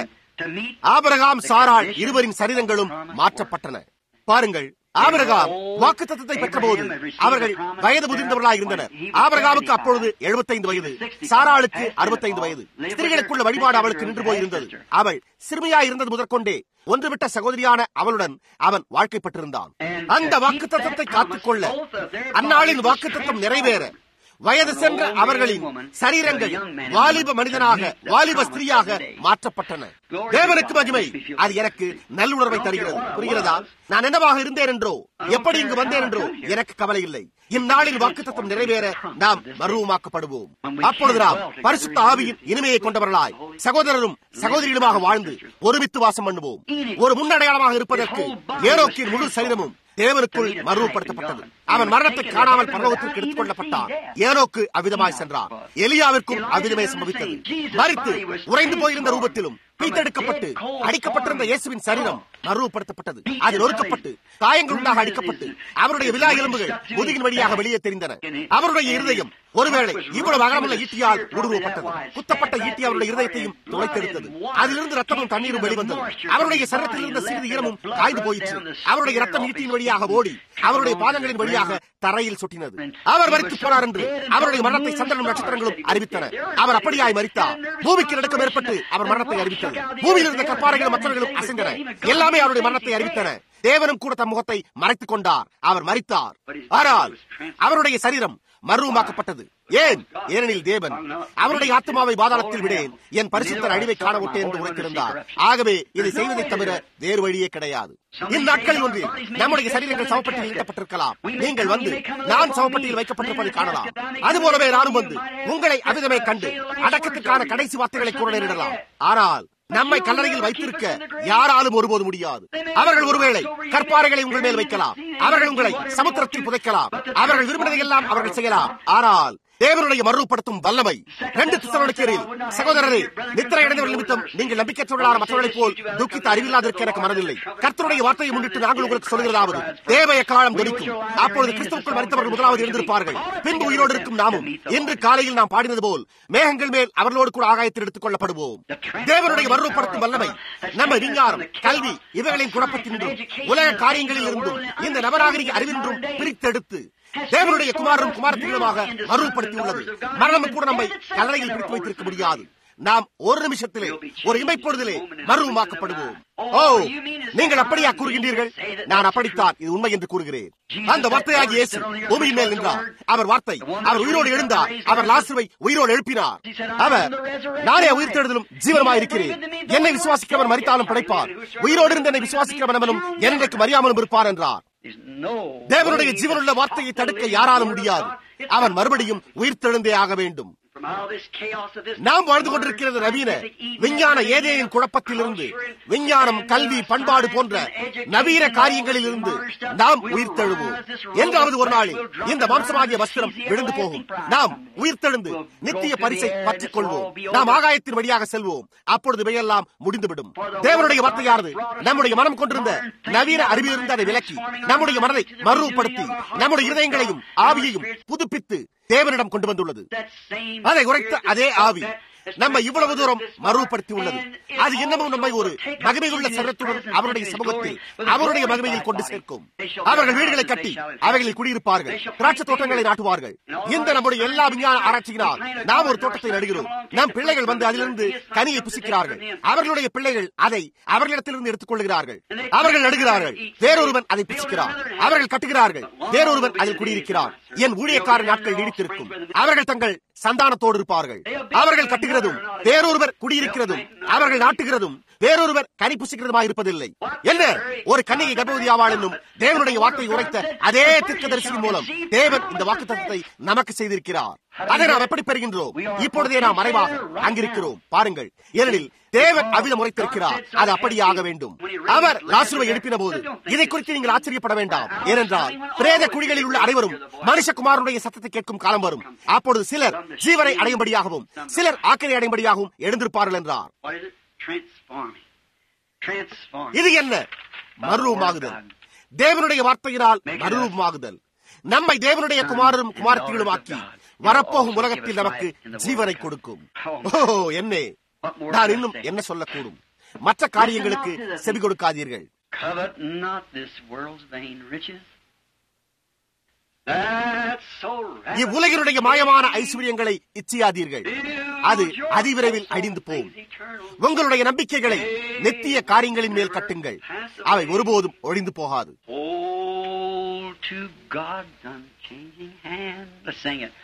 ஆபரகாம் சாராள் இருவரின் சரீரங்களும் மாற்றப்பட்டன பாருங்கள் ஆபரகாம் வாக்கு தத்துவத்தை பெற்றபோது அவர்கள் வயது முதிர்ந்தவர்களாக இருந்தனர் ஆபரகாமுக்கு அப்பொழுது எழுபத்தைந்து வயது சாராளுக்கு அறுபத்தைந்து வயது ஸ்திரீகளுக்குள்ள வழிபாடு அவளுக்கு நின்று போயிருந்தது அவள் சிறுமியாய் இருந்தது முதற்கொண்டே ஒன்றுவிட்ட சகோதரியான அவளுடன் அவன் வாழ்க்கைப்பட்டிருந்தான் அந்த வாக்கு தத்துவத்தை காத்துக்கொள்ள அந்நாளின் வாக்கு தத்துவம் நிறைவேற வயது சென்ற அவர்களின் சரீரங்கள் வாலிப மனிதனாக வாலிப ஸ்திரீயாக மாற்றப்பட்டன தேவனுக்கு மகிமை அது எனக்கு நல்லுணர்வை தருகிறது புரிகிறதா நான் என்னவாக இருந்தேன் என்றோ எப்படி இங்கு வந்தேன் என்றோ எனக்கு கவலை இல்லை இந்நாளில் வாக்குத்தத்தம் நிறைவேற நாம் மருவமாக்கப்படுவோம் அப்பொழுது நாம் பரிசுத்த ஆவியின் இனிமையை கொண்டவர்களாய் சகோதரரும் சகோதரிகளுமாக வாழ்ந்து ஒருமித்து வாசம் பண்ணுவோம் ஒரு முன்னடையாளமாக இருப்பதற்கு ஏரோக்கின் முழு சரீரமும் தேவனுக்குள் மறுவப்படுத்தப்பட்டது அவன் மரணத்தை காணாமல் பரலோகத்திற்கு எடுத்துக் கொள்ளப்பட்டான் ஏனோக்கு அவ்விதமாய் சென்றான் எலியாவிற்கும் அவ்விதமே சம்பவித்தது மறித்து உறைந்து போயிருந்த ரூபத்திலும் பீத்தெடுக்கப்பட்டு அடிக்கப்பட்டிருந்த இயேசுவின் சரீரம் மறுவப்படுத்தப்பட்டது அது நொறுக்கப்பட்டு காயங்கள் உண்டாக அடிக்கப்பட்டு அவருடைய விழா எலும்புகள் முதுகின் வழியாக வெளியே தெரிந்தன அவருடைய இருதயம் ஒருவேளை இவ்வளவு அகலமுள்ள ஈட்டியால் ஊடுருவப்பட்டது குத்தப்பட்ட ஈட்டி அவருடைய இருதயத்தையும் துளைத்தெடுத்தது அதிலிருந்து ரத்தமும் தண்ணீரும் வெளிவந்தது அவருடைய சரத்தில் இருந்த சிறிது ஈரமும் காய்ந்து போயிற்று அவருடைய ரத்தம் ஈட்டியின் வழியாக ஓடி அவருடைய பாதங்களின் வழியாக தரையில் சொட்டினது அவர் மறித்து போனார் என்று அவருடைய மரணத்தை சந்திரனும் நட்சத்திரங்களும் அறிவித்தன அவர் அப்படியாய் மறித்தார் பூமிக்கு நடுக்கம் ஏற்பட்டு அவர் மரணத்தை அறிவித்தது பூமியில் இருந்த கற்பாறைகளும் மற்றவர்களும் அசைந்தன எல்லாமே அவருடைய மரணத்தை அறிவித்தன தேவனும் கூட தம் முகத்தை மறைத்துக் கொண்டார் அவர் மறித்தார் ஆனால் அவருடைய சரீரம் மர்வமாக்கப்பட்டது ஏன் ஏனெனில் தேவன் அவருடைய ஆத்மாவை பாதாளத்தில் விடேன் என் பரிசுத்தர் அழிவை காண விட்டேன் என்று உரைத்திருந்தார் ஆகவே இதை செய்வதை தவிர வேறு வழியே கிடையாது இந்நாட்களில் ஒன்றில் நம்முடைய சரீரங்கள் சமப்பட்டியில் வைக்கப்பட்டிருக்கலாம் நீங்கள் வந்து நான் சமப்பட்டியில் வைக்கப்பட்டிருப்பதை காணலாம் அதுபோலவே நானும் வந்து உங்களை அவிதமே கண்டு அடக்கத்துக்கான கடைசி வார்த்தைகளை கூற நேரிடலாம் ஆனால் நம்மை கல்லறையில் வைத்திருக்க யாராலும் ஒருபோது முடியாது அவர்கள் ஒருவேளை கற்பாறைகளை உங்கள் மேல் வைக்கலாம் அவர்கள் உங்களை சமுத்திரத்தில் புதைக்கலாம் அவர்கள் விரும்பினதையெல்லாம் அவர்கள் செய்யலாம் ஆனால் தேவனுடைய மறுபடுத்தும் வல்லமை ரெண்டு திசையில் சகோதரரே நித்திரை அடைந்தவர்கள் நிமித்தம் நீங்கள் நம்பிக்கையற்றவர்களான மற்றவர்களைப் போல் துக்கித்து அறிவில்லாதிருக்க எனக்கு மனதில்லை கர்த்தருடைய வார்த்தையை முன்னிட்டு நாங்கள் உங்களுக்கு சொல்கிறதாவது தேவைய காலம் துடிக்கும் அப்பொழுது கிறிஸ்துவுக்குள் மறித்தவர்கள் முதலாவது இருந்திருப்பார்கள் பின்பு உயிரோடு இருக்கும் நாமும் இன்று காலையில் நாம் பாடினது போல் மேகங்கள் மேல் அவர்களோடு கூட ஆகாயத்தில் எடுத்துக் கொள்ளப்படுவோம் தேவனுடைய மறுபடுத்தும் வல்லமை நம்ம விஞ்ஞானம் கல்வி இவைகளின் குழப்பத்தினின்றும் உலக காரியங்களில் இருந்தும் இந்த நவநாகரிக அறிவின்றும் பிரித்தெடுத்து தேவனுடைய குமாரரும் குமாரத்திலுமாக மறுபடுத்தியுள்ளது மரணம் கூட நம்மை கல்லறையில் பிடித்து வைத்திருக்க முடியாது நாம் ஒரு நிமிஷத்திலே ஒரு இமைப்பொழுதிலே மறுமாக்கப்படுவோம் ஓ நீங்கள் அப்படியா கூறுகின்றீர்கள் நான் அப்படித்தான் இது உண்மை என்று கூறுகிறேன் அந்த வார்த்தையாகி இயேசு பூமியின் மேல் நின்றார் அவர் வார்த்தை அவர் உயிரோடு எழுந்தார் அவர் லாசுவை உயிரோடு எழுப்பினார் அவர் நானே உயிர்த்தெழுதலும் ஜீவனமாய் இருக்கிறேன் என்னை விசுவாசிக்கிறவர் மறித்தாலும் படைப்பார் உயிரோடு இருந்து என்னை விசுவாசிக்கிறவனும் என்னைக்கு மறியாமலும் இருப்பார் என்றார் தேவனுடைய ஜீவனுள்ள வார்த்தையை தடுக்க யாராலும் முடியாது அவன் மறுபடியும் உயிர்த்தெழுந்தே ஆக வேண்டும் நாம் வாழ்ந்து கொண்டிருக்கிறது நவீன விஞ்ஞான ஏதேனின் குழப்பத்திலிருந்து விஞ்ஞானம் கல்வி பண்பாடு போன்ற நவீன காரியங்களில் இருந்து நாம் உயிர்த்தெழுவோம் என்றாவது ஒரு நாளில் இந்த மாம்சமாகிய வஸ்திரம் விழுந்து போகும் நாம் உயிர்த்தெழுந்து நித்திய பரிசை பற்றிக் கொள்வோம் நாம் ஆகாயத்தின் வழியாக செல்வோம் அப்பொழுது இவையெல்லாம் முடிந்துவிடும் தேவனுடைய வார்த்தையானது நம்முடைய மனம் கொண்டிருந்த நவீன அறிவிலிருந்து அதை விலக்கி நம்முடைய மனதை மறுபடுத்தி நம்முடைய இருதயங்களையும் ஆவியையும் புதுப்பித்து தேவனிடம் கொண்டு வந்துள்ளது அதை உரைத்த அதே ஆவி நம்மை இவ்வளவு தூரம் மறுபடுத்தி உள்ளது அது இன்னமும் நம்மை ஒரு மகிமையுள்ள சரத்துடன் அவருடைய சமூகத்தில் அவருடைய மகிமையில் கொண்டு சேர்க்கும் அவர்கள் வீடுகளை கட்டி அவைகளில் குடியிருப்பார்கள் திராட்சை தோட்டங்களை நாட்டுவார்கள் இந்த நம்முடைய எல்லா விஞ்ஞான ஆராய்ச்சியினால் நாம் ஒரு தோட்டத்தை நடுகிறோம் நம் பிள்ளைகள் வந்து அதிலிருந்து கனியை புசிக்கிறார்கள் அவர்களுடைய பிள்ளைகள் அதை அவர்களிடத்திலிருந்து எடுத்துக் கொள்கிறார்கள் அவர்கள் நடுகிறார்கள் வேறொருவன் அதை புசிக்கிறார் அவர்கள் கட்டுகிறார்கள் வேறொருவன் அதில் குடியிருக்கிறார் என் ஊழியக்கார நாட்கள் நீடித்திருக்கும் அவர்கள் தங்கள் சந்தானத்தோடு இருப்பார்கள் அவர்கள் கட்டுகிறதும் வேறொருவர் குடியிருக்கிறதும் அவர்கள் நாட்டுகிறதும் வேறொருவர் கனி புசிக்கிறதுமாக இருப்பதில்லை என்ன ஒரு கன்னிகை கர்ப்பவதி ஆவாள் என்னும் தேவனுடைய வார்த்தை உரைத்த அதே தீர்க்கதரிசியின் மூலம் தேவன் இந்த வாக்கு தத்துவத்தை நமக்கு செய்திருக்கிறார் அதை நாம் எப்படி பெறுகின்றோம் இப்பொழுதே நாம் மறைவாக அங்கிருக்கிறோம் பாருங்கள் ஏனெனில் தேவன் அவ்விதம் உரைத்திருக்கிறார் அது அப்படியே ஆக வேண்டும் அவர் லாசுவை எழுப்பின போது இதை குறித்து நீங்கள் ஆச்சரியப்பட வேண்டாம் ஏனென்றால் பிரேத குழிகளில் உள்ள அனைவரும் மனுஷகுமாரனுடைய சத்தத்தை கேட்கும் காலம் வரும் அப்பொழுது சிலர் ஜீவனை அடையும்படியாகவும் சிலர் ஆக்கிரை அடையும்படியாகவும் எழுந்திருப்பார்கள் என்றார் இது என்ன மறுரூபமாகுதல் தேவனுடைய வார்த்தையினால் மறுரூபமாகுதல் நம்மை தேவனுடைய குமாரரும் குமாரத்திகளும் ஆக்கி வரப்போகும் உலகத்தில் நமக்கு ஜீவனை கொடுக்கும் ஓ என்னே நான் இன்னும் என்ன சொல்லக்கூடும் மற்ற காரியங்களுக்கு செவி கொடுக்காதீர்கள் இவ்வுலகினுடைய மாயமான ஐஸ்வர்யங்களை இச்சியாதீர்கள் அது அதிவிரைவில் அடிந்து போம் உங்களுடைய நம்பிக்கைகளை நெத்திய காரியங்களின் மேல் கட்டுங்கள் அவை ஒருபோதும் ஒழிந்து போகாது
to God's unchanging hand. Let's sing it.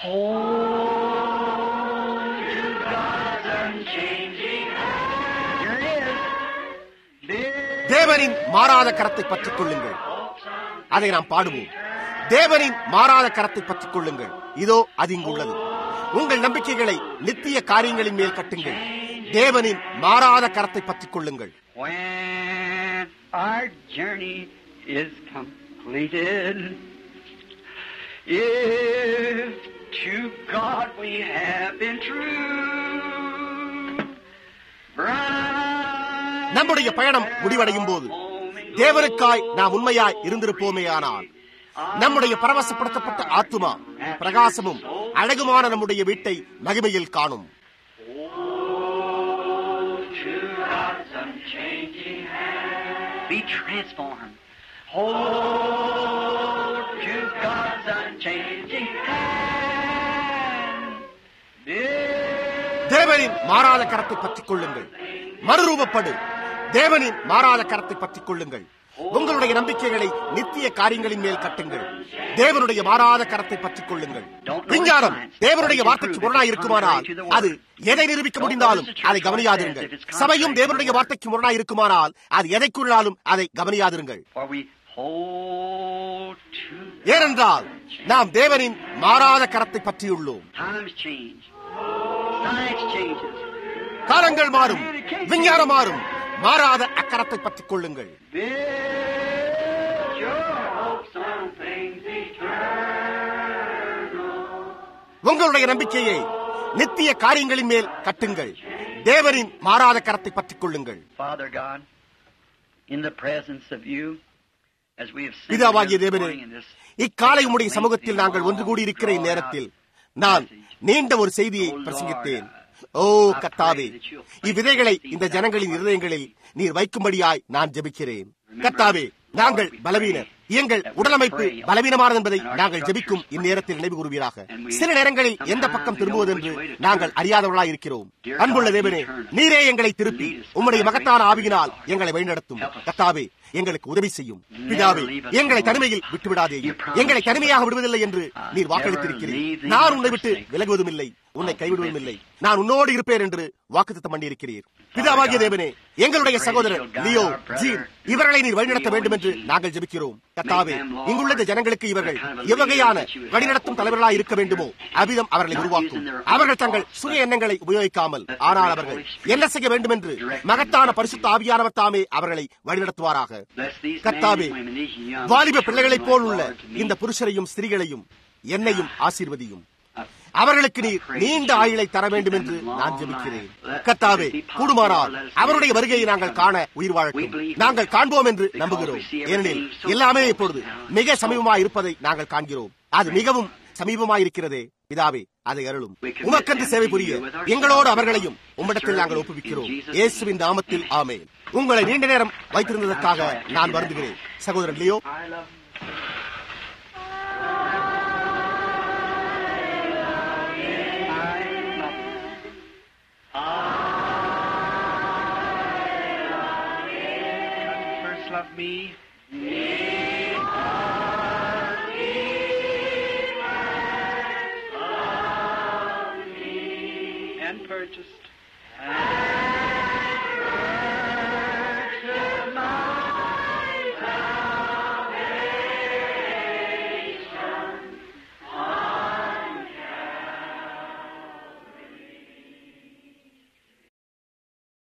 Hold to God's unchanging hand. Here it is.
தேவனின் மாறாத கரத்தை பற்றிக் கொள்ளுங்கள் அதை நாம் பாடுவோம் தேவனின் மாறாத கரத்தை பற்றிக் கொள்ளுங்கள் இதோ அது இங்குள்ளது உங்கள் நம்பிக்கைகளை நித்திய காரியங்களின் மேல் கட்டுங்கள் தேவனின் மாறாத கரத்தை பற்றிக் கொள்ளுங்கள்
When our journey is completed, if to God we have been true, bright
நம்முடைய பயணம் முடிவடையும் போது தேவனுக்காய் நாம் உண்மையாய் இருந்திருப்போமேயானால் நம்முடைய பரவசப்படுத்தப்பட்ட ஆத்துமா பிரகாசமும் அழகுமான நம்முடைய வீட்டை மகிமையில் காணும்
to God's unchanging hand. Be transformed. Hold to God's unchanging hand.
தேவனின் மாறாத கரத்தை பற்றிக் கொள்ளுங்கள் மறுரூபப்படு தேவனின் மாறாத கரத்தை பற்றிக் கொள்ளுங்கள் உங்களுடைய நம்பிக்கைகளை நித்திய காரியங்களின் மேல் கட்டுங்கள் தேவனுடைய மாறாத கரத்தை பற்றிக் கொள்ளுங்கள் விஞ்ஞானம் தேவனுடைய வார்த்தைக்கு முரணாய் இருக்குமானால் அது எதை நிரூபிக்க முடிந்தாலும் அதை கவனியாதிருங்கள் சபையும் தேவனுடைய வார்த்தைக்கு முரணாய் இருக்குமானால் அது எதை கூறினாலும் அதை கவனியாதிருங்கள்
For we hold to
ஏனென்றால் நாம் தேவனின் மாறாத கரத்தை பற்றியுள்ளோம்
times change. Science changes.
காலங்கள் மாறும் விஞ்ஞானம் மாறும் மாறாத அக்கரத்தை பற்றிக் கொள்ளுங்கள்
Build your hopes on things eternal.
உங்களுடைய நம்பிக்கையை நித்திய காரியங்களின் மேல் கட்டுங்கள் தேவனின் மாறாத கரத்தை பற்றிக் கொள்ளுங்கள்
Father God, in the presence of you, as we have seen
பிதாவாகிய
this
தேவனே
morning in this
இக்காலை உம்முடைய சமூகத்தில் நாங்கள் ஒன்று கூடியிருக்கிற இந்நேரத்தில் நான் நீண்ட ஒரு செய்தியை பிரசங்கித்தேன் ஓ கத்தாவே இவ்விதைகளை இந்த ஜனங்களின் இருதயங்களில் நீர் வைக்கும்படியாய் நான் ஜெபிக்கிறேன் கத்தாவே நாங்கள் பலவீனர் எங்கள் உடலமைப்பு பலவீனமானது என்பதை நாங்கள் ஜெபிக்கும் இந்நேரத்தில் நினைவு கூறுவீராக சில நேரங்களில் எந்த பக்கம் திரும்புவது என்று நாங்கள் அறியாதவர்களாய் இருக்கிறோம் அன்புள்ள தேவனே நீரே எங்களை திருப்பி உம்முடைய மகத்தான ஆவியினால் எங்களை வழிநடத்தும் கத்தாவே எங்களுக்கு உதவி செய்யும் பிதாவே எங்களை தனிமையில் விட்டுவிடாதே எங்களை தனிமையாக விடுவதில்லை என்று நீர் வாக்களித்திருக்கிறீர் நான் உன்னை விட்டு விலகுவதும் இல்லை உன்னை கைவிடுவதும் இல்லை நான் உன்னோடு இருப்பேன் என்று வாக்குத்தத்தம் பண்ணியிருக்கிறீர் பிதாவாகிய தேவனே எங்களுடைய சகோதரர் லியோ ஜீன் இவர்களை நீர் வழிநடத்த வேண்டும் என்று நாங்கள் ஜெபிக்கிறோம் கத்தாவே இங்குள்ள இந்த ஜனங்களுக்கு இவர்கள் எவ்வகையான வழிநடத்தும் தலைவர்களாக இருக்க வேண்டுமோ அவ்விதம் அவர்களை உருவாக்கும் அவர்கள் தங்கள் சுய எண்ணங்களை உபயோகிக்காமல் ஆனால் அவர்கள் என்ன செய்ய வேண்டும் என்று மகத்தான பரிசுத்த ஆவியானவர் தாமே அவர்களை வழிநடத்துவாராக கத்தாவே வாலிப பிள்ளைகளைப் போல் உள்ள இந்த புருஷரையும் ஸ்திரீகளையும் என்னையும் ஆசீர்வதியும் அவர்களுக்கு நீர் நீண்ட ஆயுளை தர வேண்டும் என்று நான் ஜெபிக்கிறேன் கத்தாவே கூடுமானால் அவருடைய வருகையை நாங்கள் காண உயிர் வாழட்டும் நாங்கள் காண்போம் என்று நம்புகிறோம் ஏனெனில் எல்லாமே இப்பொழுது மிக சமீபமாய் இருப்பதை நாங்கள் காண்கிறோம் அது மிகவும் சமீபமாய் இருக்கிறதே பிதாவே அதை அருளும் உமக்கென்று சேவை புரிய எங்களோடு அவர்களையும் உம்மிடத்தில் நாங்கள் ஒப்புவிக்கிறோம் இயேசுவின் நாமத்தில் ஆமேன் உங்களை நீண்ட நேரம் வைத்திருந்ததற்காக நான் வருந்துகிறேன் சகோதரன் Leo
First love me. And purchased.